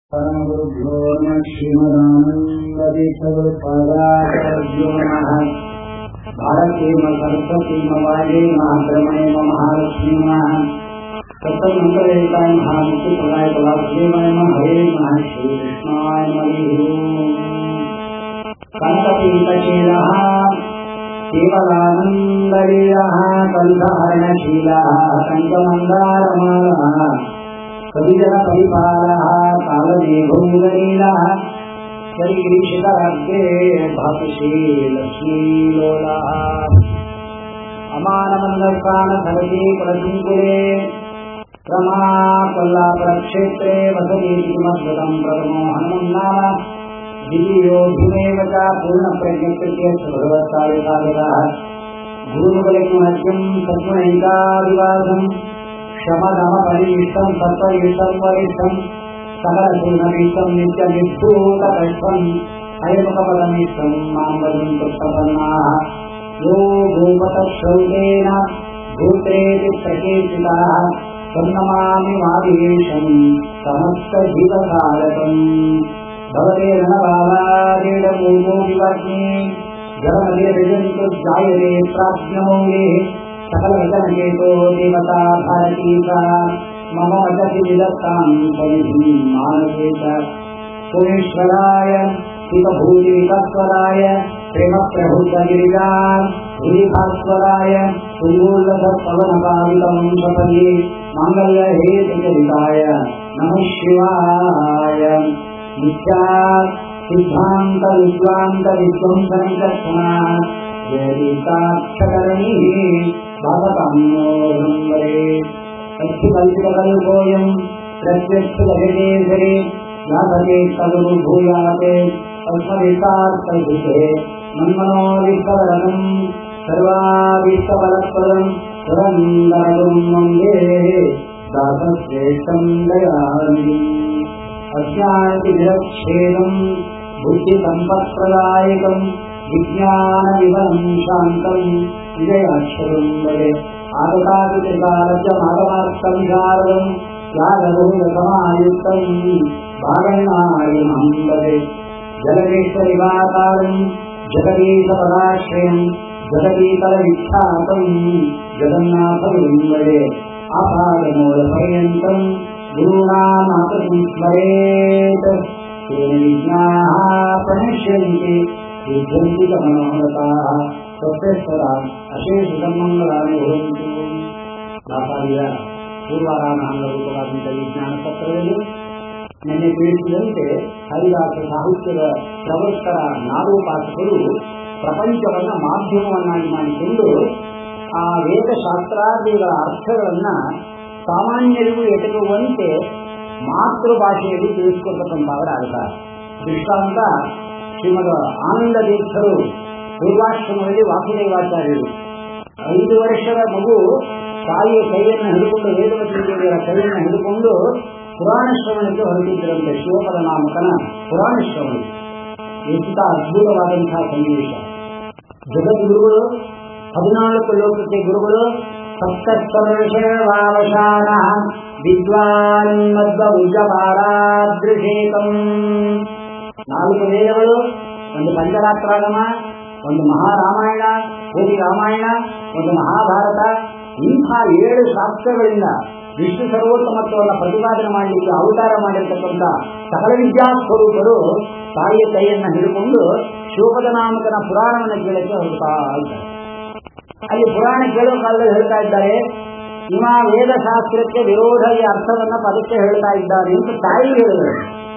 परमगुरुभ्यो नमः श्रीमदानन्दतीर्थगुरुपादाचार्यो नमः भारतीम सरस्वतीमवाजे महाब्रह्मणे महालक्ष्मी नमः सप्तमन्त्रवेताय महामुक्तिप्रदाय कलाश्रीमय नमः हरे नमः श्रीकृष्णाय नमः कन्तपीतशीलः केवलानन्दलीलः कण्ठहरणशीलः कण्ठमन्दारमालः कविजन परिपालः कालमेघोदलीलः शरीशिखरग्रे भातुषे लक्ष्मीलोलः अमानमन्दस्थानसरसि कुलसङ्कुले रमा कोल्लापुरक्षेत्रे वसति किमद्भुतम् प्रथमो हनुमन् नाम द्वितीयोऽभिमेव च पूर्णप्रज्ञकृत्य भगवत्कार्यसाधकः गुरुमुखलिङ्गमध्यम् सद्गुणैकादिवासम् शमदमपरिष्टम् सत्त्वयुष्टम् वरिष्ठम् सकलपूर्णमिष्टम् नित्यनिर्भूतकष्टम् अयमुखपदमिष्टम् माम् वदन्तु प्रपन्नाः यो गोपतश्रौतेन भूतेति प्रकीर्तिताः सन्नमामि मादिवेशम् समस्तजीवकारकम् भवते रणबालादेडमूको विवर्गे जलमधिरजन्तु जायते प्राप्नमौलेः सकलवचनचेतो देवता भारती सा मम वचति विदत्ताम् सन्निधिम् मानसे च सोमेश्वराय शिवभूतिविकस्वराय प्रेमप्रभुतगिरिजा गिरिभास्वराय सुमूलसत्पवनपावितवंशपदे माङ्गल्यहेतुचरिताय नमः शिवाय मिथ्या सिद्धान्तविद्वान्तविध्वंसनिकर्षणा जयदीताक्षकरणीः भावकाम्योऽहम्बरे कल्पितकल्पोऽयम् प्रत्यक्षलभेदेशरे यातते खलु भूयाते अल्पदेशार्थहिते मन्मनोदिष्टवरणम् सर्वादिष्टफलप्रदम् सुरन्दरगुम् वन्दे दासश्रेष्ठम् दयामि अज्ञानतिविरक्षेदम् बुद्धिसम्पत्प्रदायकम् विज्ञानविवरम् शान्तम् विजयाक्षरम् वदे आगतादिकालजमागमार्थम् शारदम् यागबहुलसमायुक्तम् भागणायमहम् वदे जगदीश्वरिवाकारम् जगदीशपदाश्रयम् जगदीतलविख्यातम् जगन्नाथम् वदे आपादमूलपर्यन्तम् गुरूणामातम् स्मरेत् तेन विज्ञाः प्रणश्यन्ति विभ्यन्ति च मनोहरताः तस्यस्वरा अशेषमङ्गलानि भवन्तु ದಾಸಾರಿಯ ಪೂರ್ವಾರಾಮಾಂಗ ರೂಪವಾದಂಥ ಈ ಜ್ಞಾನ ಪತ್ರದಲ್ಲಿ ನಿನ್ನೆ ತಿಳಿಸಿದಂತೆ ಹರಿದಾಸ ಸಾಹಿತ್ಯದ ಪ್ರವರ್ತರ ನಾಡೋಪಾಸಕರು ಪ್ರಪಂಚವನ್ನ ಮಾಧ್ಯಮವನ್ನಾಗಿ ಮಾಡಿಕೊಂಡು ಆ ವೇದಶಾಸ್ತ್ರಾದಿಗಳ ಅರ್ಥಗಳನ್ನ ಸಾಮಾನ್ಯರಿಗೂ ಎಟಕುವಂತೆ ಮಾತೃಭಾಷೆಯಲ್ಲಿ ತಿಳಿಸಿಕೊಡ್ತಕ್ಕಂಥವರಾಗುತ್ತಾರೆ ದೃಷ್ಟಾಂತ ಶ್ರೀಮದ ಆನಂದ ತೀರ್ಥರು ಪೂರ್ವಾಶ್ರಮದಲ್ಲಿ ವಾಸುದೇವಾಚಾರ್ಯರು ಐದು ವರ್ಷದ ಮಗು ತಾಯಿಯ ಕೈಯನ್ನು ಹಿಡಿದುಕೊಂಡು ವೇದವತಿ ದೇವಿಯರ ಕೈಯನ್ನು ಹಿಡಿದುಕೊಂಡು ಪುರಾಣ ಶ್ರವಣಕ್ಕೆ ಹೊರಟಿದ್ದರಂತೆ ಶಿವಪದ ನಾಮಕನ ಪುರಾಣ ಶ್ರವಣ ಎಂಥ ಅದ್ಭುತವಾದಂತಹ ಸನ್ನಿವೇಶ ಜಗದ್ಗುರುಗಳು ಹದಿನಾಲ್ಕು ಲೋಕಕ್ಕೆ ಗುರುಗಳು ಸಪ್ತಸ್ತವರ್ಷವಾವಶಾನ ವಿದ್ವಾನ್ ಮಧ್ವ ಉಜ್ಜಪಾರಾದೃಶೇಕಂ ನಾಲ್ಕು ವೇದಗಳು ಒಂದು ಪಂಚರಾತ್ರಾಗಮ ಒಂದು ಮಹಾರಾಮಾಯಣ ಕೋಟಿ ರಾಮಾಯಣ ಒಂದು ಮಹಾಭಾರತ ಇಂಥ ಏಳು ಶಾಸ್ತ್ರಗಳಿಂದ ವಿಷ್ಣು ಸರ್ವೋತ್ತಮತ್ವವನ್ನು ಪ್ರತಿಪಾದನೆ ಮಾಡಲಿಕ್ಕೆ ಅವತಾರ ಮಾಡಿರ್ತಕ್ಕಂಥ ಸಕಲ ವಿದ್ಯಾಸ್ವರೂಪರು ತಾಯಿಯ ಕೈಯನ್ನು ಹಿಡಿದುಕೊಂಡು ಶಿವಪದ ನಾಮಕನ ಪುರಾಣವನ್ನು ಕೇಳಕ್ಕೆ ಹೊರಡ್ತಾ ಇದ್ದಾರೆ ಅಲ್ಲಿ ಪುರಾಣ ಕೇಳೋ ಕಾಲದಲ್ಲಿ ಹೇಳ್ತಾ ಇದ್ದಾರೆ ಇವ ವೇದಶಾಸ್ತ್ರಕ್ಕೆ ವಿರೋಧ ಈ ಅರ್ಥವನ್ನ ಪದಕ್ಕೆ ಹೇಳ್ತಾ ಇದ್ದಾರೆ ಅಂತ ತಾಯಿಗೆ ಹೇಳಿದರು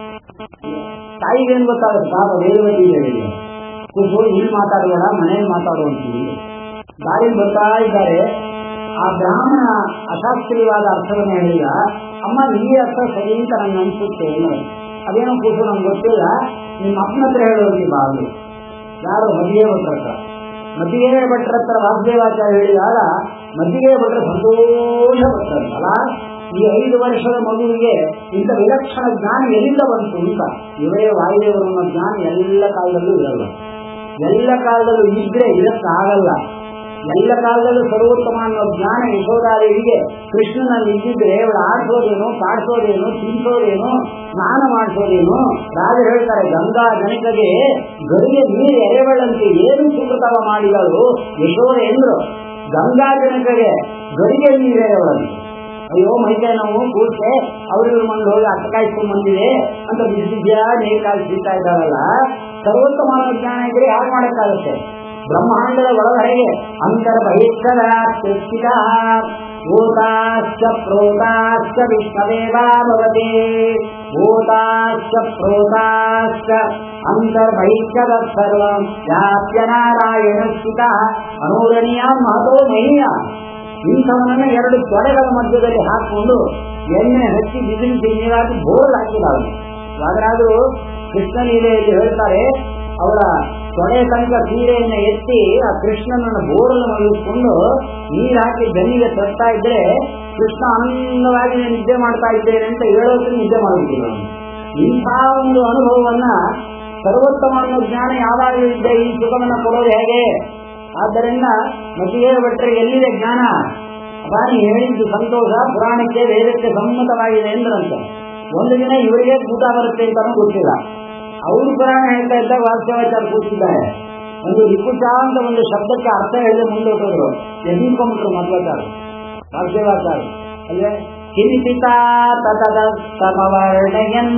ತಾಯಿಗೇನು ಗೊತ್ತಾಗುತ್ತೆ ಪಾಪ ವೇದವತಿ ಹೇಳಿಲ್ಲ ಕೂಸು ಇಲ್ಲಿ ಮಾತಾಡಬೇಡ ಮನೇಲಿ ಮಾತಾಡು ಅಂತೀವಿ ದಾರಿಯಲ್ಲಿ ಬರ್ತಾ ಇದ್ದಾರೆ ಆ ಬ್ರಾಹ್ಮಣ ಅಶಾಸ್ತ್ರೀಯವಾದ ಅರ್ಥವನ್ನು ಹೇಳಿದ ಅಮ್ಮ ಈ ಅರ್ಥ ಸರಿ ಅಂತ ನಂಗೆ ಅನ್ಸುತ್ತೆ ಅನ್ನೋದು ಅದೇನೋ ಕೂಸು ನಮ್ಗೆ ಗೊತ್ತಿಲ್ಲ ನಿಮ್ಮ ಅಪ್ಪನ ಹತ್ರ ಹೇಳೋಗಿ ಬಾಗಿಲು ಯಾರು ಮದಿಗೆ ಭಟ್ರ ಹತ್ರ ಮದ್ದಿಗೆ ಭಟ್ರ ಹತ್ರ ವಾಸುದೇವಾಚಾರ್ಯ ಹೇಳಿದಾಗ ಮದ್ದಿಗೆ ಭಟ್ರ ಸಂತೋಷ ಪಟ್ಟಂತಲ್ಲ ಈ ಐದು ವರ್ಷದ ಮಗುವಿಗೆ ಇಂಥ ವಿಲಕ್ಷಣ ಜ್ಞಾನ ಎಲ್ಲಿಂದ ಬಂತು ಅಂತ ಇವರೇ ವಾಯುದೇವರು ಅನ್ನೋ ಜ್ಞಾನ ಎಲ್ಲ ಕಾಲದಲ್ಲೂ ಇರಲ್ಲ ಎಲ್ಲ ಕಾಲದಲ್ಲೂ ಇದ್ರೆ ಇದಕ್ಕಾಗಲ್ಲ ಎಲ್ಲ ಕಾಲದಲ್ಲೂ ಸರ್ವೋತ್ತಮ ಅನ್ನೋ ಜ್ಞಾನ ಯಶೋಧಾದೇವಿಗೆ ಕೃಷ್ಣನಲ್ಲಿ ಇದ್ದಿದ್ರೆ ಅವಳು ಆಡಿಸೋದೇನು ಕಾಡಿಸೋದೇನು ತಿನ್ಸೋದೇನು ಸ್ನಾನ ಮಾಡಿಸೋದೇನು ರಾಜ ಹೇಳ್ತಾರೆ ಗಂಗಾ ಗಣಿಕಗೆ ಗರಿಗೆ ನೀರು ಎರೆಬಳ್ಳಂತೆ ಏನು ಸುಕೃತವ ಮಾಡಿದಳು ಯಶೋಧ ಎಂದ್ರು ಗಂಗಾ ಗಣಕಗೆ ಗರಿಗೆ ನೀರು ಎರೆಬಳಂತೆ ಅಯ್ಯೋ ಮೈಕೈ ನಾವು ಕೂರ್ತೆ ಅವ್ರಿವ್ರ ಮಂದಿ ಹೋಗಿ ಅಟ್ಟ ಕಾಯಿಸ್ಕೊಂಡ್ ಬಂದಿದೆ ಅಂತ ಬಿಸಿದ್ಯಾ ನೀರು ಕಾಯಿಸ್ತಾ ಇದ್ದಾರಲ್ಲ ಸರ್ವೋತ್ತಮ ಜ್ಞಾನ ಇದ್ರೆ ಯಾರು ಮಾಡಕ್ಕಾಗುತ್ತೆ ಬ್ರಹ್ಮಾಂಡದ ಒಳಗಡೆಗೆ ಅಂತರ್ ಬಹಿಷ್ಕರ ಕೃಷ್ಟಿಕ ಭೂತಾಶ್ಚ ಪ್ರೋತಾಶ್ಚ ವಿಷ್ಣವೇವಾ ಭವತಿ ಭೂತಾಶ್ಚ ಪ್ರೋತಾಶ್ಚ ಅಂತರ್ ಬಹಿಷ್ಕರ ಸರ್ವಂ ವ್ಯಾಪ್ಯ ನಾರಾಯಣ ಸ್ಥಿತ ಅನೂರಣೀಯ ಮಹತೋ ಮಹೀಯ ಇಂಥವನನ್ನ ಎರಡು ತೊಡೆಗಳ ಮಧ್ಯದಲ್ಲಿ ಹಾಕೊಂಡು ಎಣ್ಣೆ ಹಚ್ಚಿ ಬಿಸಿಲಿಸಿ ನೀರಾಗಿ ಬೋರ್ಡ್ ಹಾಕಿದ ಯಾವ್ದಾದ್ರೂ ಕೃಷ್ಣಲೀಲೆಯಲ್ಲಿ ಹೇಳ್ತಾರೆ ಅವಳ ತೊಡೆ ತನಕ ಸೀರೆಯನ್ನು ಎತ್ತಿ ಆ ಕೃಷ್ಣನನ್ನು ಬೋರನ್ನು ಮಲಗಿಸ್ಕೊಂಡು ನೀರು ಹಾಕಿ ಬೆನ್ನಿಗೆ ತರ್ತಾ ಇದ್ರೆ ಕೃಷ್ಣ ಆನಂದವಾಗಿ ನಾನು ನಿದ್ದೆ ಮಾಡ್ತಾ ಇದ್ದೇನೆ ಅಂತ ಹೇಳೋದ್ರೆ ನಿದ್ದೆ ಮಾಡುತ್ತಿಲ್ಲ ಇಂಥ ಒಂದು ಅನುಭವವನ್ನ ಸರ್ವೋತ್ತಮ ಅನ್ನೋ ಜ್ಞಾನ ಯಾವಾಗ ಇದ್ದೆ ಈ ಸುಖವನ್ನು ಕೊಡೋದು ಹೇಗೆ ಆದ್ದರಿಂದ ಮದುವೆ ಭಟ್ರಿಗೆ ಎಲ್ಲಿದೆ ಜ್ಞಾನ ಅದಾನಿ ಹೇಳಿದ್ದು ಸಂತೋಷ ಪುರಾಣಕ್ಕೆ ವೇದಕ್ಕೆ ಸಮ್ಮತವಾಗಿದೆ ಎಂದ್ರಂತೆ ಒಂದು ದಿನ ಇವರಿಗೆ ಊಟ ಬರುತ್ತೆ ಅಂತಾನು ಗೊತ್ತಿಲ್ಲ ಅವರು ಪುರಾಣ ಹೇಳ್ತಾ ಇದ್ದಾಗ ವಾಸ್ತವಾಚಾರ ಕೂತಿದ್ದಾರೆ ಒಂದು ರಿಪುಟ ಅಂತ ಒಂದು ಶಬ್ದಕ್ಕೆ ಅರ್ಥ ಹೇಳಿದ್ರೆ ಮುಂದೆ ಹೋಗೋರು ಎದ್ಕೊಂಡ್ಬಿಟ್ರು ಮಧ್ವಾಚಾರ ವಾಸ್ತವಾಚಾರ ಅಲ್ಲೇ ಕಿಂಚಿತ ತತದ ಸಮವರ್ಣಯನ್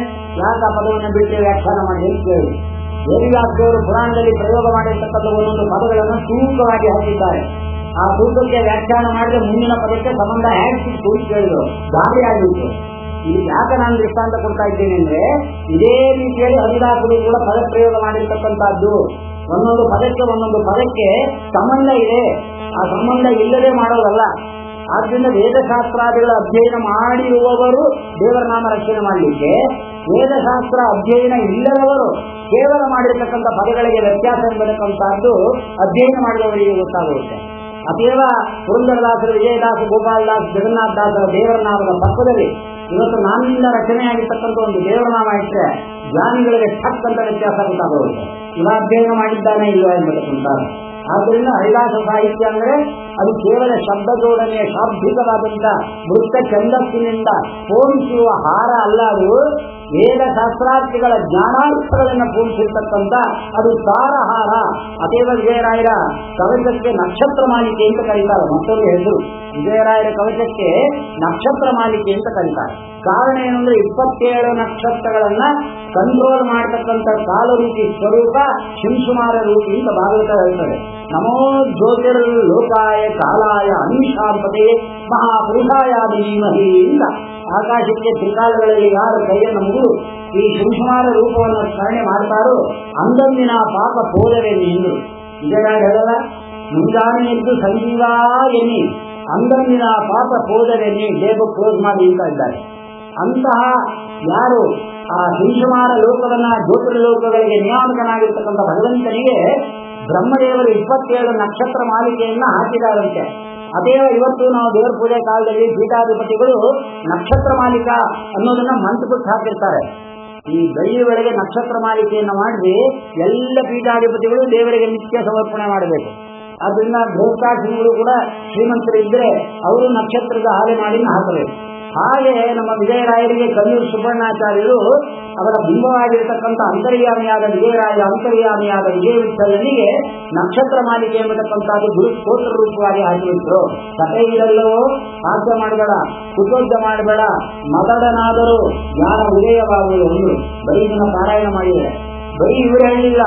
ಯಾಕ ಪದವನ್ನು ಬಿಟ್ಟು ವ್ಯಾಖ್ಯಾನ ಮಾಡಿ ಅಂತ ಕೇಳಿ ವೇದಿವ್ಯಾಸರು ಪುರಾಣದಲ್ಲಿ ಪ್ರಯೋಗ ಮಾಡಿರ್ತಕ್ಕಂಥ ಒಂದೊಂದು ಪದಗಳನ್ನು ತೂಕವಾಗಿ ಹಾಕಿದ್ದಾರೆ ಆ ತೂಕಕ್ಕೆ ವ್ಯಾಖ್ಯಾನ ಮಾಡಿದ್ರೆ ಮುಂದಿನ ಪದಕ್ಕೆ ಸಂಬಂಧ ಹೇಗೆ ಸಿಕ್ತು ಅಂತ ಕೇಳಿದ್ರು ಗಾಬರಿ ಆಗಿತ್ತು ಇದು ಯಾಕೆ ನಾನು ದೃಷ್ಟಾಂತ ಕೊಡ್ತಾ ಇದ್ದೇನೆ ಅಂದ್ರೆ ಇದೇ ರೀತಿಯಲ್ಲಿ ಹರಿದಾಸರು ಕೂಡ ಪದ ಪ್ರಯೋಗ ಮಾಡಿರ್ತಕ್ಕಂಥದ್ದು ಒಂದೊಂದು ಪದಕ್ಕೆ ಒಂದೊಂದು ಪದಕ್ಕೆ ಸಂಬಂಧ ಇದೆ ಆ ಸಂಬಂಧ ಇಲ್ಲದೆ ಮಾಡೋದಲ್ಲ ಆದ್ರಿಂದ ವೇದಶಾಸ್ತ್ರಾದಿಗಳ ಅಧ್ಯಯನ ಮಾಡಿರುವವರು ದೇವರ ನಾಮ ರಕ್ಷಣೆ ಮಾಡಲಿಕ್ಕೆ ವೇದಶಾಸ್ತ್ರ ಅಧ್ಯಯನ ಇಲ್ಲದವರು ಕೇವಲ ಮಾಡಿರ್ತಕ್ಕಂಥ ಪದಗಳಿಗೆ ವ್ಯತ್ಯಾಸ ಎಂಬತಕ್ಕಂಥದ್ದು ಅಧ್ಯಯನ ಮಾಡಿದವರಿಗೆ ಗೊತ್ತಾಗುತ್ತೆ ಅದೇವ ಪುರಂದರದಾಸರು ವಿಜಯದಾಸ ಗೋಪಾಲದಾಸ್ ಜಗನ್ನಾಥ ದಾಸರ ದೇವರ ನಾಮದ ಪಕ್ಕದಲ್ಲಿ ಇವತ್ತು ನಾನಿಂದ ರಚನೆಯಾಗಿರ್ತಕ್ಕಂಥ ಒಂದು ದೇವರ ನಾಮ ಇಟ್ಟರೆ ಜ್ಞಾನಿಗಳಿಗೆ ಠಕ್ ಅಂತ ವ್ಯತ್ಯಾಸ ಗೊತ್ತಾಗುತ್ತೆ ಇವ ಅಧ್ಯಯನ ಮಾಡಿದ್ದಾನೆ ಇಲ್ವಾ ಎಂಬತಕ್ಕಂಥದ್ದು ಆದ್ದರಿಂದ ಹರಿದಾಸ ಸಾಹಿತ್ಯ ಅಂದ್ರೆ ಅದು ಕೇವಲ ಶಬ್ದ ಜೋಡಣೆಯ ಶಾಬ್ದಿಕವಾದಂತ ಮೃತ ಛಂದಸ್ಸಿನಿಂದ ಪೋಣಿಸುವ ಹಾರ ಅಲ್ಲ ಅದು ವೇದ ಶಾಸ್ತ್ರಾರ್ಥಿಗಳ ಜ್ಞಾನಾರ್ಥಗಳನ್ನು ಪೂರಿಸಿರ್ತಕ್ಕಂಥ ಅದು ಸಾರಹಾರ ಅದೇವ ವಿಜಯರಾಯರ ಕವಚಕ್ಕೆ ನಕ್ಷತ್ರ ಮಾಲಿಕೆ ಅಂತ ಕರೀತಾರೆ ಮತ್ತೊಂದು ಹೆಸರು ವಿಜಯರಾಯರ ಕವಚಕ್ಕೆ ನಕ್ಷತ್ರ ಮಾಲಿಕೆ ಅಂತ ಕರೀತಾರೆ ಕಾರಣ ಏನಂದ್ರೆ ಇಪ್ಪತ್ತೇಳು ನಕ್ಷತ್ರಗಳನ್ನ ಕಂಟ್ರೋಲ್ ಮಾಡತಕ್ಕಂಥ ಕಾಲರೂಪಿ ಸ್ವರೂಪ ಶಿಂಶುಮಾರ ರೂಪಿ ಅಂತ ಭಾಗವತ ಹೇಳ್ತಾರೆ ನಮೋ ಜ್ಯೋತಿರ್ ಲೋಕಾಯ ಕಾಲಾಯ ಅನಿಶಾಂಪತೆ ಮಹಾಪುರುಷಾಯ ಧೀಮಹಿ ಅಂತ ಆಕಾಶಕ್ಕೆ ತ್ರಿಕಾಲಗಳಲ್ಲಿ ಯಾರು ಕೈಯನ್ನು ಮುಗಿದು ಈ ಶಿಂಶುಮಾರ ರೂಪವನ್ನು ಸ್ಮರಣೆ ಮಾಡ್ತಾರೋ ಅಂದಂದಿನ ಪಾಪ ಪೋಲವೇ ನೀನು ಇದರ ಹೇಳಲ್ಲ ಮುಂಜಾನೆ ಎದ್ದು ಸಂಜೀವ ಎನ್ನಿ ಅಂದಂದಿನ ಪಾಪ ಪೋದರೆನ್ನಿ ದೇವ ಕ್ಲೋಸ್ ಮಾಡಿ ಅಂತ ಇದ್ದಾರೆ ಅಂತಹ ಯಾರು ಆ ಹಿಂಸಮಾನ ಲೋಕವನ್ನ ಜ್ಯೋತಿರ ಲೋಕಗಳಿಗೆ ನಿಯಾಮಕನಾಗಿರ್ತಕ್ಕಂಥ ಭಗವಂತನಿಗೆ ಬ್ರಹ್ಮದೇವರು ಇಪ್ಪತ್ತೇಳು ನಕ್ಷತ್ರ ಮಾಲಿಕೆಯನ್ನ ಹಾಕಿದಾರಂತೆ ಅದೇ ಇವತ್ತು ನಾವು ದೇವರ ಪೂಜೆ ಕಾಲದಲ್ಲಿ ಪೀಠಾಧಿಪತಿಗಳು ನಕ್ಷತ್ರ ಮಾಲಿಕ ಅನ್ನೋದನ್ನ ಮಂತ್ರಬಿಟ್ಟು ಹಾಕಿರ್ತಾರೆ ಈ ಬೆಳ್ಳಿ ಒಳಗೆ ನಕ್ಷತ್ರ ಮಾಲಿಕೆಯನ್ನು ಮಾಡಿ ಎಲ್ಲ ಪೀಠಾಧಿಪತಿಗಳು ದೇವರಿಗೆ ನಿತ್ಯ ಸಮರ್ಪಣೆ ಮಾಡಬೇಕು ಆದ್ರಿಂದ ಗೃಹಸ್ಥಾಶ್ರಮಿಗಳು ಕೂಡ ಶ್ರೀಮಂತರಿದ್ರೆ ಅವರು ನಕ್ಷತ್ರದ ಹಾಲೆ ಮಾಡಿ ಹಾಕಬೇಕು ಹಾಗೆ ನಮ್ಮ ವಿಜಯರಾಯರಿಗೆ ಕಲ್ಲೂರು ಸುಬ್ಬಣ್ಣಾಚಾರ್ಯರು ಅವರ ಬಿಂಬವಾಗಿರತಕ್ಕಂಥ ಅಂತರ್ಯಾಮಿಯಾದ ವಿಜಯರಾಯ ಅಂತರ್ಯಾಮಿಯಾದ ವಿಜಯ ವಿಠಲನಿಗೆ ನಕ್ಷತ್ರ ಮಾಲಿಕೆ ಎಂಬತಕ್ಕಂಥದ್ದು ಗುರು ಸ್ತೋತ್ರ ರೂಪವಾಗಿ ಹಾಕಿಬಿಟ್ರು ಕಥೆ ಇರಲ್ಲೋ ಹಾಸ್ಯ ಮಾಡಬೇಡ ಕುತೋದ್ಯ ಮಾಡಬೇಡ ಮತಡನಾದರೂ ಜ್ಞಾನ ಉದಯವಾಗುವುದು ಒಂದು ಬರೀ ಇದನ್ನ ಪಾರಾಯಣ ಮಾಡಿದರೆ ಬರೀ ಇವರು ಹೇಳಿಲ್ಲ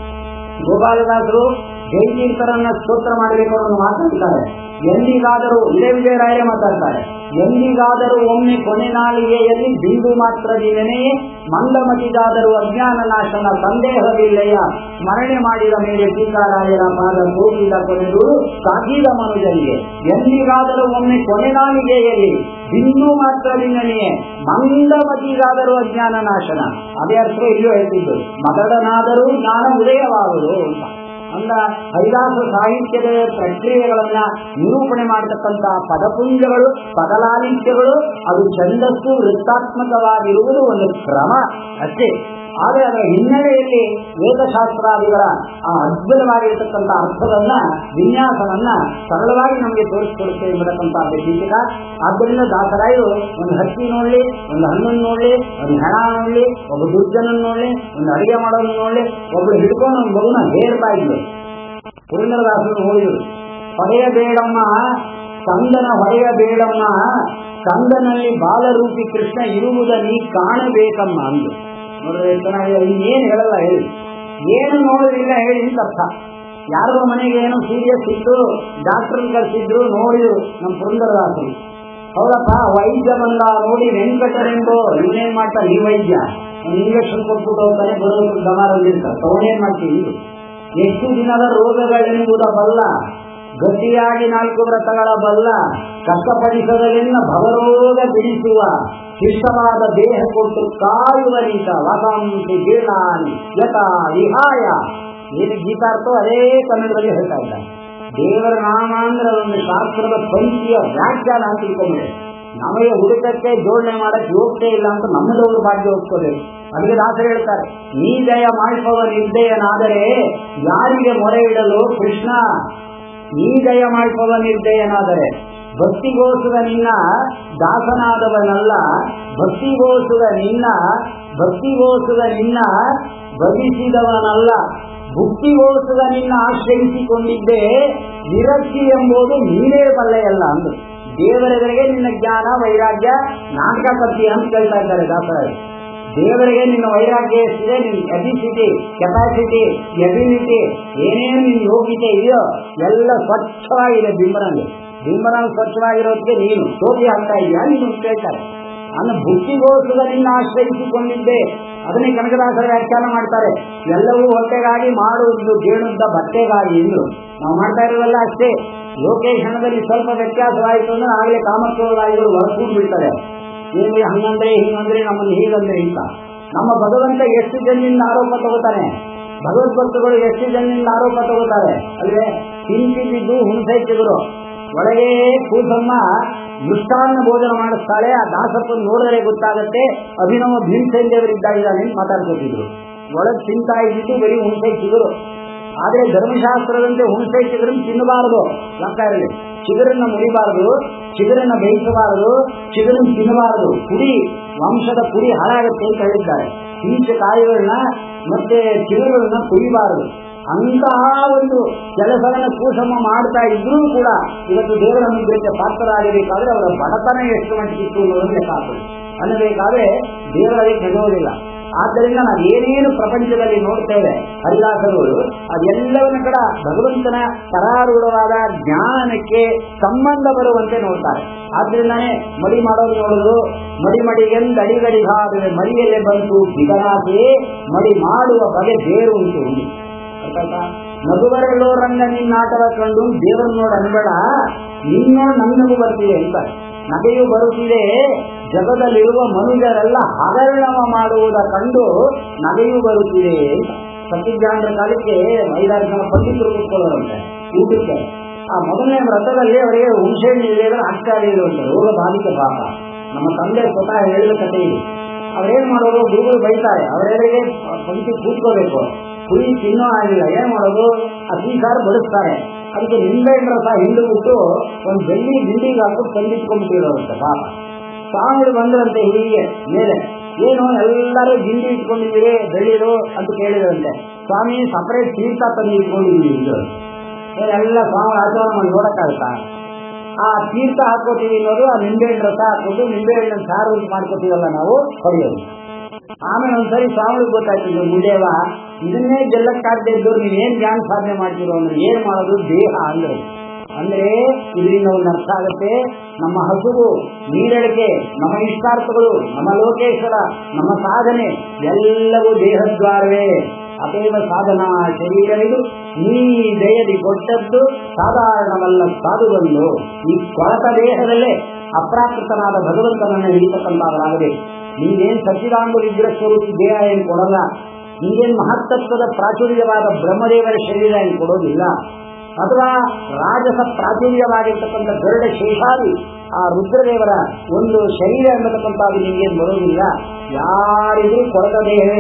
ಗೋಪಾಲದಾಸರು ಜೈತೀರ್ಥರನ್ನ ಸ್ತೋತ್ರ ಮಾಡಬೇಕು ಅನ್ನೋದು ಮಾತಾಡ್ತಾರೆ ಎಂದಿಗಾದರೂ ಇದೇ ವಿಜಯರಾಯರೇ ಮಾತಾಡ್ತಾರೆ ಎಂದಿಗಾದರೂ ಒಮ್ಮೆ ಕೊನೆ ನಾಳಿಗೆಯಲ್ಲಿ ಬಿಂದು ಮಾತ್ರದಿನೇ ಮಂದಮತಿಗಾದರೂ ಅಜ್ಞಾನ ನಾಶನ ಸಂದೇಹವಿಲ್ಲಯ್ಯ ಸ್ಮರಣೆ ಮಾಡಿದ ಮೇಲೆ ಟೀಕಾರಾಯರ ಪಾದ ಹೋಗಿದ ಕೊನೆದು ಸಾಗಿದ ಮನುಜರಿಗೆ ಎಂದಿಗಾದರೂ ಒಮ್ಮೆ ಕೊನೆ ನಾಳಿಗೆಯಲ್ಲಿ ಬಿಂದು ಮಾತ್ರದಿಂದನೇ ಮಂದಮತಿಗಾದರೂ ಅಜ್ಞಾನ ನಾಶನ ಅದೇ ಅರ್ಥ ಇಲ್ಲೂ ಹೇಳ್ತಿದ್ದು ಮಗಡನಾದರೂ ಜ್ಞಾನ ಉದಯವಾಗುವುದು ಅಂತ ಅಂದ ಹರಿದಾಸ ಸಾಹಿತ್ಯದ ಪ್ರಕ್ರಿಯೆಗಳನ್ನ ನಿರೂಪಣೆ ಮಾಡತಕ್ಕಂತಹ ಪದಪುಂಜಗಳು ಪದಲಾಲಿತ್ಯಗಳು ಅದು ಛಂದಸ್ಸು ವೃತ್ತಾತ್ಮಕವಾಗಿರುವುದು ಒಂದು ಕ್ರಮ ಅಷ್ಟೇ ಆದರೆ ಅದರ ಹಿನ್ನೆಲೆಯಲ್ಲಿ ವೇದಶಾಸ್ತ್ರಾದಿಗಳ ಆ ಅದ್ಭುತವಾಗಿರತಕ್ಕಂಥ ಅರ್ಥವನ್ನ ವಿನ್ಯಾಸವನ್ನ ಸರಳವಾಗಿ ನಮಗೆ ತೋರಿಸ್ಕೊಡುತ್ತೆ ಎಂಬತಕ್ಕಂಥ ದೀಪಿಕ ಆದ್ದರಿಂದ ದಾಸರಾಯರು ಒಂದು ಹಕ್ಕಿ ನೋಡ್ಲಿ ಒಂದು ಹಣ್ಣನ್ನು ನೋಡ್ಲಿ ಒಂದು ಹೆಣ ನೋಡ್ಲಿ ಒಬ್ಬ ದುರ್ಜನನ್ನು ನೋಡ್ಲಿ ಒಂದು ಅಡಿಗೆ ಮಾಡೋದನ್ನು ನೋಡ್ಲಿ ಒಬ್ಳು ಹಿಡ್ಕೊಂಡು ಒಂದು ಮಗುನ ಹೇರ್ತಾ ಇದ್ರು ಪುರಂದರದಾಸರು ನೋಡಿದ್ರು ಹೊಡೆಯಬೇಡಮ್ಮ ಕಂದನ ಹೊಡೆಯಬೇಡಮ್ಮ ಕಂದನಲ್ಲಿ ಬಾಲರೂಪಿ ಕೃಷ್ಣ ಇರುವುದ ನೀ ಕಾಣಬೇಕಮ್ಮ ಅಂದು ನೋಡ್ರಿ ಚೆನ್ನಾಗಿ ಇನ್ನೇನು ಹೇಳಲ್ಲ ಹೇಳಿ ಏನು ನೋಡೋದಿಲ್ಲ ಹೇಳಿ ಅಂತ ಅರ್ಥ ಯಾರೋ ಮನೆಗೆ ಏನೋ ಸೀರಿಯಸ್ ಇತ್ತು ಡಾಕ್ಟರ್ ಕಳಿಸಿದ್ರು ನೋಡಿದ್ರು ನಮ್ಮ ಪುರಂದರದಾಸರು ಹೌದಪ್ಪ ವೈದ್ಯ ಬಂದ ನೋಡಿ ವೆಂಕಟರೆಂದು ಇವನೇನ್ ಮಾಡ್ತಾರೆ ಈ ವೈದ್ಯ ಇಂಜೆಕ್ಷನ್ ಕೊಟ್ಬಿಟ್ಟು ಹೋಗ್ತಾನೆ ಬರೋದು ಗಮನದಲ್ಲಿರ್ತಾರೆ ತಗೊಂಡೇನ್ ಮಾಡ್ತೀವಿ ಇದು ಎಷ್ಟು ದಿನದ ರೋಗಗಳೆಂಬುದ ಬಲ್ಲ ಗಟ್ಟಿಯಾಗಿ ನಾಲ್ಕು ವ್ರತಗಳ ಬಲ್ಲ ಕಷ್ಟಪಡಿಸದೆಲ್ಲ ಭವರೋಗ ಬಿಡಿಸುವ ಶಿಷ್ಟವಾದ ದೇಹ ಕೊಟ್ಟು ಕಾಯುವ ರೀತ ವಸಂತಿ ಗೀಳಾನಿ ಯಥ ವಿಹಾಯ ಏನು ಗೀತಾರ್ಥೋ ಅದೇ ಕನ್ನಡದಲ್ಲಿ ಹೇಳ್ತಾ ಇದ್ದಾರೆ ದೇವರ ನಾಮ ಅಂದ್ರೆ ಒಂದು ಶಾಸ್ತ್ರದ ಪಂಕ್ತಿಯ ವ್ಯಾಖ್ಯಾನ ಅಂತ ತಿಳ್ಕೊಂಬಿಡೆ ನಮಗೆ ಹುಡುಕಕ್ಕೆ ಜೋಡಣೆ ಮಾಡಕ್ಕೆ ಯೋಗ್ಯತೆ ಇಲ್ಲ ಅಂತ ನಮ್ಮದವರು ಭಾಗ್ಯ ಒಪ್ಕೋಬೇಕು ಅದಕ್ಕೆ ದಾಸರು ಹೇಳ್ತಾರೆ ನೀ ಜಯ ಮಾಡಿಸುವ ನಿರ್ದಯನಾದರೆ ಯಾರಿಗೆ ಮೊರೆ ಇಡಲು ಕೃಷ್ಣ ನೀ ಜಯ ಮಾಡಿಸುವ ನಿರ್ದಯನಾದರೆ ಭಕ್ತಿಗೋಸುವ ನಿನ್ನ ದಾಸನಾದವನಲ್ಲ ಭಕ್ತಿಗೋಸುವ ನಿನ್ನ ಭಕ್ತಿಗೋಸುವ ನಿನ್ನ ಭಜಿಸಿದವನಲ್ಲ ಭುಕ್ತಿಗೋಸುವ ನಿನ್ನ ಆಶ್ರಯಿಸಿಕೊಂಡಿದ್ದೆ ವಿರಕ್ತಿ ಎಂಬುದು ನೀನೇ ಬಲ್ಲೆಯಲ್ಲ ಅಂದ್ರು ದೇವರೆದುರಿಗೆ ನಿನ್ನ ಜ್ಞಾನ ವೈರಾಗ್ಯ ನಾಟಕ ಕರ್ತಿ ಅಂತ ಕೇಳ್ತಾ ಇದ್ದಾರೆ ದಾಸರಾಜ್ ದೇವರಿಗೆ ನಿನ್ನ ವೈರಾಗ್ಯ ಎಷ್ಟಿದೆ ನಿನ್ನ ಎಬಿಸಿಟಿ ಕೆಪಾಸಿಟಿ ಎಬಿಲಿಟಿ ಏನೇನು ನಿನ್ನ ಯೋಗ್ಯತೆ ಇದೆಯೋ ಎಲ್ಲ ಸ್ವಚ್ಛವಾಗಿದೆ ಬಿಂಬನಲ್ಲಿ ಬಿಂಬನಲ್ಲಿ ಸ್ವಚ್ಛವಾಗಿರೋದಕ್ಕೆ ನೀನು ಟೋಪಿ ಹಾಕ್ತಾ ಇದೆಯಾ ನೀನು ಕೇಳ್ತಾರೆ ನನ್ನ ಬುದ್ಧಿಗೋಸ್ಕರ ನಿನ್ನ ಆಶ್ರಯಿಸಿಕೊಂಡಿದ್ದೆ ಅದನ್ನೇ ಕನಕದಾಸರ ವ್ಯಾಖ್ಯಾನ ಮಾಡ್ತಾರೆ ಎಲ್ಲವೂ ಹೊಟ್ಟೆಗಾಗಿ ಮಾಡುವುದು ಜೇನುದ್ದ ಬಟ್ಟೆಗಾಗಿ ಎಂದು ನಾವು ಮಾಡ್ತಾ ಇರೋದಲ್ಲ ಅಷ್ಟೇ ಲೋಕೇಶನದಲ್ಲಿ ಸ್ವಲ್ಪ ವ್ಯತ್ಯಾಸವಾಯಿತು ಅಂದ್ರೆ ಆಗಲೇ ಕಾಮಕ್ರೋಧಾಯಿಗಳು ಹೊರಸ್ಕೊಂಡು ಬಿಡ್ತಾರೆ ಏನು ಹಂಗಂದ್ರೆ ಹಿಂಗಂದ್ರೆ ನಮ್ಮನ್ನು ಹೀಗಂದ್ರೆ ಅಂತ ನಮ್ಮ ಭಗವಂತ ಎಷ್ಟು ಜನರಿಂದ ಆರೋಪ ತಗೋತಾನೆ ಭಗವದ್ಭಕ್ತಗಳು ಎಷ್ಟು ಜನರಿಂದ ಆರೋಪ ತಗೋತಾರೆ ಅಲ್ವೇ ತಿಂತಿದ್ದು ಹುಣಸೆ ಚಿಗುರು ಒಳಗೆ ಕೂಸಮ್ಮ ಮೃಷ್ಟಾನ್ನ ಭೋಜನ ಮಾಡಿಸ್ತಾಳೆ ಆ ದಾಸಪ್ಪನ ನೋಡಿದ್ರೆ ಗೊತ್ತಾಗತ್ತೆ ಅಭಿನವ ಭೀಮಸೇನ್ ದೇವರಿದ್ದಾಗಿದ್ದಾನೆ ಅಂತ ಮಾತಾಡ್ಕೊತಿದ್ರು ಒಳಗೆ ತಿಂತಾ ಇದ್ದಿದ್ದು ಬರೀ ಹುಣಸೆ ಚಿಗುರು ಆದ್ರೆ ಧರ್ಮಶಾಸ್ತ್ರದಂತೆ ಹುಣಸೆ ಚಿಗುರನ್ನು ತಿನ್ನಬಾರದು ಲಂಕಾರಲ್ಲಿ ಚಿಗುರನ್ನ ಮುರಿಬಾರದು ಚಿಗುರನ್ನ ಬೇಯಿಸಬಾರದು ಚಿಗುರನ್ನು ತಿನ್ನಬಾರದು ಕುಡಿ ವಂಶದ ಕುಡಿ ಹಾಳಾಗುತ್ತೆ ಅಂತ ಹೇಳಿದ್ದಾರೆ ಹಿಂಚ ಕಾಯಿಗಳನ್ನ ಮತ್ತೆ ಚಿಗುರುಗಳನ್ನ ಕುಯ್ಯಬಾರದು ಅಂತಹ ಒಂದು ಕೆಲಸವನ್ನು ಕೂಸಮ್ಮ ಮಾಡ್ತಾ ಇದ್ರೂ ಕೂಡ ಇವತ್ತು ದೇವರ ಅನುಗ್ರಹಕ್ಕೆ ಪಾತ್ರರಾಗಬೇಕಾದ್ರೆ ಅವರ ಬಡತನ ಎಷ್ಟು ಮಟ್ಟಿಗಿತ್ತು ಅನ್ನೋದನ್ನು ಲೆಕ್ಕ ಹಾಕೊಳ್ಳಿ ಅನ್ನಬೇಕಾದ್ರೆ ದೇವರಿಗೆ ಕೆಡೋದಿಲ್ಲ ಆದ್ದರಿಂದ ನಾವು ಏನೇನು ಪ್ರಪಂಚದಲ್ಲಿ ನೋಡ್ತೇವೆ ಹರಿದಾಸರುಗಳು ಅದೆಲ್ಲವನ್ನ ಕೂಡ ಭಗವಂತನ ಕರಾರೂಢವಾದ ಜ್ಞಾನಕ್ಕೆ ಸಂಬಂಧ ಬರುವಂತೆ ನೋಡ್ತಾರೆ ಆದ್ರಿಂದಾನೇ ಮಡಿ ಮಾಡೋದು ನೋಡುದು ಮಡಿ ಮಡಿಗೆಂದು ಅಡಿಗಡಿಗಾದರೆ ಮಡಿಯಲ್ಲೇ ಬಂತು ಬಿಗರಾಗಿ ಮಡಿ ಮಾಡುವ ಬಗೆ ಬೇರು ಉಂಟು ನಗುವರೆಲ್ಲೋ ರಂಗ ನಿನ್ನಾಟವ ಕಂಡು ದೇವರನ್ನ ನೋಡ ಅನ್ಬೇಡ ನಿನ್ನೋಡ್ ನನ್ನಗೂ ಬರ್ತಿದೆ ಅಂತ ನಗೆಯು ಬರುತ್ತಿದೆ ಜಗದಲ್ಲಿರುವ ಮನುಜರೆಲ್ಲ ಹಗರಣವ ಮಾಡುವುದ ಕಂಡು ನಗೆಯು ಬರುತ್ತಿದೆ ಅಂತ ಸತ್ಯಜ್ಞಾನದ ಕಾಲಕ್ಕೆ ಐದಾರು ಜನ ಪಂಡಿತರು ಕೂತ್ಕೊಳ್ಳೋರಂತೆ ಊಟಕ್ಕೆ ಆ ಮೊದಲನೇ ವ್ರತದಲ್ಲಿ ಅವರಿಗೆ ಹುಣಸೆ ಹಣ್ಣು ಆಶ್ಚರ್ಯ ಇರುವಂತೆ ರೋಗ ಬಾಧಿತ ಭಾಗ ನಮ್ಮ ತಂದೆ ಸ್ವತಃ ಹೇಳಿದ ಕಥೆ ಇದು ಅವ್ರೇನ್ ಮಾಡೋದು ಗುರುಗಳು ಬೈತಾರೆ ಅವರೆಲ್ಲರಿಗೆ ಪಂಕ್ತಿ ಕೂತ್ಕೋಬೇಕು ಕುರಿ ತಿನ್ನೋ ಆಗಿಲ್ಲ ಏನ್ ಮಾಡೋದು ಆ ಸಾರು ಬಡಿಸ್ತಾರೆ ಅದಕ್ಕೆ ನಿಂಬೆಹಣ್ಣು ರಸ ಹಿಂಡು ಬಿಟ್ಟು ಒಂದು ಬೆಳ್ಳಿ ಬಿಂಡಿಗೆ ಹಾಕ್ಬಿಟ್ಟು ತಂದಿಟ್ಕೊಂಡ್ಬಿಟ್ಟಿರೋರಂತೆ ಪಾಪ ಸ್ವಾಮಿಗಳು ಬಂದ್ರಂತೆ ಹೀಗೆ ಮೇಲೆ ಏನು ಎಲ್ಲರೂ ಗಿಂಡಿ ಇಟ್ಕೊಂಡಿದ್ದೀರಿ ಬೆಳ್ಳಿರು ಅಂತ ಕೇಳಿದ್ರಂತೆ ಸ್ವಾಮಿ ಸಪರೇಟ್ ತೀರ್ಥ ತಂದು ಇಟ್ಕೊಂಡಿದ್ದೀವಿ ಇದು ಎಲ್ಲ ಸ್ವಾಮಿ ಆಚರಣೆ ಮಾಡಿ ನೋಡಕ್ಕಾಗತ್ತಾ ಆ ತೀರ್ಥ ಹಾಕೋತೀವಿ ಅನ್ನೋದು ಆ ನಿಂಬೆಹಣ್ಣು ರಸ ಹಾಕೋದು ನಿಂಬೆಹಣ್ಣು ಸಾರು ಮಾಡ್ಕೋತೀವಲ್ಲ ನಾವು ಹೊಡೆಯೋದು ಆಮೇಲೆ ಒಂದ್ಸರಿ ಸ್ವಾಮಿಗೆ ಗೊತ್ತಾಯ್ತು ಮುಂದೇವ ಇದನ್ನೇ ಗೆಲ್ಲಕ್ಕಾಗದೆ ಇದ್ದವ್ರು ನೀವು ಏನ್ ಜ್ಞಾನ ಸಾಧನೆ ಮಾಡ್ತೀರೋ ಅಂದ್ರೆ ಏನ್ ಮಾಡೋದು ದೇಹ ಅಂದ್ರೆ ಅಂದ್ರೆ ಇದರಿಂದ ಒಂದು ಅರ್ಥ ಆಗುತ್ತೆ ನಮ್ಮ ಹಸುವು ನೀರಡಿಕೆ ನಮ್ಮ ಇಷ್ಟಾರ್ಥಗಳು ನಮ್ಮ ಲೋಕೇಶ್ವರ ನಮ್ಮ ಸಾಧನೆ ಎಲ್ಲವೂ ದೇಹದ್ವಾರವೇ ಅತೇವ ಸಾಧನ ಶರೀರವಿದು ನೀ ದಯದಿ ಕೊಟ್ಟದ್ದು ಸಾಧಾರಣವಲ್ಲ ಸಾಧುವನ್ನು ಈ ಕೊಳತ ದೇಹದಲ್ಲೇ ಅಪ್ರಾಕೃತನಾದ ಭಗವಂತನನ್ನು ಹಿಡಿತಕ್ಕಂತಾಗಲಾಗಬೇಕು ನಿಂಗೇನ್ ಸಚ್ಚಿದಾಂಬ ವಿಗ್ರಹ ಸ್ವರೂಪಿ ದೇಹ ಏನು ಕೊಡಲ್ಲ ನಿಂಗೇನ್ ಮಹತ್ತತ್ವದ ಪ್ರಾಚುರ್ಯವಾದ ಬ್ರಹ್ಮದೇವರ ಶರೀರ ಏನು ಕೊಡೋದಿಲ್ಲ ಅಥವಾ ರಾಜಸ ಪ್ರಾಚುರ್ಯವಾಗಿರ್ತಕ್ಕಂಥ ಗರುಡ ಶೇಷಾದಿ ಆ ರುದ್ರದೇವರ ಒಂದು ಶರೀರ ಎಂಬತಕ್ಕಂಥದ್ದು ನಿಂಗೇನು ಬರೋದಿಲ್ಲ ಯಾರಿಗೂ ಕೊಡದ ದೇಹವೇ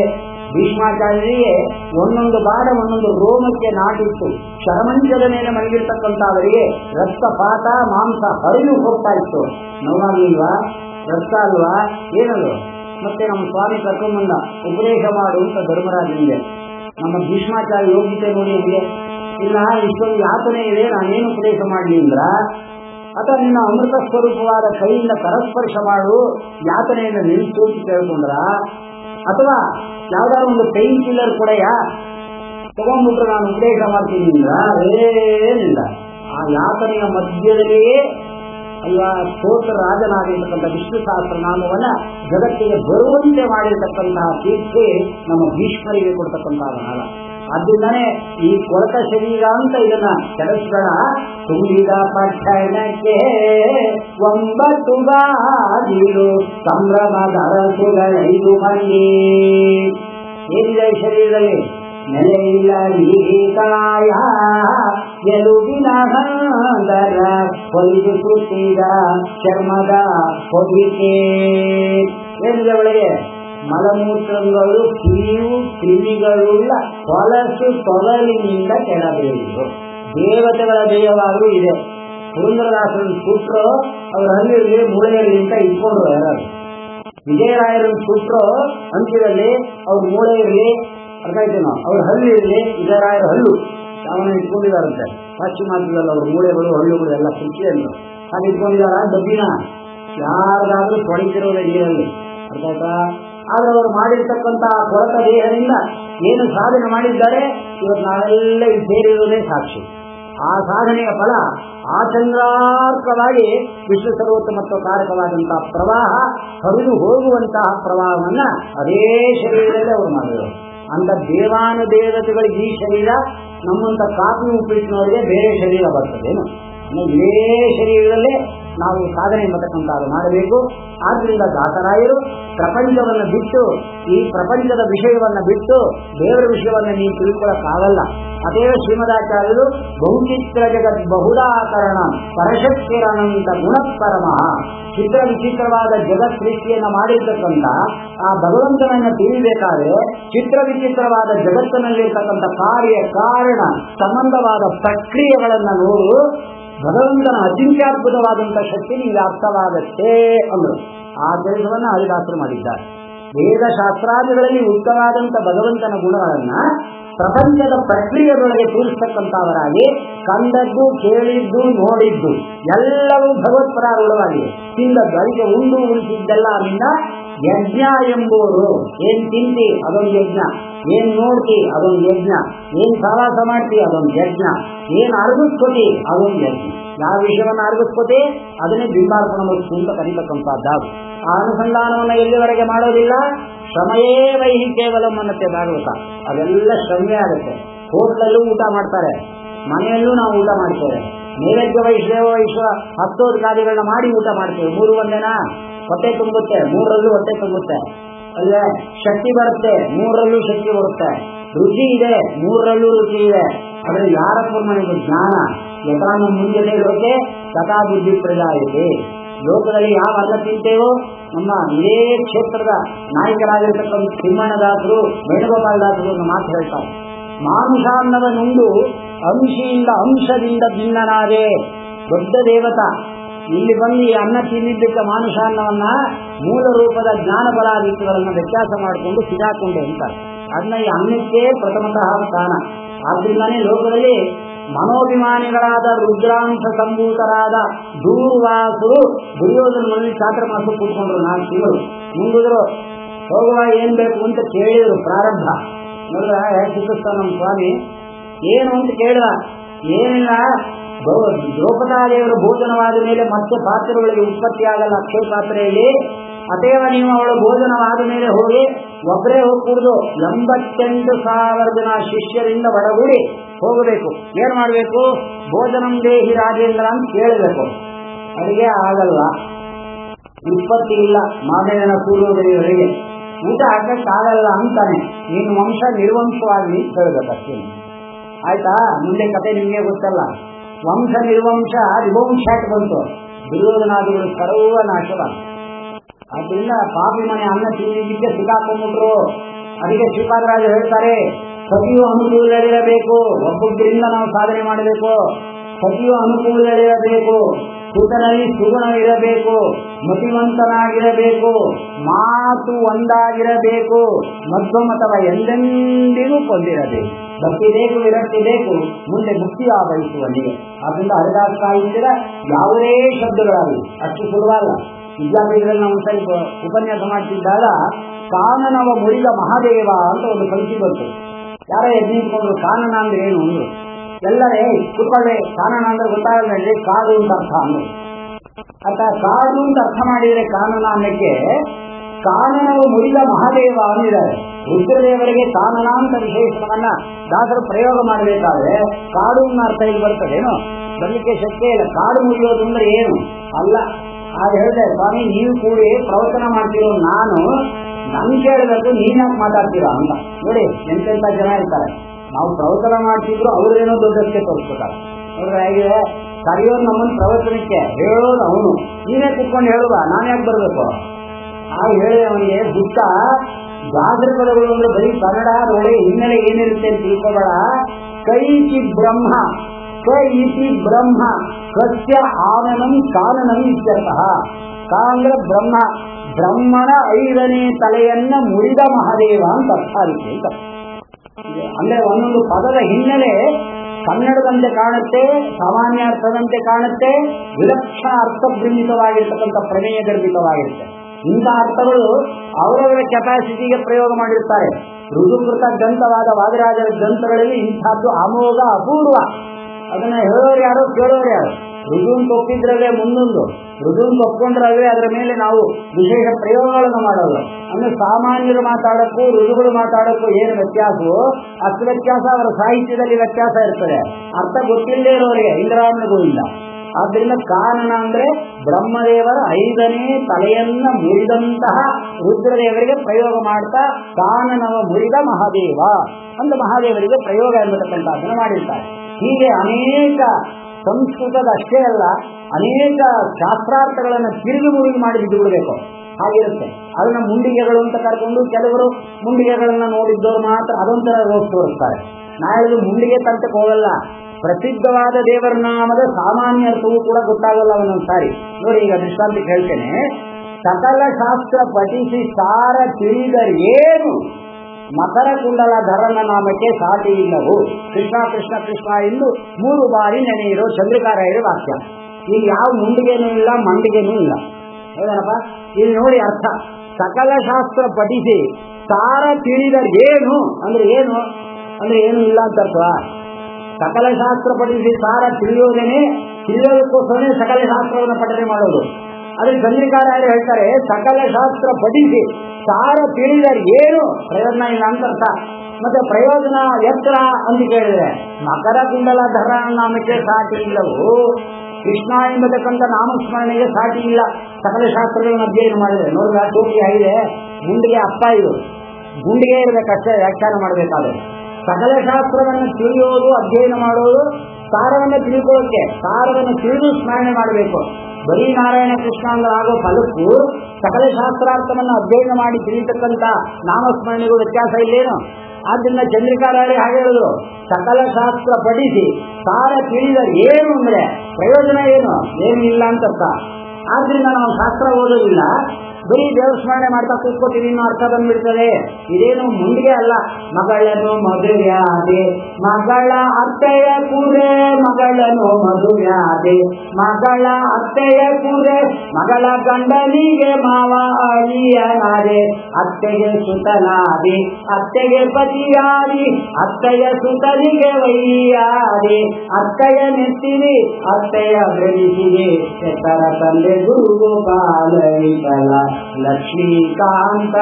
ಭೀಷ್ಮಾಚಾರ್ಯರಿಗೆ ಒಂದೊಂದು ಬಾಡ ಒಂದೊಂದು ರೋಮಕ್ಕೆ ನಾಟಿತ್ತು ಚರಮಂಚದ ಮೇಲೆ ಮಲಗಿರ್ತಕ್ಕಂಥ ಅವರಿಗೆ ರಕ್ತಪಾತ ಮಾಂಸ ಹರಿದು ಹೋಗ್ತಾ ಇತ್ತು ನೋವಾಗ್ಲಿಲ್ವಾ ರಕ್ತ ಅಲ್ವಾ ಏನದು ಮತ್ತೆ ನಮ್ಮ ಸ್ವಾಮಿ ಕರ್ಕೊಂಬಂದ ಉಪದೇಶ ಮಾಡು ಅಂತ ಧರ್ಮರಾಜನಿಗೆ ನಮ್ಮ ಭೀಷ್ಮಾಚಾರ್ಯ ಯೋಗ್ಯತೆ ನೋಡಿ ಹೀಗೆ ಇಲ್ಲ ಇಷ್ಟೊಂದು ಯಾತನೆ ಇದೆ ನಾನೇನು ಉಪದೇಶ ಮಾಡಲಿ ಅಂದ್ರ ಅಥವಾ ನಿನ್ನ ಅಮೃತ ಸ್ವರೂಪವಾದ ಕೈಯಿಂದ ಕರಸ್ಪರ್ಶ ಮಾಡು ಯಾತನೆಯನ್ನು ನಿಲ್ಲಿಸು ಅಂತ ಕೇಳ್ಕೊಂಡ್ರ ಅಥವಾ ಯಾವ್ದಾದ್ರು ಒಂದು ಪೈನ್ ಕಿಲ್ಲರ್ ಕೊಡೆಯ ತಗೊಂಡ್ಬಿಟ್ರೆ ನಾನು ಉಪದೇಶ ಮಾಡ್ತೀನಿ ಅಂದ್ರ ಏನಿಲ್ಲ ಆ ಯಾತನೆಯ ಮಧ್ಯದಲ್ಲಿಯೇ ಅಲ್ವಾ ಸ್ತೋತ್ರ ರಾಜನಾಗಿರ್ತಕ್ಕಂಥ ವಿಷ್ಣು ಸಹಸ್ರ ನಾಮವನ್ನ ಜಗತ್ತಿಗೆ ಬರುವಂತೆ ಮಾಡಿರ್ತಕ್ಕಂತಹ ಕೀರ್ತಿ ನಮ್ಮ ಭೀಷ್ಮರಿಗೆ ಕೊಡ್ತಕ್ಕಂತಹ ಕಾಲ ಆದ್ರಿಂದಾನೆ ಈ ಕೊಳತ ಶರೀರ ಅಂತ ಇದನ್ನ ಕೆಲಸಗಳ ತುಂಬಿದ ಪಟ್ಟಣಕ್ಕೆ ಒಂಬತ್ತು ಬಾಗಿಲು ಸಂಭ್ರಮದ ಅರಸುಗಳೈದು ಮಂದಿ ಏನಿದೆ ಈ ಶರೀರದಲ್ಲಿ ನೆಲೆಯಿಲ್ಲ ಈ ಕಾಯ ಎಲುಬಿನ ಗಂಧರ ಹೊಲಿದು ಸುತ್ತಿದ ಚರ್ಮದ ಹೊದಿಕೆ ಏನಿದೆ ಒಳಗೆ ಮಲಮೂತ್ರಗಳು ಕಿರಿಯು ಕ್ರಿಮಿಗಳುಳ್ಳ ಹೊಲಸು ತೊಲಲಿನಿಂದ ಕೆಳಬೇರು ದೇವತೆಗಳ ದೇಹವಾದರೂ ಇದೆ ಪುರಂದರದಾಸರನ್ನು ಸುಟ್ರು ಅವ್ರ ಹಲ್ಲಿರಲಿ ಮೂಳೆಯಲ್ಲಿ ಅಂತ ಇಟ್ಕೊಂಡ್ರು ಯಾರು ವಿಜಯರಾಯರನ್ನು ಸುಟ್ರು ಅಂತ್ಯದಲ್ಲಿ ಅವ್ರ ಮೂಳೆ ಇರಲಿ ಅರ್ಥ ಆಯ್ತೇನೋ ಅವ್ರ ಹಲ್ಲು ಇರಲಿ ವಿಜಯರಾಯರ ಹಲ್ಲು ಅವನ್ನ ಇಟ್ಕೊಂಡಿದಾರಂತೆ ಪಾಶ್ಚಿಮಾತ್ಯದಲ್ಲಿ ಅವ್ರ ಮೂಳೆಗಳು ಹಳ್ಳುಗಳು ಎಲ್ಲ ಸುಚ್ಚಿ ಅಂದ್ರು ಹಾಗೆ ಇಟ್ಕೊಂಡಿದಾರ ಡಬ್ಬಿನ ಯಾರಿಗಾದ್ರೂ ತೊಡಗಿರೋದೇ ನೀರಲ್ಲಿ ಅರ್ಥ ಆಯ್ತಾ ಆದ್ರೆ ಅವರು ಮಾಡಿರ್ತಕ್ಕಂಥ ಕೊಳತ ದೇಹದಿಂದ ಏನು ಸಾಧನೆ ಮಾಡಿದ್ದಾರೆ ಇವತ್ತು ನಾವೆಲ್ಲ ಇಲ್ಲಿ ಸೇರಿರೋದೇ ಸಾಕ್ಷಿ ಆ ಸಾಧನೆಯ ಫಲ ಆ ಚಂದ್ರಾರ್ಕವಾಗಿ ವಿಶ್ವ ಸರ್ವೋತ್ತಮತ್ವ ಕಾರಕವಾದಂತಹ ಪ್ರವಾಹ ಹರಿದು ಹೋಗುವಂತಹ ಪ್ರವಾಹವನ್ನ ಅದೇ ಶರೀರದಲ್ಲಿ ಅವರು ಮಾಡಿದರು ಅಂತ ದೇವಾನು ದೇವತೆಗಳಿಗೆ ಈ ಶರೀರ ನಮ್ಮಂತ ಕಾಪಿ ಉಪ್ಪಿಟ್ಟಿನವರಿಗೆ ಬೇರೆ ಶರೀರ ಬರ್ತದೇನು ಇದೇ ಶರೀರದಲ್ಲೇ ನಾವು ಸಾಧನೆ ಎಂಬತಕ್ಕಂಥದ್ದು ಮಾಡಬೇಕು ಆದ್ರಿಂದ ದಾಸರಾಯರು ಪ್ರಪಂಚವನ್ನು ಬಿಟ್ಟು ಈ ಪ್ರಪಂಚದ ವಿಷಯವನ್ನ ಬಿಟ್ಟು ದೇವರ ವಿಷಯವನ್ನ ನೀವು ತಿಳ್ಕೊಳ್ಳಕ್ಕಾಗಲ್ಲ ಅದೇ ಶ್ರೀಮದಾಚಾರ್ಯರು ಬಹುಚಿತ್ರ ಜಗತ್ ಬಹುದಾಕರಣ ಪರಶಕ್ತಿರನಂತ ಗುಣಪರಮ ಚಿತ್ರ ವಿಚಿತ್ರವಾದ ಜಗತ್ ಸೃಷ್ಟಿಯನ್ನ ಮಾಡಿರ್ತಕ್ಕಂಥ ಆ ಭಗವಂತನನ್ನ ತಿಳಿಬೇಕಾದ್ರೆ ಚಿತ್ರ ವಿಚಿತ್ರವಾದ ಜಗತ್ತಿನಲ್ಲಿರ್ತಕ್ಕಂಥ ಕಾರ್ಯ ಕಾರಣ ಸಂಬಂಧವಾದ ಪ್ರಕ್ರಿಯೆಗಳನ್ನ ನೋಡು ಭಗವಂತನ ಅಚಿಂತ್ಯಾದ್ಭುತವಾದಂತಹ ಶಕ್ತಿ ನಿಮಗೆ ಅರ್ಥವಾಗತ್ತೆ ಅಂದರು ಆ ಕೆಲಸವನ್ನ ಹರಿದಾಸರು ಮಾಡಿದ್ದಾರೆ ವೇದಶಾಸ್ತ್ರಾದಿಗಳಲ್ಲಿ ಉತ್ತವಾದಂಥ ಭಗವಂತನ ಗುಣಗಳನ್ನ ಪ್ರಪಂಚದ ಪ್ರಕ್ರಿಯೆಯೊಳಗೆ ತೋರಿಸ್ತಕ್ಕಂಥವರಾಗಿ ಕಂಡದ್ದು ಕೇಳಿದ್ದು ನೋಡಿದ್ದು ಎಲ್ಲವೂ ಭಗವತ್ಪರಾರೂಢವಾಗಿದೆ ತಿಂದದ್ದು ಅದಕ್ಕೆ ಉಂಡು ಉಳಿಸಿದ್ದೆಲ್ಲ ನಿಂದ ಯಜ್ಞ ಎಂಬುವರು ಏನ್ ತಿಂತಿ ಅದೊಂದು ಯಜ್ಞ ಏನ್ ನೋಡ್ತಿ ಅದೊಂದು ಯಜ್ಞ ಏನ್ ಸಹವಾಸ ಮಾಡ್ತಿ ಅದೊಂದು ಯಜ್ಞ ಏನ್ ಅರ್ಗಿಸ್ಕೊತಿ ಅದೊಂದು ಯಜ್ಞ ಯಾವ ವಿಷಯವನ್ನ ಅರ್ಗಿಸ್ಕೊತಿ ಅದನ್ನೇ ಬಿಂಬಾರ್ಪಣ ವಸ್ತು ಅಂತ ಕರೀತಕ್ಕಂಥದ್ದು ಆ ಅನುಸಂಧಾನವನ್ನ ಎಲ್ಲಿವರೆಗೆ ಮಾಡೋದಿಲ್ಲ ಶ್ರಮಯೇ ವೈಹಿ ಕೇವಲ ಮನ್ನತೆ ಭಾಗವತ ಅದೆಲ್ಲ ಶ್ರಮವೇ ಆಗುತ್ತೆ ಹೋಟ್ಲಲ್ಲೂ ಊಟ ಮಾಡ್ತಾರೆ ಮನೆಯಲ್ಲೂ ನಾವು ಊಟ ಮಾಡ್ತೇವೆ ನೈವೇದ್ಯ ವೈಷ್ಣವ ವೈಶ್ವ ಹತ್ತೋದ್ಗಾದಿಗಳನ್ನ ಮಾಡಿ ಊಟ ಮಾಡ್ತೇವೆ ಮೂರು ಒಂದೇನಾ ಹೊಟ್ಟೆ ತುಂಬುತ್ತೆ ಮೂರರಲ್ಲೂ ಹೊಟ್ಟೆ ತುಂಬುತ್ತೆ ಅಲ್ಲೇ ಶಕ್ತಿ ಬರುತ್ತೆ ಮೂರರಲ್ಲೂ ಶಕ್ತಿ ಬರುತ್ತೆ ರುಚಿ ಇದೆ ಮೂರರಲ್ಲೂ ರುಚಿ ಇದೆ ಆದ್ರೆ ಯಾರ ಪೂರ್ಣನಿಗೆ ಜ್ಞಾನ ಯಥಾ ನಮ್ಮ ಮುಂದೆ ಲೋಕೆ ತಥಾ ಬುದ್ಧಿ ಪ್ರಜಾಯಿದೆ ಲೋಕದಲ್ಲಿ ಯಾವ ಅನ್ನ ತಿಂತೇವೋ ನಮ್ಮ ಇದೇ ಕ್ಷೇತ್ರದ ನಾಯಕರಾಗಿರ್ತಕ್ಕಂಥ ತಿಮ್ಮಣ್ಣದಾಸರು ವೇಣುಗೋಪಾಲದಾಸರು ಒಂದು ಮಾತು ಹೇಳ್ತಾರೆ ಮಾಂಸಾನ್ನವನ್ನುಂಡು ಅಂಶಿಯಿಂದ ಅಂಶದಿಂದ ಭಿನ್ನನಾದೆ ದೊಡ್ಡ ದೇವತಾ ಇಲ್ಲಿ ಬಂದು ಈ ಅನ್ನ ತಿಂದಿದ್ದಕ್ಕೆ ಮಾನುಷಾನ್ನವನ್ನ ಮೂಲ ರೂಪದ ಜ್ಞಾನ ಬಲಾದಿತ್ಯಗಳನ್ನ ವ್ಯತ್ಯಾಸ ಮಾಡಿಕೊಂಡು ಸಿಗಾಕೊಂಡೆ ಅಂತಾರೆ ಅದನ್ನ ಈ ಅನ್ನಕ್ಕೆ ಪ್ರಥಮತಃ ಸ್ಥಾನ ಆದ್ರಿಂದಾನೇ ಲೋಕದಲ್ಲಿ ಮನೋಭಿಮಾನಿಗಳಾದ ರುದ್ರಾಂಶ ಸಂಭೂತರಾದ ದೂರ್ವಾಸರು ದುರ್ಯೋಧನ ಮನೆ ಚಾತ್ರಮಾಸ ಕೂತ್ಕೊಂಡ್ರು ನಾಲ್ಕು ತಿಂಗಳು ಮುಂದಿದ್ರು ಹೋಗುವ ಏನ್ ಬೇಕು ಅಂತ ಕೇಳಿದ್ರು ಪ್ರಾರಂಭ ನೋಡ್ರ ಚಿಕಿತ್ಸ ನಮ್ಮ ಸ್ವಾಮಿ ಏನು ಅಂತ ಕೇಳಿದ ಏನಿಲ್ಲ ದ್ರೌಪದಾದೇವರು ಭೋಜನವಾದ ಮೇಲೆ ಮತ್ತೆ ಪಾತ್ರೆಗಳಿಗೆ ಉತ್ಪತ್ತಿ ಆಗಲ್ಲ ಅಕ್ಷಯ ಪಾತ್ರೆಯಲ್ಲಿ ಅತೇವ ನೀವು ಅವಳ ಭೋಜನವಾದ ಮೇಲೆ ಹೋಗಿ ಒಬ್ಬರೇ ಹೋಗಿ ಕುಡಿದು ಎಂಬತ್ತೆಂಟು ಸಾವಿರ ಜನ ಶಿಷ್ಯರಿಂದ ಒಡಗೂಡಿ ಹೋಗಬೇಕು ಏನ್ ಮಾಡಬೇಕು ಭೋಜನಂ ದೇಹಿ ರಾಜೇಂದ್ರ ಅಂತ ಕೇಳಬೇಕು ಅಡಿಗೆ ಆಗಲ್ಲ ಉತ್ಪತ್ತಿ ಇಲ್ಲ ಮಾದೇವನ ಪೂರ್ವದವರಿಗೆ ಊಟ ಹಾಕಕ್ಕಾಗಲ್ಲ ಅಂತಾನೆ ನಿನ್ನ ವಂಶ ನಿರ್ವಂಶವಾಗಲಿ ಅಂತ ಹೇಳ್ಬೇಕಷ್ಟೇ ಆಯ್ತಾ ಮುಂದೆ ಕತೆ ನಿಮಗೆ ಗೊತ್ತಲ್ಲ ವಂಶ ನಿರ್ವಂಶ ರಿವಂಶಾಟ್ ಬಂತು ದುರ್ಯೋಧನಾದಿಗಳು ಸರ್ವ ನಾಶವಾದ ಅದರಿಂದ ಪಾಪಿ ಮನೆ ಅನ್ನ ತಿಂದಿದ್ದಕ್ಕೆ ಸಿಗಾಕೊಂಡ್ಬಿಟ್ರು ಅದಕ್ಕೆ ಶ್ರೀಪಾದರಾಜರು ಹೇಳ್ತಾರೆ ಸತಿಯು ಅನುಕೂಲದಲ್ಲಿರಬೇಕು ಒಬ್ಬೊಬ್ಬರಿಂದ ನಾವು ಸಾಧನೆ ಮಾಡಬೇಕು ಸತಿಯು ಅನುಕೂಲದಲ್ಲಿರಬೇಕು ಸುತನಲ್ಲಿ ಸುಗುಣ ಇರಬೇಕು ಮತಿವಂತನಾಗಿರಬೇಕು ಮಾತು ಒಂದಾಗಿರಬೇಕು ಮಧ್ವಮತವ ಎಂದೆಂದಿಗೂ ಕೊಂದಿರಬೇಕು ಭಕ್ತಿ ಬೇಕು ವಿರಕ್ತಿ ಬೇಕು ಮುಂದೆ ಮುಕ್ತಿ ಬಯಸುವಲ್ಲಿಗೆ ಆದ್ರಿಂದ ಹರಿದಾಸ ಸಾಹಿತ್ಯದ ಯಾವುದೇ ಶಬ್ದಗಳಾಗಲಿ ಅಷ್ಟು ಸುಲಭಲ್ಲ ವಿದ್ಯಾಪೀಠದಲ್ಲಿ ನಾವು ಒಂದ್ಸರಿ ಉಪನ್ಯಾಸ ಮಾಡ್ತಿದ್ದಾಗ ಕಾನನವ ಮುಳಿದ ಮಹಾದೇವ ಅಂತ ಒಂದು ಕಲಿಸಿ ಬಂತು ಯಾರೋ ಎದ್ದು ನಿಂತ್ಕೊಂಡ್ರು ಕಾನನ ಅಂದ್ರೆ ಏನು ಅಂದ್ರು ಎಲ್ಲರೇ ಕುತ್ಕೊಳ್ಳೆ ಕಾನನ ಅಂದ್ರೆ ಗೊತ್ತಾಗಲ್ಲ ಕಾಡು ಅಂತ ಅರ್ಥ ಅಂದ್ರು ಅರ್ಥ ಕಾಡು ಅಂತ ಅರ್ಥ ಮಾಡಿದರೆ ಕಾನನ ಅನ್ನಕ್ಕೆ ಕಾನನವು ಮುರಿದ ಮಹಾದೇವ ಅಂದಿದ್ದಾರೆ ರುದ್ರದೇವರಿಗೆ ಕಾನನ ಅಂತ ವಿಶೇಷಣವನ್ನ ದಾಸರು ಪ್ರಯೋಗ ಮಾಡಬೇಕಾದ್ರೆ ಕಾಡು ಅನ್ನೋ ಅರ್ಥ ಇಲ್ಲಿ ಬರ್ತದೇನೋ ಬರ್ಲಿಕ್ಕೆ ಶಕ್ತಿ ಇಲ್ಲ ಕಾಡು ಮುರಿಯೋದು ಅಂದ್ರೆ ಏನು ಅಲ್ಲ ಆಗ ಹೇಳಿದೆ ಸ್ವಾಮಿ ನೀವು ಕೂಡಿ ಪ್ರವಚನ ಮಾಡ್ತಿರೋ ನಾನು ನನ್ ಕೇಳಬೇಕು ನೀನ್ಯಾಕೆ ಮಾತಾಡ್ತೀರಾ ಅಂತ ನೋಡಿ ಎಂತೆಂತ ಜನ ಇರ್ತಾರೆ ನಾವು ಪ್ರವಚನ ಮಾಡ್ತಿದ್ರು ಅವ್ರೇನೋ ದೊಡ್ಡಕ್ಕೆ ತೋರಿಸ್ಕೊತಾರೆ ನೋಡ್ರೆ ಹೇಗೆ ಕರೆಯೋದು ನಮ್ಮನ್ನ ಪ್ರವಚನಕ್ಕೆ ಹೇಳೋದು ಅವನು ನೀನೇ ಕುತ್ಕೊಂಡು ಹೇಳುವ ನಾನು ಯಾಕೆ ಬರ್ಬೇಕು ಆಗ ಹೇಳಿ ಅವನಿಗೆ ಬುದ್ಧ ದಾಸರ ಪದಗಳು ಅಂದ್ರೆ ಬರೀ ಕನ್ನಡ ನೋಡಿ ಹಿನ್ನೆಲೆ ಏನಿರುತ್ತೆ ಅಂತ ತಿಳ್ಕೊಬೇಡ ಕೈಚಿ ಬ್ರಹ್ಮ ಕ ಇತಿ ಬ್ರಹ್ಮ ಸತ್ಯ ಆನನಂ ಕಾನನಂ ಇತ್ಯರ್ಥಃ ಕಾ ಅಂದ್ರೆ ಬ್ರಹ್ಮ ಬ್ರಹ್ಮನ ಐದನೇ ತಲೆಯನ್ನ ಮುರಿದ ಮಹಾದೇವ ಅಂತ ಅರ್ಥ ಅದಕ್ಕೆ ಅಂತ ಅಂದ್ರೆ ಒಂದೊಂದು ಪದದ ಹಿನ್ನೆಲೆ ಕನ್ನಡದಂತೆ ಕಾಣುತ್ತೆ ಸಾಮಾನ್ಯ ಅರ್ಥದಂತೆ ಕಾಣುತ್ತೆ ವಿಲಕ್ಷಣ ಅರ್ಥಬೃಂದಿತವಾಗಿರ್ತಕ್ಕಂಥ ಪ್ರಮೇಯ ಗರ್ಭಿತವಾಗಿರುತ್ತೆ ಇಂಥ ಅರ್ಥಗಳು ಅವರವರ ಕೆಪಾಸಿಟಿಗೆ ಪ್ರಯೋಗ ಮಾಡಿರ್ತಾರೆ ಋತುಕೃತ ಗ್ರಂಥವಾದ ವಾದಿರಾಜರ ಗ್ರಂಥಗಳಲ್ಲಿ ಇಂಥದ್ದು ಅಮೋಘ ಅಪೂರ್ವ ಅದನ್ನ ಹೇಳೋರು ಯಾರು ಕೇಳೋರು ಯಾರು ಋತುನ್ ಒಪ್ಪಿದ್ರಲ್ಲೇ ಮುಂದೊಂದು ಋತುನ್ ಒಪ್ಕೊಂಡ್ರಲ್ವೇ ಅದರ ಮೇಲೆ ನಾವು ವಿಶೇಷ ಪ್ರಯೋಗಗಳನ್ನು ಮಾಡೋದು ಅಂದ್ರೆ ಸಾಮಾನ್ಯರು ಮಾತಾಡಕ್ಕೂ ಋತುಗಳು ಮಾತಾಡಕ್ಕೂ ಏನು ವ್ಯತ್ಯಾಸವೋ ಅಷ್ಟು ವ್ಯತ್ಯಾಸ ಅವರ ಸಾಹಿತ್ಯದಲ್ಲಿ ವ್ಯತ್ಯಾಸ ಇರ್ತದೆ ಅರ್ಥ ಗೊತ್ತಿಲ್ಲದೆ ಇರೋರಿಗೆ ಇಂದ್ರಾವಣಗೂ ಇಲ್ಲ ಆದ್ರಿಂದ ಕಾನನ ಅಂದ್ರೆ ಬ್ರಹ್ಮದೇವರ ಐದನೇ ತಲೆಯನ್ನ ಮುರಿದಂತಹ ರುದ್ರದೇವರಿಗೆ ಪ್ರಯೋಗ ಮಾಡ್ತಾ ಕಾನನವ ಮುರಿದ ಮಹಾದೇವ ಅಂತ ಮಹಾದೇವರಿಗೆ ಪ್ರಯೋಗ ಎಂಬತಕ್ಕಂಥದ್ದನ್ನು ಮಾಡಿರ್ತಾರೆ ಹೀಗೆ ಅನೇಕ ಸಂಸ್ಕೃತದ ಅಷ್ಟೇ ಅಲ್ಲ ಅನೇಕ ಶಾಸ್ತ್ರಾರ್ಥಗಳನ್ನು ತಿರುಗಿ ಮುರುಗಿ ಮಾಡಿ ಬಿದ್ದು ಬಿಡಬೇಕು ಹಾಗಿರುತ್ತೆ ಅದನ್ನ ಮುಂಡಿಗೆಗಳು ಅಂತ ಕರ್ಕೊಂಡು ಕೆಲವರು ಮುಂಡಿಗೆಗಳನ್ನ ನೋಡಿದ್ದವರು ಮಾತ್ರ ಅದೊಂಥರ ರೋಗ ತೋರಿಸ್ತಾರೆ ನಾ ಹೇಳಿದ್ರು ಮುಂಡಿಗೆ ತಂಟಕ್ಕೆ ಹೋಗಲ್ಲ ಪ್ರಸಿದ್ಧವಾದ ದೇವರ ನಾಮದ ಸಾಮಾನ್ಯ ಅರ್ಥವೂ ಕೂಡ ಗೊತ್ತಾಗಲ್ಲ ಒಂದೊಂದು ಸಾರಿ ನೋಡಿ ಈಗ ದೃಷ್ಟಾಂತಕ್ಕೆ ಹೇಳ್ತೇನೆ ಸಕಲ ಶಾಸ್ತ್ರ ಪಠಿಸಿ ಸಾರ ತಿಳಿದರೇನು ಮಕರ ಕುಂಡಲ ಧರನ ನಾಮಕ್ಕೆ ಸಾಟಿ ಇಲ್ಲವು ಕೃಷ್ಣ ಕೃಷ್ಣ ಕೃಷ್ಣ ಎಂದು ಮೂರು ಬಾರಿ ನೆನೆಯಿರೋ ಚಂದ್ರಿಕಾರಾಯರ ವಾಕ್ಯ ಇಲ್ಲಿ ಯಾವ ಮುಂಡಿಗೆನೂ ಇಲ್ಲ ಮಂಡಿಗೆನೂ ಇಲ್ಲ ಹೌದನಪ್ಪ ಇಲ್ಲಿ ನೋಡಿ ಅರ್ಥ ಸಕಲ ಶಾಸ್ತ್ರ ಪಠಿಸಿ ಸಾರ ತಿಳಿದರ್ ಏನು ಅಂದ್ರೆ ಏನು ಅಂದ್ರೆ ಏನು ಇಲ್ಲ ಅಂತ ಅರ್ಥವಾ ಸಕಲ ಶಾಸ್ತ್ರ ಪಠಿಸಿ ಸಾರ ತಿಳಿಯೋದೇನೆ ತಿಳಿಯೋದಕ್ಕೋಸ್ಕರನೇ ಸಕಲ ಶಾಸ್ತ್ರವನ್ನು ಪಠನೆ ಮಾಡೋದು ಅದ್ರ ಚಂದ್ರಿಕಾರಾಯರು ಹೇಳ್ತಾರೆ ಸಕಲ ಶಾಸ್ತ್ರ ಪಠಿಸಿ ಸಾರ ತಿಳಿದರ್ ಏನು ಪ್ರಯೋಜನ ಇಲ್ಲ ಅಂತ ಅರ್ಥ ಮತ್ತೆ ಪ್ರಯೋಜನ ಎತ್ತರ ಅಂತ ಕೇಳಿದ್ರೆ ಮಕರ ಕುಂಡಲ ಧರ ನಾಮಕ್ಕೆ ಸಾಟಿ ಇಲ್ಲವು ಕೃಷ್ಣ ಎಂಬತಕ್ಕಂಥ ನಾಮಸ್ಮರಣೆಗೆ ಸಾಟಿ ಇಲ್ಲ ಸಕಲ ಶಾಸ್ತ್ರಗಳನ್ನು ಅಧ್ಯಯನ ಮಾಡಿದ್ರೆ ನೋಡಿದ್ರೆ ಟೋಪಿ ಆಗಿದೆ ಗುಂಡಿಗೆ ಅಪ್ಪ ಇದು ಗುಂಡಿಗೆ ಇರಬೇಕಷ್ಟೇ ವ್ಯಾಖ್ಯಾನ ಮಾಡಬೇಕಾದ್ರೆ ಸಕಲ ಶಾಸ್ತ್ರವನ್ನು ತಿಳಿಯೋದು ಅಧ್ಯಯನ ಮಾಡೋದು ಸಾರವನ್ನು ತಿಳ್ಕೊಳ್ಳೋಕೆ ಸಾರವನ್ನು ತಿಳಿದು ಸ್ಮರಣೆ ಮಾಡಬೇಕು ಬರೀ ನಾರಾಯಣ ಕೃಷ್ಣ ಅಂದ್ರೆ ಆಗೋ ಫಲಕ್ಕೂ ಸಕಲ ಶಾಸ್ತ್ರಾರ್ಥವನ್ನು ಅಧ್ಯಯನ ಮಾಡಿ ತಿಳಿತಕ್ಕಂಥ ನಾಮಸ್ಮರಣೆಗೂ ವ್ಯತ್ಯಾಸ ಇಲ್ಲೇನು ಆದ್ರಿಂದ ಚಂದ್ರಿಕಾರಾಯರು ಹಾಗೆ ಹೇಳಿದ್ರು ಸಕಲ ಶಾಸ್ತ್ರ ಪಠಿಸಿ ಸಾರ ತಿಳಿದ ಏನು ಅಂದ್ರೆ ಪ್ರಯೋಜನ ಏನು ಏನು ಇಲ್ಲ ಅಂತ ಅರ್ಥ ಆದ್ರಿಂದ ನಾವು ಶಾಸ್ತ್ರ ಓದೋದಿಲ್ಲ ಬರೀ ದೇವಸ್ಮರಣೆ ಮಾಡ್ತಾ ಕೂತ್ಕೋತೀವಿ ಅನ್ನೋ ಅರ್ಥ ಬಂದ್ಬಿಡ್ತದೆ ಇದೇನು ಮುಂದಿಗೆ ಅಲ್ಲ ಮಗಳನ್ನು ಮದುವೆಯಾದೆ ಮಗಳ ಅತ್ತೆಯ ಕೂರೆ ಮಗಳನ್ನು ಮದುವೆಯಾದೆ ಮಗಳ ಅತ್ತೆಯ ಕೂರೆ ಮಗಳ ಗಂಡನಿಗೆ ಮಾವ ಅಳಿಯನಾದೆ ಅತ್ತೆಗೆ ಸುತನಾದಿ ಅತ್ತೆಗೆ ಪತಿಯಾದಿ ಅತ್ತೆಯ ಸುತನಿಗೆ ವೈಯಾದಿ ಅತ್ತೆಯ ನೆತ್ತಿರಿ ಅತ್ತೆಯ ಬೆಳೆಸಿದೆ ಎತ್ತರ ತಂದೆ ಗುರು ಗೋಪಾಲೈಕಲ ಲಕ್ಷ್ಮೀಕಾಂತ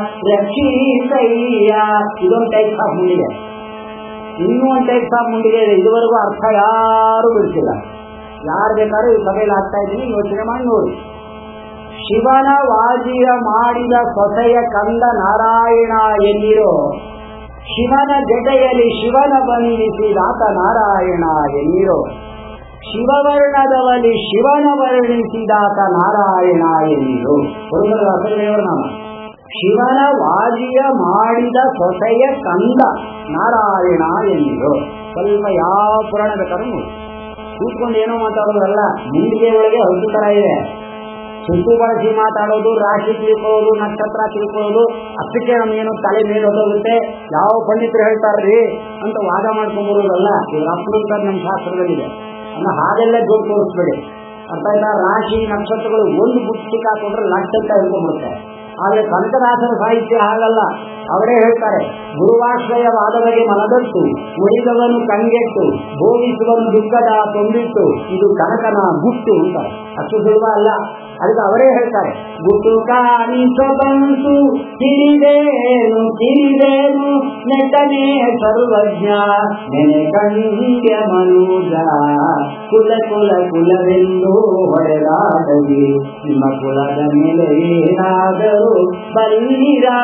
ಲಕ್ಷ್ಮೀಕಯ್ಯ ಇದೊಂದು ಟೈಪ್ ಆಫ್ ಮುಂಡಿಗೆ ಇನ್ನೂ ಒಂದು ಟೈಪ್ ಆಫ್ ಮುಂಡಿಗೆ ಇದೆ ಇದುವರೆಗೂ ಅರ್ಥ ಯಾರು ಬಿಡಿಸಿಲ್ಲ ಯಾರು ಬೇಕಾದ್ರೂ ಈ ಸಭೆಯಲ್ಲಿ ಆಗ್ತಾ ಇದ್ದೀನಿ ಯೋಚನೆ ಮಾಡಿ ನೋಡಿ ಶಿವನ ವಾಜಿಯ ಮಾಡಿದ ಸೊಸೆಯ ಕಂದ ನಾರಾಯಣ ಎನ್ನಿರೋ ಶಿವನ ಜಟೆಯಲ್ಲಿ ಶಿವನ ಬಂಧಿಸಿದಾತ ನಾರಾಯಣ ಎನ್ನಿರೋ ಶಿವವರ್ಣದವಲ್ಲಿ ಶಿವನ ವರ್ಣಿಸಿದಾತ ನಾರಾಯಣ ಎನ್ನಿರು ಪುರಂದರದಾಸದೇವರ ನಾಮ ಶಿವನ ವಾಜಿಯ ಮಾಡಿದ ಸೊಸೆಯ ಕಂದ ನಾರಾಯಣ ಎಂದು ಸ್ವಲ್ಪ ಯಾವ ಪುರಾಣ ಬೇಕಾದ್ರೂ ನೋಡಿ ಕೂತ್ಕೊಂಡು ಏನೋ ಮಾತಾಡೋದಲ್ಲ ಮುಂದಿಗೆ ಒಳಗೆ ಹೌದು ತರ ಇದೆ ಸುತ್ತು ಬಳಸಿ ಮಾತಾಡೋದು ರಾಶಿ ತಿಳ್ಕೊಳ್ಳೋದು ನಕ್ಷತ್ರ ತಿಳ್ಕೊಳ್ಳೋದು ಅಷ್ಟಕ್ಕೆ ನಮ್ಗೇನು ತಲೆ ಮೇಲೆ ಹೊದೋಗುತ್ತೆ ಯಾವ ಪಂಡಿತರು ಹೇಳ್ತಾರ್ರಿ ಅಂತ ವಾದ ಮಾಡ್ಕೊಂಡ್ಬರೋದಲ್ಲ ಇವ್ರ ಅಪ್ರೂಪ ನಮ್ಮ ಶಾಸ್ತ್ರದಲ್ಲಿದೆ ಅನ್ನ ಹಾಗೆಲ್ಲ ಜೋಡ್ ತೋರಿಸ್ಬೇಡಿ ಅರ್ಥ ಆಯ್ತಾ ರಾಶಿ ನಕ್ಷತ್ರಗಳು ಒಂದು ಬುಕ್ ಹಾಕೊಂಡ್ರೆ ಲಕ್ಷಕ್ಕ ಹಿಡ್ಕೊಂಡ್ಬಿಡುತ್ತೆ ಆದ್ರೆ ಕನಕದಾಸರ ಸಾಹಿತ್ಯ ಹಾಗಲ್ಲ ಅವರೇ ಹೇಳ್ತಾರೆ ಗುರುವಾಶ್ರಯವಾದವರಿಗೆ ಮನದಟ್ಟು ಉಳಿದವನು ಕಂಗೆಟ್ಟು ಬೋಧಿಸುವನು ದುಃಖದ ತೊಂದಿಟ್ಟು ಇದು ಕನಕನ ಗುಟ್ಟು ಅಂತಾರೆ ಅಷ್ಟು ಸುಲಭ ಅಲ್ಲ ಅದಕ್ಕೆ ಅವರೇ ಹೇಳ್ತಾರೆ ಗುಟ್ಟು ಕಾಣಿಸಬಂತು ತಿಳಿದೇನು ತಿಳಿದೇನು ನೆಟ್ಟನೆ ಸರ್ವಜ್ಞ ನೆನೆ ಕಂಡ್ಯ ಮನುಜ ಕುಲ ಕುಲ ಕುಲವೆಂದು ಹೊಡೆದಾಡಲಿ ನಿಮ್ಮ ಕುಲದ ಮೇಲೆ ಏನಾದರೂ ಬಲ್ಲಿರಾ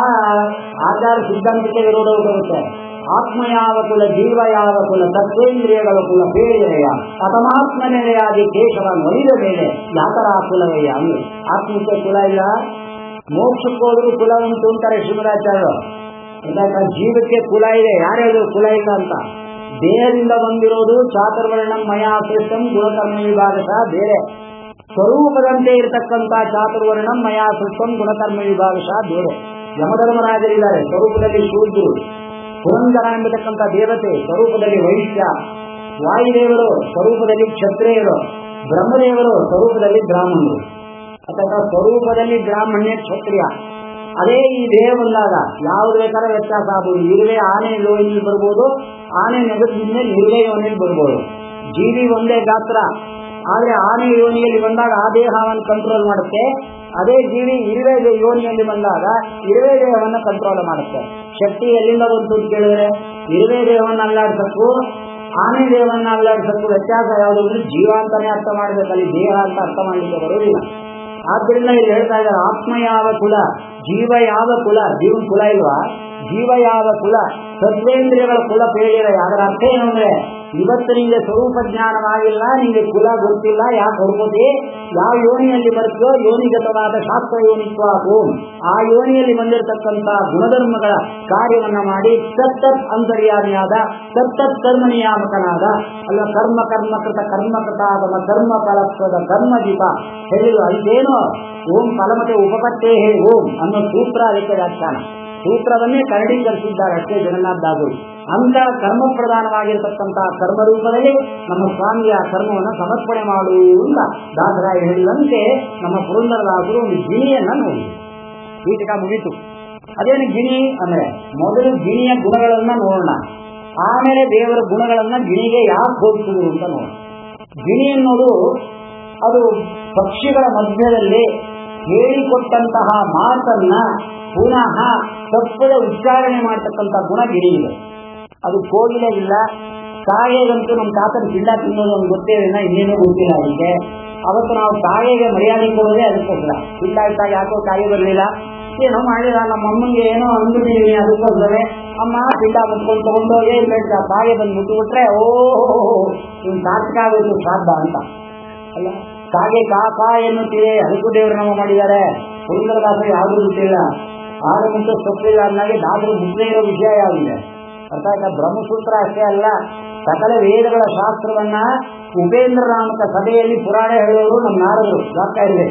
ಆಚಾರ ಸಿದ್ಧಾಂತಕ್ಕೆ ವಿರೋಧ ಬರುತ್ತೆ ಆತ್ಮ ಯಾವ ಕುಲ ಜೀವ ಯಾವ ಕುಲ ತತ್ವೇಂದ್ರಿಯಗಳ ಕುಲ ಬೇಳೆಯ ಪರಮಾತ್ಮ ನೆಲೆಯಾಗಿ ಕೇಶವ ಮರಿದ ಮೇಲೆ ಯಾತರ ಕುಲವಯ್ಯ ಅಂದ್ರೆ ಆತ್ಮಕ್ಕೆ ಕುಲ ಇಲ್ಲ ಮೋಕ್ಷಕ್ಕೆ ಹೋದ್ರು ಕುಲ ಉಂಟು ಅಂತಾರೆ ಶಿವರಾಚಾರ್ಯರು ಯಾಕಂದ್ರೆ ಜೀವಕ್ಕೆ ಕುಲ ಇದೆ ಯಾರು ಹೇಳಿದ್ರು ಕುಲ ಇಲ್ಲ ಅಂತ ದೇಹದಿಂದ ಬಂದಿರೋದು ಚಾತುರ್ವರ್ಣ ಮಯಾ ಸೃಷ್ಟಂ ಗುಣಕರ್ಮ ವಿಭಾಗದ ಬೇರೆ ಸ್ವರೂಪದಂತೆ ಇರತಕ್ಕಂತ ಚಾತುರ್ವರ್ಣ ಮಯಾ ಸೃಷ್ಟಂ ಗುಣಕರ್ಮ ವಿಭಾಗಶಃ ಬೇರೆ ಯಮಧರ್ಮರಾಜರಿದ್ದಾರೆ ಸ್ವರೂಪದಲ್ಲಿ ಶೂದ್ರರು ಪುರಂದರ ಎಂಬತಕ್ಕಂಥ ದೇವತೆ ಸ್ವರೂಪದಲ್ಲಿ ವೈಶ್ಯ ವಾಯುದೇವರು ಸ್ವರೂಪದಲ್ಲಿ ಕ್ಷತ್ರಿಯರು ಬ್ರಹ್ಮದೇವರು ಸ್ವರೂಪದಲ್ಲಿ ಬ್ರಾಹ್ಮಣರು ಅಥವಾ ಸ್ವರೂಪದಲ್ಲಿ ಬ್ರಾಹ್ಮಣ್ಯ ಕ್ಷತ್ರಿಯ ಅದೇ ಈ ದೇಹ ಬಂದಾಗ ಯಾವ್ದು ಬೇಕಾದ್ರೆ ವ್ಯತ್ಯಾಸ ಆಗ್ಬೋದು ಇರುವೆ ಆನೆ ಲೋಹಿನಲ್ಲಿ ಬರ್ಬೋದು ಆನೆ ನೆಗದಿಂದ ಇರುವೆ ಯೋನಿಯಲ್ಲಿ ಬರ್ಬೋದು ಜೀವಿ ಒಂದೇ ಗಾತ್ರ ಆದ್ರೆ ಆನೆ ಯೋನಿಯಲ್ಲಿ ಬಂದಾಗ ಆ ದೇಹವನ್ನು ಕಂಟ್ರೋಲ್ ಮಾಡುತ್ತೆ ಅದೇ ಜೀವಿ ಇರುವೆ ಯೋನಿಯಲ್ಲಿ ಬಂದಾಗ ಇರುವೆ ದೇಹವನ್ನು ಕಂಟ್ರೋಲ್ ಮಾಡುತ್ತೆ ಶಕ್ತಿ ಎಲ್ಲಿಂದ ಬಂತು ಅಂತ ಕೇಳಿದ್ರೆ ಇರುವೆ ದೇಹವನ್ನು ಅಲ್ಲಾಡ್ಸಕ್ಕೂ ಆನೆ ದೇಹವನ್ನು ಅಲ್ಲಾಡ್ಸಕ್ಕೂ ವ್ಯತ್ಯಾಸ ಯಾವುದು ಅಂದ್ರೆ ಜೀವ ಅಂತಾನೆ ಅರ್ಥ ಮಾಡ್ಬೇಕಲ್ಲಿ ದೇಹ ಅಂತ ಅರ್ಥ ಮಾಡ್ಲಿಕ್ಕೆ ಬರೋದಿಲ್ಲ ಆದ್ರಿಂದ ಇಲ್ಲಿ ಹೇಳ್ತಾ ಇದ್ದಾರೆ ಆತ್ಮ ಯಾವ ಕುಲ ಜೀವ ಯಾವ ಕುಲ ಜೀವನ್ ಕುಲ ಇಲ್ವಾ ಜೀವ ಯಾವ ಕುಲ ಸತ್ವೇಂದ್ರಿಯಗಳ ಕುಲ ಪೇಳಿರ ಅದರ ಅರ್ಥ ಏನು ಅಂದ್ರೆ ಇವತ್ತು ನಿಂಗೆ ಸ್ವರೂಪ ಜ್ಞಾನವಾಗಿಲ್ಲ ನಿಂಗೆ ಕುಲ ಗೊತ್ತಿಲ್ಲ ಯಾಕೆ ಹೊಡ್ಕೋತಿ ಯಾವ ಯೋನಿಯಲ್ಲಿ ಬರುತ್ತೋ ಯೋನಿಗತವಾದ ಶಾಸ್ತ್ರ ಯೋನಿತ್ವ ಓಂ ಆ ಯೋನಿಯಲ್ಲಿ ಬಂದಿರತಕ್ಕಂತ ಗುಣಧರ್ಮಗಳ ಕಾರ್ಯವನ್ನ ಮಾಡಿ ಸತ್ತತ್ ಅಂತರ್ಯಾಮಿಯಾದ ಸತ್ತತ್ ಕರ್ಮ ನಿಯಾಮಕನಾದ ಅಲ್ಲ ಕರ್ಮ ಕರ್ಮಕೃತ ಕರ್ಮಕೃತಾಗಮ ಕರ್ಮ ಫಲತ್ವದ ಕರ್ಮ ದೀಪ ಹೇಳಿದ್ರು ಅದೇನೋ ಓಂ ಫಲಮತೆ ಉಪಪತ್ತೇ ಹೇ ಓಂ ಅನ್ನೋ ಸೂತ್ರ ಅದಕ್ಕೆ ವ್ಯಾಖ್ಯಾನ ಸೂತ್ರವನ್ನೇ ಕರಡೀಕರಿಸಿದ್ದಾರೆ ಅಷ್ಟೇ ಜಗನ್ನಾಥದಾಸರು ಅಂತ ಕರ್ಮ ಪ್ರಧಾನವಾಗಿರತಕ್ಕಂತಹ ಕರ್ಮ ರೂಪದಲ್ಲಿ ನಮ್ಮ ಸ್ವಾಮಿಯ ಕರ್ಮವನ್ನು ಸಮರ್ಪಣೆ ಮಾಡು ಅಂತ ದಾಸರಾಯ ಹೇಳಿದಂತೆ ನಮ್ಮ ಪುರಂದರದಾಸರು ಒಂದು ಗಿಣಿಯನ್ನ ನೋಡಿ ಪೀಠಕ ಮುಗಿತು ಅದೇನು ಗಿಣಿ ಅಂದ್ರೆ ಮೊದಲು ಗಿಣಿಯ ಗುಣಗಳನ್ನ ನೋಡೋಣ ಆಮೇಲೆ ದೇವರ ಗುಣಗಳನ್ನ ಗಿಣಿಗೆ ಯಾಕೆ ಹೋಗ್ತಿದ್ರು ಅಂತ ನೋಡೋಣ ಗಿಣಿ ಅನ್ನೋದು ಅದು ಪಕ್ಷಿಗಳ ಮಧ್ಯದಲ್ಲಿ ಹೇಳಿಕೊಟ್ಟಂತಹ ಮಾತನ್ನ ಪುನಃ ತಪ್ಪದ ಉಚ್ಚಾರಣೆ ಮಾಡತಕ್ಕಂಥ ಗುಣ ಗಿಣಿ ಇದೆ ಅದು ಕೋಗಿಲೆ ಇಲ್ಲ ಕಾಗೆಗಂತೂ ನಮ್ಮ ತಾತನ ಪಿಂಡ ತಿನ್ನೋದು ಒಂದು ಗೊತ್ತೇ ಇಲ್ಲ ಇನ್ನೇನೂ ಗೊತ್ತಿಲ್ಲ ಅದಕ್ಕೆ ಅವತ್ತು ನಾವು ಕಾಗೆಗೆ ಮರ್ಯಾದೆ ಕೊಡೋದೇ ಅದಕ್ಕೋಸ್ಕರ ಪಿಂಡ ಇಟ್ಟಾಗ ಯಾಕೋ ಕಾಗೆ ಬರಲಿಲ್ಲ ಏನೋ ಮಾಡಿಲ್ಲ ನಮ್ಮ ಅಮ್ಮಂಗೆ ಏನೋ ಅಂದ್ಬಿಟ್ಟಿದೀನಿ ಅದಕ್ಕೋಸ್ಕರ ಅಮ್ಮ ಪಿಂಡ ಮುಟ್ಕೊಂಡು ತಗೊಂಡೋಗಿ ಬೇಡ ಕಾಗೆ ಬಂದು ಮುಟ್ಟುಬಿಟ್ರೆ ಓ ಇವ್ನು ಸಾರ್ಥಕ ಆಗೋದು ಶ್ರಾದ್ದ ಅಂತ ಅಲ್ಲ ಕಾಗೆ ಕಾ ಕಾ ಎನ್ನುತ್ತಿದೆ ಅದಕ್ಕೂ ದೇವರು ನಾಮ ಮಾಡಿದ್ದಾರೆ ಪುರಂದರದಾಸರು ಯಾವ್ದು ಗೊತ್ತಿಲ್ಲ ಆಗ ಮುಂಚೆ ಸೊಪ್ಪಿಲ್ಲ ಅಂದಾಗೆ ದಾಸರು ಮುದ್ದೆ ಇರೋ ವಿಷಯ ಯಾವಿದೆ ಅರ್ಥ ಆಯ್ತಾ ಬ್ರಹ್ಮಸೂತ್ರ ಅಷ್ಟೇ ಅಲ್ಲ ಸಕಲ ವೇದಗಳ ಶಾಸ್ತ್ರವನ್ನ ಉಪೇಂದ್ರ ನಾಮಕ ಸಭೆಯಲ್ಲಿ ಪುರಾಣ ಹೇಳೋರು ನಮ್ಮ ನಾರದರು ಜಾಗ್ತಾ ಇದೆ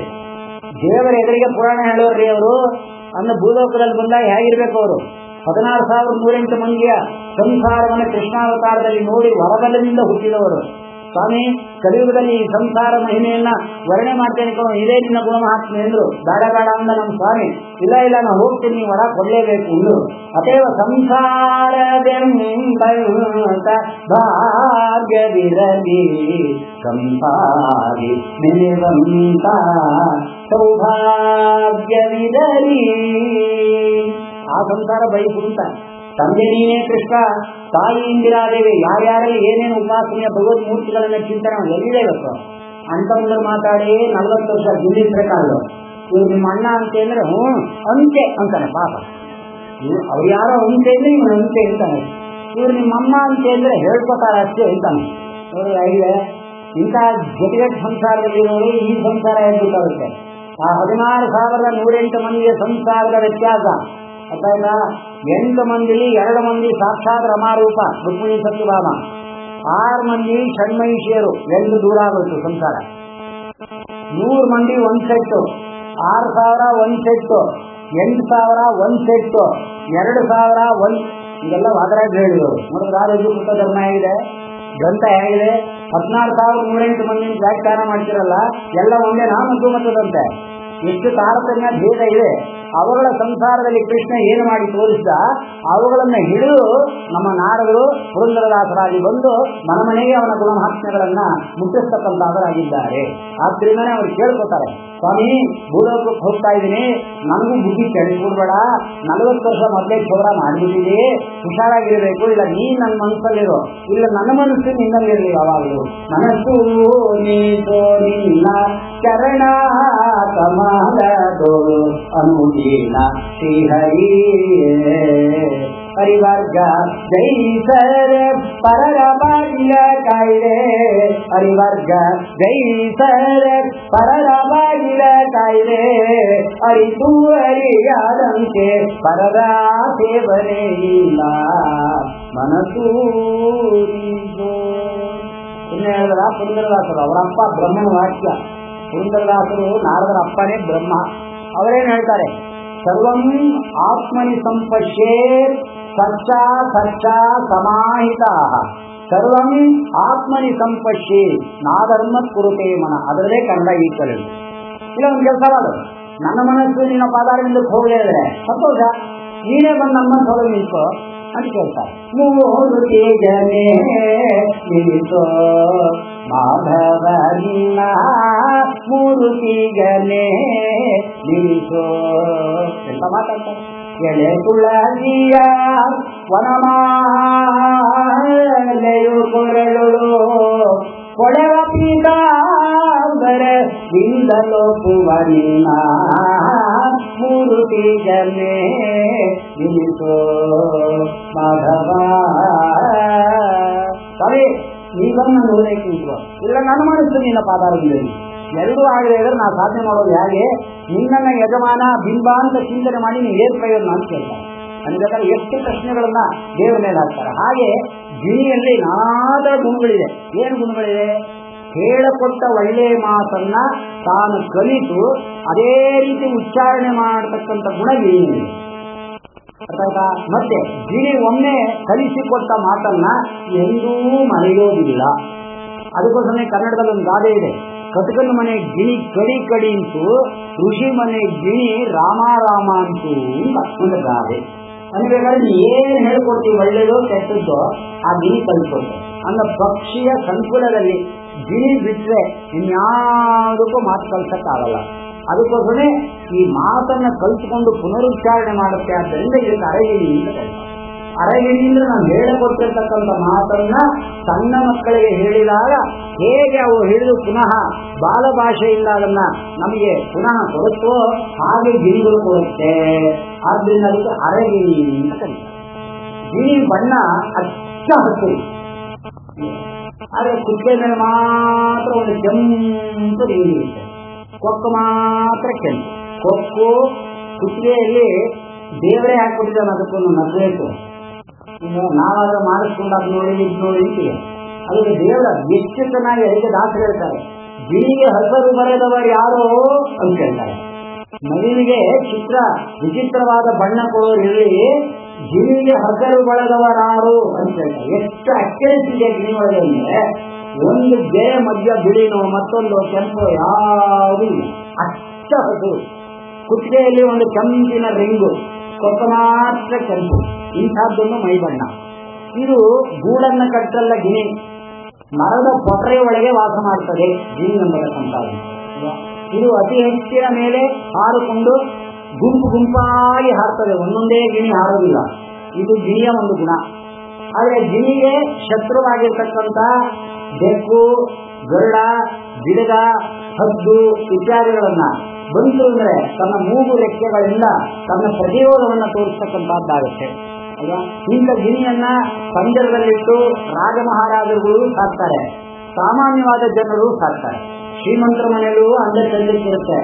ದೇವರ ಎದುರಿಗೆ ಪುರಾಣ ಹೇಳೋರ್ರಿ ಅವರು ಅನ್ನ ಭೂಲೋಕದಲ್ಲಿ ಬಂದಾಗ ಹೇಗಿರ್ಬೇಕು ಅವರು ಹದಿನಾರು ಸಾವಿರದ ನೂರೆಂಟು ಮಂದಿಯ ಸಂಸಾರವನ್ನು ಕೃಷ್ಣಾವತಾರದಲ್ಲಿ ನೋಡಿ ಹೊರಗಲ್ಲಿನಿಂದ ಹುಟ್ಟಿದವರು ಸ್ವಾಮಿ ಕಲಿಯುಗದಲ್ಲಿ ಈ ಸಂಸಾರ ಮಹಿಮೆಯನ್ನ ವರ್ಣೆ ಮಾಡ್ತೇನೆ ಕಣೋ ಇದೇ ನಿನ್ನ ಗುಣಮಹಾತ್ಮೆ ಎಂದ್ರು ಬೇಡ ಬೇಡ ಅಂದ ನಮ್ಮ ಸ್ವಾಮಿ ಇಲ್ಲ ಇಲ್ಲ ನಾ ಹೋಗ್ತೀನಿ ನೀವು ಹೊರ ಕೊಡ್ಲೇಬೇಕು ಅಂದ್ರು ಅತೇವ ಸಂಸಾರದೆಂಬಂತ ಭಾಗ್ಯವಿರಲಿ ಸಂಸಾರಿ ನೆನೆವಂತ ಸೌಭಾಗ್ಯವಿರಲಿ ಆ ಸಂಸಾರ ಬಯಸುಂತ ತಂದೆ ನೀನೇ ಕೃಷ್ಣ ತಾಯಿ ಇಂದಿರಾದೇವಿ ಯಾರ್ಯಾರಲ್ಲಿ ಏನೇನು ಉಪಾಸನೆಯ ಭಗವದ್ ಮೂರ್ತಿಗಳನ್ನ ಚಿಂತನೆ ಎಲ್ಲಿದೆ ಇವತ್ತು ಅಂಟಂದ್ರೆ ಮಾತಾಡಿ ನಲ್ವತ್ತು ವರ್ಷ ಗಿಲ್ಲಿಸ್ಬೇಕಾದ್ರು ಇವ್ರು ನಿಮ್ಮ ಅಣ್ಣ ಅಂತ ಅಂದ್ರೆ ಹ್ಞೂ ಅಂತೆ ಅಂತಾನೆ ಪಾಪ ಇವ್ರು ಅವ್ರು ಯಾರೋ ಅಂತೆ ಅಂದ್ರೆ ಇವ್ರು ಅಂತೆ ಅಂತಾನೆ ಇವ್ರು ನಿಮ್ಮ ಅಮ್ಮ ಅಂತ ಅಂದ್ರೆ ಹೇಳ್ಕೊತಾರೆ ಅಷ್ಟೇ ಅಂತಾನೆ ನೋಡಿ ಹೇಗಿದೆ ಇಂಥ ಜೊತೆಗೆ ಸಂಸಾರದಲ್ಲಿರೋರು ಈ ಸಂಸಾರ ಹೇಳ್ಬೇಕಾಗುತ್ತೆ ಆ ಹದಿನಾರು ಸಾವಿರದ ನೂರೆಂಟು ಮಂದಿಯ ಸಂಸಾರದ ವ್ಯತ್ಯಾಸ ಗೊತ್ತಾಯ್ತಾ ಎಂಟು ಮಂದಿಲಿ ಎರಡು ಮಂದಿ ಸಾಕ್ಷಾತ್ ರಮಾರೂಪ ರುಕ್ಮಿಣಿ ಸತ್ಯಭಾಮ ಆರು ಮಂದಿ ಷಣ್ಮಹಿಷಿಯರು ಎಂದು ದೂರ ಆಗೋಯ್ತು ಸಂಸಾರ ನೂರು ಮಂದಿ ಒಂದ್ ಸೆಟ್ಟು ಆರು ಸಾವಿರ ಒಂದ್ ಸೆಟ್ಟು ಎಂಟು ಸಾವಿರ ಒಂದ್ ಸೆಟ್ಟು ಎರಡು ಸಾವಿರ ಒಂದ್ ಇದೆಲ್ಲ ವಾದರಾಜ್ ಹೇಳಿದರು ನೋಡಿದ್ರೆ ರಾಜಕೃತ ಧರ್ಮ ಹೇಗಿದೆ ಗ್ರಂಥ ಹೇಗಿದೆ ಹದಿನಾರು ಸಾವಿರದ ನೂರೆಂಟು ಮಂದಿ ವ್ಯಾಖ್ಯಾನ ಮಾಡ್ತಿರಲ್ಲ ಎಲ್ಲ ಒಂದೇ ನಾಮದ್ದು ಮತ್ತದಂತೆ ಎಷ್ಟು ತಾರತಮ್ಯ ಭೇದ ಇದೆ ಅವುಗಳ ಸಂಸಾರದಲ್ಲಿ ಕೃಷ್ಣ ಏನು ಮಾಡಿ ತೋರಿಸಿದ ಅವುಗಳನ್ನ ಹಿಡಿದು ನಮ್ಮ ನಾರದರು ಪುರಂದರದಾಸರಾಗಿ ಬಂದು ಮನಮನೆಗೆ ಅವನ ಗುಣಮಹಾತ್ಮ್ಯಗಳನ್ನ ಮುಟ್ಟಿಸ್ತಕ್ಕಂಥವರಾಗಿದ್ದಾರೆ ಆದ್ರಿಂದನೇ ಅವರು ಕೇಳ್ಕೊತಾರೆ ಸ್ವಾಮಿ ಭೂಲೋಕಕ್ಕೆ ಹೋಗ್ತಾ ಇದ್ದೀನಿ ನನಗೂ ಬುದ್ಧಿ ಕೆಡಿಸ್ಬಿಡ್ಬೇಡ ನಲವತ್ತು ವರ್ಷ ಮೊದಲೇ ಚೌರ ಮಾಡಿಬಿಟ್ಟಿದೆ ಹುಷಾರಾಗಿರ್ಬೇಕು ಇಲ್ಲ ನೀ ನನ್ನ ಮನಸ್ಸಲ್ಲಿರೋ ಇಲ್ಲ ನನ್ನ ಮನಸ್ಸು ನಿನ್ನಲ್ಲಿರಲಿ ಯಾವಾಗಲೂ ಮನಸ್ಸು ನೀತೋ ನಿನ್ನ ಚರಣ ಕಮಲದೋಳು ಅನುದೀನ ಶ್ರೀಹರಿ ಹರಿವರ್ಗ ಜೈಸರ ಪರರ ಬಾಗಿಲ ಕಾಯ್ದೆ ಹರಿವರ್ಗ ಜೈಸರ ಪರರ ಬಾಗಿಲ ಕಾಯ್ದೆ ಅರಿತು ಅರಿಯಾದಂತೆ ಪರದ ಸೇವನೆ ಇಲ್ಲ ಮನಸ್ಸು ಇನ್ನು ಹೇಳಿದ್ರ ಪುರಂದರದಾಸರು ಅವರಪ್ಪ ಬ್ರಹ್ಮನ ವಾಕ್ಯ ಪುರಂದರದಾಸರು ನಾರದರ ಅಪ್ಪನೇ ಬ್ರಹ್ಮ ಅವರೇನು ಹೇಳ್ತಾರೆ ಸರ್ವಂ ಆತ್ಮನಿ ಸಂಪಶ್ಯೇ ಸಚ್ಚ ಸಚ್ಚ ಸಮಾಹಿತ ಸರ್ವಂ ಆತ್ಮನಿ ಸಂಪಶ್ಯೆ ನಾಧರ್ಮ ಕುರುತೆ ಮನ ಅದರಲ್ಲೇ ಕನ್ನಡ ಈಕ್ವಲ್ ಇಲ್ಲ ಒಂದು ಕೆಲಸ ಮಾಡು ನನ್ನ ಮನಸ್ಸು ನಿನ್ನ ಪಾದಾರವಿಂದಕ್ಕೆ ಹೋಗಲೇ ಇದ್ರೆ ಸಂತೋಷ ನೀನೇ ಬಂದು ನಮ್ಮ ಹೊರಗೆ ನಿಂತ್ಕೋ ಅಂತ ಕೇಳ್ತಾರೆ ಮೂರುತಿ ಜನೇ ನಿಲ್ಲಿಸೋ ಮಾಧವನಿನ್ನ ಮೂರುತಿಗನೇ ನಿಲ್ಲಿಸೋ ಎಂತ ಮಾತಾಡ್ತಾರೆ ಎಳೆ ತುಳಸಿಯ ವನಮಾಲೆಯು ಕೊರಳುಳು ಕೊಡವ ಪೀತಾಂಬರ ಬಿಂದಲೋಪುವ ನಿನ್ನ ಮೂರುತಿ ಜನೇ ನಿಲ್ಲಿಸೋ ಮಾಧವ ಸರಿ ನೀವನ್ನ ನೋಡಕ್ಕೆ ನಿಂತ್ಕೋ ಇಲ್ಲ ನನ್ನ ಮನಸ್ಸು ನಿನ್ನ ಪಾದಾರದಲ್ಲಿ ಎರಡೂ ಆಗದೆ ಇದ್ರೆ ನಾ ಸಾಧನೆ ಮಾಡೋದು ಹೇಗೆ ನಿನ್ನನ್ನ ಯಜಮಾನ ಬಿಂಬ ಅಂತ ಚಿಂತನೆ ಮಾಡಿ ನೀವು ಏನ್ ಪ್ರಯೋಜನ ಅಂತ ಕೇಳ್ತಾರೆ ಅನ್ಬೇಕಾದ್ರೆ ಎಷ್ಟು ಪ್ರಶ್ನೆಗಳನ್ನ ದೇವರ ಮೇಲೆ ಹಾಕ್ತಾರೆ ಹಾಗೆ ಗಿಣಿಯಲ್ಲಿ ನಾದ ಗುಣಗಳಿದೆ ಏನು ಗುಣಗಳಿದೆ ಹೇಳಕೊಟ್ಟ ಒಳ್ಳೆಯ ಮಾತನ್ನ ತಾನು ಕಲಿತು ಅದೇ ರೀತಿ ಉಚ್ಚಾರಣೆ ಮಾಡತಕ್ಕಂಥ ಗುಣ ಗಿಣಿಯಲ್ಲಿ ಅರ್ಥಾಯ್ತಾ ಮತ್ತೆ ಗಿಣಿ ಒಮ್ಮೆ ಕಲಿಸಿಕೊಟ್ಟ ಮಾತನ್ನ ಎಂದೂ ಮರೆಯೋದಿಲ್ಲ ಅದಕ್ಕೋಸ್ಕರ ಕನ್ನಡದಲ್ಲಿ ಒಂದು ಗಾದೆ ಇದೆ ಕಟಕನ ಮನೆ ಗಿಣಿ ಕಡಿ ಕಡಿ ಅಂತು ಋಷಿ ಮನೆ ಗಿಣಿ ರಾಮ ರಾಮ ಅಂತು ಒಂದು ಗಾದೆ ಅನ್ಬೇಕಾದ್ರೆ ನೀ ಏನ್ ಹೇಳ್ಕೊಡ್ತೀವಿ ಒಳ್ಳೇದು ಕೆಟ್ಟದ್ದು ಆ ಗಿಣಿ ಕಲಿಸ್ಕೊಡ್ತಾರೆ ಅಂದ ಪಕ್ಷಿಯ ಸಂಕುಲದಲ್ಲಿ ಗಿಣಿ ಬಿಟ್ರೆ ಇನ್ಯಾವುದಕ್ಕೂ ಮಾತು ಕಲ್ಸಕ್ಕಾಗಲ್ಲ ಅದಕ್ಕೋಸ್ಕರ ಈ ಮಾತನ್ನ ಕಲ್ತ್ಕೊಂಡು ಪುನರುಚ್ಚಾರಣೆ ಮಾಡುತ್ತೆ ಆದ್ದರಿಂದ ಇದಕ್ಕೆ ಅರಗಿಣಿ ಅಂತ ಕರೀತಾರೆ ಅರಗಿಣಿ ಅಂದ್ರೆ ನಾವು ಹೇಳಿಕೊಟ್ಟಿರ್ತಕ್ಕಂಥ ಮಾತನ್ನ ಸಣ್ಣ ಮಕ್ಕಳಿಗೆ ಹೇಳಿದಾಗ ಹೇಗೆ ಅವು ಹಿಡಿದು ಪುನಃ ಬಾಲ ಭಾಷೆಯಿಂದ ಅದನ್ನ ನಮಗೆ ಪುನಃ ಕೊಡುತ್ತೋ ಹಾಗೆ ಗಿಣಿಗಳು ಕೊಡುತ್ತೆ ಆದ್ರಿಂದ ಅದಕ್ಕೆ ಅರಗಿಣಿ ಅಂತ ಕರೀತಾರೆ ಗಿಣಿ ಬಣ್ಣ ಅಚ್ಚ ಹಸಿರು ಆದ್ರೆ ಕುಕ್ಕೆ ಮೇಲೆ ಮಾತ್ರ ಒಂದು ಕೆಂಪು ಗಿಣಿ ಇರುತ್ತೆ ಕೊಕ್ಕು ಮಾತ್ರ ಕೆಂಪು ಕೊಕ್ಕು ಕುತ್ತಿಗೆಯಲ್ಲಿ ದೇವರೇ ಹಾಕ್ಬಿಟ್ಟಿದ್ದಾನೆ ಅದಕ್ಕೊಂದು ನಗಬೇಕು ಇನ್ನು ನಾವಾದ್ರೂ ಮಾಡಿಸ್ಕೊಂಡು ಅದು ನೋಡಿ ಇದು ನೋಡಿ ಅಂತೀವಿ ಅದಕ್ಕೆ ದೇವರ ಎಷ್ಟು ಚೆನ್ನಾಗಿ ಅದಕ್ಕೆ ದಾಸರು ಹೇಳ್ತಾರೆ ಗಿಣಿಗೆ ಹಸರು ಬರೆದವರು ಯಾರು ಅಂತ ಹೇಳ್ತಾರೆ ಮಗುವಿಗೆ ಚಿತ್ರ ವಿಚಿತ್ರವಾದ ಬಣ್ಣ ಕೊಡೋರು ಇರಲಿ ಗಿಣಿಗೆ ಹಸರು ಬಳೆದವರಾರು ಅಂತ ಹೇಳ್ತಾರೆ ಎಷ್ಟು ಅಕ್ಯುರೇಟ್ ಇದೆ ಗಿಣಿ ಒಳಗೆ ಅಂದ್ರೆ ಒಂದು ಬೇರೆ ಮಧ್ಯ ಬಿಳಿನೋ ಮತ್ತೊಂದು ಕೆಂಪು ಯಾವುದೂ ಇಲ್ಲ ಅಷ್ಟ ಹಸು ಕುತ್ತಿಗೆಯಲ್ಲಿ ಒಂದು ಕೆಂಪಿನ ರಿಂಗು ಕೊತ್ತ ಮಾತ್ರ ಕೆಂಪು ಇಂಥದ್ದೊಂದು ಮೈ ಬಣ್ಣ ಇದು ಗೂಡನ್ನ ಕಟ್ಟಲ್ಲ ಗಿಣಿ ಮರದ ಪೊಟರೆ ಒಳಗೆ ವಾಸ ಮಾಡ್ತದೆ ಗಿಣಿ ಎಂಬತಕ್ಕಂಥ ಇದು ಅತಿ ಹೆಚ್ಚಿನ ಮೇಲೆ ಹಾರಿಕೊಂಡು ಗುಂಪು ಗುಂಪಾಗಿ ಹಾರ್ತದೆ ಒಂದೊಂದೇ ಗಿಣಿ ಹಾರೋದಿಲ್ಲ ಇದು ಗಿಣಿಯ ಒಂದು ಗುಣ ಆದರೆ ಗಿಣಿಗೆ ಶತ್ರುವಾಗಿರ್ತಕ್ಕಂಥ ಬೆಕ್ಕು ಗರುಡ ಗಿಡದ ಹದ್ದು ಇತ್ಯಾದಿಗಳನ್ನ ಬಂತು ಅಂದ್ರೆ ತನ್ನ ಮೂಗು ರೆಕ್ಕೆಗಳಿಂದ ತನ್ನ ಪ್ರತಿರೋಧವನ್ನು ತೋರಿಸ್ತಕ್ಕಂಥದ್ದಾಗುತ್ತೆ ಅಲ್ವಾ ಇಂಥ ಗಿಣಿಯನ್ನ ಪಂಜರದಲ್ಲಿಟ್ಟು ರಾಜ ಮಹಾರಾಜರುಗಳು ಸಾಕ್ತಾರೆ ಸಾಮಾನ್ಯವಾದ ಜನರು ಸಾಕ್ತಾರೆ ಶ್ರೀಮಂತರ ಮನೆಯಲ್ಲೂ ಅಂದ ಚೆಲ್ಲಿರುತ್ತೆ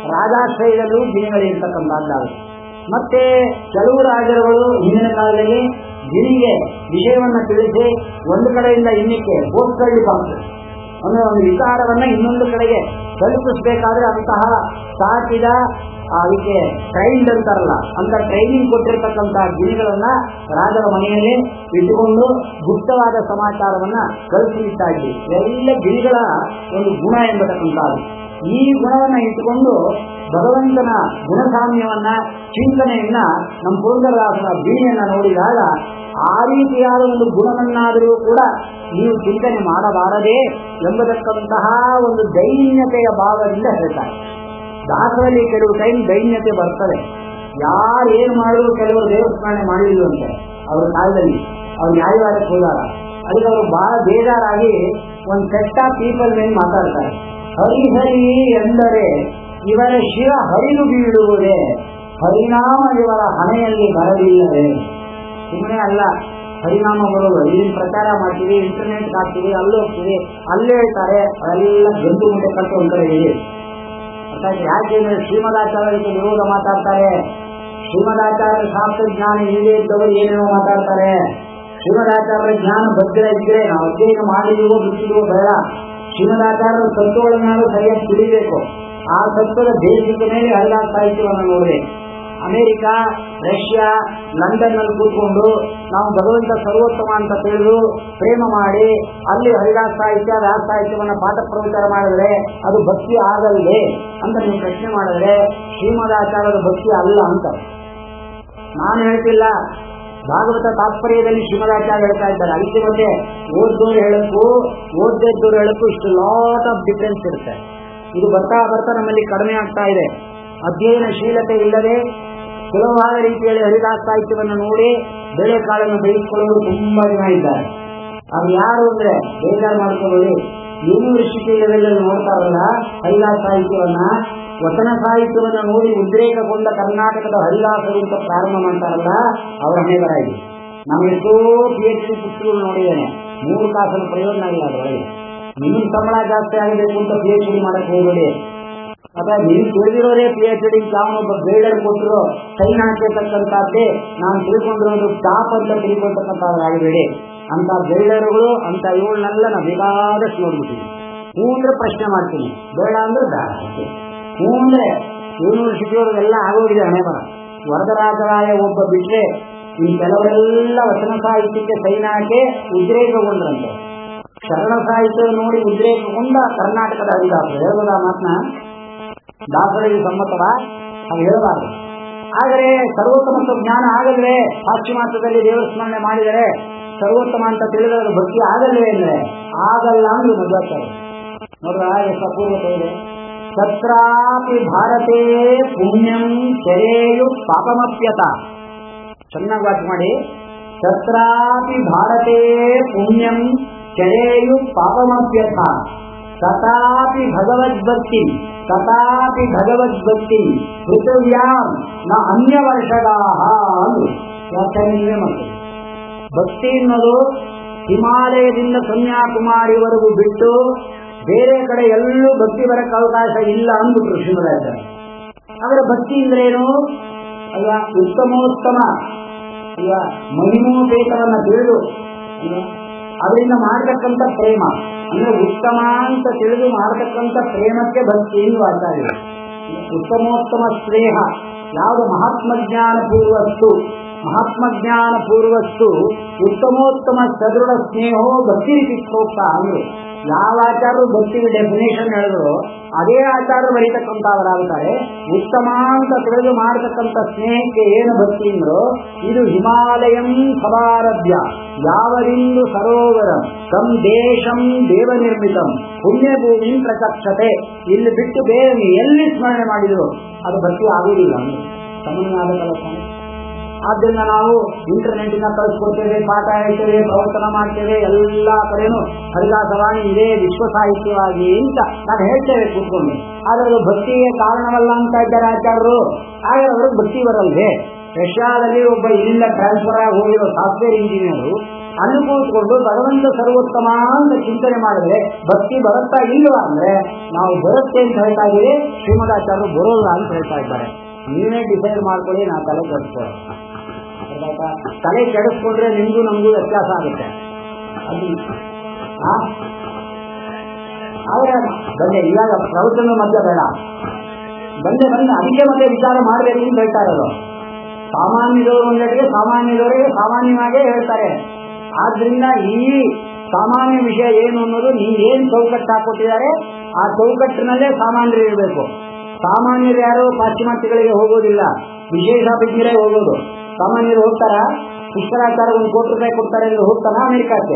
ರಾಜಾಶ್ರಯದಲ್ಲೂ ಗಿಣಿಗಳಿರ್ತಕ್ಕಂಥದ್ದಾಗುತ್ತೆ ಮತ್ತೆ ಕೆಲವು ರಾಜರುಗಳು ಹಿಂದಿನ ಕಾಲದಲ್ಲಿ ಗಿಣಿಗೆ ವಿಷಯವನ್ನ ತಿಳಿಸಿ ಒಂದು ಕಡೆಯಿಂದ ಇನ್ನಕ್ಕೆ ಹೋಗ್ಕೊಳ್ಳಿ ಬಂತು ಅಂದ್ರೆ ಒಂದು ವಿಚಾರವನ್ನ ಇನ್ನೊಂದು ಕಡೆಗೆ ತಲುಪಿಸಬೇಕಾದ್ರೆ ಅಂತಹ ಸಾಕಿದ ಅದಕ್ಕೆ ಟ್ರೈನ್ಡ್ ಅಂತಾರಲ್ಲ ಅಂತ ಟ್ರೈನಿಂಗ್ ಕೊಟ್ಟಿರ್ತಕ್ಕಂತಹ ಗಿಣಿಗಳನ್ನ ರಾಜರ ಮನೆಯಲ್ಲಿ ಇಟ್ಟುಕೊಂಡು ಗುಪ್ತವಾದ ಸಮಾಚಾರವನ್ನ ಕಳಿಸಿಡ್ತಾ ಇದ್ವಿ ಎಲ್ಲ ಗಿಣಿಗಳ ಒಂದು ಗುಣ ಎಂಬತಕ್ಕಂಥದ್ದು ಈ ಗುಣವನ್ನ ಇಟ್ಟುಕೊಂಡು ಭಗವಂತನ ಗುಣಸಾಮ್ಯವನ್ನ ಚಿಂತನೆಯನ್ನ ನಮ್ಮ ಪುರಂದರದಾಸನ ಬೀಣಿಯನ್ನ ನೋಡಿದಾಗ ಆ ರೀತಿಯಾದ ಒಂದು ಗುಣವನ್ನಾದರೂ ಕೂಡ ನೀವು ಚಿಂತನೆ ಮಾಡಬಾರದೆ ಎಂಬತಕ್ಕಂತಹ ಒಂದು ದೈನ್ಯತೆಯ ಭಾವದಿಂದ ಹೇಳ್ತಾರೆ ದಾಸರಲ್ಲಿ ಕೆಲವು ಟೈಮ್ ದೈನ್ಯತೆ ಬರ್ತದೆ ಯಾರು ಏನ್ ಮಾಡಿದ್ರು ಕೆಲವರು ದೇವಸ್ಮರಣೆ ಮಾಡಲಿಲ್ಲ ಅಂತೆ ಅವ್ರ ಕಾಲದಲ್ಲಿ ಅವ್ರು ನ್ಯಾಯವಾದಕ್ಕೆ ಹೋದಾಗ ಅದಕ್ಕೆ ಅವರು ಬಹಳ ಬೇಜಾರಾಗಿ ಒಂದು ಸೆಟ್ ಆಫ್ ಪೀಪಲ್ ಮೇಲೆ ಮಾತಾಡ್ತಾರೆ ಹರಿ ಹರಿ ಎಂದರೆ ಇವರ ಶಿರ ಹರಿದು ಬೀಳುವುದೇ ಪರಿಣಾಮ ಇವರ ಹಣೆಯಲ್ಲಿ ಬರಲಿಲ್ಲವೇ ಸುಮ್ಮನೆ ಅಲ್ಲ ಪರಿಣಾಮ ಬರೋದು ಇದನ್ನ ಪ್ರಚಾರ ಮಾಡ್ತೀವಿ ಇಂಟರ್ನೆಟ್ ಹಾಕ್ತೀವಿ ಅಲ್ಲಿ ಹೋಗ್ತೀವಿ ಅಲ್ಲೇ ಹೇಳ್ತಾರೆ ಅವೆಲ್ಲ ಗಂಡು ಮುಂದೆ ಕಟ್ಟು ಒಂದ್ ಕಡೆ ಇದೆ ಅರ್ಥಾತ್ ಯಾಕೆ ಅಂದ್ರೆ ಶ್ರೀಮದಾಚಾರ್ಯರಿಗೆ ವಿರೋಧ ಮಾತಾಡ್ತಾರೆ ಶ್ರೀಮದಾಚಾರ್ಯ ಶಾಸ್ತ್ರ ಜ್ಞಾನ ಇಲ್ಲದೆ ಇದ್ದವರು ಏನೇನೋ ಮಾತಾಡ್ತಾರೆ ಶ್ರೀಮದಾಚಾರ್ಯರ ಜ್ಞಾನ ಭದ್ರ ಇದ್ರೆ ನಾವು ಅಧ್ಯಯನ ಮಾಡಿದೀವೋ ಬಿಟ್ಟಿದೀವೋ ಬೇಡ ಶ್ರೀಮದಾಚಾರ್ಯರ ತತ್ವಗಳನ್ನಾದ್ರೂ ಸರಿಯಾಗಿ ತಿಳಿಬೇಕು ಆ ತತ್ವದ ಬೇಸಿಗೆ ಮೇಲೆ ಹರಿದಾಸ ಸಾಹಿತ್ಯವನ್ನು ನೋಡಬೇಕು ಅಮೆರಿಕ ರಷ್ಯಾ ಲಂಡನ್ ನಲ್ಲಿ ಕೂತ್ಕೊಂಡು ನಾವು ಭಗವಂತ ಸರ್ವೋತ್ತಮ ಅಂತ ತಿಳಿದು ಪ್ರೇಮ ಮಾಡಿ ಅಲ್ಲಿ ಹರಿದಾಸ ಸಾಹಿತ್ಯ ರಾಸ ಸಾಹಿತ್ಯವನ್ನ ಪಾಠ ಪ್ರವಚಾರ ಮಾಡಿದ್ರೆ ಅದು ಭಕ್ತಿ ಆಗಲ್ವೇ ಅಂತ ನೀವು ಪ್ರಶ್ನೆ ಮಾಡಿದ್ರೆ ಶ್ರೀಮದಾಚಾರ್ಯದ ಭಕ್ತಿ ಅಲ್ಲ ಅಂತ ನಾನು ಹೇಳ್ತಿಲ್ಲ ಭಾಗವತ ತಾತ್ಪರ್ಯದಲ್ಲಿ ಶ್ರೀಮದಾಚಾರ್ಯ ಹೇಳ್ತಾ ಇದ್ದಾರೆ ಅದಕ್ಕೆ ಮತ್ತೆ ಓದ್ದೋರು ಹೇಳಕ್ಕೂ ಓದ್ದೋರು ಹೇಳಕ್ಕೂ ಇಷ್ಟು ಲಾಟ್ ಆಫ್ ಡಿಫರೆನ್ಸ್ ಇರುತ್ತೆ ಇದು ಬರ್ತಾ ಬರ್ತಾ ನಮ್ಮಲ್ಲಿ ಕಡಿಮೆ ಆಗ್ತಾ ಇದೆ ಅಧ್ಯಯನಶೀಲತೆ ಇಲ್ಲದೆ ಸುಲಭವಾದ ರೀತಿಯಲ್ಲಿ ಹರಿದಾಸ ಸಾಹಿತ್ಯವನ್ನು ನೋಡಿ ಬೆಳೆ ಕಾಳನ್ನು ಬೆಳೆಸಿಕೊಳ್ಳಲು ತುಂಬಾ ಜನ ಇದ್ದಾರೆ ಅದು ಯಾರು ಅಂದ್ರೆ ಬೇಜಾರು ಮಾಡ್ಕೊಳ್ಳಿ ಯೂನಿವರ್ಸಿಟಿ ಲೆವೆಲ್ ಅಲ್ಲಿ ನೋಡ್ತಾರಲ್ಲ ಹರಿದಾಸ ಸಾಹಿತ್ಯವನ್ನ ವಚನ ಸಾಹಿತ್ಯವನ್ನ ನೋಡಿ ಉದ್ರೇಕಗೊಂಡ ಕರ್ನಾಟಕದ ಹರಿದಾಸರು ಅಂತ ಪ್ರಾರಂಭ ಮಾಡ್ತಾರಲ್ಲ ಅವರ ಹಣೆಬರ ಇದೆ ನಾವು ಎಷ್ಟೋ ಪಿ ಎಚ್ ಡಿ ಪುಸ್ತಕಗಳು ನೋಡಿದ್ದೇನೆ ಮೂರು ಕಾಸಲು ಪ್ರಯೋಜನ ಇಲ್ಲ ಅದರೊಳಗೆ ನಿಮ್ಮ ಸಂಬಳ ಜಾಸ್ತಿ ಆಗಬೇಕು ಅಂತ ಪಿ ಎಚ್ ಡಿ ಮಾಡಕ್ ಹೋಗಬೇಡಿ ಅಥವಾ ನೀವು ತಿಳಿದಿರೋದೇ ಪಿ ಎಚ್ ಡಿ ತಾವನೊಬ್ಬ ಬೇಡರ್ ಕೊಟ್ಟರು ಸೈನ್ ಹಾಕಿರ್ತಕ್ಕಂಥದ್ದೇ ನಾನು ತಿಳ್ಕೊಂಡಿರೋದು ಟಾಪ್ ಅಂತ ತಿಳ್ಕೊಳ್ತಕ್ಕಂಥದ್ದು ಆಗಬೇಡಿ ಅಂತ ಬೇಡರುಗಳು ಅಂತ ಇವುಗಳನ್ನೆಲ್ಲ ನಾವು ಬೇಕಾದಷ್ಟು ನೋಡ್ಬಿಟ್ಟಿವಿ ಹ್ಞೂ ಅಂದ್ರೆ ಪ್ರಶ್ನೆ ಮಾಡ್ತೀನಿ ಬೇಡ ಅಂದ್ರೆ ಬೇಡ ಅಷ್ಟೇ ಹ್ಞೂ ಅಂದ್ರೆ ಯೂನಿವರ್ಸಿಟಿಯವರೆಲ್ಲ ಆಗೋಗಿದೆ ಹಣೆ ಬರ ವರದರಾಜರಾಯ ಒಬ್ಬ ಬಿಟ್ರೆ ಈ ಕೆಲವರೆಲ್ಲ ವಚನ ಸಾಹಿತ್ಯಕ್ಕೆ ಸೈನ್ ಹಾಕಿ ಉದ್ರೇಕಗೊಂಡ್ರಂತೆ ಶರಣ ಸಾಹಿತ್ಯ ನೋಡಿ ಉದ್ರೇಕಗೊಂಡ ಕರ್ನಾಟಕದ ಹರಿದಾಸರು ಹೇಳ್ಬೋದ ಮಾತನ್ನ ದಾಸರಿಗೆ ಸಮ್ಮತವ ಅದು ಹೇಳಬಾರದು ಆದರೆ ಸರ್ವೋತ್ತಮ ಜ್ಞಾನ ಆಗಲ್ವೇ ಪಾಶ್ಚಿಮಾತ್ಯದಲ್ಲಿ ದೇವರ ಸ್ಮರಣೆ ಮಾಡಿದರೆ ಸರ್ವೋತ್ತಮ ಅಂತ ತಿಳಿದರೆ ಭಕ್ತಿ ಆಗಲ್ವೇ ಅಂದ್ರೆ ಆಗಲ್ಲ ಅಂದ್ರೆ ಮಧ್ವಾಚಾರ್ಯ ನೋಡ್ರ ಎಷ್ಟು ಅಪೂರ್ವತೆ ಇದೆ ತತ್ರಾಪಿ ಭಾರತೇ ಪುಣ್ಯಂ ಕೆರೆಯು ಪಾಪಮಪ್ಯತ ಚೆನ್ನಾಗಿ ವಾಚ್ ಮಾಡಿ ತತ್ರಾಪಿ ಭಾರತೇ ಪುಣ್ಯಂ ಕೆರೆಯು ಪಾಪಮಪ್ಯಥ ತಥಾಪಿ ಭಗವದ್ಭಕ್ತಿ ತಥಾಪಿ ಭಗವದ್ಭಕ್ತಿ ಪೃಥಿವ್ಯಾಂ ನ ಅನ್ಯ ವರ್ಷಗಾಹ ಅಂದ್ರು ವ್ಯಾಖ್ಯಾನ ಮಾಡ್ತಾರೆ ಭಕ್ತಿ ಅನ್ನೋದು ಹಿಮಾಲಯದಿಂದ ಕನ್ಯಾಕುಮಾರಿವರೆಗೂ ಬಿಟ್ಟು ಬೇರೆ ಕಡೆ ಎಲ್ಲೂ ಭಕ್ತಿ ಬರಕ್ಕೆ ಅವಕಾಶ ಇಲ್ಲ ಅಂದ್ಬಿಟ್ರು ಶ್ರೀಮದಾಚಾರ್ಯ ಆದರೆ ಭಕ್ತಿ ಅಂದ್ರೇನು ಅಲ್ವಾ ಉತ್ತಮೋತ್ತಮ ಅಲ್ವಾ ಮಹಿಮೋಪೇತವನ್ನ ತಿಳಿದು ಅಲ್ವಾ ಅದರಿಂದ ಮಾಡತಕ್ಕಂಥ ಪ್ರೇಮ ಅಂದ್ರೆ ಉತ್ತಮ ಅಂತ ತಿಳಿದು ಮಾಡತಕ್ಕಂಥ ಪ್ರೇಮಕ್ಕೆ ಭಕ್ತಿ ಎಂದು ಆಚಾರ್ಯ ಉತ್ತಮೋತ್ತಮ ಸ್ನೇಹ ಯಾವುದು ಮಹಾತ್ಮ ಜ್ಞಾನ ಪೂರ್ವಸ್ತು ಮಹಾತ್ಮ ಜ್ಞಾನ ಪೂರ್ವಸ್ತು ಉತ್ತಮೋತ್ತಮ ಸದೃಢ ಸ್ನೇಹೋ ಭಕ್ತಿ ರೀತಿ ಹೋಗ್ತಾ ಅಂದ್ರು ಯಾವ ಆಚಾರ್ಯರು ಭಕ್ತಿಗೆ ಡೆಫಿನೇಷನ್ ಹೇಳಿದ್ರು ಅದೇ ಆಚಾರ ಬರೀತಕ್ಕಂಥವರಾಗ್ತಾರೆ ಉತ್ತಮ ಅಂತ ತಿಳಿದು ಮಾಡತಕ್ಕಂಥ ಸ್ನೇಹಕ್ಕೆ ಏನು ಭಕ್ತಿ ಅಂದ್ರು ಇದು ಹಿಮಾಲಯಂ ಸಮಾರಭ್ಯ ಯಾವರಿಂದು ಸರೋವರ ತಂ ದೇಶಂ ದೇವ ನಿರ್ಮಿತಂ ಪುಣ್ಯಭೂಮಿ ಪ್ರಚಕ್ಷತೆ ಇಲ್ಲಿ ಬಿಟ್ಟು ಬೇರೆ ಎಲ್ಲಿ ಸ್ಮರಣೆ ಮಾಡಿದ್ರು ಅದು ಭಕ್ತಿ ಆಗುವುದಿಲ್ಲ ತಮಿಳುನಾಡು ಕೆಲಸ ಆದ್ದರಿಂದ ನಾವು ಇಂಟರ್ನೆಟ್ಟಿನ ಕಳಿಸ್ಕೊಡ್ತೇವೆ ಪಾಠ ಹೇಳ್ತೇವೆ ಪ್ರವರ್ತನ ಮಾಡ್ತೇವೆ ಎಲ್ಲ ಕಡೆನೂ ಹರಿದಾಸವಾಣಿ ಇದೇ ವಿಶ್ವ ಸಾಹಿತ್ಯವಾಗಿ ಅಂತ ನಾನು ಹೇಳ್ತೇವೆ ಕೂತ್ಕೊಂಡು ಆದರೆ ಅದು ಭಕ್ತಿಗೆ ಕಾರಣವಲ್ಲ ಅಂತ ಇದ್ದಾರೆ ಆಚಾರ್ಯರು ಹಾಗೆ ಅವ್ರಿಗೆ ಭಕ್ತಿ ಬರಲ್ವೇ ರಷ್ಯಾದಲ್ಲಿ ಒಬ್ಬ ಇಲ್ಲಿಂದ ಟ್ರಾನ್ಸ್ಫರ್ ಆಗಿ ಹೋಗಿರೋ ಸಾಫ್ಟ್ವೇರ್ ಇಂಜಿನಿಯರು ಅಲ್ಲಿ ಕೂತ್ಕೊಂಡು ಭಗವಂತ ಸರ್ವೋತ್ತಮ ಅಂತ ಚಿಂತನೆ ಮಾಡಿದ್ರೆ ಭಕ್ತಿ ಬರುತ್ತಾ ಇಲ್ವಾ ಅಂದ್ರೆ ನಾವು ಬರುತ್ತೆ ಅಂತ ಹೇಳ್ತಾ ಇದೀವಿ ಶ್ರೀಮದಾಚಾರ್ಯರು ಬರೋಲ್ಲ ಅಂತ ಹೇಳ್ತಾ ಇದ್ದಾರೆ ನೀವೇ ಡಿಸೈಡ್ ಮಾಡ್ಕೊಳ್ಳಿ ನಾವು ತಲೆ ಕೆಡಿಸ್ಕೊಳ್ಳಿ ಅರ್ಥಾಯ್ತಾ? ತಲೆ ಕೆಡಿಸ್ಕೊಂಡ್ರೆ ನಿಮ್ಗೂ ನಮಗೂ ವ್ಯತ್ಯಾಸ ಆಗುತ್ತೆ ಅದು ಆ? ಆದ್ರೆ ಬಂದೆ ಇವಾಗ ಪ್ರವಚನ ಮಧ್ಯ ಬೇಡ ಬಂದೆ ಬಂದೆ ಅದಕ್ಕೆ ಮತ್ತೆ ವಿಚಾರ ಮಾಡಬೇಕು ಅಂತ ಹೇಳ್ತಾ ಇರೋದು ಸಾಮಾನ್ಯದವರು ಒಂದೆಡೆಗೆ ಸಾಮಾನ್ಯದವರಿಗೆ ಸಾಮಾನ್ಯವಾಗೇ ಹೇಳ್ತಾರೆ ಆದ್ರಿಂದ ಈ ಸಾಮಾನ್ಯ ವಿಷಯ ಏನು ಅನ್ನೋದು ನೀವೇನ್ ಚೌಕಟ್ಟು ಹಾಕೊಟ್ಟಿದ್ದಾರೆ ಆ ಚೌಕಟ್ಟಿನಲ್ಲೇ ಸಾಮಾನ್ಯರು ಇರಬೇಕು ಸಾಮಾನ್ಯರು ಯಾರು ಪಾಶ್ಚಿಮಾತ್ಯಗಳಿಗೆ ಹೋಗೋದಿಲ್ಲ ವಿಶೇಷ ವಿಜ್ಞರೇ ಹೋಗೋದು ಸಾಮಾನ್ಯರು ಹೋಗ್ತಾರ ಪುಷ್ಕರಾಚಾರ ಒಂದು ಕೋಟಿ ರೂಪಾಯಿ ಕೊಡ್ತಾರೆ ಎಂದು ಹೋಗ್ತಾನ ಅಮೆರಿಕಕ್ಕೆ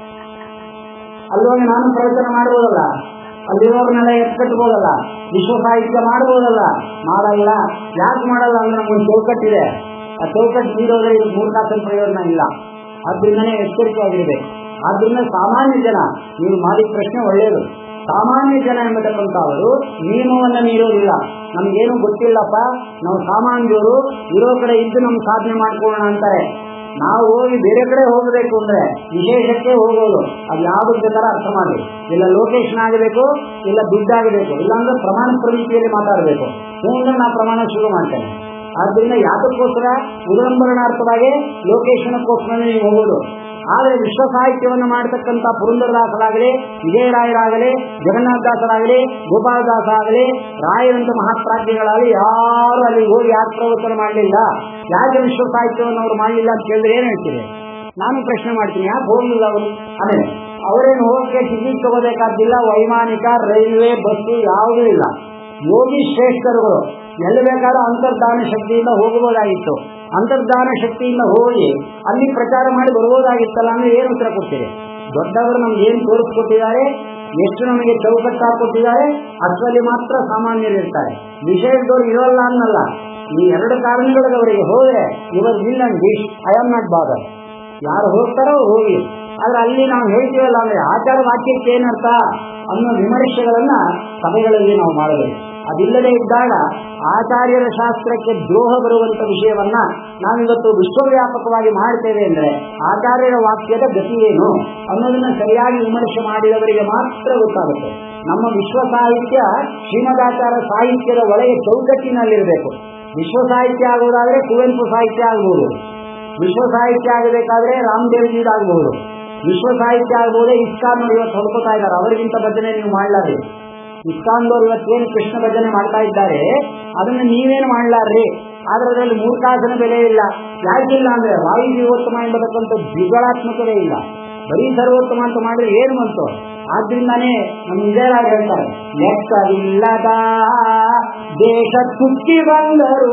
ಅಲ್ಲೋಗಿ ನಾನು ಪ್ರವಚನ ಮಾಡ್ಬೋದಲ್ಲ ಅಲ್ಲಿರೋರ್ನೆಲ್ಲ ಎತ್ಕಟ್ಬೋದಲ್ಲ ವಿಶ್ವ ಸಾಹಿತ್ಯ ಮಾಡ್ಬೋದಲ್ಲ ಮಾಡಲ್ಲ ಯಾಕೆ ಮಾಡಲ್ಲ ಅಂದ್ರೆ ನಮ್ಗೊಂದು ಚೌಕಟ್ಟಿದೆ ಆ ಚೌಕಟ್ಟು ಮೀರೋದ್ರೆ ಇದು ಮೂರು ಕಾಸಿನ ಪ್ರಯೋಜನ ಇಲ್ಲ ಆದ್ರಿಂದನೇ ಎಚ್ಚರಿಕೆಯಾಗಿರ್ಬೇಕು ಆದ್ರಿಂದ ಸಾಮಾನ್ಯ ಜನ ನೀವು ಮಾಡಿದ ಪ್ರಶ್ನೆ ಒಳ್ಳೆಯದು ಸಾಮಾನ್ಯ ಜನ ಎಂಬತಕ್ಕಂಥ ಅವರು ನಿಯಮವನ್ನ ಮೀರೋದಿಲ್ಲ ನಮ್ಗೇನು ಗೊತ್ತಿಲ್ಲಪ್ಪ ನಾವು ಸಾಮಾನ್ಯರು ಇರೋ ಕಡೆ ಇದ್ದು ನಮ್ ಸಾಧನೆ ಮಾಡ್ಕೊಳ್ಳೋಣ ಅಂತಾರೆ ನಾವು ಹೋಗಿ ಬೇರೆ ಕಡೆ ಹೋಗಬೇಕು ಅಂದ್ರೆ ವಿಶೇಷಕ್ಕೆ ಹೋಗೋದು ಅದು ಯಾವ್ದು ಬೇಕಾದ್ರೆ ಅರ್ಥ ಮಾಡಿ ಇಲ್ಲ ಲೊಕೇಶನ್ ಆಗಬೇಕು ಇಲ್ಲ ದುಡ್ಡಾಗಬೇಕು ಇಲ್ಲಾಂದ್ರೆ ಪ್ರಮಾಣ ಪ್ರವೃತ್ತಿಯಲ್ಲಿ ಮಾತಾಡಬೇಕು ಹೂಂದ್ರೆ ನಾ ಪ್ರಮಾಣ ಶುರು ಮಾಡ್ತೇನೆ ಆದ್ರಿಂದ ಯಾತಕ್ಕೋಸ್ಕರ ಉದಂಬರಣಾರ್ಥವಾಗಿ ಲೊಕೇಶನ್ಕೋಸ್ಕರ ನೀವು ಹೋಗೋದು ಆದರೆ ವಿಶ್ವ ಸಾಹಿತ್ಯವನ್ನು ಮಾಡತಕ್ಕಂಥ ಪುರಂದರದಾಸರಾಗಲಿ ವಿಜಯರಾಯರಾಗಲಿ ಜಗನ್ನಾಥದಾಸರಾಗಲಿ ಗೋಪಾಲದಾಸ ಆಗಲಿ ರಾಯರಂತ ಮಹಾಪ್ರಾಜ್ಞಗಳಾಗಲಿ ಯಾರು ಅಲ್ಲಿ ಹೋಗಿ ಯಾಕೆ ಪ್ರವಚನ ಮಾಡಲಿಲ್ಲ ಯಾಕೆ ವಿಶ್ವ ಸಾಹಿತ್ಯವನ್ನು ಅವರು ಮಾಡಲಿಲ್ಲ ಅಂತ ಕೇಳಿದ್ರೆ ಏನ್ ಹೇಳ್ತೀರಿ ನಾನು ಪ್ರಶ್ನೆ ಮಾಡ್ತೀನಿ ಯಾಕೆ ಹೋಗಲಿಲ್ಲ ಅವರು ಆಮೇಲೆ ಅವರೇನು ಹೋಗಕ್ಕೆ ಟಿಕೆಟ್ ತಗೋಬೇಕಾದಿಲ್ಲ ವೈಮಾನಿಕ ರೈಲ್ವೆ ಬಸ್ಸು ಯಾವುದೂ ಇಲ್ಲ ಯೋಗಿ ಶ್ರೇಷ್ಠರುಗಳು ಎಲ್ಲಿ ಬೇಕಾದ್ರೂ ಅಂತರ್ಧಾನ ಶಕ್ತಿಯಿಂದ ಹೋಗಬಹುದಾಗಿತ್ತು ಅಂತರ್ಧಾನ ಶಕ್ತಿಯಿಂದ ಹೋಗಿ ಅಲ್ಲಿ ಪ್ರಚಾರ ಮಾಡಿ ಬರಬಹುದಾಗಿತ್ತಲ್ಲ ಅಂದ್ರೆ ಏನು ಉತ್ತರ ಕೊಡ್ತೀರಿ ದೊಡ್ಡವರು ನಮ್ಗೆ ಏನು ತೋರಿಸ್ಕೊಟ್ಟಿದ್ದಾರೆ ಎಷ್ಟು ನಮಗೆ ಚೌಕಟ್ಟು ಹಾಕೊಟ್ಟಿದ್ದಾರೆ ಅಷ್ಟರಲ್ಲಿ ಮಾತ್ರ ಸಾಮಾನ್ಯರು ಇರ್ತಾರೆ ವಿಶೇಷದವ್ರು ಇರೋಲ್ಲ ಅನ್ನಲ್ಲ ಈ ಎರಡು ಕಾರಣಗಳಿಗೆ ಅವರಿಗೆ ಹೋದ್ರೆ ಇವರ್ will and wish I am not bother ಯಾರು ಹೋಗ್ತಾರೋ ಹೋಗಿ ಆದ್ರೆ ಅಲ್ಲಿ ನಾವು ಹೇಳ್ತೀವಲ್ಲ ಅಂದ್ರೆ ಆಚಾರ ವಾಕ್ಯಕ್ಕೆ ಏನರ್ಥ ಅನ್ನೋ ವಿಮರ್ಶೆಗಳನ್ನ ಸಭೆಗಳಲ್ಲಿ ನಾವು ಮಾಡಬೇಕು ಅದಿಲ್ಲದೆ ಇದ್ದಾಗ ಆಚಾರ್ಯರ ಶಾಸ್ತ್ರಕ್ಕೆ ದ್ರೋಹ ಬರುವಂತ ವಿಷಯವನ್ನ ನಾವಿವತ್ತು ವಿಶ್ವವ್ಯಾಪಕವಾಗಿ ಮಾಡ್ತೇವೆ ಅಂದ್ರೆ ಆಚಾರ್ಯರ ವಾಕ್ಯದ ಗತಿ ಏನು ಅನ್ನೋದನ್ನ ಸರಿಯಾಗಿ ವಿಮರ್ಶೆ ಮಾಡಿದವರಿಗೆ ಮಾತ್ರ ಗೊತ್ತಾಗುತ್ತೆ ನಮ್ಮ ವಿಶ್ವ ಸಾಹಿತ್ಯ ಶ್ರೀಮದಾಚಾರ ಸಾಹಿತ್ಯದ ಒಳಗೆ ಚೌಕಟ್ಟಿನಲ್ಲಿರಬೇಕು ವಿಶ್ವ ಸಾಹಿತ್ಯ ಆಗುವುದಾದ್ರೆ ಕುವೆಂಪು ಸಾಹಿತ್ಯ ಆಗ್ಬೋದು ವಿಶ್ವ ಸಾಹಿತ್ಯ ಆಗಬೇಕಾದ್ರೆ ರಾಮದೇವ್ಜೀದ್ ಆಗ್ಬಹುದು ವಿಶ್ವ ಸಾಹಿತ್ಯ ಆಗ್ಬೋದೇ ಇಸ್ಕಾನ್ ಇವತ್ತು ಹೊಡ್ಕೋತಾ ಇದ್ದಾರೆ ಅವರಿಗಿಂತ ಭಜನೆ ನೀವು ಮಾಡ್ಲಾರಿ ಇಸ್ಕಾನ್ದವ್ರು ಇವತ್ತೇನು ಕೃಷ್ಣ ಭಜನೆ ಮಾಡ್ತಾ ಇದ್ದಾರೆ ಅದನ್ನ ನೀವೇನು ಮಾಡ್ಲಾರ್ರಿ ಆದ್ರೆ ಅದರಲ್ಲಿ ಮೂರ್ಖಾಸನ ಬೆಲೆ ಇಲ್ಲ ಯಾಕಿಲ್ಲ ಅಂದ್ರೆ ವಾಯು ಜೀವೋತ್ತಮ ಎಂಬತಕ್ಕಂಥ ದ್ವಿಗಳಾತ್ಮಕವೇ ಇಲ್ಲ ಬರೀ ಸರ್ವೋತ್ತಮ ಅಂತ ಮಾಡಿದ್ರೆ ಏನು ಬಂತು ಆದ್ರಿಂದಾನೇ ನಮ್ಮ ವಿಜಯರಾಜ್ ಹೇಳ್ತಾರೆ ಲೆಕ್ಕವಿಲ್ಲದ ದೇಶ ತುಟ್ಟಿ ಬಂದರು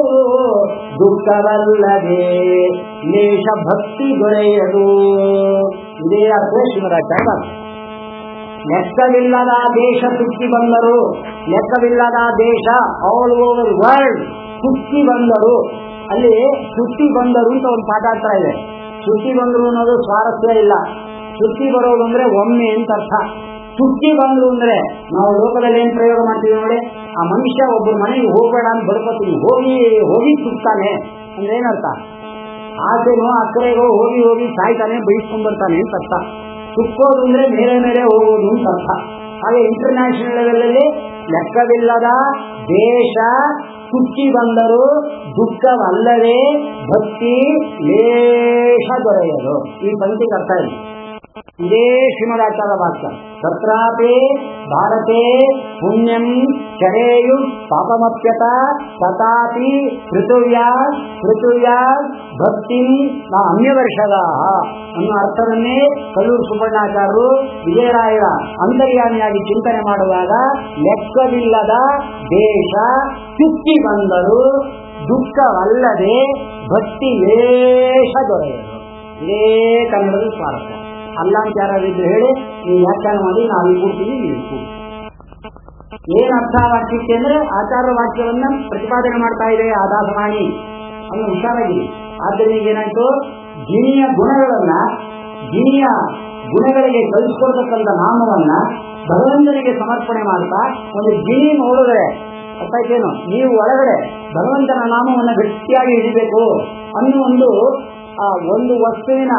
ದುಃಖವಲ್ಲದೆ ಲೇಷ ಭಕ್ತಿ ದೊರೆಯದು ಇದೇ ಅರ್ಥ ಶಿವರಾಜ ಲೆಕ್ಕವಿಲ್ಲದ ದೇಶ ಸುತ್ತಿ ಬಂದರು ಲೆಕ್ಕವಿಲ್ಲದ ದೇಶ ಆಲ್ ಓವರ್ ವರ್ಲ್ಡ್ ಸುತ್ತಿ ಬಂದರು ಅಲ್ಲಿ ಸುತ್ತಿ ಬಂದರು ಅಂತ ಒಂದು ಪಾಠಾಂತರ ಇದೆ ಸುತ್ತಿ ಬಂದರು ಅನ್ನೋದು ಸ್ವಾರಸ್ಯ ಇಲ್ಲ ಸುತ್ತಿ ಬರೋದು ಅಂದ್ರೆ ಒಮ್ಮೆ ಅಂತ ಅರ್ಥ ಸುತ್ತಿ ಬಂದ್ರು ಅಂದ್ರೆ ನಾವು ಲೋಕದಲ್ಲಿ ಏನ್ ಪ್ರಯೋಗ ಮಾಡ್ತೀವಿ ನೋಡಿ ಆ ಮನುಷ್ಯ ಒಬ್ಬರು ಮನೆಗೆ ಹೋಗ್ಬೇಡ ಅಂತ ಬಡ್ಕೋತೀವಿ ಹೋಗಿ ಹೋಗಿ ಸುತ್ತಾನೆ ಅಂದ್ರೆ ಏನರ್ಥ ಆಸೆನೋ ಅಕ್ಕರೆಗೋ ಹೋಗಿ ಹೋಗಿ ಸಾಯ್ತಾನೆ ಬೈಸ್ಕೊಂಡ್ ಬರ್ತಾನೆ ಅಂತ ಅರ್ಥ ಸುಕ್ಕೋದು ಅಂದ್ರೆ ಮೇಲೆ ಮೇಲೆ ಹೋಗೋದು ಅಂತ ಅರ್ಥ ಹಾಗೆ ಇಂಟರ್ನ್ಯಾಷನಲ್ ಲೆವೆಲ್ ಅಲ್ಲಿ ಲೆಕ್ಕವಿಲ್ಲದ ದೇಶ ಸುಕ್ಕಿ ಬಂದರು ದುಃಖವಲ್ಲದೆ ಭಕ್ತಿ ಲೇಷ ದೊರೆಯದು ಈ ಪಂಕ್ತಿಗೆ ಅರ್ಥ ಇದೆ ಇದೇ ಶ್ರೀಮದಾಚಾರ್ಯ ವಾಕ್ಯ ತತ್ರಾಪಿ ಭಾರತೆ ಪುಣ್ಯಂ ಚರೇಯು ಪಾಪಮಪ್ಯತ ತಥಾಪಿ ಪೃಥುವ್ಯಾ ಪೃಥುವ್ಯಾ ಭಕ್ತಿ ನಾ ಅನ್ಯವರ್ಷದ ಅನ್ನೋ ಅರ್ಥವನ್ನೇ ಕಲ್ಲೂರು ಸುಬ್ಬಣ್ಣಾಚಾರ್ಯರು ವಿಜಯರಾಯರ ಅಂತರ್ಯಾಮಿಯಾಗಿ ಚಿಂತನೆ ಮಾಡುವಾಗ ಲೆಕ್ಕವಿಲ್ಲದ ದೇಶ ಚುಕ್ಕಿ ಬಂದರು ದುಃಖವಲ್ಲದೆ ಭಕ್ತಿ ಲೇಷ ದೊರೆಯದು ಇದೇ ಕನ್ನಡದ ಸ್ವಾರಸ್ಯ ಅಲ್ಲ ಅಂತ ಯಾರಾದ್ರೂ ಹೇಳಿ ನೀವು ವ್ಯಾಖ್ಯಾನ ಮಾಡಿ ನಾವು ಇಲ್ಲಿ ಕೂಡ್ತೀವಿ ನೀವು ಕೂಡಿ ಏನ್ ಅರ್ಥ ವಾಕ್ಯಕ್ಕೆ ಅಂದ್ರೆ ಆಚಾರ ವಾಕ್ಯವನ್ನ ಪ್ರತಿಪಾದನೆ ಮಾಡ್ತಾ ಇದೆ ಆ ದಾಸವಾಣಿ ಅನ್ನು ಹುಷಾರಾಗಿ ಆದ್ದರಿಂದ ಏನಾಯ್ತು ಗಿಣಿಯ ಗುಣಗಳನ್ನ ಗಿಣಿಯ ಗುಣಗಳಿಗೆ ಕಲಿಸ್ಕೊಡ್ತಕ್ಕಂಥ ನಾಮವನ್ನ ಭಗವಂತನಿಗೆ ಸಮರ್ಪಣೆ ಮಾಡ್ತಾ ಒಂದು ಗಿಣಿ ನೋಡಿದ್ರೆ ಅರ್ಥಾಯ್ತೇನು ನೀವು ಒಳಗಡೆ ಭಗವಂತನ ನಾಮವನ್ನು ಗಟ್ಟಿಯಾಗಿ ಹಿಡಿಬೇಕು ಅನ್ನೋ ಒಂದು ಆ ಒಂದು ವಸ್ತುವಿನ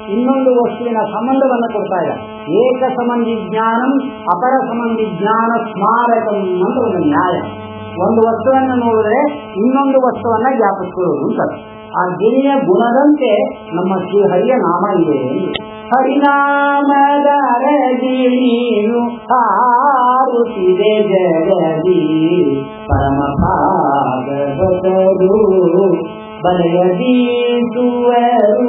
ಇನ್ನೊಂದು ವಸ್ತುವಿನ ಸಂಬಂಧವನ್ನು ಕೊಡ್ತಾ ಇದೆ ಏಕ ಸಂಬಂಧಿ ಜ್ಞಾನಂ ಅಪರ ಸಂಬಂಧಿ ಜ್ಞಾನ ಸ್ಮಾರಕಂ ಅಂತ ಒಂದು ನ್ಯಾಯ ಒಂದು ವಸ್ತುವನ್ನು ನೋಡಿದ್ರೆ ಇನ್ನೊಂದು ವಸ್ತುವನ್ನ ಜ್ಞಾಪಿಸ್ಕೊಳ್ಳೋದು ಅಂತ ಆ ಗಿರಿಯ ಗುಣದಂತೆ ನಮ್ಮ ಶ್ರೀಹರಿಯ ನಾಮ ಇದೆ ಎಂದು ಹರಿನಾಮದ ನೀನು ಹಾರುತ್ತಿದೆ ಜಗದಿ ಪರಮ ಭಾಗವತರು ಬಲಯದೀಸುವರು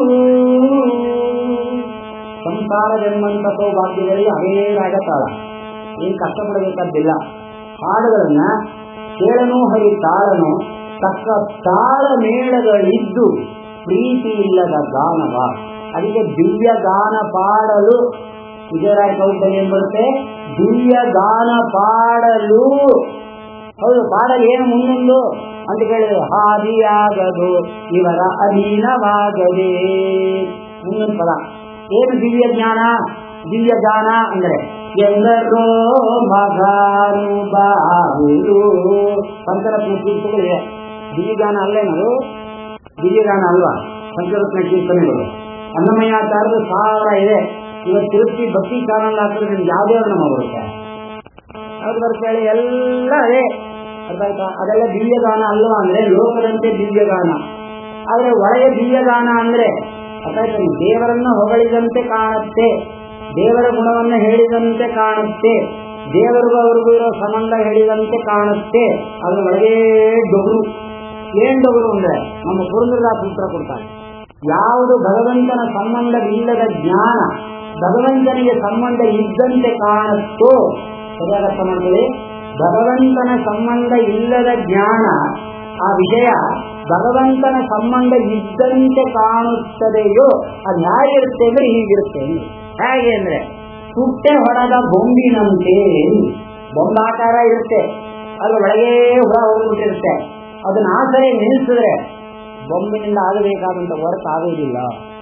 ಸಂಸಾರ ಜನ್ಮಂತ ಸೌಭಾಗ್ಯದಲ್ಲಿ ಅದೇ ರಾಗತಾಳ ಏನ್ ಕಷ್ಟಪಡಬೇಕಾದ್ದಿಲ್ಲ ಹಾಡುಗಳನ್ನ ಕೇಳನೋ ಹರಿ ತಾಳನೋ ತಕ್ಕ ತಾಳ ಮೇಳಗಳಿದ್ದು ಪ್ರೀತಿ ಇಲ್ಲದ ಗಾನವ ಅದಕ್ಕೆ ದಿವ್ಯ ಗಾನ ಪಾಡಲು ವಿಜಯರಾಯ ಕವಿತೆಯಲ್ಲಿ ಏನ್ ಬರುತ್ತೆ ದಿವ್ಯ ಗಾನ ಪಾಡಲು ಹೌದು ಪಾಡಲು ಏನು ಮುಂದೊಂದು ಅಂತ ಕೇಳಿದ್ರೆ ಹಾದಿಯಾಗದು ಇವರ ಅಧೀನವಾಗದೆ ಮುಂದಿನ ಪದ ಏನು ದಿವ್ಯ ಜ್ಞಾನ ದಿವ್ಯ ಗಾನ ಅಂದ್ರೆ ಎಂದರೋ ಮಗಾನುಭಾವಿರು ಪಂಚರತ್ನ ಕೀರ್ತನೆಗಳಿವೆ ದಿವ್ಯಗಾನ ಅಲ್ಲೇನದು ದಿವ್ಯಗಾನ ಅಲ್ವಾ ಪಂಚರತ್ನ ಕೀರ್ತನೆಗಳು ಅನ್ನಮಯ್ಯಾಚಾರದ ಸಾವಿರ ಇದೆ ಇವತ್ತು ತಿರುಪತಿ ಭಕ್ತಿ ಚಾನಲ್ ಹಾಕಿದ್ರೆ ನಿಮ್ಗೆ ಯಾವುದೇ ನಮ್ಮ ಬರುತ್ತೆ ಅದು ಬರ್ತೇಳಿ ಎಲ್ಲ ಅದೇ ಅರ್ಥ ಆಯ್ತಾ ಅದೆಲ್ಲ ದಿವ್ಯಗಾನ ಅಲ್ವಾ ಅಂದ್ರೆ ಲೋಕದಂತೆ ದಿವ್ಯಗಾನ ಆದ್ರೆ ಒಳಗೆ ದಿವ್ಯಗಾನ ಅಂದ್ರೆ ಅರ್ಥ ಆಯ್ತಾ ದೇವರನ್ನು ಹೊಗಳಿದಂತೆ ಕಾಣುತ್ತೆ ದೇವರ ಗುಣವನ್ನು ಹೇಳಿದಂತೆ ಕಾಣುತ್ತೆ ದೇವರಿಗೂ ಅವ್ರಿಗೂ ಇರೋ ಸಂಬಂಧ ಹೇಳಿದಂತೆ ಕಾಣುತ್ತೆ ಅದ್ರ ಒಳಗೆ ಡೊಗರು ಏನ್ ಡೊಗರು ಅಂದ್ರೆ ನಮ್ಮ ಪುರಂದ್ರದಾಸ ಉತ್ತರ ಕೊಡ್ತಾರೆ ಯಾವುದು ಭಗವಂತನ ಸಂಬಂಧವಿಲ್ಲದ ಜ್ಞಾನ ಭಗವಂತನಿಗೆ ಸಂಬಂಧ ಇದ್ದಂತೆ ಕಾಣುತ್ತೋ ಸರಿಯಾದ ಮಾಡ್ಕೊಳ್ಳಿ ಭಗವಂತನ ಸಂಬಂಧ ಇಲ್ಲದ ಜ್ಞಾನ ಆ ವಿಷಯ ಭಗವಂತನ ಸಂಬಂಧ ಇದ್ದಂತೆ ಕಾಣುತ್ತದೆಯೋ ಅದು ಹೇಗಿರುತ್ತೆ ಅಂದ್ರೆ ಹೀಗಿರುತ್ತೆ ಹೇಗೆ ಅಂದ್ರೆ ತುಟ್ಟೆ ಹೊಡೆದ ಬೊಂಬಿನಂತೆ ಬೊಂಬಾಕಾರ ಇರುತ್ತೆ ಅದ್ರ ಒಳಗೆ ಹೊರ ಹೋಗ್ಬಿಟ್ಟಿರುತ್ತೆ ಅದನ್ನ ಆಸರೆ ನಿಲ್ಲಿಸಿದ್ರೆ ಬೊಂಬಿನಿಂದ ಆಗಬೇಕಾದಂತ ವರ್ಕ್ ಆಗೋದಿಲ್ಲ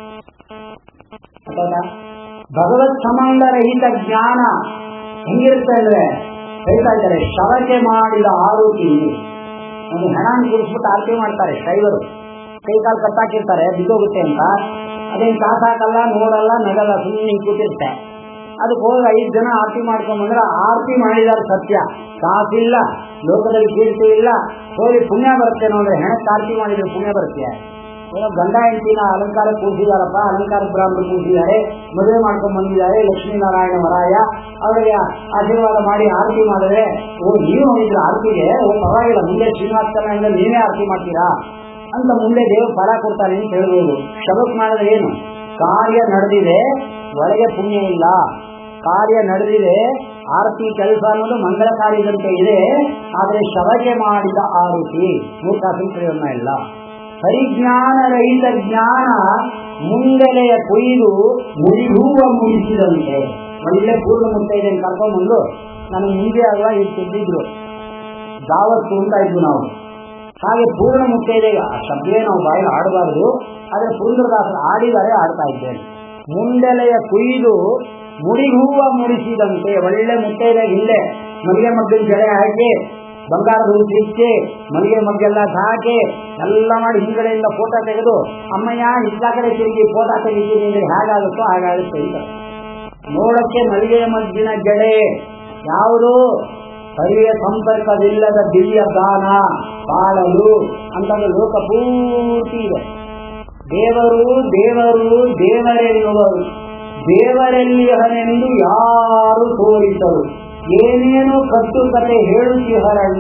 ಅಥವಾ ಭಗವತ್ ಸಂಬಂಧ ರಹಿತ ಜ್ಞಾನ ಹೆಂಗಿರುತ್ತೆ ಅಂದ್ರೆ ಹೇಳ್ತಾ ಇದ್ದಾರೆ ಶವಕ್ಕೆ ಮಾಡಿದ ಆರೋಪಿ ಒಂದು ಹೆಣ ಕುಡಿಸ್ಬಿಟ್ಟು ಆರತಿ ಮಾಡ್ತಾರೆ ಶೈವರು ಕೈ ಕಾಲು ಕಟ್ಟಾಕಿರ್ತಾರೆ ಬಿದ್ದೋಗುತ್ತೆ ಅಂತ ಅದೇನು ಕಾಸಾಕಲ್ಲ ನೋಡಲ್ಲ ನಗಲ್ಲ ಸುಮ್ಮನೆ ಕೂತಿರುತ್ತೆ ಅದಕ್ಕೆ ಹೋಗಿ ಐದು ಜನ ಆರತಿ ಮಾಡ್ಕೊಂಡ್ಬಂದ್ರೆ ಆರತಿ ಮಾಡಿದಾರೆ ಸತ್ಯ ಕಾಸಿಲ್ಲ ಲೋಕದಲ್ಲಿ ಕೀರ್ತಿ ಇಲ್ಲ ಹೋಗಿ ಪುಣ್ಯ ಬರುತ್ತೆ ನೋಡ್ರಿ ಹೆಣಕ್ಕೆ ಆರತಿ ಮಾಡಿದ್ರೆ ಪುಣ್ಯ ಬರುತ್ತೆ ಏನೋ ಗಂಡ ಹೆಂಡತಿನ ಅಲಂಕಾರ ಕೂಡಿಸಿದಾರಪ್ಪ ಅಲಂಕಾರ ಬ್ರಾಹ್ಮಣರು ಕೂಡಿಸಿದ್ದಾರೆ ಮದುವೆ ಮಾಡ್ಕೊಂಡ್ ಬಂದಿದ್ದಾರೆ ಲಕ್ಷ್ಮೀನಾರಾಯಣ ವರಾಯ ಅವರಿಗೆ ಆಶೀರ್ವಾದ ಮಾಡಿ ಆರತಿ ಮಾಡಿದ್ರೆ ಓ ನೀವು ಹೋಗಿದ್ರೆ ಆರತಿಗೆ ಓ ಪರವಾಗಿಲ್ಲ ಮುಂದೆ ಶ್ರೀನಿವಾಸನ ನೀವೇ ಆರತಿ ಮಾಡ್ತೀರಾ ಅಂತ ಮುಂದೆ ದೇವರು ಫಲ ಕೊಡ್ತಾನೆ ಅಂತ ಹೇಳ್ಬೋದು ಶಬಕ್ ಮಾಡಿದ್ರೆ ಏನು ಕಾರ್ಯ ನಡೆದಿದೆ ಒಳಗೆ ಪುಣ್ಯ ಇಲ್ಲ ಕಾರ್ಯ ನಡೆದಿದೆ ಆರತಿ ಕೆಲಸ ಅನ್ನೋದು ಮಂಗಳ ಕಾರ್ಯದಂತೆ ಇದೆ ಆದರೆ ಶವಕ್ಕೆ ಮಾಡಿದ ಆರತಿ ಮೂರ್ಖಾಸನ ಪ್ರಯೋಜನ ಇಲ್ಲ ಪರಿಜ್ಞಾನ ರಹಿತ ಜ್ಞಾನ ಮುಂದೆಲೆಯ ಕೊಯ್ದು ಮುಡಿಹೂವ ಮುಡಿಸಿದಂತೆ ಒಳ್ಳೆ ಪೂರ್ಣ ಮುತ್ತೈದೆ ಕರ್ಕೊಂಡ್ಬಂದು ನನಗೆ ಮುಂದೆ ಅಲ್ವಾ ಇದು ತಿದ್ದಿದ್ರು ದಾವತ್ತು ಅಂತ ಇದ್ವು ನಾವು ಹಾಗೆ ಪೂರ್ಣ ಮುತ್ತೈದೆ ಆ ಶಬ್ದವೇ ನಾವು ಬಾಯಲ್ಲಿ ಆಡಬಾರದು ಆದರೆ ಪುರಂದ್ರದಾಸರು ಆಡಿದರೆ ಆಡ್ತಾ ಇದ್ದೇನೆ ಮುಂದೆಲೆಯ ಕುಯ್ದು ಮುಡಿಹೂವ ಮುಡಿಸಿದಂತೆ ಒಳ್ಳೆ ಮುತ್ತೈದೆ ಹಿಂದೆ ಮಲ್ಲಿಗೆ ಮಗ್ಗಿನ ಜಡೆ ಹಾಕಿ ಬಂಗಾರದ ಹೂಸಿ ಮಲ್ಲಿಗೆ ಮಗ್ಗೆಲ್ಲ ಹಾಕಿ ಎಲ್ಲ ಮಾಡಿ ಹಿಂದ್ಗಡೆಯಿಂದ ಫೋಟೋ ತೆಗೆದು ಅಮ್ಮಯ್ಯ ಇತ್ತ ಕಡೆ ತಿರುಗಿ ಫೋಟೋ ತೆಗಿತೀನಿ ಅಂದ್ರೆ ಹೇಗಾಗುತ್ತೋ ಹಾಗಾಗುತ್ತೆ ಅಂತ ನೋಡಕ್ಕೆ ಮಲ್ಲಿಗೆಯ ಮಗ್ಗಿನ ಜಡೆ ಯಾವುದು ಹರಿಯ ಸಂಪರ್ಕವಿಲ್ಲದ ದಿವ್ಯ ದಾನ ಬಾಳಲು ಅಂತಂದ್ರೆ ಲೋಕ ಪೂರ್ತಿ ಇದೆ ದೇವರು ದೇವರು ದೇವರೆನ್ನುವರು ದೇವರೆಲ್ಲಿಹನೆಂದು ಯಾರು ತೋರಿಸರು ಏನೇನು ಕಟ್ಟು ಕತೆ ಹೇಳುತ್ತಿಹರಣ್ಣ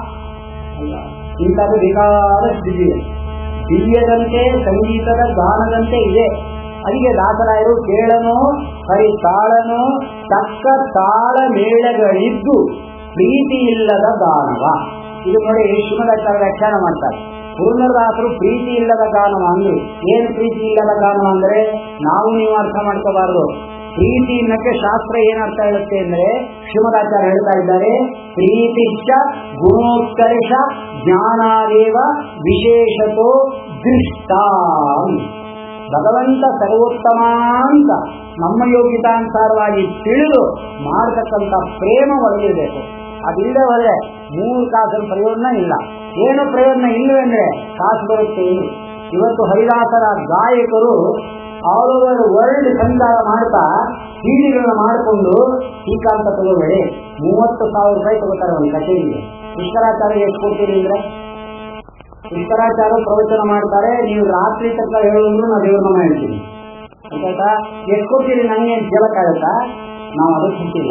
ಇಂಥದ್ದು ಬೇಕಾದಷ್ಟಿದೆ ದಿವ್ಯದಂತೆ ಸಂಗೀತದ ಗಾನದಂತೆ ಇದೆ ಅದಕ್ಕೆ ದಾಸರಾಯರು ಕೇಳನೋ ಹರಿ ತಾಳನೋ ತಕ್ಕ ತಾಳ ಮೇಳಗಳಿದ್ದು ಪ್ರೀತಿ ಇಲ್ಲದ ಗಾನವ ಇದು ನೋಡಿ ಶ್ರೀಮದಾಚಾರ್ಯ ವ್ಯಾಖ್ಯಾನ ಮಾಡ್ತಾರೆ ಪೂರ್ಣದಾಸರು ಪ್ರೀತಿ ಇಲ್ಲದ ಗಾನವ ಅಂದ್ರು ಏನು ಪ್ರೀತಿ ಇಲ್ಲದ ಗಾನವ ಅಂದ್ರೆ ನಾವು ನೀವು ಅರ್ಥ ಮಾಡ್ಕೋಬಾರದು ಪ್ರೀತಿ ಇನ್ನಕ್ಕೆ ಶಾಸ್ತ್ರ ಏನ್ ಅರ್ಥ ಹೇಳುತ್ತೆ ಅಂದ್ರೆ ಶ್ರೀಮದಾಚಾರ್ಯ ಹೇಳ್ತಾ ಇದ್ದಾರೆ ಪ್ರೀತಿಶ್ಚ ಗುಣೋತ್ಕರ್ಷ ಜ್ಞಾನಾದೇವ ವಿಶೇಷತೋ ದೃಷ್ಟ ಭಗವಂತ ಸರ್ವೋತ್ತಮ ಅಂತ ನಮ್ಮ ಯೋಗ್ಯತಾನುಸಾರವಾಗಿ ತಿಳಿದು ಮಾಡತಕ್ಕಂಥ ಪ್ರೇಮ ಒಳಗಿರಬೇಕು ಅದಿಲ್ಲದೆ ಹೋದ್ರೆ ಮೂರು ಕಾಸಿನ ಪ್ರಯೋಜನ ಇಲ್ಲ ಏನು ಪ್ರಯೋಜನ ಇಲ್ಲವೆಂದ್ರೆ ಕಾಸು ಬರುತ್ತೆ ಇವತ್ತು ಹರಿದಾಸರ ಗಾಯಕರು ಆಲ್ ಓವರ್ ವರ್ಲ್ಡ್ ಸಂಚಾರ ಮಾಡ್ತಾ ಸೀಡಿಗಳನ್ನ ಮಾಡಿಕೊಂಡು ಶ್ರೀಕಾಂತ ತಗೋಬೇಡಿ ಮೂವತ್ತು ಸಾವಿರ ರೂಪಾಯಿ ತಗೋತಾರೆ ಒಂದು ಕಚೇರಿಗೆ ಪುಷ್ಕರಾಚಾರ್ಯ ಎಷ್ಟು ಕೊಡ್ತೀರಿ ಅಂದ್ರೆ ಪುಷ್ಕರಾಚಾರ್ಯ ಪ್ರವಚನ ಮಾಡ್ತಾರೆ ನೀವು ರಾತ್ರಿ ತನಕ ಹೇಳಿದ್ರು ನಾವು ದೇವ್ರ ನಾಮ ಹೇಳ್ತೀವಿ ಆಯ್ತಾ ಎಷ್ಟು ಕೊಡ್ತೀರಿ ನನಗೆ ಅಂತ ಕೇಳಕ್ಕಾಗತ್ತಾ ನಾವು ಅದಕ್ಕೆ ಸಿಕ್ಕಿಲ್ಲ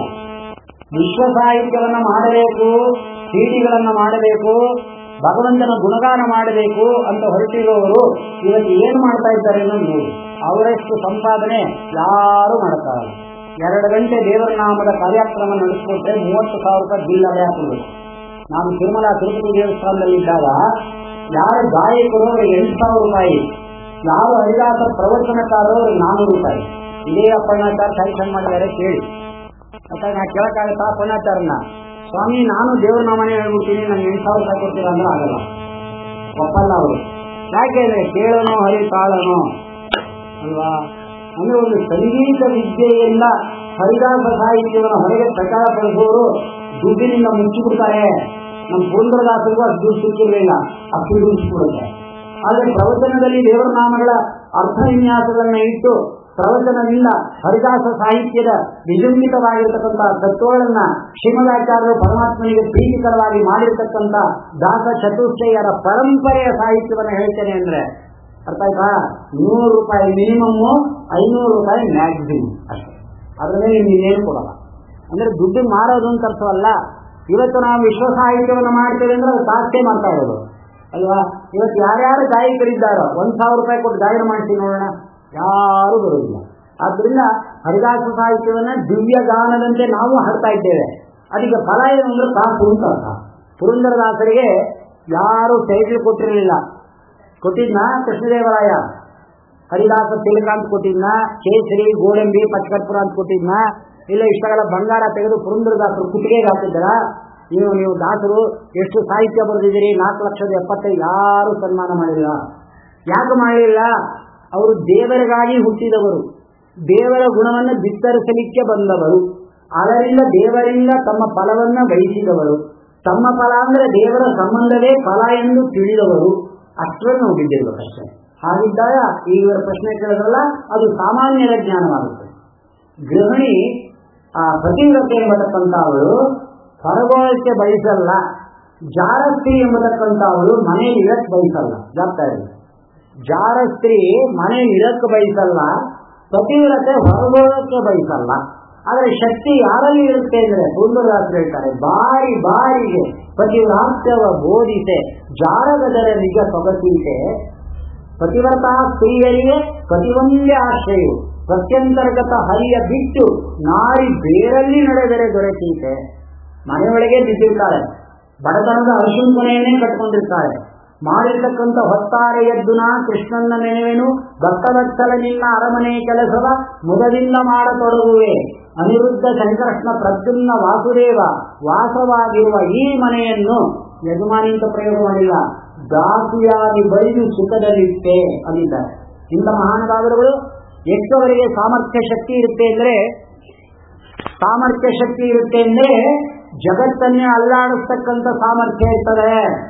ವಿಶ್ವ ಸಾಹಿತ್ಯವನ್ನ ಮಾಡಬೇಕು ಸೀಟಿಗಳನ್ನ ಮಾಡಬೇಕು ಭಗವಂತನ ಗುಣಗಾನ ಮಾಡಬೇಕು ಅಂತ ಹೊರಟಿರುವವರು ಇವತ್ತು ಏನು ಮಾಡ್ತಾ ಇದ್ದಾರೆ ಅನ್ನೋದು ನೋಡಿ ಅವರಷ್ಟು ಸಂಪಾದನೆ ಯಾರು ಮಾಡ್ತಾರೆ ಎರಡು ಗಂಟೆ ದೇವರ ನಾಮದ ಕಾರ್ಯಕ್ರಮ ನಡೆಸ್ಕೊಟ್ರೆ ಮೂವತ್ತು ಸಾವಿರ ರೂಪಾಯಿ ಬಿಲ್ ಅದೇ ಹಾಕಬೇಕು ನಾನು ತಿರುಮಲ ತಿರುಪತಿ ದೇವಸ್ಥಾನದಲ್ಲಿ ಇದ್ದಾಗ ಯಾರು ಗಾಯಕರು ಅವ್ರಿಗೆ ಎಂಟು ಸಾವಿರ ರೂಪಾಯಿ ಯಾರು ಹರಿದಾಸ ಪ್ರವಚನಕಾರರು ಅವ್ರಿಗೆ ನಾನ್ನೂರು ರೂಪಾಯಿ ಇದೇ ಅಪ್ಪಣ್ಣಾಚಾರ ಸ್ಯಾಂಕ್ಷನ್ ಮಾಡಿದ್ದಾರೆ ಕೇಳಿ ಮತ್ತೆ ನಾ ಕೇಳಕ್ಕಾಗತ್ತಾ ಅಪ್ಪಣ್ಣಾಚಾರನ ಸ್ವಾಮಿ ನಾನು ದೇವ್ರ ನಾಮನೇ ಹೇಳ್ಬಿಡ್ತೀನಿ ನನ್ಗೆ ಎಂಟು ಸಾವಿರ ರೂಪಾಯಿ ಕೊಡ್ತೀರಾ ಅಂದ್ರೆ ಆಗಲ್ಲ ಒಪ್ಪಲ್ಲ ಅವರು ಯಾಕೆಂದ್ರೆ ಕೇಳೋನೋ ಹರಿ ತಾಳನೋ ಅಲ್ವಾ ಅಂದ್ರೆ ಒಂದು ಸಂಗೀತ ವಿದ್ಯೆಯಿಂದ ಹರಿದಾಸ ಸಾಹಿತ್ಯವನ್ನು ಹೊರಗೆ ಪ್ರಚಾರ ಪಡಿಸುವವರು ದುಡ್ಡಿನಿಂದ ಮುಚ್ಚಿಬಿಡ್ತಾರೆ ನಮ್ಮ ಪುರಂದರದಾಸರಿಗೂ ಅಷ್ಟು ದುಡ್ಡು ಸಿಕ್ಕಿರಲಿಲ್ಲ ಅಷ್ಟು ದುಡ್ಡಿಸ್ಬಿಡುತ್ತೆ ಆದರೆ ಪ್ರವಚನದಲ್ಲಿ ದೇವರ ನಾಮಗಳ ಅರ್ಥ ವಿನ್ಯಾಸಗಳನ್ನ ಇಟ್ಟು ಪ್ರವಚನದಿಂದ ಹರಿದಾಸ ಸಾಹಿತ್ಯದ ವಿಜೃಂಭಿತವಾಗಿರತಕ್ಕಂಥ ತತ್ವಗಳನ್ನ ಶ್ರೀಮದಾಚಾರ್ಯರು ಪರಮಾತ್ಮನಿಗೆ ಪ್ರೀತಿಕರವಾಗಿ ಮಾಡಿರ್ತಕ್ಕಂಥ ದಾಸ ಚತುಷ್ಟಯರ ಪರಂಪರೆಯ ಸಾಹಿತ್ಯವನ್ನು ಹೇಳ್ತೇನೆ ಅಂದ್ರೆ ಅರ್ಥ ಆಯ್ತಾ ನೂರು ರೂಪಾಯಿ ಮಿನಿಮಮ್ಮು ಐನೂರು ರೂಪಾಯಿ ಮ್ಯಾಕ್ಸಿಮಮ್ ಅಷ್ಟೇ ಅದ್ರ ಮೇಲೆ ನೀವೇನು ಕೊಡಲ್ಲ ಅಂದ್ರೆ ದುಡ್ಡು ಮಾರೋದು ಅಂತ ಅರ್ಥವಲ್ಲ ಇವತ್ತು ನಾವು ವಿಶ್ವ ಸಾಹಿತ್ಯವನ್ನು ಮಾಡ್ತೇವೆ ಅಂದ್ರೆ ಅದು ಸಾಧ್ಯ ಮಾಡ್ತಾ ಇರೋದು ಅಲ್ವಾ ಇವತ್ತು ಯಾರ್ಯಾರು ಗಾಯಕರಿದ್ದಾರೋ ಒಂದ್ ಸಾವಿರ ರೂಪಾಯಿ ಕೊಟ್ಟು ಗಾಯನ ಮಾಡ್ತೀವಿ ನೋಡೋಣ ಯಾರು ಬರೋದಿಲ್ಲ ಆದ್ರಿಂದ ಹರಿದಾಸ ಸಾಹಿತ್ಯವನ್ನ ದಿವ್ಯ ಗಾನದಂತೆ ನಾವು ಹಾಡ್ತಾ ಇದ್ದೇವೆ ಅದಕ್ಕೆ ಫಲ ಏನು ಅಂದ್ರೆ ಕಾಸು ಅಂತ ಅರ್ಥ ಪುರಂದರದಾಸರಿಗೆ ಯಾರು ಟೈಟಲ್ ಕೊಟ್ಟಿರಲಿಲ್ಲ ಕೊಟ್ಟಿದ್ನ ಕೃಷ್ಣದೇವರಾಯ ಹರಿದಾಸ ತಿಲಕ ಅಂತ ಕೊಟ್ಟಿದ್ನ ಕೇಸರಿ ಗೋಡಂಬಿ ಪಚ್ಚಕರ್ಪುರ ಅಂತ ಕೊಟ್ಟಿದ್ನ ಇಲ್ಲ ಇಷ್ಟಗಳ ಬಂಗಾರ ತೆಗೆದು ಪುರಂದರದಾಸರು ಕುತ್ತಿಗೆಗೆ ಹಾಕಿದ್ದಾರ ನೀವು ನೀವು ದಾಸರು ಎಷ್ಟು ಸಾಹಿತ್ಯ ಬರೆದಿದ್ದೀರಿ ನಾಲ್ಕು ಲಕ್ಷದ ಎಪ್ಪತ್ತೈದು ಯಾರು ಸನ್ಮಾನ ಮಾಡಿಲ್ಲ ಯಾಕೆ ಮಾಡಲಿಲ್ಲ ಅವರು ದೇವರಿಗಾಗಿ ಹುಟ್ಟಿದವರು ದೇವರ ಗುಣವನ್ನು ಬಿತ್ತರಿಸಲಿಕ್ಕೆ ಬಂದವರು ಅದರಿಂದ ದೇವರಿಂದ ತಮ್ಮ ಫಲವನ್ನ ಬಯಸಿದವರು ತಮ್ಮ ಫಲ ಅಂದ್ರೆ ದೇವರ ಸಂಬಂಧವೇ ಫಲ ಎಂದು ತಿಳಿದವರು ಅಷ್ಟನ್ನು ಬಿದ್ದಿರ್ಬೇಕಷ್ಟೇ ಹಾಗಿದ್ದಾಗ ಈಗ ಇವರ ಪ್ರಶ್ನೆ ಕೇಳೋದಲ್ಲ ಅದು ಸಾಮಾನ್ಯರ ಜ್ಞಾನವಾಗುತ್ತೆ ಗೃಹಿಣಿ ಆ ಪತಿವ್ರತೆ ಎಂಬತಕ್ಕಂಥ ಅವಳು ಹೊರಗೋಳಕ್ಕೆ ಬಯಸಲ್ಲ ಜಾರಸ್ತ್ರೀ ಎಂಬತಕ್ಕಂಥ ಅವಳು ಮನೆಯಲ್ಲಿ ಇರಕ್ಕೆ ಬಯಸಲ್ಲ ಜಾಗ್ತಾ ಇದೆ ಜಾರಸ್ತ್ರೀ ಮನೆಯಲ್ಲಿ ಇರಕ್ಕೆ ಬಯಸಲ್ಲ ಪತಿವ್ರತೆ ಹೊರಗೋಳಕ್ಕೆ ಬಯಸಲ್ಲ ಆದರೆ ಶಕ್ತಿ ಯಾರಲ್ಲಿ ಇರುತ್ತೆ ಅಂದ್ರೆ ಸುಂದರದಾಸರು ಹೇಳ್ತಾರೆ ಬಾರಿ ಬಾರಿಗೆ ಪತಿವ್ರಾತ್ಯವ ಬೋಧಿಸೆ ಜಾರಗದರ ನಿಜ ಸೊಗಸೀತೆ ಪತಿವ್ರತ ಸ್ತ್ರೀಯರಿಗೆ ಪತಿವಂದೇ ಆಶ್ರಯವು ಪ್ರತ್ಯಂತರ್ಗತ ಹರಿಯ ಬಿಟ್ಟು ನಾರಿ ಬೇರಲ್ಲಿ ನಡೆದರೆ ದೊರೆತೀತೆ ಮನೆಯೊಳಗೆ ಬಿದ್ದಿರ್ತಾರೆ ಬಡತನದ ಅರ್ಶುಂಕನೆಯನ್ನೇ ಕಟ್ಕೊಂಡಿರ್ತಾರೆ ಮಾಡಿರ್ತಕ್ಕಂಥ ಹೊತ್ತಾರೆ ಎದ್ದುನ ಕೃಷ್ಣನ ನೆನೆವೆನು ಭಕ್ತವತ್ಸಲ ನಿನ್ನ ಅರಮನೆ ಕೆಲಸವ ಮುದದಿಂದ ಮಾಡತೊಡಗುವೆ ಅನಿರುದ್ಧ ಸಂಕರ್ಷಣ ಪ್ರದ್ಯುಮ್ನ ವಾಸುದೇವ ವಾಸವಾಗಿರುವ ಈ ಮನೆಯನ್ನು ಯಜಮಾನಿ ಅಂತ ಪ್ರಯೋಗ ಮಾಡಿಲ್ಲ ದಾಸಿಯಾಗಿ ಬೈದು ಸುಖದಲ್ಲಿಟ್ಟೆ ಅಂದಿದ್ದಾರೆ ಇಂಥ ಮಹಾನುಭಾವರುಗಳು ಎಷ್ಟವರೆಗೆ ಸಾಮರ್ಥ್ಯ ಶಕ್ತಿ ಇರುತ್ತೆ ಅಂದ್ರೆ ಸಾಮರ್ಥ್ಯ ಶಕ್ತಿ ಇರುತ್ತೆ ಅಂದ್ರೆ ಜಗತ್ತನ್ನೇ ಅಲ್ಲಾಡಿಸ್ತಕ್ಕಂಥ ಸಾಮರ್ಥ್ಯ ಇರ್ತದೆ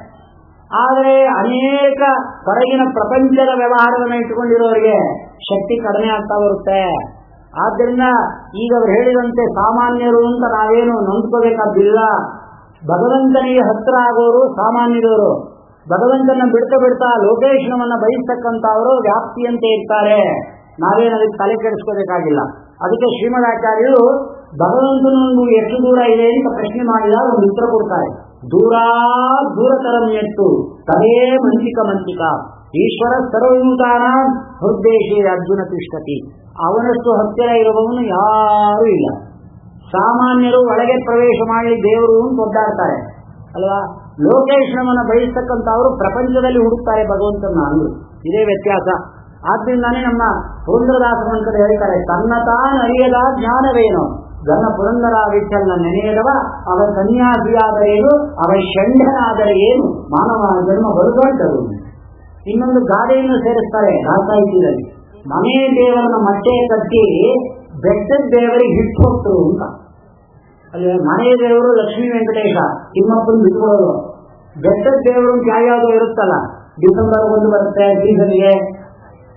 ಆದರೆ ಅನೇಕ ಹೊರಗಿನ ಪ್ರಪಂಚದ ವ್ಯವಹಾರವನ್ನು ಇಟ್ಟುಕೊಂಡಿರೋರಿಗೆ ಶಕ್ತಿ ಕಡಿಮೆ ಆಗ್ತಾ ಬರುತ್ತೆ ಆದ್ದರಿಂದ ಈಗ ಅವರು ಹೇಳಿದಂತೆ ಸಾಮಾನ್ಯರು ಅಂತ ನಾವೇನು ನೊಂದ್ಕೋಬೇಕಾದಿಲ್ಲ ಭಗವಂತನಿಗೆ ಹತ್ರ ಆಗೋರು ಸಾಮಾನ್ಯದವರು ಭಗವಂತನ ಬಿಡ್ತಾ ಬಿಡ್ತಾ ಲೋಕೇಶ್ವರವನ್ನ ಬಯಸ್ತಕ್ಕಂಥವರು ವ್ಯಾಪ್ತಿಯಂತೆ ಇರ್ತಾರೆ ನಾವೇನು ಅದಕ್ಕೆ ತಲೆ ಕೆಡಿಸ್ಕೋಬೇಕಾಗಿಲ್ಲ ಅದಕ್ಕೆ ಶ್ರೀಮದಾಚಾರ್ಯರು ಭಗವಂತನು ಎಷ್ಟು ದೂರ ಇದೆ ಅಂತ ಪ್ರಶ್ನೆ ಮಾಡಿದಾಗ ಒಂದು ಉತ್ತರ ಕೊಡ್ತಾರೆ ದೂರ ದೂರತರಂ ಎತ್ತು ತದೇ ಮಂಚಿಕ ಮಂಚಿಕ ಈಶ್ವರ ಸರ್ವಭೂತಾನ ಹೃದ್ದೇಶಿ ಅರ್ಜುನ ತಿಷ್ಠತಿ ಅವನಷ್ಟು ಹತ್ತಿರ ಇರುವವನು ಯಾರೂ ಇಲ್ಲ ಸಾಮಾನ್ಯರು ಒಳಗೆ ಪ್ರವೇಶ ಮಾಡಿ ದೇವರು ಅಂತ ಒದ್ದಾಡ್ತಾರೆ ಅಲ್ವಾ ಲೋಕೇಶ್ವರವನ್ನ ಬಯಸ್ತಕ್ಕಂಥವರು ಪ್ರಪಂಚದಲ್ಲಿ ಹುಡುಕ್ತಾರೆ ಭಗವಂತನ ಅಂದ್ರು ಇದೇ ವ್ಯತ್ಯಾಸ ಆದ್ರಿಂದಾನೇ ನಮ್ಮ ಪುರಂದರದಾಸರಂತರು ಹೇಳ್ತಾರೆ ತನ್ನ ತಾನು ಅರಿಯದ ಜ್ಞಾನವೇನು ಗನ ಪುರಂದರ ವಿಠಲನ ನೆನೆಯದವ ಅವ ಸನ್ಯಾಸಿಯಾದರೇನು ಅವ ಷಂಡನಾದರೆ ಏನು ಮಾನವ ಜನ್ಮ ಬರುಗಂಟರು ಇನ್ನೊಂದು ಗಾದೆಯನ್ನು ಸೇರಿಸ್ತಾರೆ ರಾಸಾಯಿತಿಯಲ್ಲಿ ಮನೆ ದೇವರನ್ನ ಮಟ್ಟೆ ಕಟ್ಟಿ ಬೆಟ್ಟದ ದೇವರಿಗೆ ಹಿಟ್ಟು ಹೋಗ್ತರು ಅಂತ ಅಲ್ಲಿ ಮನೆಯ ದೇವರು ಲಕ್ಷ್ಮೀ ವೆಂಕಟೇಶ ತಿಮ್ಮಪ್ಪನ ಬಿಟ್ಕೊಳ್ಳೋದು ಬೆಟ್ಟದ ದೇವರು ಅಂತ ಯಾವ್ಯಾವುದೋ ಇರುತ್ತಲ್ಲ ಡಿಸೆಂಬರ್ ಒಂದು ಬರುತ್ತೆ ಸೀಸನ್ಗೆ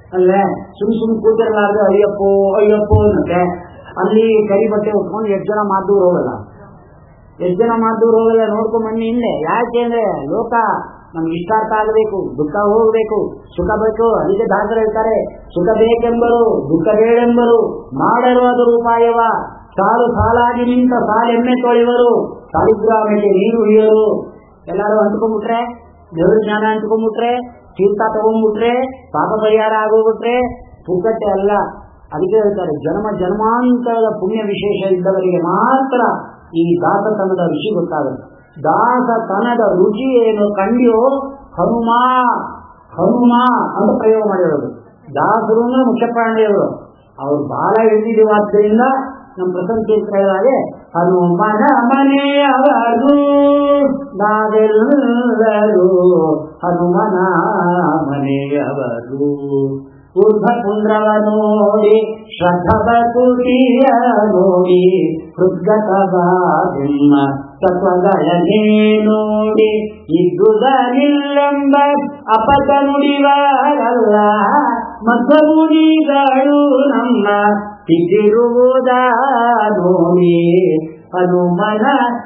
ಅಲ್ಲೇ ಸುಮ್ ಸುಮ್ ಕೂತಿರಲಾರ್ದು ಅಯ್ಯಪ್ಪೋ ಅಯ್ಯಪ್ಪೋ ಅನ್ನತ್ತೆ ಅಲ್ಲಿ ಕರಿ ಬಟ್ಟೆ ಉಟ್ಕೊಂಡು ಎಷ್ಟು ಜನ ಮಾದೂರು ಹೋಗಲ್ಲ ಎಷ್ಟು ಜನ ಮಾದೂರು ಹೋಗಲ್ಲ ನೋಡ್ಕೊಂಡ್ ಬನ್ನಿ ಹಿಂದೆ ಯಾಕೆ ಅಂದ್ರೆ ಲೋಕ ನಮ್ಗೆ ಇಷ್ಟಾರ್ಥ ಆಗಬೇಕು ದುಃಖ ಹೋಗ್ಬೇಕು ಸುಖ ಬೇಕು ಅದಕ್ಕೆ ದಾಸರು ಹೇಳ್ತಾರೆ ಸುಖ ಬೇಕೆಂಬರು ದುಃಖ ಬೇಳೆಂಬರು ಮಾಡಲು ಅದರ ಉಪಾಯವ ಸಾಲು ಸಾಲಾಗಿ ನಿಂತ ಸಾಲೆಮ್ಮೆ ತೊಳೆಯುವರು ಸಾಲಿಗ್ರಾಮಕ್ಕೆ ನೀರು ಉಳಿಯೋರು ಎಲ್ಲಾರು ಅಂಟ್ಕೊಂಡ್ಬಿಟ್ರೆ ದೇವ್ರ ಜ್ಞಾನ ಅಂಟ್ಕೊಂಡ್ಬಿಟ್ರೆ ತೀರ್ಥ ತಗೊಂಡ್ಬಿಟ್ರೆ ಪಾಪ ಪರಿಹಾರ ಆಗೋಗ್ಬಿಟ್ರೆ ಪುಕ್ಕಟ್ಟೆ ಅಲ್ಲ ಅದಕ್ಕೆ ಹೇಳ್ತಾರೆ ಜನ್ಮ ಜನ್ಮಾಂತರದ ಪುಣ್ಯ ವಿಶೇಷ ಇದ್ದವರಿಗೆ ಮಾತ್ರ ಈ ದಾಸತನದ ರುಚಿ ಗೊತ್ತಾಗುತ್ತೆ ದಾಸತನದ ರುಚಿ ಏನು ಕಂಡ್ಯೋ ಹನುಮ ಹನುಮ ಅಂತ ಪ್ರಯೋಗ ಮಾಡಿರೋದು ದಾಸರು ಅಂದ್ರೆ ಮುಖ್ಯ ಪ್ರಾಣಿಯವರು ಅವ್ರು ಬಾಲ ಹಿಡಿದಿರುವಾದ್ದರಿಂದ ನಮ್ಮ ಪ್ರಸನ್ನ ತೀರ್ಥ ಹೇಳಿದಾಗೆ ಹನುಮನ ಮನೆಯವರು ನಾವೆಲ್ಲರೂ ಹನುಮನ ಮನೆಯವರು ಊರ್ಧ ಪುಂಡ್ರವ ನೋಡಿ ಶ್ರದ್ಧದ ತುಟಿಯ ನೋಡಿ ಹೃದ್ಗತವಾದೆಮ್ಮ ತತ್ವಗಳನ್ನೇ ನೋಡಿ ಇದ್ದುದನಿಲ್ಲೆಂಬ ಅಪದ ನುಡಿವರಲ್ಲ ಮಧ್ವಮುನಿಗಳು ನಮ್ಮ ತಿದ್ದಿರುವುದ ನೋಡಿ ಹನುಮನ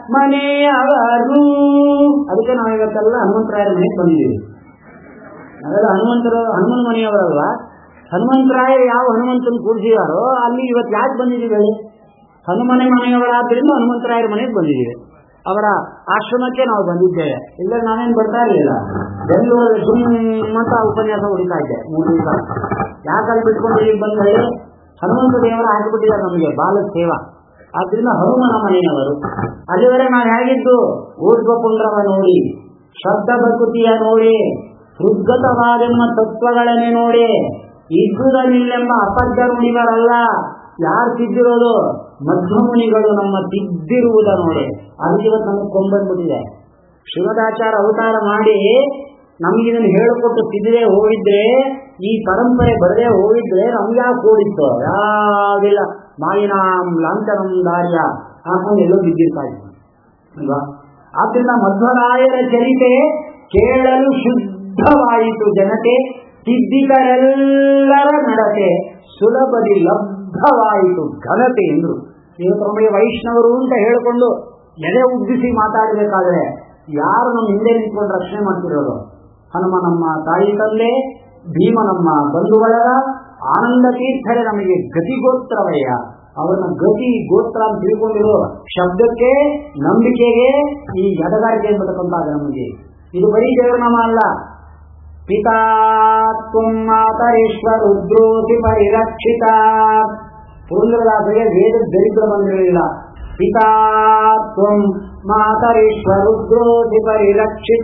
ಮನೆಯವರು ಅದಕ್ಕೆ ನಾವು ಇವತ್ತೆಲ್ಲ ಹನುಮಂತರಾಯರ ಮನೆಗೆ ಬಂದಿದ್ದೀವಿ ನಾವೆಲ್ಲ ಹನುಮಂತರ ಹನುಮನ ಮನೆಯವರಲ್ವಾ ಹನುಮಂತರಾಯ ಯಾವ ಹನುಮಂತನ ಕೂರಿಸಿದಾರೋ ಅಲ್ಲಿ ಇವತ್ತು ಯಾಕೆ ಬಂದಿದ್ದೀವಿ ಹೇಳಿ ಹನುಮನೆ ಮನೆಯವರಾದ್ರಿಂದ ಹನುಮಂತರಾಯರ ಮನೆಗೆ ಬಂದಿದ್ದೀವಿ ಅವರ ಆಶ್ರಮಕ್ಕೆ ನಾವು ಬಂದಿದ್ದೇವೆ ಇಲ್ಲ ನಾವೇನು ಬರ್ತಾ ಇರಲಿಲ್ಲ ಬೆಂಗಳೂರಲ್ಲಿ ಸುಮ್ಮಂತ ಉಪನ್ಯಾಸ ಹೊಡಿತಾ ಇದ್ದೆ ಮೂರು ದಿವಸ ಯಾಕಲ್ಲಿ ಬಿಟ್ಕೊಂಡು ಇಲ್ಲಿ ಬಂದು ಹೇಳಿ ಹನುಮಂತ ದೇವರ ಹಾಕಿಬಿಟ್ಟಿದ್ದಾರೆ ನಮಗೆ ಬಾಲ ಸೇವಾ ಆದ್ರಿಂದ ಹನುಮನ ಮನೆಯವರು ಅಲ್ಲಿವರೆಗೆ ನಾವು ಹೇಗಿದ್ದು ಊರ್ಧ್ವ ಪುಂಡ್ರವ ನೋಡಿ ಶಬ್ದ ಭಕುತಿಯ ನೋಡಿ ಹೃದ್ಗತವಾದೆಂಬ ತತ್ವಗಳನ್ನೇ ನೋಡಿ ಇದ್ದುದನಿಲ್ಲೆಂಬ ಅಪದ್ಧ ಮುನಿಗಳಲ್ಲ ಯಾರು ತಿದ್ದಿರೋದು ಮಧ್ವಮುನಿಗಳು ನಮ್ಮ ತಿದ್ದಿರುವುದ ನೋಡಿ ಅದಕ್ಕೆ ಇವತ್ತು ನಮಗೆ ಕೊಂಬಂದ್ಬಿಟ್ಟಿದೆ ಶಿವದಾಚಾರ ಅವತಾರ ಮಾಡಿ ನಮಗಿದನ್ನು ಹೇಳಿಕೊಟ್ಟು ತಿದ್ದೇ ಹೋಗಿದ್ರೆ ಈ ಪರಂಪರೆ ಬರದೇ ಹೋಗಿದ್ರೆ ನಮ್ಗೆ ಯಾಕೆ ಓಡಿತ್ತು ಯಾವುದಿಲ್ಲ ಮಾಯಿನಾಂ ಲಾಂಛನಂ ದಾರ್ಯ ಹಾಕೊಂಡು ಎಲ್ಲೋ ಬಿದ್ದಿರ್ತಾ ಇದ್ವಿ ಅಲ್ವಾ ಆದ್ರಿಂದ ಮಧ್ವರಾಯರ ಚರಿತೆ ಕೇಳಲು ಶುದ್ಧವಾಯಿತು ಜನತೆ ತಿದ್ದಿಗರೆಲ್ಲರ ನಡತೆ ಸುಲಭದಿ ಲಬ್ಧವಾಯಿತು ಘನತೆ ಎಂದ್ರು ಇವತ್ತು ನಮಗೆ ವೈಷ್ಣವರು ಅಂತ ಹೇಳಿಕೊಂಡು ಎದೆ ಉಬ್ಬಿಸಿ ಮಾತಾಡಬೇಕಾದ್ರೆ ಯಾರು ನಮ್ಮ ಹಿಂದೆ ನಿಂತ್ಕೊಂಡು ರಕ್ಷಣೆ ಮಾಡ್ತಿರೋದು ಹನುಮ ನಮ್ಮ ತಾಯಿ ತಂದೆ ಭೀಮ ನಮ್ಮ ಬಂಧು ಬಳಗ ಆನಂದ ತೀರ್ಥರೇ ನಮಗೆ ಗತಿಗೋತ್ರವಯ್ಯ ಅವರನ್ನ ಗತಿ ಗೋತ್ರ ಅಂತ ತಿಳ್ಕೊಂಡಿರೋ ಶಬ್ದಕ್ಕೆ ನಂಬಿಕೆಗೆ ಈ ಎಡಗಾರಿಕೆ ಎಂಬತಕ್ಕಂಥ ನಮಗೆ ಇದು ಬರೀ ದೇವರನಾಮ ಅಲ್ಲ ಪಿತಾ ತ್ವಂ ಮಾತರೇಶ್ವರ ರುದ್ರೋತಿ ಪರಿರಕ್ಷಿತ ಪುರಂದ್ರದಾಸರಿಗೆ ವೇದ ದರಿದ್ರ ಬಂದಿರಲಿಲ್ಲ ಪಿತಾ ತ್ವಂ ಮಾತರೇಶ್ವರ ರುದ್ರೋತಿ ಪರಿರಕ್ಷಿತ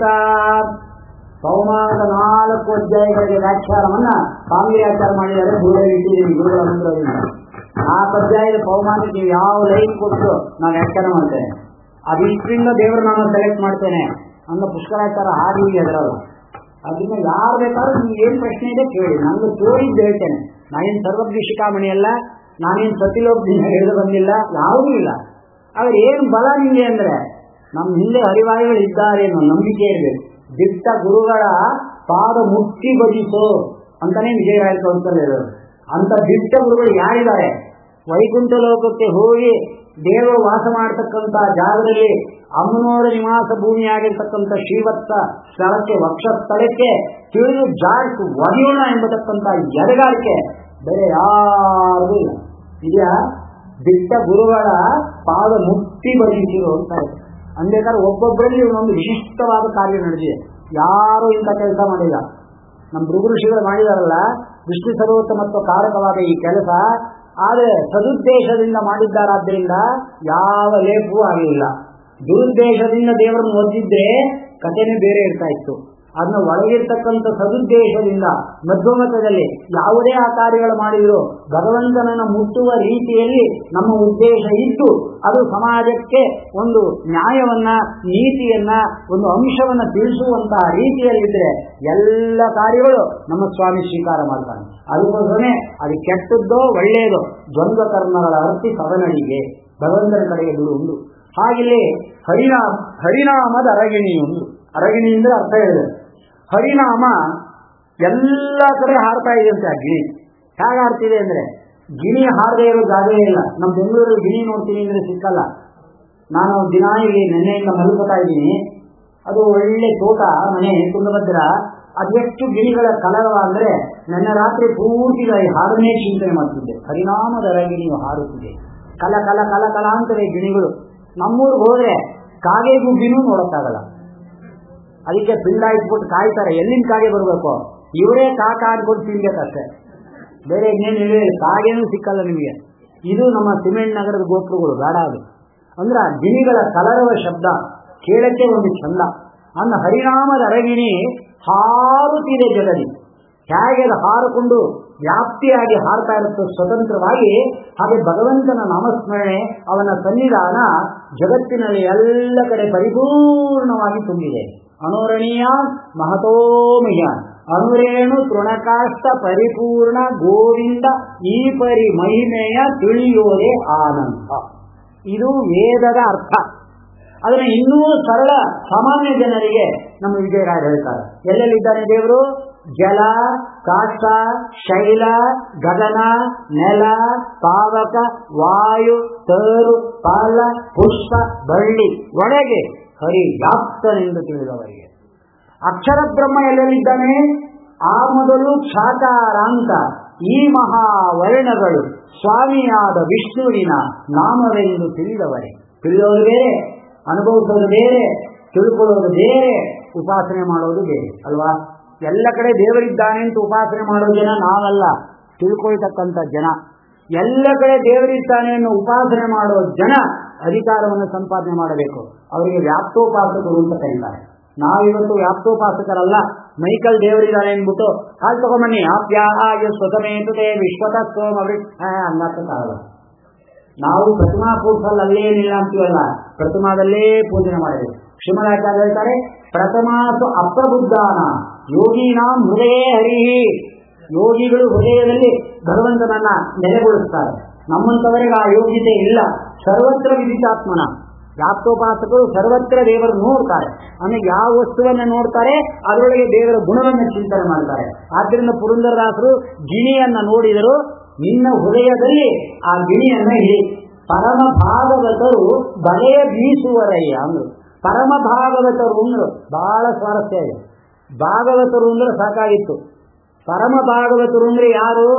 ಪೌಮಾನದ ನಾಲ್ಕು ಅಧ್ಯಾಯಗಳಿಗೆ ವ್ಯಾಖ್ಯಾನವನ್ನ ಕಾಂಗ್ರಿಯಾಚಾರ ಮಾಡಿದರೆ ಗುರುಗಳಿಗೆ ಇಟ್ಟಿದ್ದೀವಿ ಗುರುಗಳ ಮಂತ್ರದಿಂದ ನಾಲ್ಕು ಅಧ್ಯಾಯದ ಪೌಮಾನಕ್ಕೆ ನೀವು ಯಾವ ಲೈನ್ ಕೊಟ್ಟು ನಾನು ವ್ಯಾಖ್ಯಾನ ಮಾಡ್ತೇನೆ ಅದಿಷ್ಟರಿಂದ ದೇವರ ನಾನು ಸೆಲೆಕ್ಟ್ ಮಾಡ್ತೇನೆ ನನ್ನ ಪುಷ್ಕರಾಚಾರ ಹಾಗೆ ಅದರಲ್ಲ ಅದನ್ನ ಯಾರು ಬೇಕಾದ್ರೂ ನಿಮ್ಗೆ ಏನ್ ಪ್ರಶ್ನೆ ಇದೆ ಕೇಳಿ ನಂದು ತೋರಿದ್ದು ಹೇಳ್ತೇನೆ ನಾನೇನು ಸರ್ವಜ್ಞ ಶಿಖಾಮಣಿ ಅಲ್ಲ ನಾನೇನು ಸತಿಲೋಕದಿಂದ ಹಿಡಿದು ಬಂದಿಲ್ಲ ಯಾವುದೂ ಇಲ್ಲ ಆದ್ರೆ ಏನು ಬಲ ನಿಮಗೆ ಅಂದ್ರೆ ನಮ್ಮ ಹಿಂದೆ ಹರಿವಾಯುಗಳು ಇದ್ದಾರೆ ಅನ್ನೋ ನಂಬಿಕೆ ಇರಬೇಕು ದಿಟ್ಟ ಗುರುಗಳ ಪಾದ ಮುಕ್ತಿ ಭಜಿಸು ಅಂತಾನೆ ವಿಜಯರಾಯ ಕೌನ್ಸಲ್ ಹೇಳೋರು ಅಂತ ದಿಟ್ಟ ಗುರುಗಳು ಯಾರಿದ್ದಾರೆ ವೈಕುಂಠ ಲೋಕಕ್ಕೆ ಹೋಗಿ ದೇವರು ವಾಸ ಮಾಡತಕ್ಕಂತ ಜಾಗದಲ್ಲಿ ಅಮ್ಮನವರ ನಿವಾಸ ಭೂಮಿಯಾಗಿರ್ತಕ್ಕಂಥ ಶ್ರೀವತ್ಸ ಸ್ಥಳಕ್ಕೆ ವಕ್ಷ ಸ್ಥಳಕ್ಕೆ ತಿಳಿದು ಜಾಡ್ಸು ಒಡೆಯೋಣ ಎಂಬತಕ್ಕಂಥ ಎಡಗಾರಿಕೆ ಬೇರೆ ಯಾರಿಗೂ ಇಲ್ಲ ಇದೆಯಾ ದಿಟ್ಟ ಗುರುಗಳ ಪಾದ ಮುಕ್ತಿ ಭಜಿಸಿರು ಅಂತ ಇದೆ ಅಂದೇಕಾದ್ರೆ ಒಬ್ಬೊಬ್ಬರಲ್ಲಿ ಒಂದೊಂದು ವಿಶಿಷ್ಟವಾದ ಕಾರ್ಯ ನಡೆದಿದೆ ಯಾರು ಇಂಥ ಕೆಲಸ ಮಾಡಿಲ್ಲ ನಮ್ಮ ಭೃಗು ಋಷಿಗಳು ಮಾಡಿದಾರಲ್ಲ ವಿಷ್ಣು ಸರ್ವೋತ್ತಮತ್ವ ಕಾರಕವಾದ ಈ ಕೆಲಸ ಆದರೆ ಸದುದ್ದೇಶದಿಂದ ಮಾಡಿದ್ದಾರಾದ್ರಿಂದ ಯಾವ ಲೇಪವೂ ಆಗಲಿಲ್ಲ ದುರುದ್ದೇಶದಿಂದ ದೇವರನ್ನು ಒದ್ದಿದ್ರೆ ಕಥೆನೇ ಬೇರೆ ಇರ್ತಾ ಇತ್ತು ಅದನ್ನ ಒಳಗಿರ್ತಕ್ಕಂಥ ಸದುದ್ದೇಶದಿಂದ ಮಧ್ವಮತದಲ್ಲಿ ಯಾವುದೇ ಆ ಕಾರ್ಯಗಳು ಮಾಡಿದ್ರು ಭಗವಂತನನ್ನು ಮುಟ್ಟುವ ರೀತಿಯಲ್ಲಿ ನಮ್ಮ ಉದ್ದೇಶ ಇದ್ದು ಅದು ಸಮಾಜಕ್ಕೆ ಒಂದು ನ್ಯಾಯವನ್ನ ನೀತಿಯನ್ನ ಒಂದು ಅಂಶವನ್ನ ತಿಳಿಸುವಂತಹ ರೀತಿಯಲ್ಲಿದ್ರೆ ಎಲ್ಲ ಕಾರ್ಯಗಳು ನಮ್ಮ ಸ್ವಾಮಿ ಸ್ವೀಕಾರ ಮಾಡ್ತಾನೆ ಅದಕ್ಕೋಸ್ಕರನೇ ಅದು ಕೆಟ್ಟದ್ದೋ ಒಳ್ಳೆಯದೋ ದ್ವಂದ್ವ ಕರ್ಮಗಳ ಅರ್ತಿ ಸವನಡಿಗೆ ಭಗವಂತನ ಕಡೆಗೆ ಬಿಡು ಒಂದು ಹಾಗೆಯೇ ಹರಿನಾಮ ಹರಿನಾಮದ ಅರಗಿಣಿ ಒಂದು ಅರಗಿಣಿ ಅಂದ್ರೆ ಅರ್ಥ ಹೇಳಿದೆ ಹರಿನಾಮ ಎಲ್ಲ ಕಡೆ ಹಾರ್ತಾ ಇದೆ ಅಂತ ಆ ಗಿಣಿ ಹೇಗೆ ಹಾರ್ತಿದೆ ಅಂದ್ರೆ ಗಿಣಿ ಹಾರದೇ ಇರೋ ಜಾಗವೇ ಇಲ್ಲ ನಮ್ಮ ಬೆಂಗಳೂರಲ್ಲಿ ಗಿಣಿ ನೋಡ್ತೀನಿ ಅಂದ್ರೆ ಸಿಕ್ಕಲ್ಲ ನಾನು ದಿನ ಇಲ್ಲಿ ನೆನ್ನೆಯಿಂದ ಮಲ್ಕೋತಾ ಇದ್ದೀನಿ ಅದು ಒಳ್ಳೆ ತೋಟ ಮನೆ ತುಂಗಭದ್ರ ಅದೆಷ್ಟು ಗಿಣಿಗಳ ಕಲರವ ಅಂದ್ರೆ ನನ್ನ ರಾತ್ರಿ ಪೂರ್ತಿ ಈ ಹಾಡನ್ನೇ ಚಿಂತನೆ ಮಾಡ್ತಿದ್ದೆ ಪರಿಣಾಮದೊಳಗೆ ನೀವು ಹಾರುತ್ತಿದೆ ಕಲ ಕಲ ಕಲ ಕಲ ಅಂತವೆ ಗಿಣಿಗಳು ನಮ್ಮೂರಿಗೆ ಹೋದ್ರೆ ಕಾಗೆ ಗುಬ್ಬಿನೂ ನೋಡಕ್ಕಾಗಲ್ಲ ಅದಕ್ಕೆ ಪಿಂಡ ಇಟ್ಬಿಟ್ಟು ಕಾಯ್ತಾರೆ ಎಲ್ಲಿಂದ ಕಾಗೆ ಬರಬೇಕು ಇವರೇ ಕಾಕ ಅನ್ಕೊಂಡು ತಿನ್ಬೇಕಷ್ಟೇ ಬೇರೆ ಇನ್ನೇನು ಹೇಳಿ ಕಾಗೇನೂ ಸಿಕ್ಕಲ್ಲ ನಿಮಗೆ ಇದು ನಮ್ಮ ಸಿಮೆಂಟ್ ನಗರದ ಗೋಪುರಗಳು ಬೇಡ ಅದು ಅಂದ್ರೆ ಆ ಗಿಣಿಗಳ ಕಲರವ ಶಬ್ದ ಕೇಳಕ್ಕೆ ಒಂದು ಚಂದ ಅನ್ನ ಹರಿನಾಮದ ಅರಗಿಣಿ ಹಾರುತ್ತಿದೆ ಜಗಲಿ ಹೇಗೆ ಅದು ಹಾರಿಕೊಂಡು ವ್ಯಾಪ್ತಿಯಾಗಿ ಹಾರ್ತಾ ಇರುತ್ತೆ ಸ್ವತಂತ್ರವಾಗಿ ಹಾಗೆ ಭಗವಂತನ ನಾಮಸ್ಮರಣೆ ಅವನ ಸನ್ನಿಧಾನ ಜಗತ್ತಿನಲ್ಲಿ ಎಲ್ಲ ಕಡೆ ಪರಿಪೂರ್ಣವಾಗಿ ತುಂಬಿದೆ ಅನುರಣೀಯ ಮಹತೋಮಯ ಅನುರೇಣು ತೃಣಕಾಷ್ಟ ಪರಿಪೂರ್ಣ ಗೋವಿಂದ ಈ ಪರಿ ಮಹಿಮೆಯ ತಿಳಿಯೋದೇ ಆನಂದ ಇದು ವೇದದ ಅರ್ಥ ಅದನ್ನ ಇನ್ನೂ ಸರಳ ಸಾಮಾನ್ಯ ಜನರಿಗೆ ನಮ್ಮ ವಿಜಯರಾಯ ಹೇಳ್ತಾರೆ ಎಲ್ಲೆಲ್ಲಿದ್ದಾನೆ ದೇವರು ಜಲ ಕಾಷ್ಟ ಶೈಲ ಗಗನ ನೆಲ ಪಾವಕ ವಾಯು ತರು ಪಾಲ ಪುಷ್ಪ ಬಳ್ಳಿ ಒಳಗೆ ಹರಿ ವ್ಯಾಪ್ತನೆಂದು ತಿಳಿದವರಿಗೆ ಅಕ್ಷರ ಬ್ರಹ್ಮ ಎಲ್ಲೆಲ್ಲಿದ್ದಾನೆ ಆ ಮೊದಲು ಕ್ಷಾಕಾರಾಂತ ಈ ಮಹಾವರ್ಣಗಳು ಸ್ವಾಮಿಯಾದ ವಿಷ್ಣುವಿನ ನಾಮವೆಂದು ತಿಳಿದವರೇ ತಿಳಿಯೋದು ಬೇರೆ ಅನುಭವಿಸೋದು ಬೇರೆ ತಿಳ್ಕೊಳ್ಳೋದು ಬೇರೆ ಉಪಾಸನೆ ಮಾಡೋದು ಬೇರೆ ಅಲ್ವಾ ಎಲ್ಲ ಕಡೆ ದೇವರಿದ್ದಾನೆ ಅಂತ ಉಪಾಸನೆ ಮಾಡೋ ಜನ ನಾವಲ್ಲ ತಿಳ್ಕೊಳ್ತಕ್ಕಂಥ ಜನ ಎಲ್ಲ ಕಡೆ ದೇವರಿದ್ದಾನೆ ಅನ್ನೋ ಉಪಾಸನೆ ಮಾಡೋ ಜನ ಅಧಿಕಾರವನ್ನು ಸಂಪಾದನೆ ಮಾಡಬೇಕು ಅವರಿಗೆ ವ್ಯಾಪ್ತೋಪಾಸಕರು ಅಂತ ಕರೀತಾರೆ ನಾವಿವತ್ತು ವ್ಯಾಪ್ತೋಪಾಸಕರಲ್ಲ ಮೈಕಲ್ ದೇವರಿದ್ದಾನೆ ಅಂದ್ಬಿಟ್ಟು ಹಾಲು ತಗೊಂಬನ್ನಿ ಆಪ್ಯಾಯ ಸ್ವತಮೇತದೆ ವಿಶ್ವತ ಸೋಮ ಅನ್ನಕ್ಕಾಗಲ್ಲ ನಾವು ಪ್ರತಿಮಾ ಪೂರ್ಸಲ್ಲಿ ಅಲ್ಲೇನಿಲ್ಲ ಅಂತೀವಲ್ಲ ಪ್ರತಿಮಾದಲ್ಲೇ ಪೂಜನೆ ಮಾಡಬೇಕು ಶ್ರೀಮದಾಚಾರ್ಯ ಹೇಳ್ತಾರೆ ಪ್ರಥಮಾಸು ಅಪ್ರಬುದ್ಧಾನ ಯೋಗಿನಾಂ ಹೃದಯ ಹರಿಹಿ ಯೋಗಿಗಳು ಹೃದಯದಲ್ಲಿ ಭಗವಂತನನ್ನ ನೆಲೆಗೊಳಿಸ್ತಾರೆ ನಮ್ಮಂತವರಿಗೆ ಆ ಯೋಗ್ಯತೆ ಇಲ್ಲ ಸರ್ವತ್ರ ವಿದಿತಾತ್ಮನ ವ್ಯಾಪ್ತೋಪಾಸಕರು ಸರ್ವತ್ರ ದೇವರು ನೋಡ್ತಾರೆ ಆಮೇಲೆ ಯಾವ ವಸ್ತುವನ್ನ ನೋಡ್ತಾರೆ ಅದರೊಳಗೆ ದೇವರ ಗುಣವನ್ನು ಚಿಂತನೆ ಮಾಡ್ತಾರೆ ಆದ್ರಿಂದ ಪುರಂದರದಾಸರು ಗಿಣಿಯನ್ನ ನೋಡಿದರು ನಿನ್ನ ಹೃದಯದಲ್ಲಿ ಆ ಗಿಣಿಯನ್ನ ಹಿಡಿ ಪರಮ ಭಾಗವತರು ಬಲೆಯ ಬೀಸುವರಯ್ಯ ಅಂದ್ರು ಪರಮ ಭಾಗವತರು ಅಂದ್ರು ಬಹಳ ಸ್ವಾರಸ್ಯ ಇದೆ ಭಾಗವತರು ಅಂದ್ರೆ ಸಾಕಾಗಿತ್ತು ಪರಮ ಭಾಗವತರು ಅಂದ್ರೆ ಯಾರು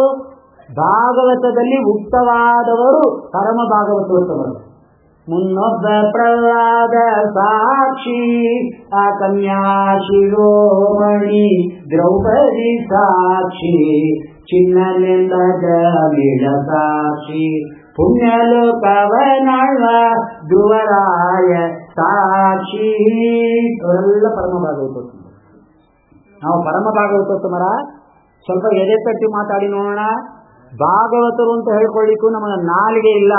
ಭಾಗವತದಲ್ಲಿ ಉಕ್ತವಾದವರು ಪರಮ ಭಾಗವತೋತ್ತಮರು ಮುನ್ನೊಬ್ಬ ಪ್ರಹ್ಲಾದ ಸಾಕ್ಷಿ ಆ ಕನ್ಯಾ ಶಿರೋಮಣಿ ದ್ರೌಪದಿ ಸಾಕ್ಷಿ ಚಿನ್ನಲಿಂದ ಜಮಿಳ ಸಾಕ್ಷಿ ಪುಣ್ಯಲೋಕವನಾಳ ಧ್ರುವರಾಯ ಸಾಕ್ಷಿ ಅವರೆಲ್ಲ ಪರಮ ಭಾಗವತೋತ್ತಮ ನಾವು ಪರಮ ಭಾಗವತೋತ್ತಮರ ಸ್ವಲ್ಪ ಎದೆ ತಟ್ಟಿ ಮಾತಾಡಿ ನೋಡೋಣ ಭಾಗವತರು ಅಂತ ಹೇಳ್ಕೊಳ್ಳಿಕ್ಕೂ ನಮಗೆ ನಾಲಿಗೆ ಇಲ್ಲ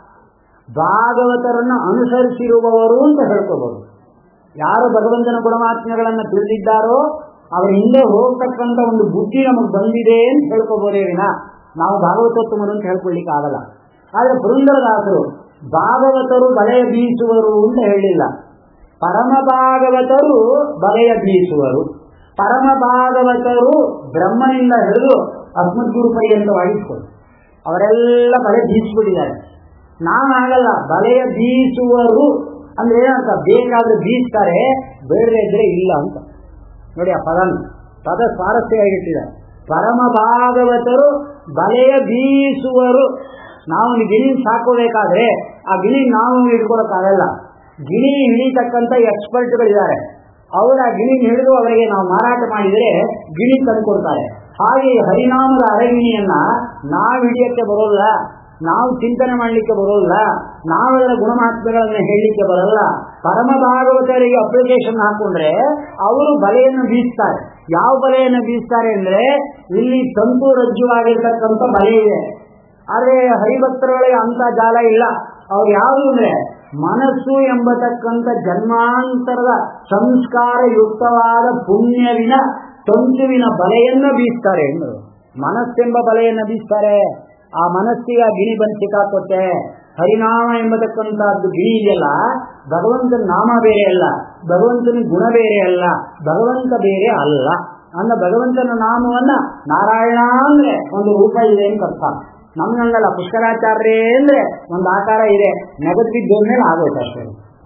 ಭಾಗವತರನ್ನು ಅನುಸರಿಸಿರುವವರು ಅಂತ ಹೇಳ್ಕೋಬಹುದು ಯಾರು ಭಗವಂತನ ಗುಣಮಾತ್ಮೆಗಳನ್ನು ತಿಳಿದಿದ್ದಾರೋ ಅವರ ಹಿಂದೆ ಹೋಗ್ತಕ್ಕಂಥ ಒಂದು ಬುದ್ಧಿ ನಮಗೆ ಬಂದಿದೆ ಅಂತ ಹೇಳ್ಕೋಬೋದೇ ವಿನ ನಾವು ಭಾಗವತೋತ್ತಮರು ಅಂತ ಹೇಳ್ಕೊಳ್ಳಿಕ್ಕೆ ಆಗಲ್ಲ ಆದ್ರೆ ಪುರಂದರದಾಸರು ಭಾಗವತರು ಬಲೆಯ ಬೀಸುವರು ಅಂತ ಹೇಳಿಲ್ಲ ಪರಮ ಭಾಗವತರು ಬಲೆಯ ಬೀಸುವರು ಪರಮ ಭಾಗವತರು ಬ್ರಹ್ಮನಿಂದ ಹಿಡಿದು ಅಸ್ಮದ್ಗುರು ಪರ್ಯಂತವಾಗಿಸ್ಕೊಂಡು ಅವರೆಲ್ಲ ಬಲೆ ಬೀಸ್ಬಿಟ್ಟಿದ್ದಾರೆ ನಾನಾಗಲ್ಲ ಬಲೆಯ ಬೀಸುವರು ಅಂದ್ರೆ ಏನಂತ ಬೇಕಾದ್ರೆ ಬೀಸ್ತಾರೆ ಬೇಡದೇ ಇದ್ರೆ ಇಲ್ಲ ಅಂತ ನೋಡಿ ಆ ಪದ ಪದ ಸ್ವಾರಸ್ಯವಾಗಿಟ್ಟಿದ್ದಾರೆ ಪರಮ ಭಾಗವತರು ಬಲೆಯ ಬೀಸುವರು ನಾವು ಗಿಣಿ ಸಾಕೋಬೇಕಾದ್ರೆ ಆ ಗಿಣಿ ನಾವು ಹಿಡ್ಕೊಳಕ್ಕಾಗಲ್ಲ ಗಿಣಿ ಹಿಡಿತಕ್ಕಂಥ ಎಕ್ಸ್ಪರ್ಟ್ಗಳಿದ್ದಾರೆ ಅವರ ಗಿಣಿ ಹಿಡಿದು ಅವರಿಗೆ ನಾವು ಮಾರಾಟ ಮಾಡಿದರೆ ಗಿಣಿ ತಂದುಕೊಡ್ತಾರೆ ಹಾಗೆ ಹರಿನಾಮದ ಅರಗಿಣಿಯನ್ನ ನಾವು ಹಿಡಿಯಕ್ಕೆ ಬರೋಲ್ಲ ನಾವು ಚಿಂತನೆ ಮಾಡಲಿಕ್ಕೆ ಬರೋಲ್ಲ ನಾವೆಲ್ಲ ಗುಣಮಾತ್ಮೆಗಳನ್ನ ಹೇಳಲಿಕ್ಕೆ ಬರಲ್ಲ ಪರಮ ಭಾಗವತರಿಗೆ ಅಪ್ಲಿಕೇಶನ್ ಹಾಕೊಂಡ್ರೆ ಅವರು ಬಲೆಯನ್ನು ಬೀಸ್ತಾರೆ ಯಾವ ಬಲೆಯನ್ನು ಬೀಸ್ತಾರೆ ಅಂದ್ರೆ ಇಲ್ಲಿ ತಂತು ರಜ್ಜುವಾಗಿರ್ತಕ್ಕಂಥ ಬಲೆ ಇದೆ ಆದ್ರೆ ಹರಿಭಕ್ತರೊಳಗೆ ಅಂತ ಜಾಲ ಇಲ್ಲ ಅವ್ರು ಯಾವುದು ಅಂದ್ರೆ ಮನಸ್ಸು ಎಂಬತಕ್ಕಂಥ ಜನ್ಮಾಂತರದ ಸಂಸ್ಕಾರ ಯುಕ್ತವಾದ ಪುಣ್ಯವಿನ ತಂತುವಿನ ಬಲೆಯನ್ನ ಬೀಸ್ತಾರೆ ಎಂದು ಮನಸ್ಸೆಂಬ ಬಲೆಯನ್ನ ಬೀಸ್ತಾರೆ ಆ ಮನಸ್ಸಿಗೆ ಆ ಗಿಣಿ ಬಂದು ಸಿಕ್ಕಾಕೊತ್ತೆ ಹರಿನಾಮ ಎಂಬತಕ್ಕಂಥದ್ದು ಗಿಣಿ ಇದೆಯಲ್ಲ ಭಗವಂತನ ನಾಮ ಬೇರೆ ಅಲ್ಲ ಭಗವಂತನ ಗುಣ ಬೇರೆ ಅಲ್ಲ ಭಗವಂತ ಬೇರೆ ಅಲ್ಲ ಅಂದ ಭಗವಂತನ ನಾಮವನ್ನ ನಾರಾಯಣ ಅಂದ್ರೆ ಒಂದು ರೂಪ ಇದೆ ಅಂತ ಅರ್ಥ ನಮ್ಗಂಗಲ್ಲ ಪುಷ್ಕರಾಚಾರ್ಯೇ ಅಂದ್ರೆ ಒಂದು ಆಕಾರ ಇದೆ ನೆಗದ್ ಬಿದ್ದೋದ್ಮೇಲೆ ಆಗೋಯ್ತು ಅಷ್ಟೇ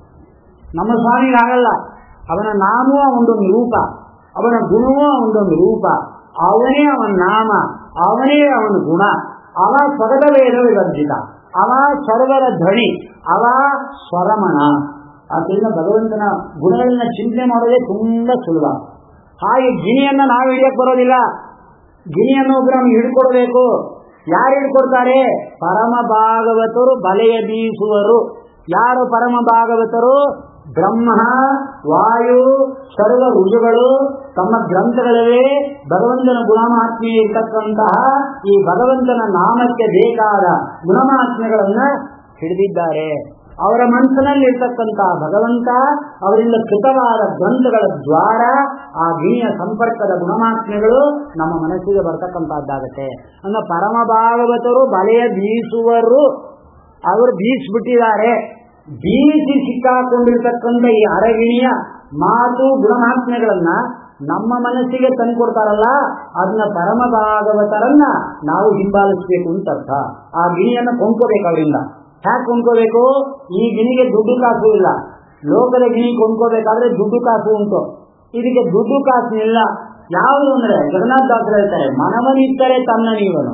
ನಮ್ಮ ಸ್ವಾಮಿಗೆ ಆಗಲ್ಲ ಅವನ ನಾಮವ ಒಂದೊಂದು ರೂಪ ಅವನ ಗುಣವೂ ಒಂದೊಂದು ರೂಪ ಅವನೇ ಅವನ ನಾಮ ಅವನೇ ಅವನ ಗುಣ ಅವ ಸ್ವರ್ಗ ವೇದ ವಿವರ್ಜಿತ ಅವ ಸ್ವರ್ಗದ ಧ್ವನಿ ಅವ ಸ್ವರಮಣ ಆದ್ದರಿಂದ ಭಗವಂತನ ಗುಣಗಳನ್ನ ಚಿಂತನೆ ಮಾಡೋದೇ ತುಂಬಾ ಸುಲಭ ಹಾಗೆ ಗಿಣಿಯನ್ನ ನಾವು ಹಿಡಿಯಕ್ ಬರೋದಿಲ್ಲ ಗಿಣಿಯನ್ನು ಒಬ್ರು ನಮ್ಗೆ ಹಿಡ್ಕೊಡ್ಬೇಕು ಯಾರು ಹಿಡ್ಕೊಡ್ತಾರೆ ಪರಮ ಭಾಗವತರು ಬಲೆಯ ಬೀಸುವರು ಯಾರು ಪರಮ ಭಾಗವತರು ಬ್ರಹ್ಮ ವಾಯು ಸರ್ವ ಋಷಿಗಳು ತಮ್ಮ ಗ್ರಂಥಗಳವೇ ಭಗವಂತನ ಗುಣಮಾತ್ಮೆ ಇರ್ತಕ್ಕಂತಹ ಈ ಭಗವಂತನ ನಾಮಕ್ಕೆ ಬೇಕಾದ ಗುಣಮಾತ್ಮೆಗಳನ್ನ ಹಿಡಿದಿದ್ದಾರೆ ಅವರ ಮನಸ್ಸಿನಲ್ಲಿ ಇರ್ತಕ್ಕಂತಹ ಭಗವಂತ ಅವರಿಂದ ಕೃತವಾದ ಗ್ರಂಥಗಳ ದ್ವಾರ ಆ ಗಿಣಿಯ ಸಂಪರ್ಕದ ಗುಣಮಾತ್ಮೆಗಳು ನಮ್ಮ ಮನಸ್ಸಿಗೆ ಬರ್ತಕ್ಕಂತಹದ್ದಾಗತ್ತೆ ಅಂದ್ರೆ ಪರಮ ಭಾಗವತರು ಬಲೆಯ ಬೀಸುವರು ಅವರು ಬೀಸ್ಬಿಟ್ಟಿದ್ದಾರೆ ಬೀಸಿ ಸಿಕ್ಕಾಕೊಂಡಿರ್ತಕ್ಕಂಥ ಈ ಅರಗಿಣಿಯ ಮಾತು ಗುಣಮಾತ್ಮೆಗಳನ್ನ ನಮ್ಮ ಮನಸ್ಸಿಗೆ ತಂದುಕೊಡ್ತಾರಲ್ಲ ಅದನ್ನ ಪರಮ ಭಾಗವತರನ್ನ ನಾವು ಹಿಂಬಾಲಿಸಬೇಕು ಅಂತ ಅರ್ಥ ಆ ಗಿಣಿಯನ್ನ ಕೊಂಡ್ಕೋಬೇಕು ಅವರಿಂದ ಹ್ಯಾಕ್ ಕೊಂಡ್ಕೋಬೇಕು ಈ ಗಿಣಿಗೆ ದುಡ್ಡು ಕಾಸು ಇಲ್ಲ ಲೋಕದ ಗಿಣಿ ಕೊಂಡ್ಕೋಬೇಕಾದ್ರೆ ದುಡ್ಡು ಕಾಸು ಉಂಟು ಇದಕ್ಕೆ ದುಡ್ಡು ಕಾಸು ಇಲ್ಲ ಯಾವುದು ಅಂದ್ರೆ ಜಗನ್ನಾಥ ದಾಸರು ಹೇಳ್ತಾರೆ ಮನವನಿತ್ತರೆ ತನ್ನ ನೀವನು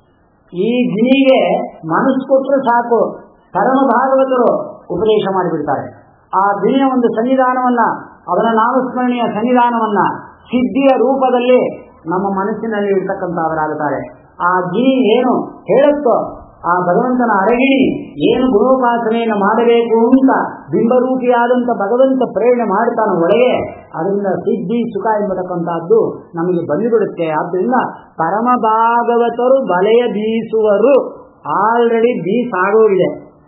ಈ ಗಿಣಿಗೆ ಮನಸ್ಸು ಕೊಟ್ಟರೆ ಸಾಕು ಪರಮ ಭಾಗವತರು ಉಪದೇಶ ಮಾಡಿಬಿಡ್ತಾರೆ ಆ ಗಿಣಿಯ ಒಂದು ಸನ್ನಿಧಾನವನ್ನ ಅವನ ನಾಮಸ್ಮರಣೆಯ ಸನ್ನಿಧಾನವನ್ನ ಸಿದ್ಧಿಯ ರೂಪದಲ್ಲಿ ನಮ್ಮ ಮನಸ್ಸಿನಲ್ಲಿ ಇರ್ತಕ್ಕಂಥವರಾಗುತ್ತಾರೆ ಆ ಗಿಣಿ ಏನು ಹೇಳುತ್ತೋ ಆ ಭಗವಂತನ ಅರಗಿಣಿ ಏನು ಗುಣೋಪಾಸನೆಯನ್ನು ಮಾಡಬೇಕು ಅಂತ ಬಿಂಬರೂಪಿಯಾದಂಥ ಭಗವಂತ ಪ್ರೇರಣೆ ಮಾಡ್ತಾನೆ ಒಳಗೆ ಅದರಿಂದ ಸಿದ್ಧಿ ಸುಖ ಎಂಬತಕ್ಕಂಥದ್ದು ನಮಗೆ ಬಂದುಬಿಡುತ್ತೆ ಆದ್ದರಿಂದ ಪರಮ ಭಾಗವತರು ಬಲೆಯ ಬೀಸುವರು ಆಲ್ರೆಡಿ ಬೀಸಾಗೋಗಿದೆ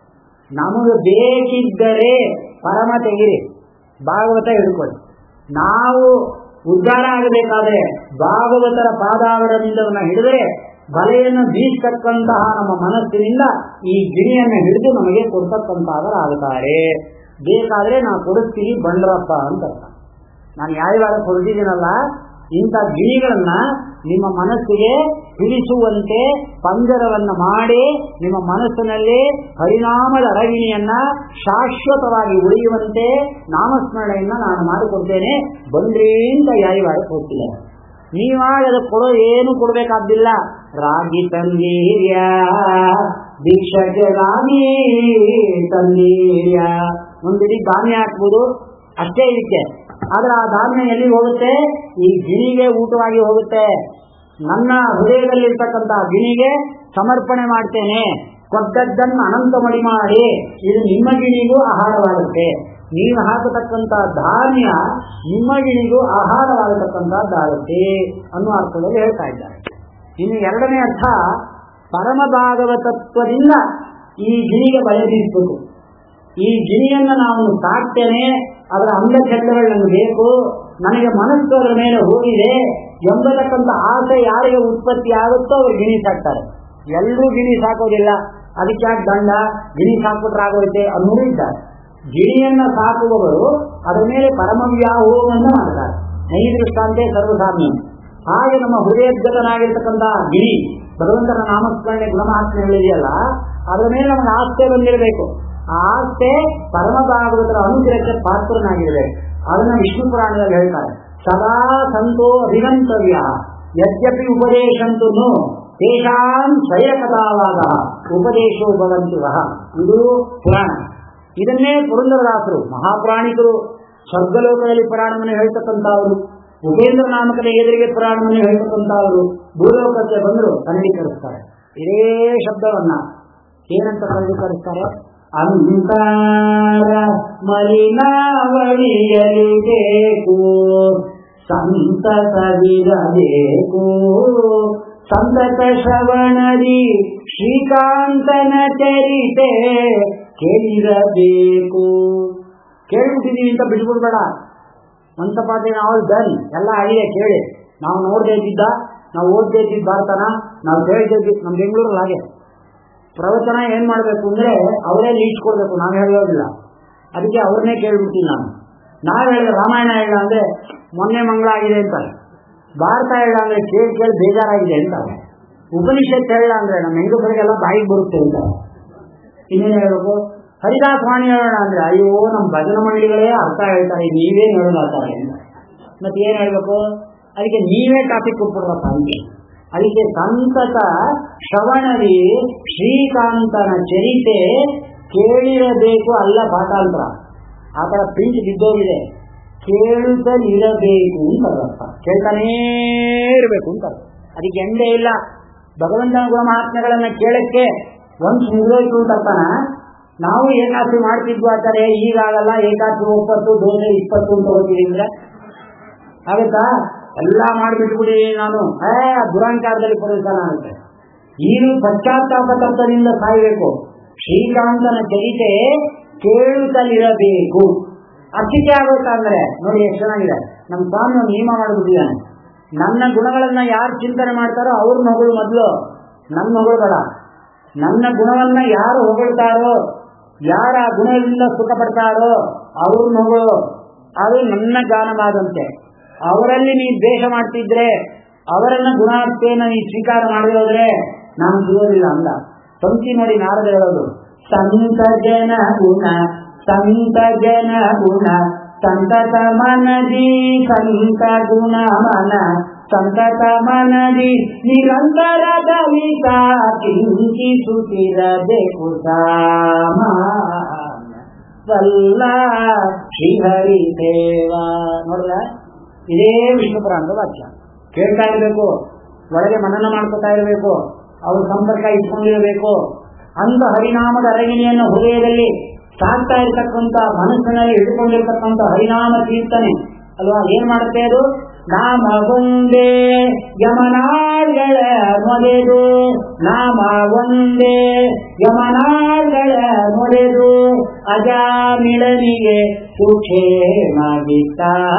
ನಮಗೆ ಬೇಕಿದ್ದರೆ ಪರಮ ತೆಗಿರಿ ಭಾಗವತ ಹಿಡ್ಕೊಳ್ಳಿ ನಾವು ಉದ್ಧಾರ ಆಗಬೇಕಾದ್ರೆ ಭಾಗವತರ ಪಾದಾವರದಿಂದವನ್ನ ಹಿಡಿದ್ರೆ ಬಲೆಯನ್ನು ಬೀಸತಕ್ಕಂತಹ ನಮ್ಮ ಮನಸ್ಸಿನಿಂದ ಈ ಗಿಣಿಯನ್ನು ಹಿಡಿದು ನಮಗೆ ಕೊಡ್ತಕ್ಕಂತಹವರಾಗುತ್ತಾರೆ ಬೇಕಾದ್ರೆ ನಾವು ಕೊಡಿಸ್ತೀವಿ ಬಂಡ್ರಪ್ಪ ಅಂತ ನಾನು ಯಾವ್ಯಾವ ಕೊಡ್ತಿದ್ದೀನಲ್ಲ ಇಂಥ ಗಿಣಿಗಳನ್ನ ನಿಮ್ಮ ಮನಸ್ಸಿಗೆ ಹಿಡಿಸುವಂತೆ ಪಂಜರವನ್ನ ಮಾಡಿ ನಿಮ್ಮ ಮನಸ್ಸಿನಲ್ಲಿ ಪರಿಣಾಮದ ಅರಗಿಣಿಯನ್ನ ಶಾಶ್ವತವಾಗಿ ಉಳಿಯುವಂತೆ ನಾಮಸ್ಮರಣೆಯನ್ನ ನಾನು ಮಾಡಿಕೊಡ್ತೇನೆ ಬಂದ್ರಿ ಅಂತ ಯಾರಿವಾರ ಹೋಗ್ತಿಲ್ಲ ನೀವಾಗ ಅದಕ್ಕೆ ಕೊಡೋ ಏನು ಕೊಡ್ಬೇಕಾದ್ದಿಲ್ಲ ರಾಗಿ ತಂದೀರ್ಯ ದೀಕ್ಷಕ್ಕೆ ರಾಗಿ ತಂದೀರ್ಯ ಒಂದಿಡೀ ಧಾನ್ಯ ಹಾಕ್ಬೋದು ಅಷ್ಟೇ ಇದಕ್ಕೆ ಆದ್ರೆ ಆ ಧಾನ್ಯ ಎಲ್ಲಿ ಹೋಗುತ್ತೆ ಈ ಗಿಣಿಗೆ ಊಟವಾಗಿ ಹೋಗುತ್ತೆ ನನ್ನ ಹೃದಯದಲ್ಲಿರ್ತಕ್ಕಂತಹ ಗಿಣಿಗೆ ಸಮರ್ಪಣೆ ಮಾಡ್ತೇನೆ ಕೊಟ್ಟದ್ದನ್ನು ಅನಂತ ಮಡಿ ಮಾಡಿ ಇದು ನಿಮ್ಮ ಗಿಣಿಗೂ ಆಹಾರವಾಗುತ್ತೆ ನೀವು ಹಾಕತಕ್ಕಂತ ಧಾನ್ಯ ನಿಮ್ಮ ಗಿಣಿಗೂ ಆಹಾರವಾಗತಕ್ಕಂತಹದ್ದಾಗುತ್ತೆ ಅನ್ನುವ ಅರ್ಥದಲ್ಲಿ ಹೇಳ್ತಾ ಇದ್ದಾರೆ ಇನ್ನು ಎರಡನೇ ಅರ್ಥ ಪರಮ ಭಾಗವತತ್ವದಿಂದ ಈ ಗಿಣಿಗೆ ಬಯದಿಸಬೇಕು ಈ ಗಿಣಿಯನ್ನ ನಾವು ಸಾಕ್ತೇನೆ ಅದರ ಅಂಗ ಚಂದಗಳು ನನಗೆ ಬೇಕು ನನಗೆ ಮನಸ್ಸು ಅದರ ಮೇಲೆ ಹೋಗಿದೆ ಎಂಬತಕ್ಕಂಥ ಆಸೆ ಯಾರಿಗೆ ಉತ್ಪತ್ತಿ ಆಗುತ್ತೋ ಅವರು ಗಿಣಿ ಸಾಕ್ತಾರೆ ಎಲ್ಲರೂ ಗಿಣಿ ಸಾಕೋದಿಲ್ಲ ಅದಕ್ಕೆ ಯಾಕೆ ದಂಡ ಗಿಣಿ ಸಾಕ್ಬಿಟ್ರೆ ಆಗೋಯ್ತೆ ಅನ್ನೋರು ಇದ್ದಾರೆ ಗಿಣಿಯನ್ನ ಸಾಕುವವರು ಅದರ ಮೇಲೆ ಪರಮ ವ್ಯಾಹೋಗವನ್ನು ಮಾಡ್ತಾರೆ ನೈದೃಷ್ಟಾಂತೆ ಸರ್ವಸಾಮ್ಯ ಹಾಗೆ ನಮ್ಮ ಹೃದಯಗತನಾಗಿರ್ತಕ್ಕಂತಹ ಗಿಣಿ ಭಗವಂತನ ನಾಮಸ್ಮರಣೆ ಗುಣಮಹಾತ್ಮೆಗಳಿದೆಯಲ್ಲ ಅದರ ಮೇಲೆ ನಮಗೆ ಆಸ್ತೆ ಬಂದಿರಬೇಕು ಆ ಆಸ್ತೆ ಪರಮ ಭಾಗವತರ ಅನುಗ್ರಹಕ್ಕೆ ಪಾತ್ರನಾಗಿರಬೇಕು ಅದನ್ನ ವಿಷ್ಣು ಪುರಾಣದಲ್ಲಿ ಹೇಳ್ತಾರೆ ಸದಾ ಸಂತೋ ಅಭಿಗಂತವ್ಯ ಯದ್ಯಪಿ ಉಪದೇಶಂತು ತೇಷಾಂ ಸ್ವಯಕಥಾವಾದ ಉಪದೇಶೋ ಭವಂತು ಇದು ಪುರಾಣ ಇದನ್ನೇ ಪುರಂದರದಾಸರು ಮಹಾಪ್ರಾಣಿಕರು ಸ್ವರ್ಗಲೋಕದಲ್ಲಿ ಪುರಾಣವನ್ನು ಹೇಳ್ತಕ್ಕಂಥವರು ಉಪೇಂದ್ರ ನಾಮಕದ ಎದುರಿಗೆ ಪುರಾಣವನ್ನು ಹೇಳ್ತಕ್ಕಂಥವರು ಭೂಲೋಕಕ್ಕೆ ಬಂದರು ಕನ್ನಡೀಕರಿಸ್ತಾರೆ ಇದೇ ಶಬ್ದವನ್ನ ಏನಂತ ಕನ್ನಡೀಕರಿಸ್ತಾರೆ ಅಂತಾರ ಮಲಿನಾವಳಿಯಲಿಬೇಕು ಸಂತಸವಿರಬೇಕು ಸಂತತ ಶ್ರವಣದಿ ಶ್ರೀಕಾಂತನ ಚರಿತೆ ಕೇಳಿರಬೇಕು ಕೇಳ್ಬಿಟ್ಟಿದೀವಿ ಅಂತ ಬಿಟ್ಬಿಡ್ಬೇಡ ಮಂತಪಾಠ ನಾವು ಡನ್ ಎಲ್ಲ ಆಗಿದೆ ಕೇಳಿ ನಾವು ನೋಡದೇ ಇದ್ದಿದ್ದ ನಾವು ಓದದೇ ಇದ್ದಿದ್ದ ಭಾರತನ ನಾವು ಕೇಳದೇ ಇದ್ದಿದ್ದು ನಮ್ಮ ಬೆಂಗಳೂರಲ್ಲಿ ಹಾಗೆ ಪ್ರವಚನ ಏನ್ ಮಾಡಬೇಕು ಅಂದ್ರೆ ಅವರೇ ಲೀಸ್ಟ್ ಕೊಡ್ಬೇಕು ನಾವು ಹೇಳೋದಿಲ್ಲ ಅದಕ್ಕೆ ಅವ್ರನ್ನೇ ಕೇಳ್ಬಿಡ್ತೀನಿ ನಾನು ನಾವ್ ಹೇಳಿದ್ರೆ ರಾಮಾಯಣ ಹೇಳ ಅಂದ್ರೆ ಮೊನ್ನೆ ಮಂಗಳ ಆಗಿದೆ ಅಂತಾರೆ ಭಾರತ ಹೇಳ ಅಂದ್ರೆ ಕೇಳಿ ಕೇಳಿ ಬೇಜಾರಾಗಿದೆ ಅಂತ ಉಪನಿಷತ್ ಹೇಳ ಅಂದ್ರೆ ನಮ್ಮ ಹೆಂಗಸರಿಗೆಲ್ಲ ಬಾಯಿಗೆ ಬರುತ್ತೆ ಅಂತ ಇನ್ನೇನು ಹೇಳ್ಬೇಕು ಹರಿದಾಸ್ ವಾಣಿ ಹೇಳೋಣ ಅಂದ್ರೆ ಅಯ್ಯೋ ನಮ್ಮ ಭಜನ ಮಂಡಳಿಗಳೇ ಅರ್ಥ ಹೇಳ್ತಾರೆ ನೀವೇನು ಹೇಳೋದಾತಾರೆ ಅಂತ ಮತ್ತೆ ಏನ್ ಹೇಳ್ಬೇಕು ಅದಕ್ಕೆ ನೀವೇ ಟಾಪಿಕ್ ಕೊಟ್ಬಿಡ್ರಪ್ಪ ಅಂತ ಅದಕ್ಕೆ ಸಂತತ ಶ್ರವಣದಿ ಶ್ರೀಕಾಂತನ ಚರಿತೆ ಕೇಳಿರಬೇಕು ಅಲ್ಲ ಪಾಠಾಂತರ ಆ ತರ ಪ್ರಿಂಟ್ ಬಿದ್ದೋಗಿದೆ ಕೇಳುತ್ತಲಿರಬೇಕು ಅಂತ ಅರ್ಥ ಕೇಳ್ತಾನೇ ಇರಬೇಕು ಅಂತ ಅದಕ್ಕೆ ಎಂಡೇ ಇಲ್ಲ ಭಗವಂತನ ಗುಣಮಹಾತ್ಮೆಗಳನ್ನ ಕೇಳಕ್ಕೆ ಒಂದ್ ಮುಗಿದೋಯ್ತು ಅಂತ ಅರ್ಥನ ನಾವು ಏಕಾಸಿ ಮಾಡ್ತಿದ್ವು ಆಚಾರ್ಯ ಈಗಾಗಲ್ಲ ಏಕಾಸಿ ಒಪ್ಪತ್ತು ದೋಸೆ ಇಪ್ಪತ್ತು ಅಂತ ಹೋಗ್ತೀವಿ ಅಂದ್ರೆ ಆಗುತ್ತಾ ಎಲ್ಲ ಮಾಡಿಬಿಟ್ಬಿಡಿ ನಾನು ಏ ದುರಂಕಾರದಲ್ಲಿ ಪ್ರವೇಶನ ಆಗುತ್ತೆ ನೀನು ಪಶ್ಚಾತ್ತಾಪ ತತ್ವದಿಂದ ಸಾಯಬೇಕು ಶ್ರೀಕಾಂತನ ಚರಿತೆ ಕೇಳುತ್ತಲಿರಬೇಕು ಅರ್ಥಿಕೆ ಆಗುತ್ತಂದ್ರೆ ನೋಡಿ ಎಷ್ಟು ಚೆನ್ನಾಗಿದೆ ನಮ್ಮ ಸ್ವಾಮಿ ಒಂದು ನಿಯಮ ಮಾಡಿಬಿಟ್ಟಿದ್ದಾನೆ ನನ್ನ ಗುಣಗಳನ್ನ ಯಾರು ಚಿಂತನೆ ಮಾಡ್ತಾರೋ ಅವ್ರ ಹೊಗಳು ಮೊದಲು ನನ್ನ ಹೊಗಳುಗಳ ನನ್ನ ಗುಣವನ್ನ ಯಾರು ಹೊಗಳ್ತಾರೋ ಯಾರ ಆ ಗುಣದಿಂದ ಸುಖ ಪಡ್ತಾರೋ ಅವ್ರ ಹೊಗಳು ಅದು ನನ್ನ ಗಾನವಾದಂತೆ ಅವರಲ್ಲಿ ನೀ ದ್ವೇಷ ಮಾಡ್ತಿದ್ರೆ ಅವರನ್ನ ಗುಣಾರ್ಥೆಯನ್ನ ನೀ ಸ್ವೀಕಾರ ಮಾಡಿರೋದ್ರೆ ನಾನು ಸಿಗೋದಿಲ್ಲ ಅಂದ ಸಂತಿ ನೋಡಿ ನಾರದ ಹೇಳೋದು ಸಂತ ಜನ ಗುಣ ಸಂತ ಜನ ಗುಣ ಸಂತತ ಮನದಿ ಸಂತ ಗುಣ ಮನ ಸಂತತ ಮನದಿ ನಿರಂತರ ದಲಿತ ಚಿಂತಿಸುತ್ತಿರಬೇಕು ಸಾಮ ವಲ್ಲ ಶ್ರೀಹರಿ ದೇವ ನೋಡ್ರ ಇದೇ ವಿಷ್ಣು ಪುರಾಣದ ವಾಕ್ಯ ಕೇಳ್ತಾ ಇರಬೇಕು ಒಳಗೆ ಮನನ ಮಾಡ್ಕೊತಾ ಇರಬೇಕು ಅವ್ರ ಸಂಪರ್ಕ ಇಟ್ಕೊಂಡಿರಬೇಕು ಅಂತ ಹರಿನಾಮದ ಅರಗಿಣಿಯನ್ನು ಹೃದಯದಲ್ಲಿ ಸಾಕ್ತಾ ಇರ್ತಕ್ಕಂಥ ಮನಸ್ಸಿನಲ್ಲಿ ಹಿಡ್ಕೊಂಡಿರ್ತಕ್ಕಂಥ ಹರಿನಾಮ ಕೀರ್ತನೆ ಅಲ್ವಾ ಏನ್ ಮಾಡುತ್ತೆ ಅದು ನಾಮ ಒಂದೇ ಯಮನಾಳ್ಗಳ ಮೊದೆದು ನಾಮ ಒಂದೇ ಯಮನಾಳ್ಗಳ ಮೊದೆದು ಅಜಾಮಿಳನಿಗೆ ಸುಖೇಮಾಗಿತ್ತ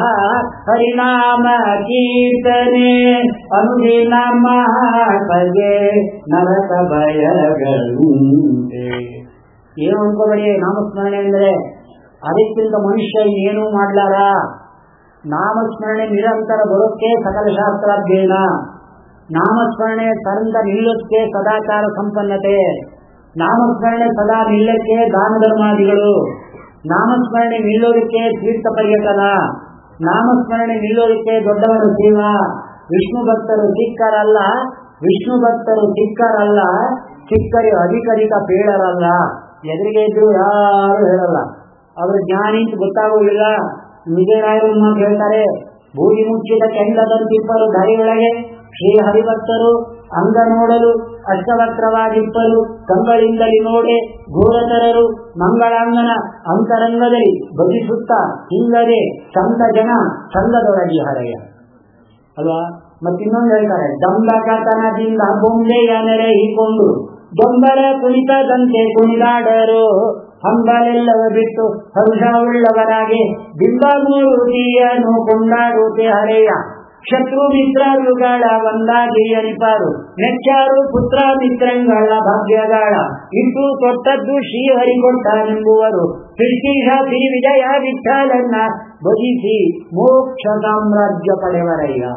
ಹರಿನಾಮ ಕೀರ್ತನೆ ಅನುದಿನ ಮಾತಗೆ ನರಕ ಭಯಗಳುಂಟೆ ಏನು ಅನ್ಕೋಬೇಡಿ ನಾಮಸ್ಮರಣೆ ಅಂದ್ರೆ ಅದಕ್ಕಿಂತ ಮನುಷ್ಯ ಏನೂ ಮಾಡ್ಲಾರ ನಾಮಸ್ಮರಣೆ ನಿರಂತರ ಬರೋಕ್ಕೆ ಸಕಲ ಶಾಸ್ತ್ರಾಧ್ಯಯನ ನಾಮಸ್ಮರಣೆ ತಂದ ನಿಲ್ಲಕ್ಕೆ ಸದಾಚಾರ ಸಂಪನ್ನತೆ ನಾಮಸ್ಮರಣೆ ಸದಾ ನಿಲ್ಲಕ್ಕೆ ದಾನ ಧರ್ಮಾದಿಗಳು ನಾಮಸ್ಮರಣೆ ನಿಲ್ಲೋದಕ್ಕೆ ತೀರ್ಥ ಪರ್ಯಟನ ನಾಮಸ್ಮರಣೆ ನಿಲ್ಲೋದಕ್ಕೆ ದೊಡ್ಡವರ ಸೇವಾ ವಿಷ್ಣು ಭಕ್ತರು ಚಿಕ್ಕರಲ್ಲ ವಿಷ್ಣು ಭಕ್ತರು ಚಿಕ್ಕರಲ್ಲ ಚಿಕ್ಕರಿ ಅಧಿಕರಿಕ ಪೇಳರಲ್ಲ ಎದುರಿಗೆ ಇದ್ರು ಯಾರು ಹೇಳಲ್ಲ ಅವರು ಜ್ಞಾನಿ ಅಂತ ಗೊತ್ತಾಗುವುದಿಲ್ಲ ವಿಜಯರಾಯರು ಮಾತು ಹೇಳ್ತಾರೆ ಭೂಮಿ ಮುಚ್ಚಿದ ಕೆಂಡದಂತಿಪ್ಪರು ಧರೆಯೊಳಗೆ ಶ್ರೀ ಹರಿಭಕ್ತರು ಅಂಗ ನೋಡಲು ಅಷ್ಟವಕ್ರವಾಗಿಪ್ಪರು ಕಂಗಳಿಂದಲಿ ನೋಡೆ ಘೋರತರರು ಮಂಗಳಾಂಗನ ಅಂತರಂಗದಲ್ಲಿ ಭಜಿಸುತ್ತ ಹಿಂಗದೆ ಸಂತ ಜನ ಸಂಘದೊಳಗೆ ಹರೆಯ ಅಲ್ವಾ ಮತ್ತಿನ್ನೊಂದು ಹೇಳ್ತಾರೆ ದಂಬಕತನದಿಂದ ಬೊಂಬೆಯ ನೆರೆ ಹೀಕೊಂಡು ದೊಂಬರ ಕುಣಿತದಂತೆ ಕುಣಿದಾಡರು ಹಂಬಲೆಲ್ಲವ ಬಿಟ್ಟು ಹರುಷವುಳ್ಳವರಾಗಿ ಬಿಂಬಮೂರುತಿಯನ್ನು ಕೊಂಡಾಡುತ್ತೆ ಹರೆಯ ಶತ್ರು ಮಿತ್ರರುಗಳ ಒಂದಾಗಿ ಎನಿಪಾರು ನೆಚ್ಚಾರು ಪುತ್ರ ಮಿತ್ರಂಗಳ ಭಾಗ್ಯಗಳ ಇಟ್ಟು ತೊಟ್ಟದ್ದು ಶ್ರೀಹರಿ ಕೊಟ್ಟಾನೆಂಬುವರು ಕೃಷ್ಣೀಶ ಶ್ರೀ ವಿಜಯ ವಿಠಲನ್ನ ಭಜಿಸಿ ಮೋಕ್ಷ ಸಾಮ್ರಾಜ್ಯ ಪಡೆವರಯ್ಯ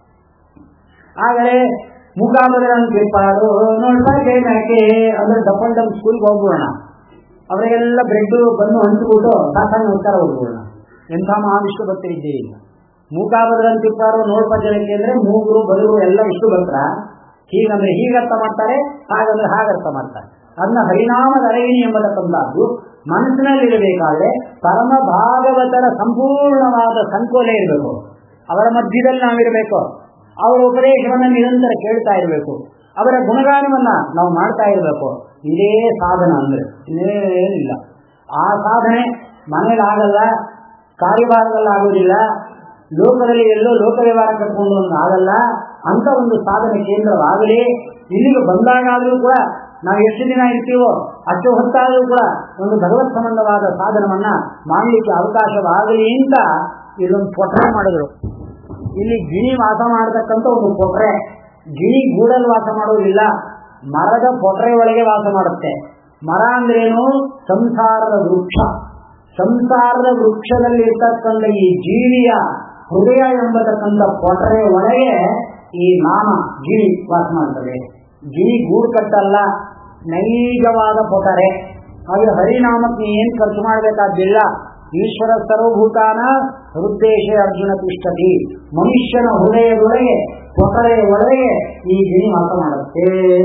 ಆಗಲೇ ಮುಖಾಬದರಂತಿರ್ಪಾರು ನೋಡ್ತಾ ಜನಕ್ಕೆ ಅಂದ್ರೆ ಡಬಲ್ ಡಬ್ ಸ್ಕೂಲ್ಗೆ ಹೋಗ್ಬೋಣ ಅವರಿಗೆಲ್ಲ ಬ್ರೆಡ್ ಬಂದು ಹಂಚ್ಬಿಟ್ಟು ಸಾಕಾಗಿ ನೋಡ್ತಾರ ಹೋಗ್ಬೋಣ ಎಂಥ ಮಹಾವಿಷ್ಣು ಭಕ್ತರಿದ್ದೀರಿ ಮೂಕಾಬದ್ರಂತಿರ್ಪಾರು ನೋಡ್ಪ ಜನಕ್ಕೆ ಅಂದ್ರೆ ಮೂಗರು ಬದುರು ಎಲ್ಲ ಇಷ್ಟು ಭಕ್ತರ ಹೀಗಂದ್ರೆ ಹೀಗರ್ಥ ಮಾಡ್ತಾರೆ ಹಾಗಂದ್ರೆ ಹಾಗರ್ಥ ಮಾಡ್ತಾರೆ ಅದನ್ನ ಹರಿನಾಮದ ಅರಗಿಣಿ ಎಂಬತಕ್ಕಂಥದ್ದು ಮನಸ್ಸಿನಲ್ಲಿರಬೇಕಾದ್ರೆ ಪರಮ ಭಾಗವತರ ಸಂಪೂರ್ಣವಾದ ಸಂಕೋಲೆ ಇರಬೇಕು ಅವರ ಮಧ್ಯದಲ್ಲಿ ನಾವಿರಬೇಕು ಅವರ ಉಪದೇಶವನ್ನ ನಿರಂತರ ಕೇಳ್ತಾ ಇರಬೇಕು ಅವರ ಗುಣಗಾನವನ್ನ ನಾವು ಮಾಡ್ತಾ ಇರಬೇಕು ಇದೇ ಸಾಧನ ಅಂದ್ರೆ ಇನ್ನೇನಿಲ್ಲ ಆ ಸಾಧನೆ ಮನೇಲಿ ಆಗಲ್ಲ ಕಾರ್ಯಭಾರದಲ್ಲಿ ಆಗೋದಿಲ್ಲ ಲೋಕದಲ್ಲಿ ಎಲ್ಲೋ ಲೋಕ ವ್ಯವಹಾರ ಕಟ್ಕೊಂಡು ಒಂದು ಆಗಲ್ಲ ಅಂತ ಒಂದು ಸಾಧನೆ ಕೇಂದ್ರವಾಗಲಿ ಇಲ್ಲಿಗೆ ಬಂದಾಗಾದ್ರೂ ಕೂಡ ನಾವು ಎಷ್ಟು ದಿನ ಇರ್ತೀವೋ ಅಷ್ಟು ಹೊತ್ತಾದರೂ ಕೂಡ ಒಂದು ಭಗವತ್ ಸಂಬಂಧವಾದ ಸಾಧನವನ್ನ ಮಾಡಲಿಕ್ಕೆ ಅವಕಾಶವಾಗಲಿ ಅಂತ ಇಲ್ಲೊಂದು ಪೊಟ್ರೆ ಮಾಡಿದ್ರು ಇಲ್ಲಿ ಗಿಣಿ ವಾಸ ಮಾಡತಕ್ಕಂಥ ಒಂದು ಪೊಟ್ರೆ ಗಿಣಿ ಗೂಡಲ್ಲಿ ವಾಸ ಮಾಡೋದಿಲ್ಲ ಮರದ ಪೊಟ್ರೆ ಒಳಗೆ ವಾಸ ಮಾಡುತ್ತೆ ಮರ ಅಂದ್ರೇನು ಸಂಸಾರದ ವೃಕ್ಷ ಸಂಸಾರದ ವೃಕ್ಷದಲ್ಲಿ ಇರ್ತಕ್ಕಂಥ ಈ ಜೀವಿಯ ಹೃದಯ ಎಂಬತಕ್ಕಂಥ ಕೊಟರೆ ಒಳಗೆ ಈ ನಾಮ ಗಿರಿ ವಾಸ ಮಾಡ್ತದೆ ಗಿರಿ ಗೂಡು ಕಟ್ಟಲ್ಲ ನೈಜವಾದ ಕೊಟರೆ ಹಾಗೆ ಹರಿನಾಮಕ್ಕೆ ಏನ್ ಖರ್ಚು ಮಾಡಬೇಕಾದಿಲ್ಲ ಈಶ್ವರ ಸರ್ವಭೂತಾನ ಹೃದ್ದೇಶ ಅರ್ಜುನ ತಿಷ್ಟತಿ ಮನುಷ್ಯನ ಹೃದಯದೊಳಗೆ ಕೊಟರೆಯ ಒಳಗೆ ಈ ಗಿಣಿ ವಾಸ ಮಾಡುತ್ತೆ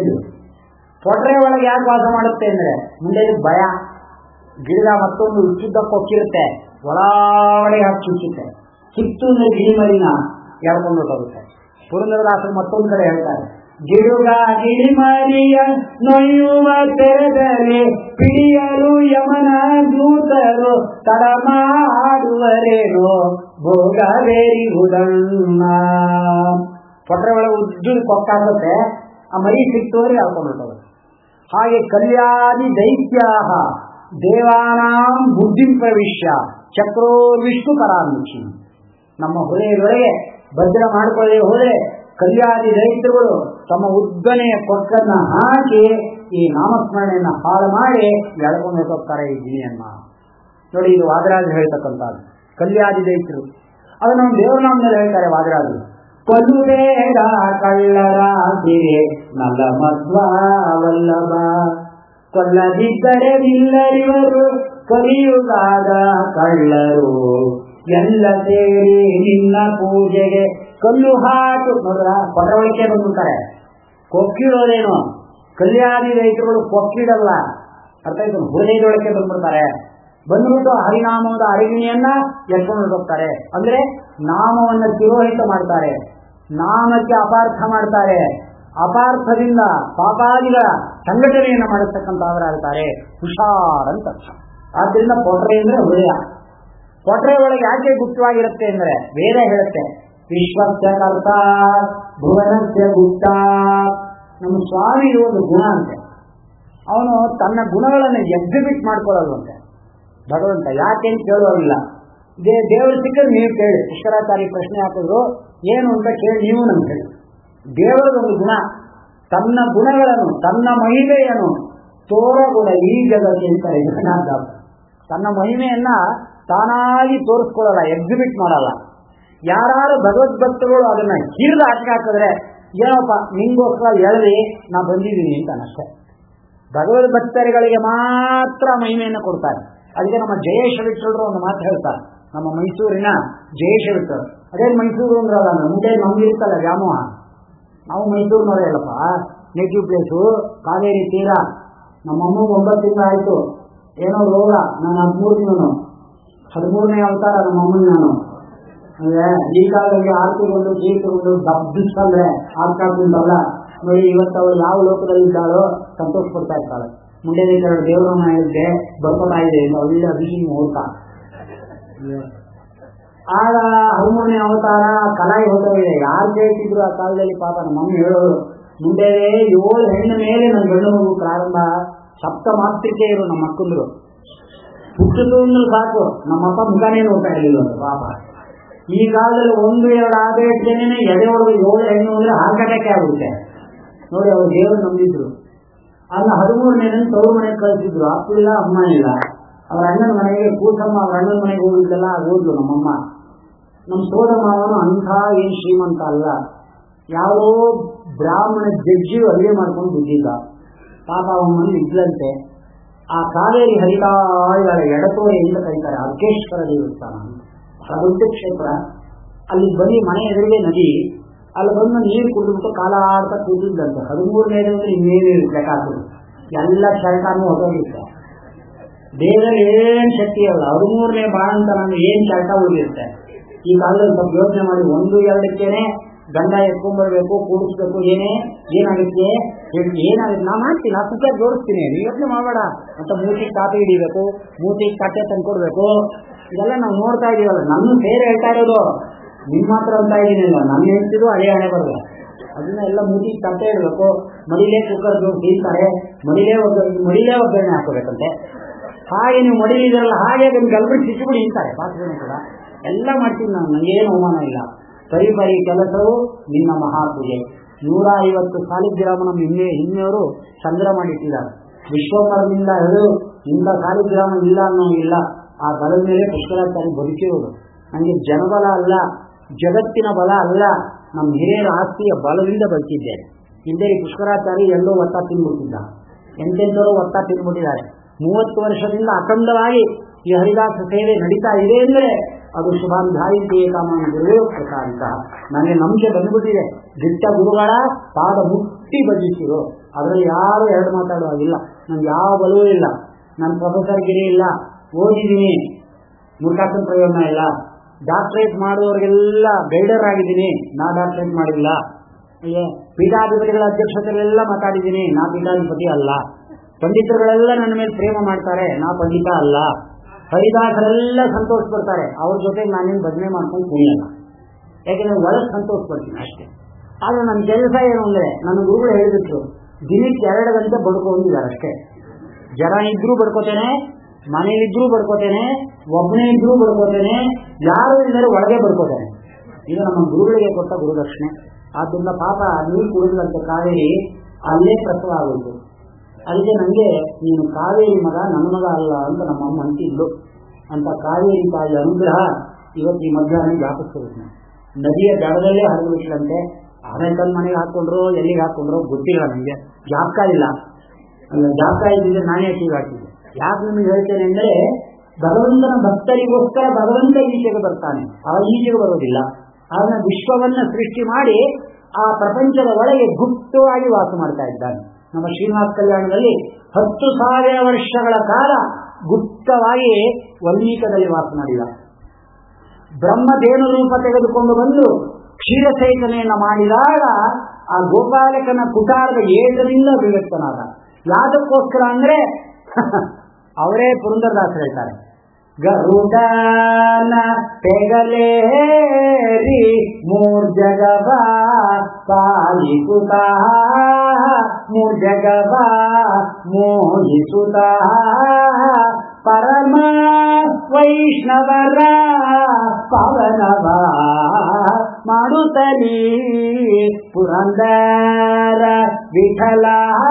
ಕೊಟರೆ ಒಳಗೆ ಯಾಕೆ ವಾಸ ಮಾಡುತ್ತೆ ಅಂದ್ರೆ ಮುಂದೆ ಭಯ ಗಿಡದ ಮತ್ತೊಂದು ಉಚ್ಚುದ್ದ ಕೊಕ್ಕಿರುತ್ತೆ ಒಳಗಡೆ ಹಾಕಿ ಚುಚ್ಚುತ್ತೆ ಕಿತ್ತು ಅಂದ್ರೆ ಗಿಣಿ ಮರಿನ ಎಳ್ಕೊಂಡು ಹೊರಟೋಗುತ್ತೆ ಪುರಂದರದಾಸರು ಮತ್ತೊಂದು ಕಡೆ ಹೇಳ್ತಾರೆ ಗಿಡುಗ ಗಿಳಿಮರಿಯ ನೊಯ್ಯುವ ತೆರೆದರೆ ಪಿಡಿಯಲು ಯಮನ ದೂತರು ತಡ ಮಾಡುವರೇನೋ ಭೋಗವೇರಿಹುದನ್ನ ಕೊಟ್ರೆ ಒಳಗೆ ಉದ್ದು ಕೊಕ್ಕಾಗುತ್ತೆ ಆ ಮರಿ ಸಿಕ್ತೋರಿ ಹೇಳ್ಕೊಂಡು ಹಾಗೆ ಕಲ್ಯಾಣಿ ದೈತ್ಯಾಹ ದೇವಾನಾಂ ಬುದ್ಧಿ ಪ್ರವಿಶ್ಯ ಚಕ್ರೋ ವಿಷ್ಣು ಕರಾಮಿಷಿ ನಮ್ಮ ಹೃದಯದೊಳಗೆ ಭದ್ರ ಮಾಡಿಕೊಳ್ಳದೆ ಹೋದರೆ ಕಲ್ಯಾಣಿ ದೈತ್ಯಗಳು ತಮ್ಮ ಉದ್ದನೆಯ ಕೊಕ್ಕನ್ನ ಹಾಕಿ ಈ ನಾಮಸ್ಮರಣೆಯನ್ನ ಹಾಳು ಮಾಡಿ ಎಳ್ಕೊಂಡು ಹೋಗ್ತಾರೆ ಈ ಗಿಣಿಯನ್ನ ನೋಡಿ ಇದು ವಾದರಾಜ ಹೇಳ್ತಕ್ಕಂಥದ್ದು ಕಲ್ಯಾದಿ ದೈತ್ಯರು ಅದು ನಮ್ಮ ದೇವರ ನಾಮದಲ್ಲಿ ಹೇಳ್ತಾರೆ ವಾದರಾಜರು ಪಲುಬೇಡ ಕಳ್ಳರ ಸಿರೆ ನಲ ಮಧ್ವಲ್ಲಭ ಕೊಲ್ಲದಿದ್ದರೆ ನಿಲ್ಲರಿವರು ಕಲಿಯುಗಾದ ಕಳ್ಳರು ಎಲ್ಲ ಸೇರಿ ನಿನ್ನ ಪೂಜೆಗೆ ಕಲ್ಲು ಹಾಕು ನೋಡ್ರ ಪಟವಳಿಕೆ ಬಂದ್ಬಿಡ್ತಾರೆ ಕೊಕ್ಕಿಡೋದೇನು ಕಲ್ಯಾಣಿ ರೈತರುಗಳು ಕೊಕ್ಕಿಡಲ್ಲ ಅರ್ಥ ಆಯ್ತು ಹೃದಯದೊಳಕ್ಕೆ ಬಂದ್ಬಿಡ್ತಾರೆ ಬಂದ್ಬಿಟ್ಟು ಹರಿನಾಮದ ಅರಿವಿಣಿಯನ್ನ ಎತ್ಕೊಂಡು ಹೋಗ್ತಾರೆ ಅಂದ್ರೆ ನಾಮವನ್ನ ತಿರೋಹಿತ ಮಾಡ್ತಾರೆ ನಾಮಕ್ಕೆ ಅಪಾರ್ಥ ಮಾಡ್ತಾರೆ ಅಪಾರ್ಥದಿಂದ ಪಾಪಾದಿಗಳ ಸಂಘಟನೆಯನ್ನು ಮಾಡಿಸ್ತಕ್ಕಂಥವರಾಗ್ತಾರೆ ಹುಷಾರ್ ಅಂತ ಅರ್ಥ ಆದ್ರಿಂದ ಪೊಟ್ರೆ ಅಂದ್ರೆ ಹೃದಯ ಕೊಟ್ರೆ ಒಳಗೆ ಯಾಕೆ ಗುಪ್ತವಾಗಿರುತ್ತೆ ಅಂದ್ರೆ ವೇದ ಹೇಳುತ್ತೆ ವಿಶ್ವಸ್ಯ ಕರ್ತ ಭುವನಸ್ಯ ಗುಪ್ತ ನಮ್ಮ ಸ್ವಾಮಿ ಒಂದು ಗುಣ ಅಂತೆ ಅವನು ತನ್ನ ಗುಣಗಳನ್ನು ಎಕ್ಸಿಬಿಟ್ ಮಾಡ್ಕೊಳ್ಳಲ್ವಂತೆ ಭಗವಂತ ಯಾಕೆ ಅಂತ ಕೇಳುವಾಗಿಲ್ಲ ದೇ ದೇವರು ಸಿಕ್ಕರೆ ನೀವು ಕೇಳಿ ಪುಷ್ಕರಾಚಾರಿ ಪ್ರಶ್ನೆ ಹಾಕಿದ್ರು ಏನು ಅಂತ ಕೇಳಿ ನೀವು ನಮ್ಗೆ ಹೇಳಿ ದೇವರದೊಂದು ಗುಣ ತನ್ನ ಗುಣಗಳನ್ನು ತನ್ನ ಮಹಿಮೆಯನ್ನು ತೋರಗುಣ ಈ ಜಗತ್ತಿಗೆ ಅಂತಾರೆ ಜಗನ್ನಾಥ ತನ್ನ ಮಹಿಮೆಯನ್ನ ತಾನಾಗಿ ತೋರಿಸ್ಕೊಳ್ಳಲ್ಲ ಎಕ್ಸಿಬಿಟ್ ಮಾಡಲ್ಲ ಯಾರು ಭಗವದ್ಭಕ್ತಗಳು ಅದನ್ನ ಹಿರಿದು ಆಚೆ ಹಾಕಿದ್ರೆ ಏನಪ್ಪ ನಿಂಗೋಸ್ಕರ ಎಳದಿ ನಾ ಬಂದಿದ್ದೀನಿ ಅಂತ ಅಷ್ಟೇ ಭಗವದ್ ಭಕ್ತರುಗಳಿಗೆ ಮಾತ್ರ ಮಹಿಮೆಯನ್ನು ಕೊಡ್ತಾರೆ ಅದಕ್ಕೆ ನಮ್ಮ ಜಯೇಶ ವಿಠಲರು ಒಂದು ಮಾತು ಹೇಳ್ತಾರೆ ನಮ್ಮ ಮೈಸೂರಿನ ಜಯೇಶ ವಿಠಲ್ ಅದೇ ಮೈಸೂರು ಅಂದ್ರಲ್ಲ ಮುಂದೆ ನಮ್ಗಿರ್ತಲ್ಲ ವ್ಯಾಮೋಹ ನಾವು ಮೈಸೂರಿನವರೇ ಅಲ್ಲಪ್ಪ ನೇಟಿವ್ ಪ್ಲೇಸು ಕಾವೇರಿ ತೀರ ನಮ್ಮ ಅಮ್ಮಗೆ ಒಂಬತ್ತು ತಿಂಗಳು ಆಯ್ತು ಏನೋ ರೋಗ ನಾನು ಹದಿಮೂರು ತಿಂಗಳು ಹದಿಮೂರನೇ ಅವತಾರ ನಮ್ಮ ಅಮ್ಮನ ನಾನು ಅಂದ್ರೆ ಈ ಕಾಲದಲ್ಲಿ ಆರ್ತಿಗೊಂಡು ಜೀವಿತಗೊಂಡು ದಬ್ಬಿಸ್ಕೊಂಡ್ರೆ ಆರ್ಕಾಡ್ಕೊಂಡಲ್ಲ ನೋಡಿ ಇವತ್ತು ಅವಳು ಯಾವ ಲೋಕದಲ್ಲಿ ಇದ್ದಾಳೋ ಸಂತೋಷ ಪಡ್ತಾ ಇರ್ತಾಳೆ ಮುಂದೆ ದೇವರನ್ನ ಹೇಳಿದ್ದೆ ಬರ್ಕೊತಾ ಇದೆ ಒಳ್ಳೆ ಅಭಿಷೇಕ ಮುಹೂರ್ತ ಆಗ ಹದಿಮೂರನೇ ಅವತಾರ ಕಲಾಯಿ ಹೊರಟೋಗಿದೆ ಯಾರು ಕೇಳ್ತಿದ್ರು ಆ ಕಾಲದಲ್ಲಿ ಪಾಪ ನಮ್ಮ ಮಮ್ಮಿ ಹೇಳೋರು ಮುಂದೆ ಏಳು ಹೆಣ್ಣು ಮೇಲೆ ನನ್ನ ಗಂಡು ಮಗು ಪ್ರಾರಂಭ ಸಪ್ತ ಮಾತೃಕೆಯರು ನಮ್ಮ ಮಕ್ಕಂದ್ರು ಹುಟ್ಟಿದ್ರು ಅಂದ್ರೆ ಸಾಕು ನಮ್ಮಪ್ಪ ಮುಖಾನೇ ನೋಡ್ತಾ ಇರಲಿಲ್ಲ ಪಾಪ ಈ ಕಾಲದಲ್ಲಿ ಒಂದು ಎರಡು ಆದೇ ಜನ ಎದೆ ಹೊಡೆದು ಏಳು ಹೆಣ್ಣು ಅಂದ್ರೆ ಹಾರ್ಟ್ ಅಟ್ಯಾಕ್ ಆಗುತ್ತೆ ನೋಡಿ ಅವ್ರು ದೇವರು ನಂಬಿದ್ರು ಅಲ್ಲ ಹದಿಮೂರನೇ ತವರು ಮನೆಗೆ ಕಳಿಸಿದ್ರು ಅಪ್ಪ ಇಲ್ಲ ಅಮ್ಮ ಇಲ್ಲ ಅವ್ರ ಅಣ್ಣನ ಮನೆಗೆ ಕೂಸಮ್ಮ ಅವ್ರ ಅಣ್ಣನ ಮನೆಗೆ ಹೋಗಿದ್ದೆಲ್ಲ ಓದ್ಲು ನಮ್ಮಮ್ಮ ನಮ್ಮ ಸೋದರ ಮಾವನು ಅಂಥ ಏನ್ ಶ್ರೀಮಂತ ಅಲ್ಲ ಯಾವುದೋ ಬ್ರಾಹ್ಮಣ ಜಡ್ಜಿ ಅಡುಗೆ ಮಾಡ್ಕೊಂಡು ಬಿದ್ದಿದ್ದ ಪಾಪ ಅವನ ಮನೆ ಇದ್ಲಂತೆ ಆ ಕಾವೇರಿ ಹರಿತಾ ಇದ್ದಾರೆ ಎಡತೋರೆ ಅಂತ ಕರೀತಾರೆ ಅರ್ಕೇಶ್ವರ ದೇವಸ್ಥಾನ ದೊಡ್ಡ ಕ್ಷೇತ್ರ ಅಲ್ಲಿ ಬನ್ನಿ ಮನೆ ಎದುರಿಗೆ ನದಿ ಅಲ್ಲಿ ಬಂದು ನೀರು ಕುಡಿದ್ಬಿಟ್ಟು ಕಾಲ ಆಡ್ತಾ ಕೂತಿದ್ದಂತೆ ಹದಿಮೂರನೇ ಅಂದ್ರೆ ಇನ್ನೇನು ಲೆಕ್ಕ ಹಾಕಿದ್ರು ಎಲ್ಲ ಶರ್ಟಾನು ಹೊರಗಿರುತ್ತೆ ದೇಹದಲ್ಲಿ ಏನ್ ಶಕ್ತಿ ಅಲ್ಲ ಹದಿಮೂರನೇ ಬಾಳ ಅಂತ ನಮ್ಗೆ ಏನ್ ಶರ್ಟ ಉಳಿದಿರುತ್ತೆ ಈ ಕಾಲದಲ್ಲಿ ಸ್ವಲ್ಪ ಯೋಚನೆ ಮಾಡಿ ಒಂದು ಎರಡಕ್ಕೇನೆ ಗಂಡ ಎತ್ಕೊಂಡ್ಬರ್ಬೇಕು ಕೂಡಿಸ್ಬೇಕು ಏನೇ ಏನಾಗುತ್ತೆ ಏನಾಗುತ್ತೆ ನಾ ಮಾಡ್ತೀನಿ ನಾ ಸುತ್ತ ಜೋಡಿಸ್ತೀನಿ ನೀವು ಯೋಚನೆ ಮಾಡಬೇಡ ಅಂತ ಮೂತಿಗೆ ಕಾಪಿ ಹಿಡಿಬೇಕು ಮೂತಿಗೆ ಕಟ್ಟೆ ತಂದ್ಕೊಡ್ಬೇಕು ಇದೆಲ್ಲ ನಾವು ನೋಡ್ತಾ ಇದೀವಲ್ಲ ನನ್ನ ಸೇರಿ ಹೇಳ್ತಾ ಇರೋದು ನಿಮ್ಮ ಹತ್ರ ಅಂತ ಇದೀನಿಲ್ಲ ನನ್ನ ಹೇಳ್ತಿದ್ರು ಹಳೆ ಹಣೆ ಬರಲ್ಲ ಅದನ್ನ ಎಲ್ಲ ಮೂತಿಗೆ ತಟ್ಟೆ ಇಡಬೇಕು ಮಡಿಲೇ ಕುಕ್ಕರ್ ಬೀಳ್ತಾರೆ ಮಡಿಲೇ ಒಗ್ಗ ಮಡಿಲೇ ಒಗ್ಗರಣೆ ಹಾಕೋಬೇಕಂತೆ ಹಾಗೆ ನೀವು ಮಡಿಲಿದ್ರಲ್ಲ ಹಾಗೆ ಅದನ್ನು ಗಲ್ಬಿಟ್ಟು ಸಿಕ್ಕಿಬಿಡಿ ಅಂತಾರೆ ಪಾತ್ರನೇ ಕೂಡ ಎಲ್ಲ ಮಾಡ್ತೀನಿ ನಾನು ನನಗೇನು ಅವಮಾನ ಇಲ್ಲ ಪರಿ ಪರಿ ಕೆಲಸವು ನಿನ್ನ ಮಹಾಪೂಜೆ ನೂರ ಐವತ್ತು ಸಾಲಿಗ್ರಾಮ ನಮ್ಮ ಹಿಂದೆ ಹಿಂದೆಯವರು ಸಂಗ್ರಹ ಮಾಡಿಟ್ಟಿದ್ದಾರೆ ವಿಶ್ವಕರ್ಮದಿಂದ ಹಿಡಿದು ಇಂಥ ಸಾಲಿಗ್ರಾಮ ಇಲ್ಲ ಅನ್ನೋ ಇಲ್ಲ ಆ ಬಲದ ಮೇಲೆ ಪುಷ್ಕರಾಚಾರಿ ಬದುಕಿರೋದು ನನಗೆ ಜನಬಲ ಅಲ್ಲ ಜಗತ್ತಿನ ಬಲ ಅಲ್ಲ ನಮ್ಮ ಹಿರಿಯರ ಆಸ್ತಿಯ ಬಲದಿಂದ ಬದುಕಿದ್ದೇನೆ ಹಿಂದೆ ಈ ಪುಷ್ಕರಾಚಾರಿ ಎಲ್ಲೋ ಒತ್ತ ತಿನ್ಬಿಟ್ಟಿದ್ದ ಎಂತೆಂಥವರು ಒತ್ತ ತಿನ್ಬಿಟ್ಟಿದ್ದಾರೆ ಮೂವತ್ತು ವರ್ಷದಿಂದ ಅಖಂಡವಾಗಿ ಈ ಹರಿದಾಸ ಸೇವೆ ನಡೀತಾ ಇದೆ ಅಂದ್ರೆ ಅದು ಶುಭಾಂಧಾಯಿತಿ ಏಕಾಮಾನ ಗುರುವೇ ಪ್ರಕಾರಿತ ನನಗೆ ನಂಬಿಕೆ ಬಂದ್ಬಿಟ್ಟಿದೆ ದಿಟ್ಟ ಗುರುಗಳ ಪಾದ ಮುಟ್ಟಿ ಬಜಿಸಿರು ಅದರಲ್ಲಿ ಯಾರು ಎರಡು ಮಾತಾಡುವಾಗಿಲ್ಲ ನನ್ಗೆ ಯಾವ ಬಲವೂ ಇಲ್ಲ ನನ್ನ ಪ್ರೊಫೆಸರ್ ಗಿರಿ ಇಲ್ಲ ಓದಿದ್ದೀನಿ ಮುರ್ಕಾಸನ್ ಪ್ರಯೋಜನ ಇಲ್ಲ ಡಾಕ್ಟ್ರೇಟ್ ಮಾಡುವವರಿಗೆಲ್ಲ ಗೈಡರ್ ಆಗಿದ್ದೀನಿ ನಾ ಡಾಕ್ಟ್ರೇಟ್ ಮಾಡಿಲ್ಲ ಅಯ್ಯೇ ಪೀಠಾಧಿಪತಿಗಳ ಅಧ್ಯಕ್ಷತೆಗಳೆಲ್ಲ ಮಾತಾಡಿದ್ದೀನಿ ನಾ ಪೀಠಾಧಿಪತಿ ಅಲ್ಲ ಪಂಡಿತರುಗಳೆಲ್ಲ ನನ್ನ ಮೇಲೆ ಪ್ರೇಮ ಮಾಡ್ತಾರೆ ನಾ ಪಂಡಿತ ಅಲ್ಲ ಹರಿದಾಸರೆಲ್ಲ ಸಂತೋಷ ಪಡ್ತಾರೆ ಅವ್ರ ಜೊತೆಗೆ ನಾನೇನು ಭಜನೆ ಮಾಡ್ಕೊಂಡು ಕುಣಿಯಲ್ಲ ಯಾಕೆಂದ್ರೆ ಒಳಗೆ ಸಂತೋಷ ಪಡ್ತೀನಿ ಅಷ್ಟೇ ಆದ್ರೆ ನನ್ನ ಕೆಲಸ ಏನು ಅಂದ್ರೆ ನನ್ನ ಗುರುಗಳು ಹೇಳಿಬಿಟ್ರು ದಿನಕ್ಕೆ ಎರಡು ಗಂಟೆ ಬಡ್ಕೊಂಡಿದ್ದಾರೆ ಅಷ್ಟೇ ಜನ ಇದ್ರೂ ಬಡ್ಕೋತೇನೆ ಮನೇಲಿದ್ರೂ ಬಡ್ಕೋತೇನೆ ಒಬ್ಬನೇ ಇದ್ರೂ ಬಡ್ಕೋತೇನೆ ಯಾರು ಇಲ್ಲದೆ ಒಳಗೆ ಬಡ್ಕೋತೇನೆ ಇದು ನಮ್ಮ ಗುರುಗಳಿಗೆ ಕೊಟ್ಟ ಗುರುದಕ್ಷಿಣೆ ಆದ್ದರಿಂದ ಪಾಪ ನೀರು ಕುಡಿದಂತೆ ಕಾವೇರಿ ಅಲ್ಲೇ ಪ್ರಸವ ಆಗೋದು ಅದಕ್ಕೆ ನನಗೆ ನೀನು ಕಾವೇರಿ ಮಗ ನನ್ನ ಮಗ ಅಲ್ಲ ಅಂತ ನಮ್ಮಮ್ಮ ಅಂತಿದ್ಲು ಅಂತ ಕಾವೇರಿ ತಾಯಿ ಅನುಗ್ರಹ ಇವತ್ತು ಈ ಮಧ್ಯಾಹ್ನ ಜ್ಞಾಪಿಸ್ತಿರುತ್ತೆ ನದಿಯ ದಡದಲ್ಲೇ ಹರಿದು ಬಿಟ್ಲಂತೆ ಆಮೇಲೆ ತನ್ನ ಮನೆಗೆ ಹಾಕೊಂಡ್ರು ಎಲ್ಲಿಗೆ ಹಾಕೊಂಡ್ರು ಗೊತ್ತಿಲ್ಲ ನನಗೆ ಜಾಬಕ ಇಲ್ಲ ಜಾಬಕ ಇದ್ದಿದ್ರೆ ನಾನೇ ಹಾಕಿದ್ದೆ ಯಾಕೆ ನಿಮಗೆ ಹೇಳ್ತೇನೆ ಅಂದ್ರೆ ಭಗವಂತನ ಭಕ್ತರಿಗೋಸ್ಕರ ಭಗವಂತ ಈಚೆಗೆ ಬರ್ತಾನೆ ಆ ಈಚೆಗೆ ಬರೋದಿಲ್ಲ ಅದನ್ನ ವಿಶ್ವವನ್ನ ಸೃಷ್ಟಿ ಮಾಡಿ ಆ ಪ್ರಪಂಚದ ಒಳಗೆ ಗುಪ್ತವಾಗಿ ವಾಸ ಮಾಡ್ತಾ ಇದ್ದಾನೆ ನಮ್ಮ ಶ್ರೀನಿವಾಸ ಕಲ್ಯಾಣದಲ್ಲಿ ಹತ್ತು ಸಾವಿರ ವರ್ಷಗಳ ಕಾಲ ಗುಪ್ತವಾಗಿ ವಲ್ಮೀಕದಲ್ಲಿ ವಾಸ ಮಾಡಿದ ಬ್ರಹ್ಮದೇನು ರೂಪ ತೆಗೆದುಕೊಂಡು ಬಂದು ಕ್ಷೀರಸೇಚನೆಯನ್ನ ಮಾಡಿದಾಗ ಆ ಗೋಪಾಲಕನ ಕುಟಾರದ ಏಟದಿಂದ ಅಭಿವ್ಯಕ್ತನಾದ ಯಾದಕ್ಕೋಸ್ಕರ ಅಂದ್ರೆ ಅವರೇ ಪುರಂದರದಾಸರು ಹೇಳ್ತಾರೆ ಗರುಡನ ತೆಗಲೇರಿ ಮೂರ್ಜಗವ ಪಾಲಿಸುತ್ತ ಮೂರ್ಜಗವ ಮೋಹಿಸುತ್ತ ಪರಮ ವೈಷ್ಣವರ ಪವನವ ಮಾಡುತ್ತಲೀ ಪುರಂದರ ವಿಠಲ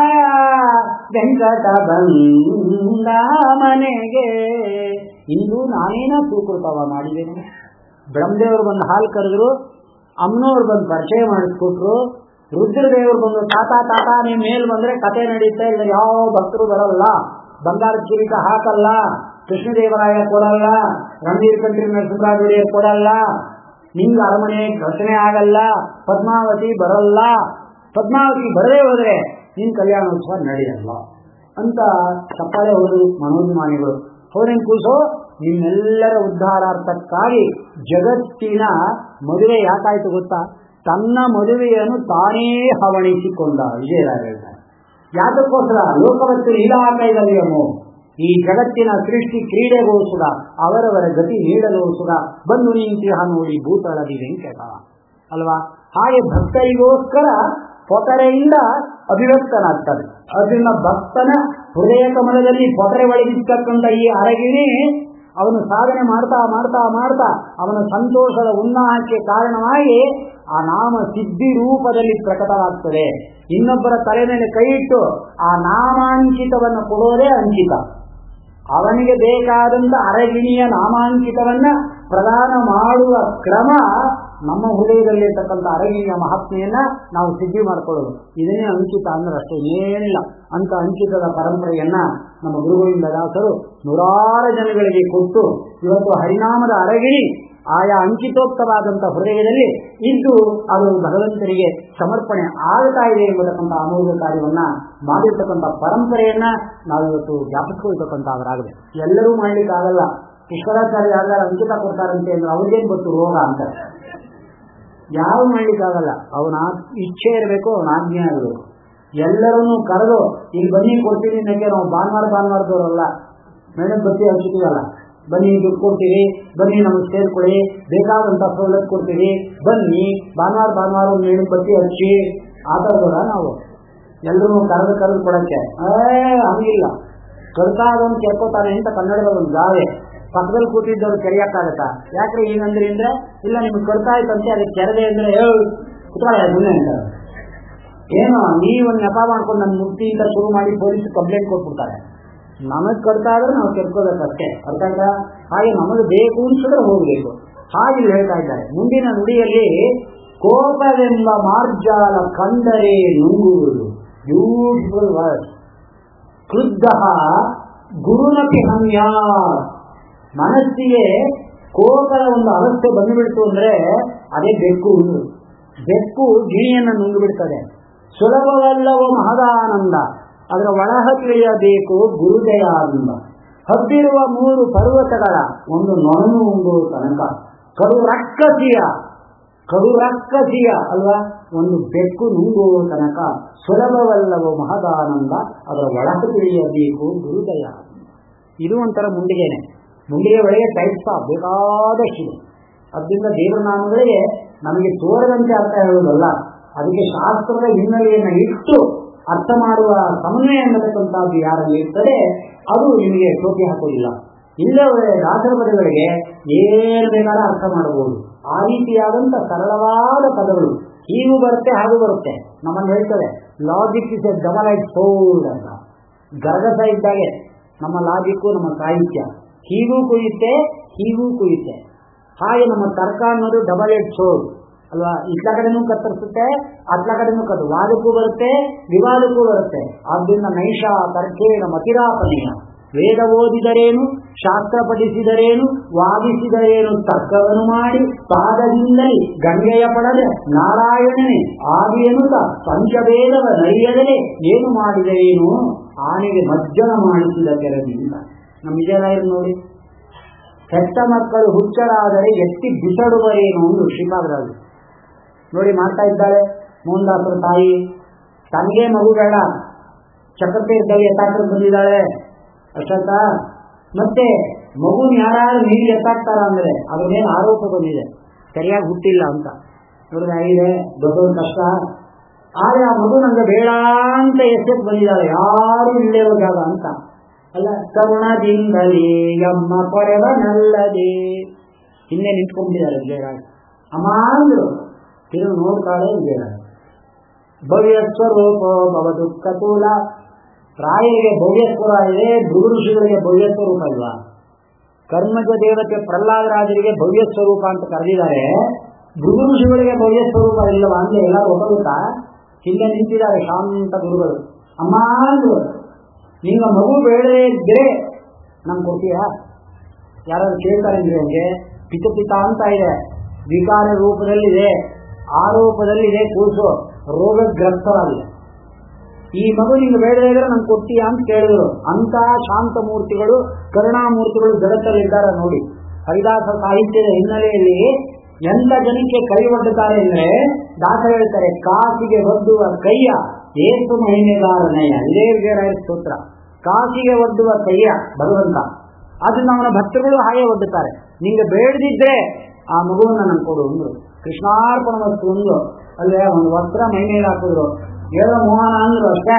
ವೆಂಕಟ ಬಂದ ಮನೆಗೆ ಇಂದು ನಾನೇನ ಸುಕೃತವ ಮಾಡಿದ್ದೇನೆ ಬ್ರಹ್ಮದೇವರು ಬಂದು ಹಾಲು ಕರೆದ್ರು ಅಮ್ಮನವ್ರು ಬಂದು ಪರಿಚಯ ಮಾಡಿಸ್ಕೊಟ್ರು ರುದ್ರದೇವರು ಬಂದು ತಾತ ತಾತ ನೀವ್ ಮೇಲ್ ಬಂದ್ರೆ ಕತೆ ನಡೀತಾ ಇಲ್ಲ ಯಾವ ಭಕ್ತರು ಬರಲ್ಲ ಬಂಗಾರ ಕಿರೀಟ ಹಾಕಲ್ಲ ಕೃಷ್ಣದೇವರಾಯ ಕೊಡಲ್ಲ ರಣವೀರ್ ಕಂಟ್ರಿ ನರಸಿಂಹರಾಜ ಕೊಡಲ್ಲ ನಿಂಗ ಅರಮನೆ ರಚನೆ ಆಗಲ್ಲ ಪದ್ಮಾವತಿ ಬರಲ್ಲ ಪದ್ಮಾವತಿ ಬರದೇ ಹೋದ್ರೆ ನಿನ್ ಕಲ್ಯಾಣೋತ್ಸವ ನಡೆಯಲ್ಲ ಅಂತ ಚಪ್ಪಾಳೆ ಹೋದ್ರು ಮನೋಭಿಮಾನಿಗಳು ಹೋರೇನ್ ಕೂಸೋ ನಿಮ್ಮೆಲ್ಲರ ಉದ್ಧಾರಾರ್ಥಕ್ಕಾಗಿ ಜಗತ್ತಿನ ಮದುವೆ ಯಾಕಾಯ್ತು ಗೊತ್ತಾ ತನ್ನ ಮದುವೆಯನ್ನು ತಾನೇ ಹವಣಿಸಿಕೊಂಡ ವಿಜಯರಾಜ ಹೇಳ್ತಾರೆ ಯಾತಕ್ಕೋಸ್ಕರ ಲೋಕವತ್ತು ಲೀಲಾಕೈದಲ್ಯಮೋ ಈ ಜಗತ್ತಿನ ಸೃಷ್ಟಿ ಕ್ರೀಡೆಗೋಸುಗ ಅವರವರ ಗತಿ ನೀಡಲೋಸುಗ ಬಂದು ನಿಂತಿಹ ನೋಡಿ ಭೂತಳದಿ ವೆಂಕಟ ಅಲ್ವಾ ಹಾಗೆ ಭಕ್ತರಿಗೋಸ್ಕರ ಪೊಟರೆಯಿಂದ ಅಭಿವ್ಯಕ್ತನಾಗ್ತದೆ ಅದರಿಂದ ಭಕ್ತನ ಹೃದಯ ಕಮಲದಲ್ಲಿ ಪೊಟರೆ ಒಳಗಿರ್ತಕ್ಕಂಥ ಈ ಅರಗಿಣಿ ಅವನು ಸಾಧನೆ ಮಾಡ್ತಾ ಮಾಡ್ತಾ ಮಾಡ್ತಾ ಅವನ ಸಂತೋಷದ ಉನ್ನಾಹಕ್ಕೆ ಕಾರಣವಾಗಿ ಆ ನಾಮ ಸಿದ್ಧಿ ರೂಪದಲ್ಲಿ ಪ್ರಕಟವಾಗ್ತದೆ ಇನ್ನೊಬ್ಬರ ತಲೆ ಮೇಲೆ ಕೈ ಇಟ್ಟು ಆ ನಾಮಾಂಕಿತವನ್ನು ಕೊಡೋದೇ ಅಂಕಿತ ಅವನಿಗೆ ಬೇಕಾದಂತ ಅರಗಿಣಿಯ ನಾಮಾಂಕಿತವನ್ನ ಪ್ರದಾನ ಮಾಡುವ ಕ್ರಮ ನಮ್ಮ ಹೃದಯದಲ್ಲಿರ್ತಕ್ಕಂಥ ಅರಗಿಣಿಯ ಮಹಾತ್ಮೆಯನ್ನ ನಾವು ಸಿದ್ಧಿ ಮಾಡ್ಕೊಳ್ಳೋದು ಇದನ್ನೇ ಅಂಕಿತ ಅಂದ್ರೆ ಅಷ್ಟೇ ಏನಿಲ್ಲ ಅಂತ ಅಂಕಿತದ ಪರಂಪರೆಯನ್ನ ನಮ್ಮ ಗುರುಗಳಿಂದ ದಾಸರು ನೂರಾರು ಜನಗಳಿಗೆ ಕೊಟ್ಟು ಇವತ್ತು ಹರಿನಾಮದ ಅರಗಿಣಿ ಆಯಾ ಅಂಕಿತೋಕ್ತವಾದಂಥ ಹೃದಯದಲ್ಲಿ ಇದ್ದು ಅದು ಭಗವಂತನಿಗೆ ಸಮರ್ಪಣೆ ಆಗ್ತಾ ಇದೆ ಎಂಬತಕ್ಕಂಥ ಅಮೋಘ ಕಾರ್ಯವನ್ನ ಮಾಡಿರ್ತಕ್ಕಂಥ ಪರಂಪರೆಯನ್ನ ನಾವು ಇವತ್ತು ಜ್ಞಾಪಿಸ್ಕೊಳ್ತಕ್ಕಂಥವರಾಗಬೇಕು ಎಲ್ಲರೂ ಮಾಡ್ಲಿಕ್ಕಾಗಲ್ಲ ಪುಷ್ಕರಾಚಾರ್ಯ ಯಾರು ಅಂಕಿತ ಕೊಡ್ತಾರಂತೆ ಅಂದ್ರೆ ಅವ್ರಿಗೇನು ಗೊತ್ತು ರೋಗ ಅಂತ ಯಾರು ಮಾಡ್ಲಿಕ್ಕಾಗಲ್ಲ ಅವನ ಇಚ್ಛೆ ಇರಬೇಕು ಅವನ ಆಜ್ಞೆ ಆಗಬೇಕು ಎಲ್ಲರನ್ನೂ ಕರೆದು ಇಲ್ಲಿ ಬನ್ನಿ ಕೊಡ್ತೀನಿ ಅನ್ನಕ್ಕೆ ನಾವು ಭಾನುವಾರ ಭಾನುವಾರದವರಲ್ಲ ಮೇಡಮ್ ಬತ್ತಿ ಹಂಚ್ತೀವಲ್ಲ ಬನ್ನಿ ದುಡ್ಡು ಕೊಡ್ತೀವಿ ಬನ್ನಿ ನಮಗೆ ಸೇರ್ಕೊಳ್ಳಿ ಬೇಕಾದಂತ ಸವಲತ್ತು ಕೊಡ್ತೀವಿ ಬನ್ನಿ ಭಾನುವಾರ ಭಾನುವಾರ ಒಂದು ಮೇಡಮ್ ಬತ್ತಿ ಹಚ್ಚಿ ಆ ಥರದವರ ನಾವು ಎಲ್ಲರೂ ಕರೆದು ಕರೆದು ಕೊಡಕ್ಕೆ ಏ ಹಂಗಿಲ್ಲ ಕರ್ಕಾದವನು ಕೆರ್ಕೋತಾನೆ ಅಂತ ಕನ್ನಡದ ಒಂದು ಗಾವೆ ಪಕ್ಕದಲ್ಲಿ ಕೂತಿದ್ದವ್ರು ಕೆರೆಯಕ್ಕಾಗತ್ತಾ ಯಾಕ್ರೆ ಏನಂದ್ರಿ ಅಂದ್ರೆ ಇಲ್ಲ ನಿಮ್ಗೆ ಕಡ್ತಾ ಇತ್ತಂತೆ ಅದಕ್ಕೆ ಕೆರದೆ ಅಂದ್ರೆ ಕುತ್ಕೊಳ್ಳ ಸುಮ್ಮನೆ ಅಂತ ಏನೋ ನೀವೊಂದು ನೆಪ ಮಾಡ್ಕೊಂಡು ನನ್ನ ಮುಕ್ತಿ ಅಂತ ಶುರು ಮಾಡಿ ಪೊಲೀಸ್ ಕಂಪ್ಲೇಂಟ್ ಕೊಟ್ಬಿಡ್ತಾರೆ ನಮಗ್ ಕಡ್ತಾ ಆದ್ರೆ ನಾವು ಕೆರ್ಕೋಬೇಕಷ್ಟೇ ಅರ್ಥ ಆಯ್ತಾ ಹಾಗೆ ನಮಗೆ ಬೇಕು ಅನ್ಸಿದ್ರೆ ಹೋಗ್ಬೇಕು ಹಾಗೆ ಹೇಳ್ತಾ ಇದ್ದಾರೆ ಮುಂದಿನ ನುಡಿಯಲ್ಲಿ ಕೋಪವೆಂಬ ಮಾರ್ಜಾಲ ಕಂಡರೆ ನುಂಗುವುದು ಬ್ಯೂಟಿಫುಲ್ ವರ್ಡ್ ಕ್ರುದ್ಧ ಗುರುನಪಿ ಹಮ್ಯ ಮನಸ್ಸಿಗೆ ಕೋಪದ ಒಂದು ಅವಸ್ಥೆ ಬಂದುಬಿಡ್ತು ಅಂದ್ರೆ ಅದೇ ಬೆಕ್ಕು ಬೆಕ್ಕು ಗಿಣಿಯನ್ನು ನುಂಗು ಬಿಡ್ತದೆ ಸುಲಭವಲ್ಲವೋ ಮಹದಾನಂದ ಅದರ ಒಳಹ ತಿಳಿಯಬೇಕು ಗುರುದಯಾನಂದ ಹಬ್ಬಿರುವ ಮೂರು ಪರ್ವತಗಳ ಒಂದು ನೊಣನು ಉಂಡು ತನಕ ಕಡು ರಕ್ಕಸಿಯ ಕಡು ರಕ್ಕಸಿಯ ಅಲ್ವಾ ಒಂದು ಬೆಕ್ಕು ನುಂಗುವ ತನಕ ಸುಲಭವಲ್ಲವೋ ಮಹದಾನಂದ ಅದರ ಒಳಹ ತಿಳಿಯಬೇಕು ಗುರುದಯ ಇದು ಒಂಥರ ಮುಂಡಿಗೆನೆ ಮುಂಡಿಗೆ ಒಳಗೆ ಟೈಪ್ಸ್ ಬೇಕಾದಷ್ಟಿದೆ ಅದರಿಂದ ದೇವರ ನಾಮಗಳಿಗೆ ನಮಗೆ ತೋರದಂತೆ ಅರ್ಥ ಹೇಳುವುದಲ್ಲ ಅದಕ್ಕೆ ಶಾಸ್ತ್ರದ ಹಿನ್ನೆಲೆಯನ್ನು ಇಟ್ಟು ಅರ್ಥ ಮಾಡುವ ಸಮನ್ವಯ ಅನ್ನತಕ್ಕಂಥದ್ದು ಯಾರಲ್ಲಿ ಇರ್ತದೆ ಅದು ನಿಮಗೆ ಟೋಪಿ ಹಾಕೋದಿಲ್ಲ ಇಲ್ಲವೇ ದಾಸರ ಪದಗಳಿಗೆ ಏನು ಬೇಕಾದ್ರೆ ಅರ್ಥ ಮಾಡಬಹುದು ಆ ರೀತಿಯಾದಂಥ ಸರಳವಾದ ಪದಗಳು ಹೀಗೂ ಬರುತ್ತೆ ಹಾಗೂ ಬರುತ್ತೆ ನಮ್ಮನ್ನು ಹೇಳ್ತದೆ ಲಾಜಿಕ್ ಇಸ್ ಎ ಡಬಲ್ ಐಟ್ ಸೋಲ್ಡ್ ಅಂತ ಗರಗಸ ಇದ್ದಾಗೆ ನಮ್ಮ ಲಾಜಿಕ್ಕು ನಮ್ಮ ಸಾಹಿತ್ಯ ಹೀಗೂ ಕುಯ್ಯುತ್ತೆ ಹೀಗೂ ಕುಯ್ಯುತ್ತೆ ಹಾಗೆ ನಮ್ಮ ತರ್ಕ ಅನ್ನೋದು ಡಬಲ್ ಏಟ್ ಸೋಲ್ ಅಲ್ವಾ ಇಟ್ಲ ಕಡೆನೂ ಕತ್ತರಿಸುತ್ತೆ ಅತ್ಲ ಕಡೆನೂ ಕತ್ತು ವಾದಕ್ಕೂ ಬರುತ್ತೆ ವಿವಾದಕ್ಕೂ ಬರುತ್ತೆ ಆದ್ದರಿಂದ ನೈಷ ತರ್ಕೇನ ಮತಿರಾಪನೀಯ ವೇದ ಓದಿದರೇನು ಶಾಸ್ತ್ರ ಪಠಿಸಿದರೇನು ವಾದಿಸಿದರೇನು ತರ್ಕವನ್ನು ಮಾಡಿ ಪಾದದಿಂದಲೇ ಗಂಗೆಯ ಪಡದೆ ನಾರಾಯಣನೇ ಆದಿಯನುತ ಪಂಚವೇದವ ನರಿಯದಲೇ ಏನು ಮಾಡಿದರೇನು ಆನೆಗೆ ಮಜ್ಜನ ಮಾಡಿಸಿದ ಕೆರದಿಂದ ನಮ್ಮ ವಿಜಯರಾಯರು ನೋಡಿ ಕೆಟ್ಟ ಮಕ್ಕಳು ಹುಚ್ಚರಾದರೆ ಎತ್ತಿ ಬಿಸಡುವರೇನು ಒಂದು ಶ್ರೀಪಾದರಾಜು ನೋಡಿ ಮಾಡ್ತಾ ಇದ್ದಾಳೆ ಮೋಹನ್ದಾಸರ ತಾಯಿ ತನಗೆ ಮಗು ಬೇಡ ಚಕ್ರತೀರ್ಥಲ್ಲಿ ಎತ್ತಾಕ್ರೆ ಬಂದಿದ್ದಾಳೆ ಅಷ್ಟಂತ ಮತ್ತೆ ಮಗುನ ಯಾರು ನೀರು ಎತ್ತಾಕ್ತಾರ ಅಂದ್ರೆ ಅದ್ರ ಮೇಲೆ ಆರೋಪ ಬಂದಿದೆ ಸರಿಯಾಗಿ ಹುಟ್ಟಿಲ್ಲ ಅಂತ ನೋಡಿದ್ರೆ ಆಗಿದೆ ದೊಡ್ಡೊಂದು ಕಷ್ಟ ಆದ್ರೆ ಆ ಮಗು ನಂಗೆ ಬೇಡ ಅಂತ ಎಷ್ಟೆತ್ತು ಬಂದಿದ್ದಾಳೆ ಯಾರು ಇಲ್ಲೇ ಜಾಗ ಅಂತ ಅಲ್ಲ ಕರುಣದಿಂದಲೇ ಎಮ್ಮ ಪೊರೆವನಲ್ಲದೆ ಹಿಂದೆ ನಿಂತ್ಕೊಂಡಿದ್ದಾರೆ ವಿಜಯರಾಜ್ ಅಮ್ಮ ಅಂದ್ರು ತಿರುಗಿ ನೋಡ್ತಾಳೆ ವಿಜಯರಾಜ್ ಭವ್ಯ ಸ್ವರೂಪ ಭವ ದುಃಖ ತೂಲ ರಾಯರಿಗೆ ಭವ್ಯ ಸ್ವರ ಇದೆ ಭೃಗು ಋಷಿಗಳಿಗೆ ಭವ್ಯ ಸ್ವರೂಪ ಇಲ್ವಾ ಕರ್ಮಜ ದೇವತೆ ಪ್ರಹ್ಲಾದರಾಜರಿಗೆ ಭವ್ಯ ಸ್ವರೂಪ ಅಂತ ಕರೆದಿದ್ದಾರೆ ಭೃಗು ಋಷಿಗಳಿಗೆ ಭವ್ಯ ಸ್ವರೂಪ ಇಲ್ಲವಾ ಅಂದ್ರೆ ಎಲ್ಲ ಒಪ್ಪಗುತ್ತಾ ಹಿಂದೆ ನಿಂತಿದ್ದಾರೆ ಶಾಂತ ಗುರುಗಳು ಅಮ್ಮ ಅಂದ್ರು ನಿಮ್ಮ ಮಗು ಬೇಡದೇ ಇದ್ರೆ ನಮ್ಗೆ ಕೊಡ್ತೀಯಾ ಯಾರಾದ್ರು ಕೇಳ್ತಾರೆ ಅಂದ್ರೆ ಹಂಗೆ ಪಿತ ಪಿತ ಅಂತ ಇದೆ ವಿಕಾರ ರೂಪದಲ್ಲಿದೆ ಆರೋಪದಲ್ಲಿದೆ ಕೂಸು ರೋಗಗ್ರಸ್ತವಾಗಿದೆ ಈ ಮಗು ನಿಂಗೆ ಬೇಡದೇ ಇದ್ರೆ ನಂಗೆ ಕೊಡ್ತೀಯಾ ಅಂತ ಕೇಳಿದ್ರು ಅಂತ ಶಾಂತ ಮೂರ್ತಿಗಳು ಕರುಣಾಮೂರ್ತಿಗಳು ಜಗತ್ತಲ್ಲಿದ್ದಾರೆ ನೋಡಿ ಹರಿದಾಸ ಸಾಹಿತ್ಯದ ಹಿನ್ನೆಲೆಯಲ್ಲಿ ಎಂತ ಜನಕ್ಕೆ ಕೈ ಒಡ್ಡುತ್ತಾರೆ ಅಂದ್ರೆ ದಾಸ ಹೇಳ್ತಾರೆ ಕಾಸಿಗೆ ಒಡ್ಡುವ ಕೈಯ ಏಸು ಮಹಿಮೆಗಾರನಯ್ಯ ಇದೇ ವಿಜಯರಾಯ ಸ್ತೋತ್ರ ಕಾಸಿಗೆ ಒಡ್ಡುವ ಕೈಯ ಭಗವಂತ ಅದನ್ನ ಅವನ ಭಕ್ತಗಳು ಹಾಗೆ ಒಡ್ಡುತ್ತಾರೆ ನಿಂಗೆ ಬೇಡದಿದ್ರೆ ಆ ಮಗುವನ್ನ ನನ್ ಕೊಡು ಅಂದ್ರು ಕೃಷ್ಣಾರ್ಪಣ ವಸ್ತು ಒಂದು ಅಲ್ಲೇ ಒಂದು ವಸ್ತ್ರ ಮೈ ಮೇಲೆ ಹಾಕಿದ್ರು ಹೇಳೋ ಮೋಹನ ಅಂದ್ರು ಅಷ್ಟೇ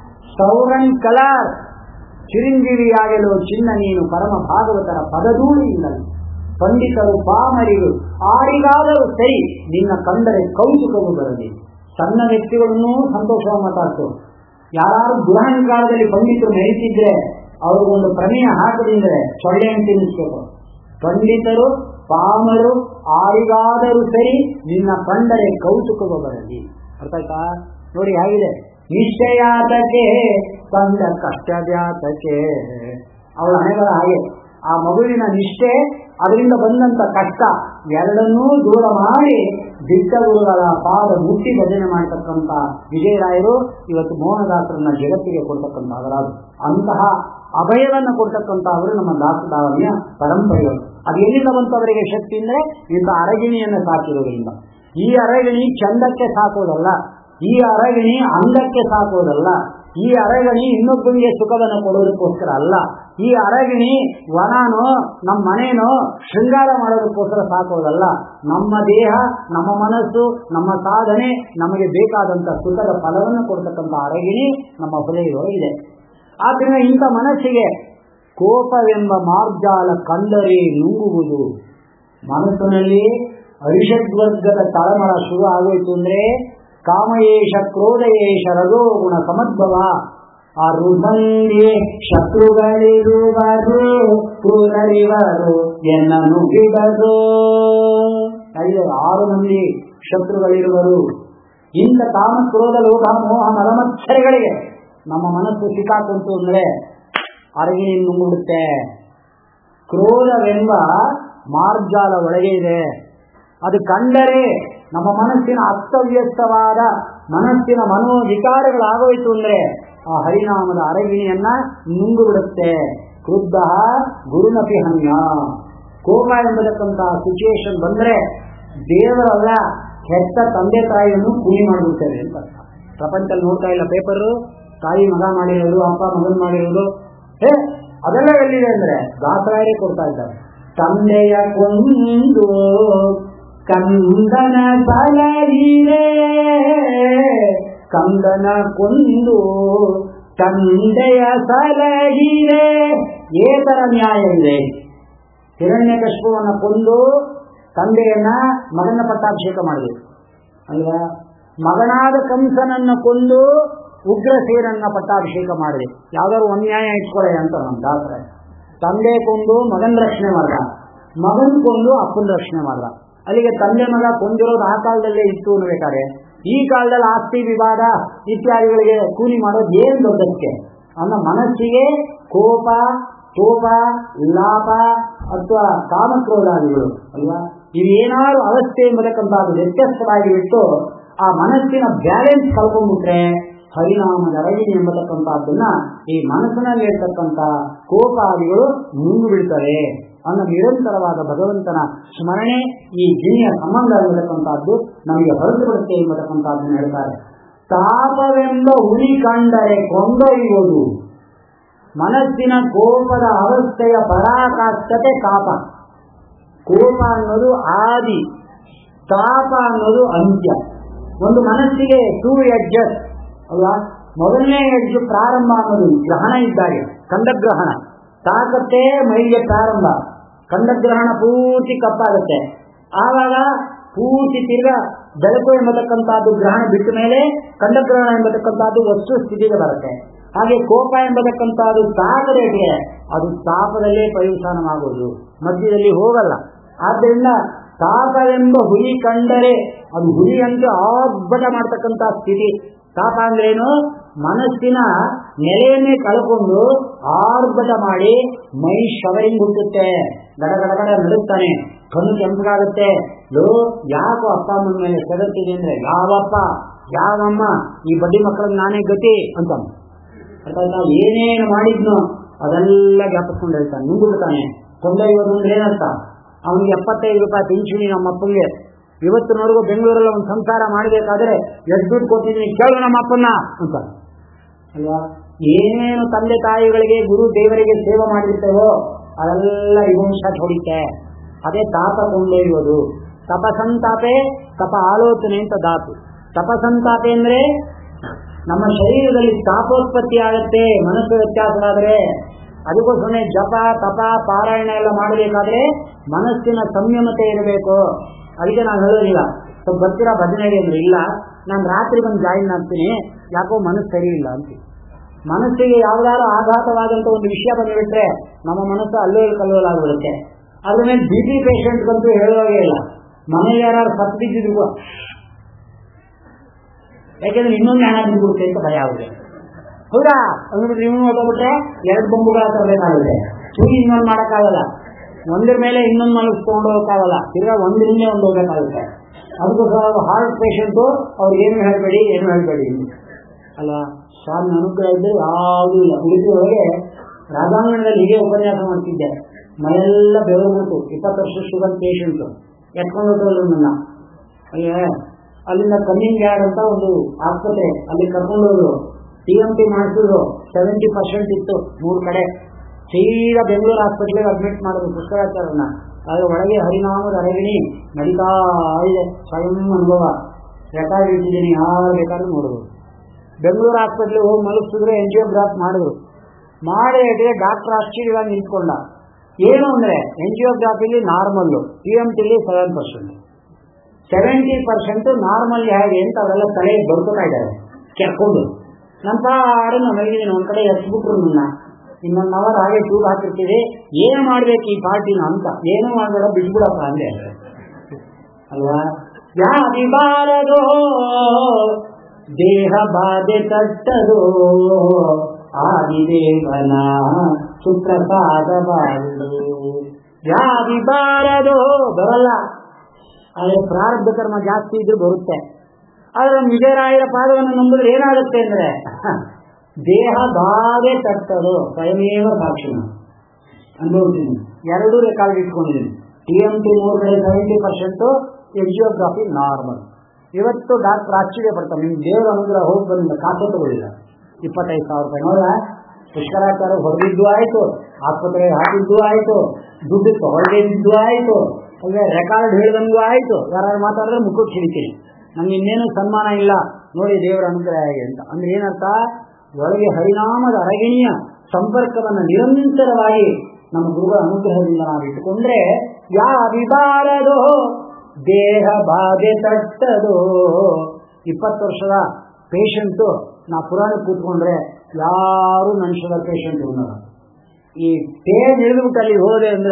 ಸೌರನ್ ಕಲರ್ ಚಿರಂಜೀವಿಯಾಗಲು ಚಿನ್ನ ನೀನು ಪರಮ ಭಾಗವತರ ಪದಧೂಳಿಯಿಂದಲೇ ಪಂಡಿತರು ಪಾಮರಿಗಳು ಆರಿಗಾದರೂ ಸರಿ ನಿನ್ನ ಕಂಡರೆ ಕೌತುಕವು ಬರಲಿ ಸಣ್ಣ ವ್ಯಕ್ತಿಗಳನ್ನು ಸಂತೋಷ ಮಾತಾಡ್ತು ಯಾರು ದುರಹಂಕಾರದಲ್ಲಿ ಪಂಡಿತರು ಮೆರೆತಿದ್ರೆ ಅವ್ರಿಗೊಂದು ಪ್ರಮೇಯ ಹಾಕದಿದ್ರೆ ಸೊಳ್ಳೆ ಅಂತ ತಿನ್ನಿಸ್ಬೇಕು ಪಂಡಿತರು ಪಾಮರು ಆರಿಗಾದರೂ ಸರಿ ನಿನ್ನ ಕಂಡರೆ ಕೌತುಕವು ಬರಲಿ ಅರ್ಥ ಆಯ್ತಾ ನೋಡಿ ಹೇಗಿದೆ ನಿಶ್ಚಯಾತಕ್ಕೆ ತಂದ ಕಷ್ಟಜಾತಕ್ಕೆ ಅವಳ ಹಣೆಗಳ ಹಾಗೆ ಆ ಮಗುವಿನ ನಿಷ್ಠೆ ಅದರಿಂದ ಬಂದಂತ ಕಷ್ಟ ಎರಡನ್ನೂ ದೂರ ಮಾಡಿ ದಿಟ್ಟ ಗುರುಗಳ ಪಾದ ಮುಟ್ಟಿ ಭಜನೆ ಮಾಡತಕ್ಕಂತ ವಿಜಯರಾಯರು ಇವತ್ತು ಮೋಹನದಾಸರನ್ನ ಜಗತ್ತಿಗೆ ಕೊಡ್ತಕ್ಕಂಥ ಅವರಾದ್ರು ಅಂತಹ ಅಭಯವನ್ನು ಕೊಡ್ತಕ್ಕಂಥ ಅವರು ನಮ್ಮ ದಾಸದಾವಣಿಯ ಪರಂಪರೆಗಳು ಅದು ಎಲ್ಲಿಂದ ಬಂತು ಅವರಿಗೆ ಶಕ್ತಿ ಅಂದ್ರೆ ಇಂಥ ಅರಗಿಣಿಯನ್ನು ಸಾಕಿರೋದ್ರಿಂದ ಈ ಅರಗಿಣಿ ಚಂದಕ್ಕೆ ಸಾಕೋದಲ್ಲ ಈ ಅರಗಿಣಿ ಅಂದಕ್ಕೆ ಸಾಕೋದಲ್ಲ ಈ ಅರಗಿಣಿ ಇನ್ನೊಬ್ಬನಿಗೆ ಸುಖವನ್ನು ಕೊಡೋದಕ್ಕೋಸ್ಕರ ಅಲ್ಲ ಈ ಅರಗಿಣಿ ವನನೋ ನಮ್ಮ ಮನೇನೋ ಶೃಂಗಾರ ಮಾಡೋದಕ್ಕೋಸ್ಕರ ಸಾಕೋದಲ್ಲ ನಮ್ಮ ದೇಹ ನಮ್ಮ ಮನಸ್ಸು ನಮ್ಮ ಸಾಧನೆ ನಮಗೆ ಬೇಕಾದಂತ ಸುಖದ ಫಲವನ್ನು ಕೊಡ್ತಕ್ಕಂಥ ಅರಗಿಣಿ ನಮ್ಮ ಹೃದಯದೊಳಗಿದೆ ಆದ್ದರಿಂದ ಇಂಥ ಮನಸ್ಸಿಗೆ ಕೋಪವೆಂಬ ಮಾರ್ಜಾಲ ಕಂಡರೆ ನುಂಗುವುದು ಮನಸ್ಸಿನಲ್ಲಿ ಅರಿಷಡ್ವರ್ಗದ ತಳಮಳ ಶುರು ಆಗೋಯ್ತು ಅಂದ್ರೆ ಕಾಮಯೇಶ ಕ್ರೋಧಯೇಶ ರಜೋ ಗುಣ ಸಮದ್ಭವ ಆ ರುಧಂಗೆ ಶತ್ರುಗಳಿರುವರು ಕ್ರೂರರಿವರು ಎನ್ನನು ಬಿಡದು ಐದು ಆರು ಮಂದಿ ಶತ್ರುಗಳಿರುವರು ಇಂಥ ಕಾಮ ಕ್ರೋಧ ಲೋಹ ಮೋಹ ಮಲಮಚ್ಚರಿಗಳಿಗೆ ನಮ್ಮ ಮನಸ್ಸು ಸಿಕ್ಕಾಕೊಂತು ಅಂದ್ರೆ ಅರಗಿನಿ ನುಂಗುಬಿಡುತ್ತೆ ಕ್ರೋಧವೆಂಬ ಮಾರ್ಜಾಲ ಒಳಗೆ ಇದೆ ಅದು ಕಂಡರೆ ನಮ್ಮ ಮನಸ್ಸಿನ ಅಸ್ತವ್ಯಸ್ತವಾದ ಮನಸ್ಸಿನ ಮನೋವಿಕಾರಗಳಾಗೋಯ್ತು ಅಂದ್ರೆ ಆ ಹರಿನಾಮದ ಅರಗಿಣಿಯನ್ನ ನುಂಗು ಬಿಡುತ್ತೆ ಕ್ರುದ್ಧ ಗುರುನಪಿ ಹನ್ಯ ಕೋಪ ಎಂಬತಕ್ಕಂತಹ ಸಿಚುಯೇಷನ್ ಬಂದ್ರೆ ದೇವರಲ್ಲ ಹೆತ್ತ ತಂದೆ ತಾಯಿಯನ್ನು ಕೂಲಿ ಮಾಡಿಬಿಡ್ತಾರೆ ಅಂತ ಪ್ರಪಂಚದಲ್ಲಿ ನೋಡ್ತಾ ಇಲ್ಲ ಪೇಪರು ತಾಯಿ ಮಗ ಮಾಡಿರೋದು ಅಪ್ಪ ಮಗನ್ ಮಾಡಿರೋದು ಹೇ ಅದೆಲ್ಲ ಎಲ್ಲಿದೆ ಅಂದ್ರೆ ದಾಸರಾಯರೇ ಕೊಡ್ತಾ ಇದ್ದಾರೆ ತಂದೆಯ ಕೊಂದು ಕಂದನ ಬಲಗಿರೆ ಕಂದನ ಕೊಂದು ತಂದೆಯ ಸಲಗಿರೆ ಏತರ ನ್ಯಾಯವಿದೆ ಹಿರಣ್ಯ ಕಶ್ಪವನ್ನು ಕೊಂದು ತಂದೆಯನ್ನ ಮಗನ ಪಟ್ಟಾಭಿಷೇಕ ಮಾಡಬೇಕು ಅಲ್ವಾ ಮಗನಾದ ಕಂಸನನ್ನ ಕೊಂದು ಉಗ್ರಸೇನನ್ನ ಪಟ್ಟಾಭಿಷೇಕ ಮಾಡಬೇಕು ಯಾವ್ದಾದ್ರು ಅನ್ಯಾಯ ಇಟ್ಕೊಳ್ಳಿ ಅಂತ ನಮ್ಮ ದಾಸರ ತಂದೆ ಕೊಂದು ಮಗನ ರಕ್ಷಣೆ ಮಾಡ್ದ ಮಗನ್ ಕೊಂದು ಅಪ್ಪನ ರಕ್ಷಣೆ ಮಾಡ್ದ ಅಲ್ಲಿಗೆ ತಂದೆ ಮಗ ಕೊಂದಿರೋದು ಆ ಕಾಲದಲ್ಲೇ ಇತ್ತು ಅನ್ಬೇಕಾದ್ರೆ ಈ ಕಾಲದಲ್ಲಿ ಆಸ್ತಿ ವಿವಾದ ಇತ್ಯಾದಿಗಳಿಗೆ ಕೂಲಿ ಮಾಡೋದು ಏನ್ ದೊಡ್ಡದಕ್ಕೆ ಅವನ ಮನಸ್ಸಿಗೆ ಕೋಪ ಕೋಪ ಲಾಪ ಅಥವಾ ಕಾಮಕ್ರೋಧಾದಿಗಳು ಅಲ್ವಾ ಇವೇನಾದ್ರು ಅವಸ್ಥೆ ಎಂಬತಕ್ಕಂಥದ್ದು ವ್ಯತ್ಯಸ್ತವಾಗಿ ಬಿಟ್ಟು ಆ ಮನಸ್ಸಿನ ಬ್ಯಾಲೆನ್ಸ್ ಕಳ್ಕೊಂಡ್ಬಿಟ್ರೆ ಹರಿನಾಮದ ಅರಗಿಣಿ ಎಂಬತಕ್ಕಂಥದ್ದನ್ನ ಈ ಮನಸ್ಸಿನಲ್ಲಿ ಇರ್ತಕ್ಕಂಥ ಕೋಪಾದಿಗಳು ಮುಂದು ಬಿಡ್ತವೆ ಅನ್ನೋ ನಿರಂತರವಾದ ಭಗವಂತನ ಸ್ಮರಣೆ ಈ ಗಿಣಿಯ ಸಂಬಂಧ ಎಂಬತಕ್ಕಂಥದ್ದು ನಮಗೆ ಹೊರತು ಬಿಡುತ್ತೆ ಎಂಬತಕ್ಕಂಥದ್ದನ್ನು ಹೇಳ್ತಾರೆ ತಾಪವೆಂಬ ಹುಲಿ ಕಂಡರೆ ಕೊಂಡೊಯ್ಯುವುದು ಮನಸ್ಸಿನ ಕೋಪದ ಅವಸ್ಥೆಯ ಪರಾಕಾಷ್ಠತೆ ತಾಪ ಕೋಪ ಅನ್ನೋದು ಆದಿ ತಾಪ ಅನ್ನೋದು ಅಂತ್ಯ ಒಂದು ಮನಸ್ಸಿಗೆ ಟೂ ಎಡ್ಜಸ್ ಅಲ್ವಾ ಮೊದಲನೇ ಎಡ್ಜು ಪ್ರಾರಂಭ ಅನ್ನೋದು ಗ್ರಹಣ ಇದ್ದಾಗೆ ಕಂದಗ್ರಹಣ ತಾಕತ್ತೆ ಮೈಗೆ ಪ್ರಾರಂಭ ಕಂದಗ್ರಹಣ ಪೂರ್ತಿ ಕಪ್ಪಾಗುತ್ತೆ ಆವಾಗ ಪೂರ್ತಿ ತಿರ್ಗ ಬೆಳಕು ಎಂಬತಕ್ಕಂಥದ್ದು ಗ್ರಹಣ ಬಿಟ್ಟ ಮೇಲೆ ಕಂದಗ್ರಹಣ ಎಂಬತಕ್ಕಂಥದ್ದು ವಸ್ತು ಸ್ಥಿತಿಗೆ ಬರುತ್ತೆ ಹಾಗೆ ಕೋಪ ಎಂಬತಕ್ಕಂಥದ್ದು ತಾಕದೇಟಿಗೆ ಅದು ತಾಪದಲ್ಲೇ ಪರ್ಯವಸಾನವಾಗುವುದು ಮಧ್ಯದಲ್ಲಿ ಹೋಗಲ್ಲ ಆದ್ದರಿಂದ ತಾಪವೆಂಬ ಹುಲಿ ಕಂಡರೆ ಅದು ಹುಲಿಯಂತೆ ಆರ್ಭಟ ಮಾಡ್ತಕ್ಕಂಥ ಸ್ಥಿತಿ ತಾಪ ಅಂದ್ರೇನು ಮನಸ್ಸಿನ ನೆಲೆಯನ್ನೇ ಕಳ್ಕೊಂಡು ಆರ್ಭಟ ಮಾಡಿ ಮೈ ಶವರಿಂಗ್ ಹುಟ್ಟುತ್ತೆ ಗಡ ಗಡ ಗಡ ನಡುತ್ತಾನೆ ಕಣ್ಣು ಕೆಂಪಗಾಗುತ್ತೆ ಲೋ ಯಾಕೋ ಅಪ್ಪ ಅಮ್ಮನ ಮೇಲೆ ಸೆಗತ್ತಿದೆ ಅಂದ್ರೆ ಯಾವಪ್ಪ ಯಾವಮ್ಮ ಈ ಬಡ್ಡಿ ಮಕ್ಕಳಿಗೆ ನಾನೇ ಗತಿ ಅಂತ ನಾವು ಏನೇನು ಮಾಡಿದ್ನೋ ಅದೆಲ್ಲ ಜ್ಞಾಪಿಸ್ಕೊಂಡು ಹೇಳ್ತಾನೆ ನುಂಗ್ಬಿಡ್ತಾನೆ ಕೊಂಡೊಯ್ಯೋದು ಅಂದ್ರೆ ಏನರ್ಥ ಅವನಿಗೆ ಎಪ್ಪತ್ತೈದು ರೂಪಾಯಿ ಪಿಂಚಣಿ ನಮ್ಮ ಅಪ್ಪಂಗೆ ಇವತ್ತಿನವರೆಗೂ ಬೆಂಗಳೂರಲ್ಲಿ ಒಂದು ಸಂಸಾರ ಮಾಡಬೇಕಾದ್ರೆ ಎಷ್ಟು ದುಡ್ಡು ಕೊಟ್ಟಿದ್ದೀನಿ ಕೇಳು ನಮ್ಮ ಅಪ್ಪನ್ನ ಅಂತ ಅಲ್ವಾ ಏನೇನು ತಂದೆ ತಾಯಿಗಳಿಗೆ ಗುರು ದೇವರಿಗೆ ಸೇವೆ ಮಾಡಿರ್ತೇವೋ ಅದೆಲ್ಲ ವಿವಂಶ ಹೊಡಿತೆ ಅದೇ ತಾಪ ಕೊಂಡೊಯ್ಯುವುದು ತಪಸಂತಾಪೆ ತಪ ಆಲೋಚನೆ ಅಂತ ಧಾತು ತಪಸಂತಾಪೆ ಅಂದ್ರೆ ನಮ್ಮ ಶರೀರದಲ್ಲಿ ತಾಪೋತ್ಪತ್ತಿ ಆಗುತ್ತೆ ಮನಸ್ಸು ವ್ಯತ್ಯಾಸವಾದರೆ ಅದಕ್ಕೋಸ್ಕರ ಜಪ ತಪ ಪಾರಾಯಣ ಎಲ್ಲ ಮಾಡಬೇಕಾದ್ರೆ ಮನಸ್ಸಿನ ಸಂಯಮತೆ ಇರಬೇಕು ಅದಕ್ಕೆ ನಾನು ಹೇಳೋದಿಲ್ಲ ಸ್ವಲ್ಪ ಬರ್ತೀರಾ ಭಜನೆಗೆ ಅಂದ್ರೆ ಇಲ್ಲ ನಾನು ರಾತ್ರಿ ಬಂದು ಜಾಯಿನ್ ಆಗ್ತೀನಿ ಯಾಕೋ ಮನಸ್ಸು ಸರಿ ಇಲ್ಲ ಅಂತ ಮನಸ್ಸಿಗೆ ಯಾವ್ದಾದ್ರು ಆಘಾತವಾದಂತ ಒಂದು ವಿಷಯ ಬಂದ್ಬಿಟ್ರೆ ನಮ್ಮ ಮನಸ್ಸು ಅಲ್ಲೇ ಕಲ್ಲೋಲಾಗ್ಬಿಡುತ್ತೆ ಅದ್ರ ಮೇಲೆ ಬಿ ಪಿ ಪೇಷಂಟ್ಗಂತೂ ಹೇಳುವಾಗೇ ಇಲ್ಲ ಮನೇಲಿ ಯಾರು ಸತ್ತು ಬಿದ್ದಿದ್ರು ಯಾಕೆಂದ್ರೆ ಇನ್ನೊಂದು ಹಣ ಬಿದ್ದುಬಿಡುತ್ತೆ ಅಂತ ಭಯ ಆಗುತ್ತೆ ಹೌದಾ ಅಂದ್ಬಿಟ್ರೆ ನೀವು ಹೊಟ್ಟೋಗ್ಬಿಟ್ರೆ ಎರಡು ಬೊಂಬುಗಳ ತರಬೇಕಾಗುತ್ತೆ ಚೂರಿ ಇನ್ನೊಂದು ಮಾಡೋಕ್ಕಾಗಲ್ಲ ಒಂದ್ರ ಮೇಲೆ ಇನ್ನೊಂದು ಮನಸ್ಸು ಹೋಗೋಕ್ಕಾಗಲ್ಲ ತಿರ್ಗಾ ಒಂದರಿಂದ ಒಂದು ಹೋಗ್ಬೇಕಾಗುತ್ತೆ ಅದಕ್ಕೋಸ್ಕರ ಹಾರ್ಟ್ ಪೇಷಂಟು ಅವ್ರಿಗೆ ಏನು ಹೇಳ್ಬೇಡಿ ಏನು ಹೇಳ್ಬೇಡಿ ಅಲ್ವಾ ಸ್ವಾಮಿ ಅನುಗ್ರಹ ಇದ್ದರೆ ಯಾವುದೂ ಇಲ್ಲ ಉಡುಪಿ ಒಳಗೆ ರಾಜಾಂಗಣದಲ್ಲಿ ಹೀಗೆ ಉಪನ್ಯಾಸ ಮಾಡ್ತಿದ್ದೆ ಮನೆಯೆಲ್ಲ ಬೆವರುಬಿಟ್ಟು ಇಪ್ಪತ್ತು ವರ್ಷ ಶುಗರ್ ಪೇಷಂಟು ಎತ್ಕೊಂಡು ಹೋದ್ರು ನನ್ನ ಅಲ್ಲೇ ಅಲ್ಲಿಂದ ಕಮ್ಮಿಂಗ್ ಯಾರ್ಡ್ ಅಂತ ಒಂದು ಆಸ್ಪತ್ರೆ ಅಲ್ಲಿ ಕರ್ಕೊಂಡು ಹೋದ್ರು ಟಿ ಎಂ ಟಿ ಮಾಡಿಸಿದ್ರು ಸೆವೆಂಟಿ ಪರ್ಸೆಂಟ್ ಇತ್ತು ಮೂರು ಕಡೆ ಸೀದಾ ಬೆಂಗಳೂರು ಹಾಸ್ಪಿಟ್ಲಿಗೆ ಅಡ್ಮಿಟ್ ಮಾಡಿದ್ರು ಪುಷ್ಕರಾಚಾರನ್ನ ಅದ್ರ ಒಳಗೆ ಹರಿನಾಮದ ಅರಗಿಣಿ ನಡೀತಾ ಇದೆ ಸ್ವಯಂ ಅನುಭವ ರೆಕಾರ್ಡ್ ಇಟ್ಟಿದ್ದೀನಿ ಯಾರು ಬೇಕಾದ್ರೂ ನೋಡ್ಬೋದು ಬೆಂಗಳೂರು ಹಾಸ್ಪಿಟ್ಲಿಗೆ ಹೋಗಿ ಮಲಗಿಸಿದ್ರೆ ಎಂಜಿಯೋಗ್ರಾಫ್ ಮಾಡಿದ್ರು ಮಾಡಿ ಡಾಕ್ಟರ್ ಆಶ್ಚರ್ಯವಾಗಿ ನಿಂತ್ಕೊಂಡ ಏನು ಅಂದ್ರೆ ಎಂಜಿಯೋಗ್ರಾಫಿಲಿ ನಾರ್ಮಲ್ಲು ಟಿ ಎಂ ಟಿಲಿ seven percent seventy percent normal ಹೇಗೆ ಅಂತ ಅವರೆಲ್ಲ ತಲೆ ಬರ್ಕೊತಾ ಇದ್ದಾರೆ ಕೆರ್ಕೊಂಡು ನಂತ ಆಡು ನಾನು ಹೇಳಿದ್ದೀನಿ ಒಂದ್ ಕಡೆ ಎಸ್ಬಿಟ್ರು ನನ್ನ ಇನ್ನೊಂದು ಅವರ್ ಹಾಗೆ ಟೂರ್ ಹಾಕಿರ್ತೀವಿ ಏನು ಮಾಡ್ಬೇಕು ಈ ಪಾರ್ಟಿನ ಅಂತ ಏನು ಮಾಡಬೇಡ ಬಿಟ್ಬಿಡಪ್ಪ ಅಂದೆ ಅಲ್ವಾ ವ್ಯಾಧಿ ಬಾರದೋ ದೇಹ ಬಾಧೆ ತಟ್ಟದೋ ಆದಿದೇವನ ಸುಪ್ರಸಾದ ಬಾರದು ವ್ಯಾಧಿ ಬಾರದೋ ಬರಲ್ಲ ಆದರೆ ಪ್ರಾರಬ್ಧ ಕರ್ಮ ಜಾಸ್ತಿ ಇದ್ರೂ ಬರುತ್ತೆ ಆದ್ರೆ ವಿಜಯರಾಯರ ಪಾದವನ್ನು ನಂಬಿದ್ರೆ ಏನಾಗುತ್ತೆ ಅಂದ್ರೆ ದೇಹ ಬಾಧೆ ತಟ್ಟದು ಸ್ವಯಮೇವ ಸಾಕ್ಷಿನ ಅನುಭವಿಸಿದ್ದೀನಿ ಎರಡೂ ರೆಕಾರ್ಡ್ ಇಟ್ಕೊಂಡಿದ್ದೀನಿ ಟಿ ಎಂ ಟಿ ಮೂರು ಕಡೆ ಸೆವೆಂಟಿ ಪರ್ಸೆಂಟ್ ಎಜಿಯೋಗ್ರಫಿ ನಾರ್ಮಲ್ ಇವತ್ತು ಡಾಕ್ಟರ್ ಆಶ್ಚರ್ಯ ಪಡ್ತಾರೆ ನಿಮ್ಗೆ ದೇವರ ಅನುಗ್ರಹ ಹೋಗಿ ಬಂದ ಕಾಸು ತಗೊಳ್ಳಿಲ್ಲ ಇಪ್ಪತ್ತೈದು ಸಾವಿರ ರೂಪಾಯಿ ನೋಡ ಪುಷ್ಕರಾಚಾರ ಹೊಡೆದಿದ್ದು ಆಯ್ತು ಆಸ್ಪತ್ರೆಗೆ ಹಾಕಿದ್ದು ಆಯ್ತು ದುಡ್ಡು ತಗೊಳ್ಳದಿದ್ದು ಆಯ್ತು ಅಂದ್ರೆ ರೆಕಾರ್ಡ್ ಹೇಳಿದಂಗೂ ಆಯ್ತು ಯಾರು ಮಾತಾಡಿದ್ರೆ ಮುಖಕ್ಕೆ ಹಿಡಿತೀನಿ ನಮ್ಗೆ ಇನ್ನೇನು ಸನ್ಮಾನ ಇಲ್ಲ ನೋಡಿ ದೇವರ ಅನುಗ್ರಹ ಹೇಗೆ ಅಂತ ಅಂದ್ರೆ ಏನರ್ಥ ಒಳಗೆ ಹರಿನಾಮದ ಅರಗಿಣಿಯ ಸಂಪರ್ಕವನ್ನು ನಿರಂತರವಾಗಿ ನಮ್ಮ ಗುರುಗಳ ಅನುಗ್ರಹದಿಂದ ನಾವು ಇಟ್ಟುಕೊಂಡ್ರೆ ಯಾವಿ ಬಾರದೋ ದೇಹ ಬಾಧೆ ತಟ್ಟದೋ ಇಪ್ಪತ್ತು ವರ್ಷದ ಪೇಷಂಟು ನಾ ಪುರಾಣ ಕೂತ್ಕೊಂಡ್ರೆ ಯಾರು ನನ್ನ ಶುಗರ್ ಪೇಷಂಟ್ ಉಣ್ಣಲ್ಲ ಈ ಟೇಜ್ ಇಳಿದ್ಬಿಟ್ಟು ಅಲ್ಲಿ ಹೋದೆ ಅಂದ್ರೆ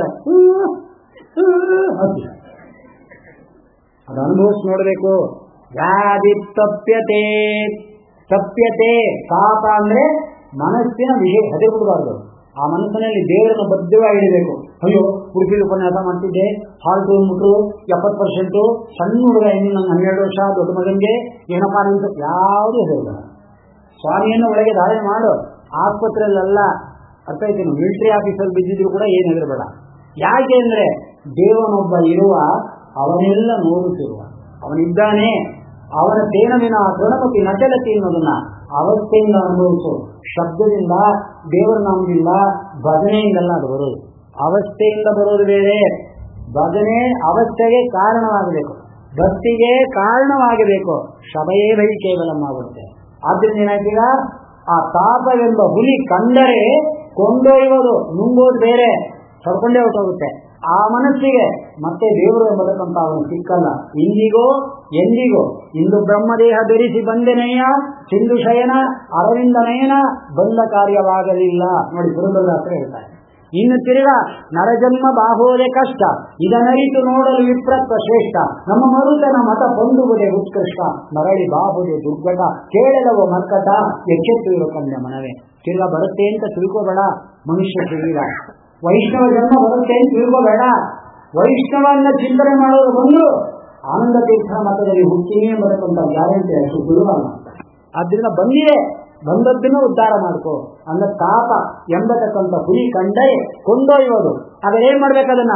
ಅದು ಅನುಭವಿಸಿ ನೋಡಬೇಕು ವ್ಯಾಧಿ ತಪ್ಯತೆ ತಪ್ಯತೆ ಪಾಪ ಅಂದ್ರೆ ಮನಸ್ಸಿನ ವಿಷಯ ಹೆದೆ ಬಿಡಬಾರ್ದು ಆ ಮನಸ್ಸಿನಲ್ಲಿ ದೇವರನ್ನು ಬದ್ಧವಾಗಿ ಇಡಬೇಕು ಅಯ್ಯೋ ಉಡುಪಿ ಉಪನ್ಯಾಸ ಮಾಡ್ತಿದ್ದೆ ಹಾಲ್ ಅಂದ್ಬಿಟ್ರು ಎಪ್ಪತ್ತು ಪರ್ಸೆಂಟು ಸಣ್ಣ ಹುಡುಗ ಇನ್ನು ನಂಗೆ ಹನ್ನೆರಡು ವರ್ಷ ದೊಡ್ಡ ಮಗನಿಗೆ ಏನಪ್ಪ ಅಂತ ಯಾವುದೂ ಹೇಳಿಲ್ಲ ಸ್ವಾಮಿಯನ್ನು ಒಳಗೆ ಧಾರಣೆ ಮಾಡು ಆಸ್ಪತ್ರೆಯಲ್ಲೆಲ್ಲ ಅರ್ಥ ಆಯ್ತೇನು ಮಿಲಿಟರಿ ಆಫೀಸಲ್ಲಿ ಬಿದ್ದಿದ್ರು ಕೂಡ ಏನು ಹೆದರಬೇಡ ಯಾಕೆ ಅಂದ್ರೆ ದೇವನೊಬ್ಬ ಇರುವ ಅವನೆಲ್ಲ ನೋಡುತ್ತಿರುವ ಅವನಿದ್ದಾನೆ ಅವನ ತೇನವಿನ ಗಣಪತಿ ನಚಲತಿ ಅನ್ನೋದನ್ನ ಅವಸ್ಥೆಯಿಂದ ಅನುಭವಿಸು ಶಬ್ದದಿಂದ ದೇವರ ನಾಮದಿಂದ ಭಜನೆಯಿಂದಲ್ಲ ಅದು ಬರೋದು ಅವಸ್ಥೆಯಿಂದ ಬರೋದು ಬೇರೆ ಭಜನೆ ಅವಸ್ಥೆಗೆ ಕಾರಣವಾಗಬೇಕು ಭಕ್ತಿಗೆ ಕಾರಣವಾಗಬೇಕು ಶಬಯೇ ಬೈ ಕೇವಲ ಆಗುತ್ತೆ ಆದ್ರಿಂದ ಏನಾಯ್ತೀಗ ಆ ತಾಪ ಎಂಬ ಹುಲಿ ಕಂಡರೆ ಕೊಂಡೊಯ್ಯುವುದು ನುಂಗೋದು ಬೇರೆ ಸರ್ಕೊಂಡೇ ಹೊರಟೋಗುತ್ತೆ ಆ ಮನಸ್ಸಿಗೆ ಮತ್ತೆ ದೇವರು ಎಂಬತಕ್ಕಂತ ಅವನು ಸಿಕ್ಕಲ್ಲ ಇಂದಿಗೋ ಎಂದಿಗೋ ಇಂದು ಬ್ರಹ್ಮದೇಹ ಧರಿಸಿ ಬಂದೆನಯ್ಯ ಸಿಂಧು ಶಯನ ಅರವಿಂದ ನಯನ ಬಂದ ಕಾರ್ಯವಾಗಲಿಲ್ಲ ನೋಡಿ ಗುರುದಾಸರು ಹೇಳ್ತಾರೆ ಇನ್ನು ತಿರುಗ ನರಜನ್ಮ ಬಾಹೋದೆ ಕಷ್ಟ ಇದನರಿತು ನೋಡಲು ವಿಪ್ರತ್ವ ಶ್ರೇಷ್ಠ ನಮ್ಮ ಮರುತನ ಮತ ಹೊಂದುವುದೇ ಉತ್ಕೃಷ್ಟ ಮರಳಿ ಬಾಹುದೆ ದುರ್ಗಟ ಕೇಳಲವ ಮರ್ಕಟ ಎಚ್ಚೆತ್ತು ಇರೋ ಕಂಡ ಮನವೇ ತಿರ್ಗ ಬರುತ್ತೆ ಅಂತ ತಿಳ್ಕೋಬೇಡ ಮನುಷ್ಯ ಶರೀರ ವೈಷ್ಣವ ಜನ್ಮ ಬರುತ್ತೆ ಅಂತ ತಿಳ್ಕೋಬೇಡ ವೈಷ್ಣವನ್ನ ಚಿಂತನೆ ಮಾಡೋದು ಬಂದು ಆನಂದ ತೀರ್ಥ ಮತದಲ್ಲಿ ಹುಟ್ಟಿನೇ ಬರತಕ್ಕಂಥ ಗ್ಯಾರಂಟಿ ಅಷ್ಟು ಸುಲಭಲ್ಲ ಆದ್ರಿಂದ ಬಂದಿದೆ ಬಂದದ್ದನ್ನು ಉದ್ಧಾರ ಮಾಡ್ಕೋ ಅಂದ ತಾಪ ಎಂಬತಕ್ಕಂಥ ಹುಲಿ ಕಂಡರೆ ಕೊಂಡೊಯ್ಯೋದು ಆದರೆ ಏನ್ ಮಾಡ್ಬೇಕದನ್ನ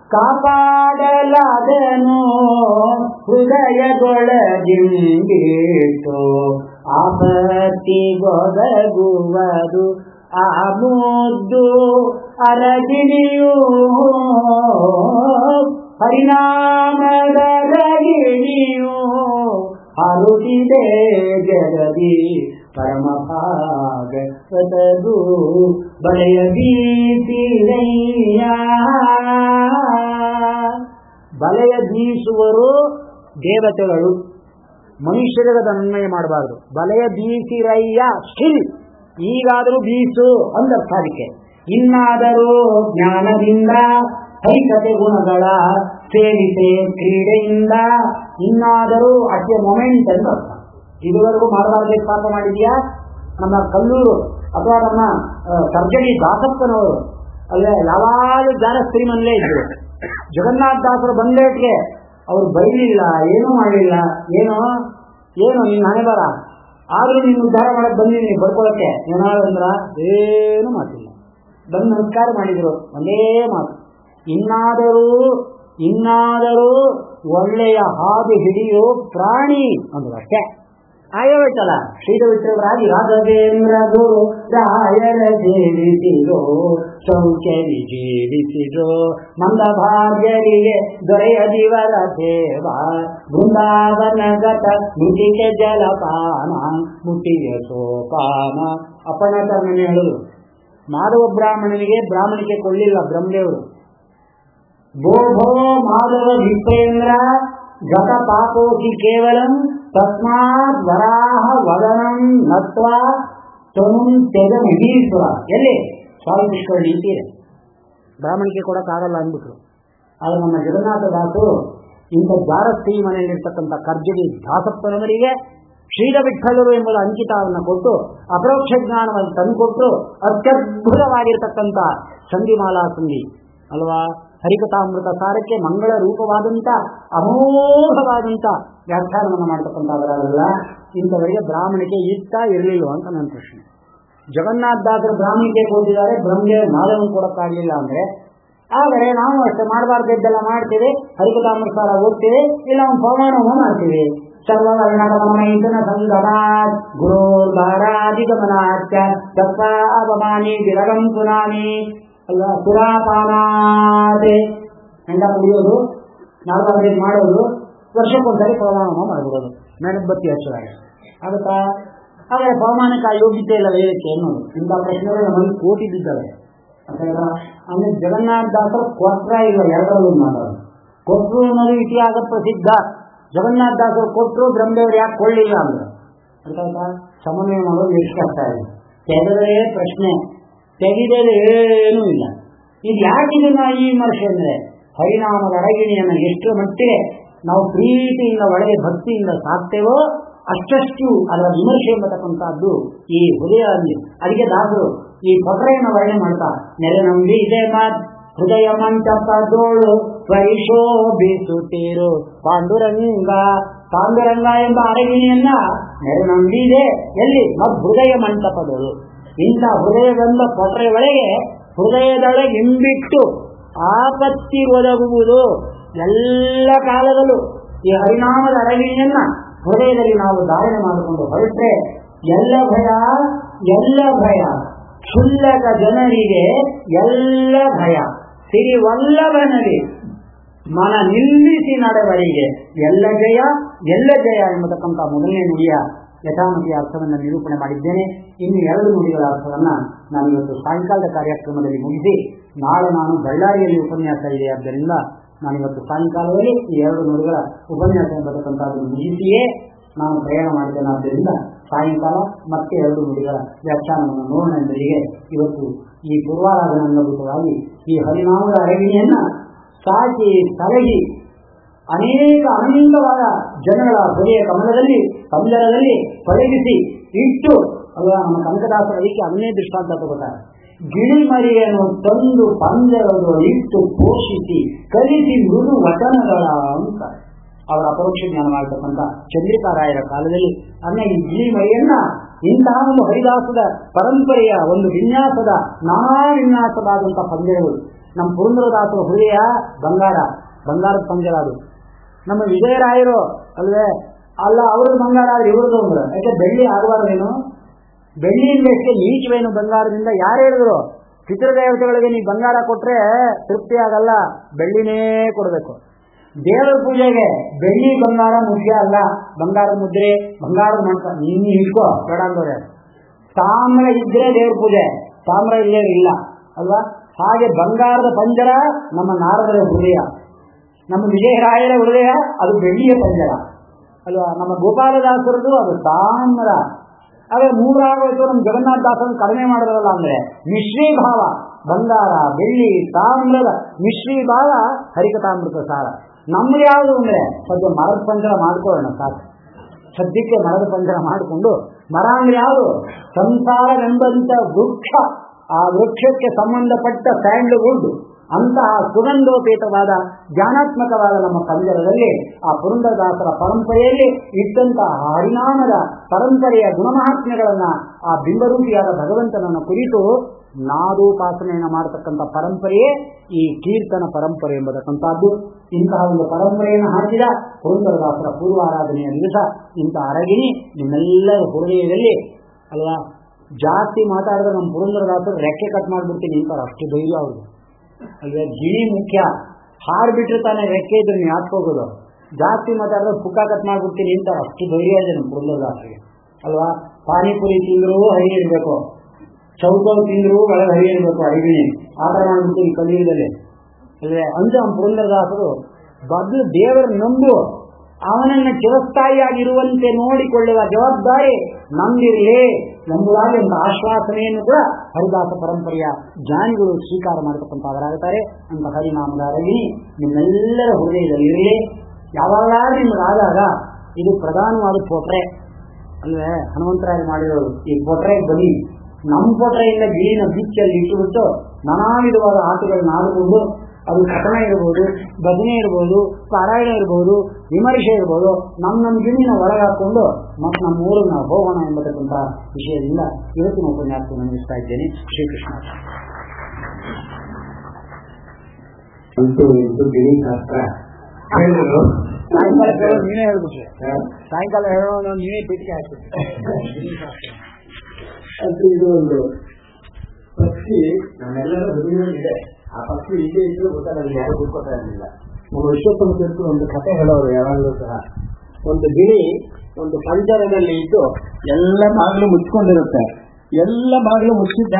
ಕಾಪಾಡಲಾದನು ಹೃದಯಗೊಳಗಿಂಬಿಟ್ಟು ಆಪತ್ತಿಗೊದಗುವುದು ಆ ಮುದ್ದು ಅರಗಿಣಿಯು ಹರಿನಾಮದರಗಿಣಿಯು ಹರುಟಿದೆ ಜಗದಿ ಪರಮ ಭಾಗವತದು ಬಳೆಯ ಬೀಸಿರಯ್ಯ ಬಲೆಯ ಬೀಸುವರು ದೇವತೆಗಳು ಮನುಷ್ಯರಿಗೆ ಅನ್ವಯ ಮಾಡಬಾರದು ಬಲೆಯ ಬೀಸಿರಯ್ಯ ಸ್ಟಿಲ್ ಈಗಾದರೂ ಬೀಸು ಅಂದರ್ಥ ಅದಕ್ಕೆ ಇನ್ನಾದರೂ ಜ್ಞಾನದಿಂದ ಐಕತೆ ಗುಣಗಳ ಸೇರಿಸೆ ಕ್ರೀಡೆಯಿಂದ ಇನ್ನಾದರೂ ಅಟ್ ಎ ಮೊಮೆಂಟ್ ಅಂತ ಅರ್ಥ ಇದುವರೆಗೂ ಮಾಡಬಾರ್ದು ಪಾಪ ಮಾಡಿದ್ಯಾ ನಮ್ಮ ಕಲ್ಲೂರು ಅಥವಾ ನಮ್ಮ ಸರ್ಜರಿ ದಾಸಪ್ಪನವರು ಅಲ್ಲೇ ಯಾವಾಗಲೂ ಜ್ಞಾನ ಸ್ತ್ರೀಮಲ್ಲೇ ಇದ್ರು ಜಗನ್ನಾಥ ದಾಸರು ಬಂದೇಟ್ಗೆ ಅವ್ರು ಬೈಲಿಲ್ಲ ಏನೂ ಮಾಡಲಿಲ್ಲ ಏನೋ ಏನು ನಿನ್ನ ಹಣೆ ಬರ ಆದ್ರೂ ನೀನು ಉದ್ಧಾರ ಮಾಡಕ್ ಬಂದಿದ್ದೀನಿ ಬರ್ಕೊಳಕ್ಕೆ ಏನಾದ್ರು ಅಂದ್ರ ಏನು ಮಾತಿಲ್ಲ ಬಂದು ನಮಸ್ಕಾರ ಮಾಡಿದ್ರು ಒಂದೇ ಮಾತು ಇನ್ನಾದರೂ ಇನ್ನಾದರೂ ಒಳ್ಳೆಯ ಹಾದಿ ಹಿಡಿಯೋ ಪ್ರಾಣಿ ಅಂದ್ರು ಅಷ್ಟೇ ಆಯೋಯ್ತಲ್ಲ ಶ್ರೀಧವಿತ್ರವರಾಗಿ ರಾಘವೇಂದ್ರ ಗುರು ರಾಯರ ಸೇವಿಸಿರೋ ಸೌಖ್ಯವಿ ಜೀವಿಸಿರೋ ಮಂದ ಭಾಗ್ಯರಿಗೆ ದೊರೆಯದಿವರ ಸೇವಾ ಬೃಂದಾವನ ಗತ ಮುಟಿಗೆ ಜಲಪಾನ ಮುಟಿಗೆ ಸೋಪಾನ ಅಪಣಕರ್ಮನೆ ಹೇಳುದು ಮಾಧವ ಬ್ರಾಹ್ಮಣನಿಗೆ ಬ್ರಾಹ್ಮಣಿಕೆ ಕೊಳ್ಳಿಲ್ಲ ಬ್ರಹ್ಮದೇವರು ಭೋ ಭೋ ಮಾಧವ ವಿಪ್ರೇಂದ್ರ ಗತ ಪಾಪೋಸಿ ಕೇವಲಂ ತಸ್ಮಾತ್ ವರಾಹ ವದನಂ ನತ್ವ ತನುಂ ತೆಗ ಮಹೀಶ್ವರ ಎಲ್ಲಿ ಸ್ವಾಮಿ ಪುಷ್ಕರ ನೀತಿ ಬ್ರಾಹ್ಮಣಿಕೆ ಕೊಡಕ್ಕಾಗಲ್ಲ ಅಂದ್ಬಿಟ್ರು ಆದ್ರೆ ನಮ್ಮ ಜಗನ್ನಾಥ ದಾಸರು ಇಂಥ ಜಾರಸ್ತಿ ಮನೆಯಲ್ಲಿರ್ತಕ್ಕಂಥ ಕರ್ಜಗಿ ದಾಸಪ್ಪನವರಿಗೆ ಶ್ರೀರ ವಿಠಲರು ಎಂಬುದು ಅಂಕಿತವನ್ನು ಕೊಟ್ಟು ಅಪರೋಕ್ಷ ಜ್ಞಾನವನ್ನು ತಂದುಕೊಟ್ಟು ಅತ್ಯದ್ಭುತವಾಗಿರ್ತಕ್ಕಂಥ ಸಂಧಿಮಾಲಾ ಸಂಧಿ ಅಲ್ವಾ ಹರಿಕಥಾಮೃತ ಸಾರಕ್ಕೆ ಮಂಗಳ ರೂಪವಾದಂಥ ಅಮೋಘವಾದಂಥ ವ್ಯಾಖ್ಯಾನವನ್ನು ಮಾಡತಕ್ಕಂಥವರಲ್ಲ ಇಂಥವರಿಗೆ ಬ್ರಾಹ್ಮಣಿಕೆ ಇತ್ತ ಇರಲಿಲ್ಲ ಅಂತ ನನ್ನ ಪ್ರಶ್ನೆ ಜಗನ್ನಾಥ ದಾಸರು ಬ್ರಾಹ್ಮಣಿಕೆ ಕೊಟ್ಟಿದ್ದಾರೆ ಬ್ರಹ್ಮದೇವ ನಾದವನ್ನು ಕೊಡಕ್ಕಾಗಲಿಲ್ಲ ಅಂದ್ರೆ ಆದರೆ ನಾವು ಅಷ್ಟೇ ಮಾಡಬಾರ್ದಿದ್ದೆಲ್ಲ ಮಾಡ್ತೀವಿ ಹರಿಕಥಾಮೃತ ಸಾರ ಓದ್ತೀವಿ ಇಲ್ಲ ಒಂದು ಪವಮಾನವನ್ನು ಮಾಡ್ತೀವಿ ಸರ್ವರ್ಣಗಮನೈತನ ಸಂಗಮಾತ್ ಗುರೋರ್ಧಾರಾದಿಗಮನಾಚ್ಯ ತಪ್ಪ ಅಪಮಾನಿ ವಿರಗಂ ಪುನಾಮಿ ಅಲ್ಲ ಸುರಾಪಾನಾತೆ ಹೆಂಡ ಕುಡಿಯೋದು ನಾಲ್ಕು ಮಾಡೋದು ವರ್ಷಕ್ಕೊಂದ್ಸರಿ ಪವಮಾನ ಮಾಡಿಬಿಡೋದು ಮೆಣಬತ್ತಿ ಹಚ್ಚುವಾಗ ಆಗುತ್ತಾ ಆದರೆ ಪವಮಾನಕ್ಕೆ ಆ ಯೋಗ್ಯತೆ ಇಲ್ಲ ವೇದಕ್ಕೆ ಅನ್ನೋದು ಇಂಥ ಪ್ರಶ್ನೆಗಳು ನಮ್ಮಲ್ಲಿ ಕೋಟಿ ಬಿದ್ದಾವೆ ಆಮೇಲೆ ಜಗನ್ನಾಥ ದಾಸರು ಕೊಟ್ರ ಇಲ್ಲ ಎರಡರಲ್ಲೂ ಮಾಡೋದು ಕೊಟ್ಟರು ಅನ್ನೋದು ಇತಿಹಾಸ ಪ್ರಸಿದ್ಧ ಜಗನ್ನಾಥ ದಾಸರು ಕೊಟ್ಟರು ಬ್ರಹ್ಮದೇವರು ಯಾಕೆ ಕೊಳ್ಳಿಲ್ಲ ಅಂದ್ರೆ ಅರ್ಥಾಯ್ತಾ ಸಮನ್ವಯ ಮಾಡೋದು ಎಷ್ಟು ಕಷ್ಟ ಇದೆ ತೆಗೆದರೆ ಪ್ರಶ್ನೆ ತೆಗೆದರೆ ಏನೂ ಇಲ್ಲ ಇದು ಯಾಕೆ ಇದನ್ನ ಈ ವಿಮರ್ಶೆ ಅಂದ್ರೆ ಹರಿನಾಮದ ಅಡಗಿಣಿಯನ್ನು ಎಷ್ಟು ಮಟ್ಟಿಗೆ ನಾವು ಪ್ರೀತಿಯಿಂದ ಒಳಗೆ ಭಕ್ತಿಯಿಂದ ಸಾಕ್ತೇವೋ ಅಷ್ಟಷ್ಟು ಅದರ ವಿಮರ್ಶೆ ಎಂಬತಕ್ಕಂಥದ್ದು ಈ ಹೃದಯ ಅದಕ್ಕೆ ದಾಸರು ಈ ಪೊಟ್ರೆಯನ್ನು ವರ್ಣನೆ ಮಾಡ್ತಾ ನೆರೆ ನಂಬಿ ಇದೆ ಮಾತ್ ಹೃದಯ ಮಂಟಪದೋಳು ಪರಿಶೋಭಿಸುತ್ತೀರು ಪಾಂಡುರಂಗ ಪಾಂಡುರಂಗ ಎಂಬ ಅರಗಿಣಿಯನ್ನ ನೆರೆ ನಂಬಿದೆ ಎಲ್ಲಿ ಮತ್ ಹೃದಯ ಮಂಟಪದೋಳು ಇಂಥ ಹೃದಯವೆಂಬ ಪೊಟ್ರೆ ಒಳಗೆ ಹೃದಯದೊಳಗೆ ಇಂಬಿಟ್ಟು ಆಪತ್ತಿ ಒದಗುವುದು ಎಲ್ಲ ಕಾಲದಲ್ಲೂ ಈ ಹರಿನಾಮದ ಅರಗಿಣಿಯನ್ನ ಹೃದಯದಲ್ಲಿ ನಾವು ಧಾರಣೆ ಮಾಡಿಕೊಂಡು ಹೊರಟ್ರೆ ಎಲ್ಲ ಭಯ ಎಲ್ಲ ಭಯ ಕ್ಷುಲ್ಲಕ ಜನರಿಗೆ ಎಲ್ಲ ಭಯ ಸಿರಿವಲ್ಲಭನಲ್ಲಿ ಮನ ನಿಲ್ಲಿಸಿ ನಡೆವರಿಗೆ ಎಲ್ಲ ಜಯ ಎಲ್ಲ ಜಯ ಎಂಬತಕ್ಕಂಥ ಮೊದಲನೇ ನುಡಿಯ ಯಥಾಮತಿ ಅರ್ಥವನ್ನು ನಿರೂಪಣೆ ಮಾಡಿದ್ದೇನೆ ಇನ್ನು ಎರಡು ನುಡಿಗಳ ಅರ್ಥವನ್ನ ನಾನು ಇವತ್ತು ಸಾಯಂಕಾಲದ ಕಾರ್ಯಕ್ರಮದಲ್ಲಿ ಮುಗಿಸಿ ನಾಳೆ ನಾನು ಬಳ್ಳಾರಿಯಲ್ಲಿ ಉಪನ್ಯಾಸ ಇದೆ ಆದ್ದರಿಂದ ನಾನು ಇವತ್ತು ಸಾಯಂಕಾಲದಲ್ಲಿ ಈ ಎರಡು ನುಡಿಗಳ ಉಪನ್ಯಾಸ ಎಂಬತಕ್ಕಂಥದ್ದನ್ನು ಮುಗಿಸಿಯೇ ನಾನು ಪ್ರಯಾಣ ಮಾಡಿದ್ದೇನೆ ಆದ್ದರಿಂದ ಸಾಯಂಕಾಲ ಮತ್ತೆ ಎರಡು ನುಡಿಗಳ ವ್ಯಾಖ್ಯಾನವನ್ನು ನೋಡೋಣ ಎಂಬುದಿಗೆ ಇವತ್ತು ಈ ಪೂರ್ವಾರಾಧನಾಂಗಭೂತವಾಗಿ ಈ ಹರಿನಾಮದ ಅರಗಿಣಿಯನ್ನ ಸಾಕಿ ಸಲಹಿ ಅನೇಕ ಅನಂತವಾದ ಜನಗಳ ಹೃದಯ ಕಮಲದಲ್ಲಿ ಪಂಜರದಲ್ಲಿ ಪಳಗಿಸಿ ಇಟ್ಟು ಅಲ್ವಾ ನಮ್ಮ ಕನಕದಾಸರ ಅದಕ್ಕೆ ಅದನ್ನೇ ದೃಷ್ಟಾಂತ ತಗೋತಾರೆ ಗಿಳಿ ಮರಿಯನ್ನು ತಂದು ಪಂಜರದು ಇಟ್ಟು ಪೋಷಿಸಿ ಕಲಿಸಿ ಮೃದು ವಚನಗಳ ಅಂತ ಅವರ ಅಪರೋಕ್ಷ ಜ್ಞಾನ ಮಾಡತಕ್ಕಂಥ ಚಂದ್ರಿಕಾರಾಯರ ಕಾಲದಲ್ಲಿ ಅನ್ನ ಈ ಗಿಳಿ ಮರಿಯನ್ನ ಇಂತಹ ಒಂದು ಹರಿದಾಸದ ಪರಂಪರೆಯ ಒಂದು ವಿನ್ಯಾಸದ ನಾನಾ ವಿನ್ಯಾಸವಾದಂತಹ ಪಂಜರಗಳು ನಮ್ಮ ಪುರಂದ್ರದಾಸರ ಹೃದಯ ಬಂಗಾರ ಬಂಗಾರದ ಪಂಜರ ಅದು ನಮ್ಮ ವಿಜಯರಾಯರು ಅಲ್ವೇ ಅಲ್ಲ ಅವ್ರದ್ದು ಬಂಗಾರ ಆದ್ರೆ ಇವ್ರದ್ದು ಅಂದ್ರೆ ಯಾಕೆ ಬೆಳ್ಳಿ ಆಗಬಾರ್ದೇನು ಬೆಳ್ಳಿಯಿಂದ ಎಷ್ಟೇ ನೀಚವೇನು ಬಂಗಾರದಿಂದ ಯಾರು ಹೇಳಿದ್ರು ಚಿತ್ರದೇವತೆಗಳಿಗೆ ನೀವು ಬಂಗಾರ ಕೊಟ್ರೆ ತೃಪ್ತಿ ಆಗಲ್ಲ ಬೆಳ್ಳಿನೇ ಕೊಡಬೇಕು ದೇವರ ಪೂಜೆಗೆ ಬೆಳ್ಳಿ ಬಂಗಾರ ಮುಖ್ಯ ಅಲ್ಲ ಬಂಗಾರದ ಮುದ್ರೆ ಬಂಗಾರದ ಮಂಟ ನೀನು ಇಟ್ಕೋ ಬೇಡ ಅಂದವ್ರೆ ತಾಮ್ರ ಇದ್ರೆ ದೇವ್ರ ಪೂಜೆ ತಾಮ್ರ ಇಲ್ಲೇ ಇಲ್ಲ ಅಲ್ವಾ ಹಾಗೆ ಬಂಗಾರದ ಪಂಜರ ನಮ್ಮ ನಾರದರ ಹೃದಯ ನಮ್ಮ ವಿಜಯರಾಯರ ಹೃದಯ ಅದು ಬೆಳ್ಳಿಯ ಪಂಜರ ಅಲ್ವಾ ನಮ್ಮ ಗೋಪಾಲದಾಸರದು ಅದು ತಾಮ್ರ ಅದೇ ಮೂರಾಗೋಯ್ತು ನಮ್ಮ ಜಗನ್ನಾಥ ದಾಸನ ಕಡಿಮೆ ಮಾಡಿದ್ರಲ್ಲ ಅಂದ್ರೆ ಮಿಶ್ರೀ ಭಾವ ಬಂಗಾರ ಬೆಳ್ಳಿ ತಾಮ್ರದ ಮಿಶ್ರೀ ಭಾವ ಹರಿಕತಾಮೃತ ಸಾರ ನಮ್ಗೆ ಯಾವುದು ಅಂದ್ರೆ ಸದ್ಯ ಮರದ ಪಂಜರ ಮಾಡ್ಕೊಳ್ಳೋಣ ಸಾಕು ಸದ್ಯಕ್ಕೆ ಮರದ ಪಂಜರ ಮಾಡಿಕೊಂಡು ಮರ ಅಂದ್ರೆ ಯಾವುದು ಸಂಸಾರವೆಂಬಂತ ವೃಕ್ಷ ಆ ವೃಕ್ಷಕ್ಕೆ ಸಂಬಂಧಪಟ್ಟ ಸ್ಯಾಂಡ್ಲ್ವುಡ್ ಅಂತಹ ಸುಗಂಧೋಪೇತವಾದ ಜ್ಞಾನಾತ್ಮಕವಾದ ನಮ್ಮ ಪಂಜರದಲ್ಲಿ ಆ ಪುರಂದರದಾಸರ ಪರಂಪರೆಯಲ್ಲಿ ಇದ್ದಂತಹ ಹರಿನಾಮದ ಪರಂಪರೆಯ ಗುಣಮಹಾತ್ಮ್ಯಗಳನ್ನ ಆ ಬಿಂಬರೂಪಿಯಾದ ಭಗವಂತನನ್ನು ಕುರಿತು ನಾದೋಪಾಸನೆಯನ್ನು ಮಾಡತಕ್ಕಂಥ ಪರಂಪರೆಯೇ ಈ ಕೀರ್ತನ ಪರಂಪರೆ ಎಂಬತಕ್ಕಂಥದ್ದು ಇಂತಹ ಒಂದು ಪರಂಪರೆಯನ್ನು ಹಾಕಿದ ಪುರಂದರದಾಸರ ಪೂರ್ವಾರಾಧನೆಯ ದಿವಸ ಇಂತಹ ಅರಗಿನಿ ನಿಮ್ಮೆಲ್ಲರ ಹೃದಯದಲ್ಲಿ ಅಲ್ವಾ ಜಾಸ್ತಿ ಮಾತಾಡಿದ್ರೆ ನಮ್ಮ ಪುರಂದರದಾಸರು ರೆಕ್ಕೆ ಕಟ್ ಮಾಡ್ಬಿಡ್ತೀನಿ ಅಂತಾರೆ ಅಷ್ಟು ಧೈರ್ಯ ಅವ್ರಿಗೆ ಅಲ್ವೇ ಗಿಳಿ ಮುಖ್ಯ ಹಾಡ್ಬಿಟ್ರೆ ತಾನೇ ರೆಕ್ಕೆ ಇದ್ರೆ ನೀವು ಹಾಕೋಗೋದು ಜಾಸ್ತಿ ಮಾತಾಡಿದ್ರೆ ಪುಕ್ಕ ಕಟ್ ಮಾಡ್ಬಿಡ್ತೀನಿ ಅಂತಾರೆ ಅಷ್ಟು ಧೈರ್ಯ ಇದೆ ನಮ್ಮ ಪುರಂದರದಾಸರಿಗೆ ಅಲ್ವಾ ಪಾನಿಪುರಿ ತಿಂದರೂ ಹರಿ ಇರಬೇಕು ಚೌಕವ್ ತಿಂದರೂ ಒಳಗೆ ಹರಿ ಇರಬೇಕು ಅಡಿಗಿಣಿ ಆ ಥರ ಮಾಡ್ಬಿಡ್ತೀನಿ ಕಲಿಯುಗದಲ್ಲಿ ಅಲ್ವೇ ಅಂತ ನಮ್ಮ ಪುರಂದರದಾಸರು ಬದಲು ದೇವರ ನಂಬು ಅವನನ್ನು ಚಿರಸ್ಥಾಯಿಯಾಗಿರುವಂತೆ ನೋಡಿಕೊಳ್ಳುವ ಜವಾಬ್ದಾರಿ ನಮ್ದಿರಲಿ ಎಂಬುದಾಗಿ ಒಂದು ಆಶ್ವಾಸನೆಯನ್ನು ಕೂಡ ಹರಿದಾಸ ಪರಂಪರೆಯ ಜ್ಞಾನಿಗಳು ಸ್ವೀಕಾರ ಮಾಡತಕ್ಕಂಥವರಾಗುತ್ತಾರೆ ಅಂತ ಹರಿನಾಮದ ಅರಗಿನಿ ನಿಮ್ಮೆಲ್ಲರ ಹೃದಯದಲ್ಲಿ ಇರಲಿ ಯಾವಾಗಲಾದ್ರೂ ನಿಮ್ಗೆ ಆದಾಗ ಇದು ಪ್ರಧಾನವಾದ ಪೊಟ್ರೆ ಅಂದ್ರೆ ಹನುಮಂತರಾಯ ಮಾಡಿರೋರು ಈ ಪೊಟ್ರೆ ಬಲಿ ನಮ್ಮ ಪೊಟ್ರೆಯಿಂದ ಗಿಳಿನ ಬಿಚ್ಚಲ್ಲಿ ಇಟ್ಟುಬಿಟ್ಟು ನಾನಾ ವಿಧವಾದ ಆಟಗಳನ್ನ ಆಡ್ಕೊಂಡು ಅದು ಕಥನ ಇರ್ಬೋದು ಭಜನೆ ಇರ್ಬೋದು ಪಾರಾಯಣ ಇರ್ಬೋದು ವಿಮರ್ಶೆ ಇರ್ಬೋದು ನಮ್ಮ ನಮ್ಮ ಗಿಣಿನ ಒಳಗೆ ಹಾಕೊಂಡು ಮತ್ತೆ ನಮ್ಮ ಊರಿಗೆ ನಾವು ಹೋಗೋಣ ಎಂಬತಕ್ಕಂಥ ವಿಷಯದಿಂದ ಇವತ್ತಿನ ಉಪನ್ಯಾಸವನ್ನು ಮುಗಿಸ್ತಾ ಇದ್ದೇನೆ ಶ್ರೀಕೃಷ್ಣ ಅಂತೂ ಇಂತೂ ಗಿಣಿ ಶಾಸ್ತ್ರ ಹೇಳಿದ್ರು ಸಾಯಂಕಾಲ ಹೇಳೋದು ನೀವೇ ಹೇಳ್ಬಿಟ್ರೆ ಸಾಯಂಕಾಲ ಹೇಳೋದು ನೀವೇ ಪೆಟ್ಟಿಗೆ ಹಾಕ್ಬಿಟ್ರೆ ಅಂತೂ ಇದು ಒಂದು ಪಕ್ಷಿ ನಮ್ಮೆಲ್ಲರ ಹೃದಯದಲ್ಲಿದೆ ಆ ಪಕ್ಷಿ ಇಲ್ಲೇ ಇದ್ರು ಗೊತ್ತಾ ನನಗೆ ಯಾರು ಗೊತ್ತಾಗ್ತಾ ಇರಲಿಲ್ಲ ಒಬ್ಬ ವಿಶ್ವೋತ್ತಮ ತೀರ್ಥರು ಒಂದು ಕಥೆ ಹೇಳೋರು ಯಾವಾಗಲೂ ಸಹ ಒಂದು ಗಿಣಿ ಒಂದು ಪಂಜರದಲ್ಲಿ ಇದ್ದು ಎಲ್ಲ ಬಾಗಿಲು ಮುಚ್ಕೊಂಡಿರುತ್ತೆ ಎಲ್ಲ ಬಾಗಿಲು ಮುಚ್ಚಿದ್ದ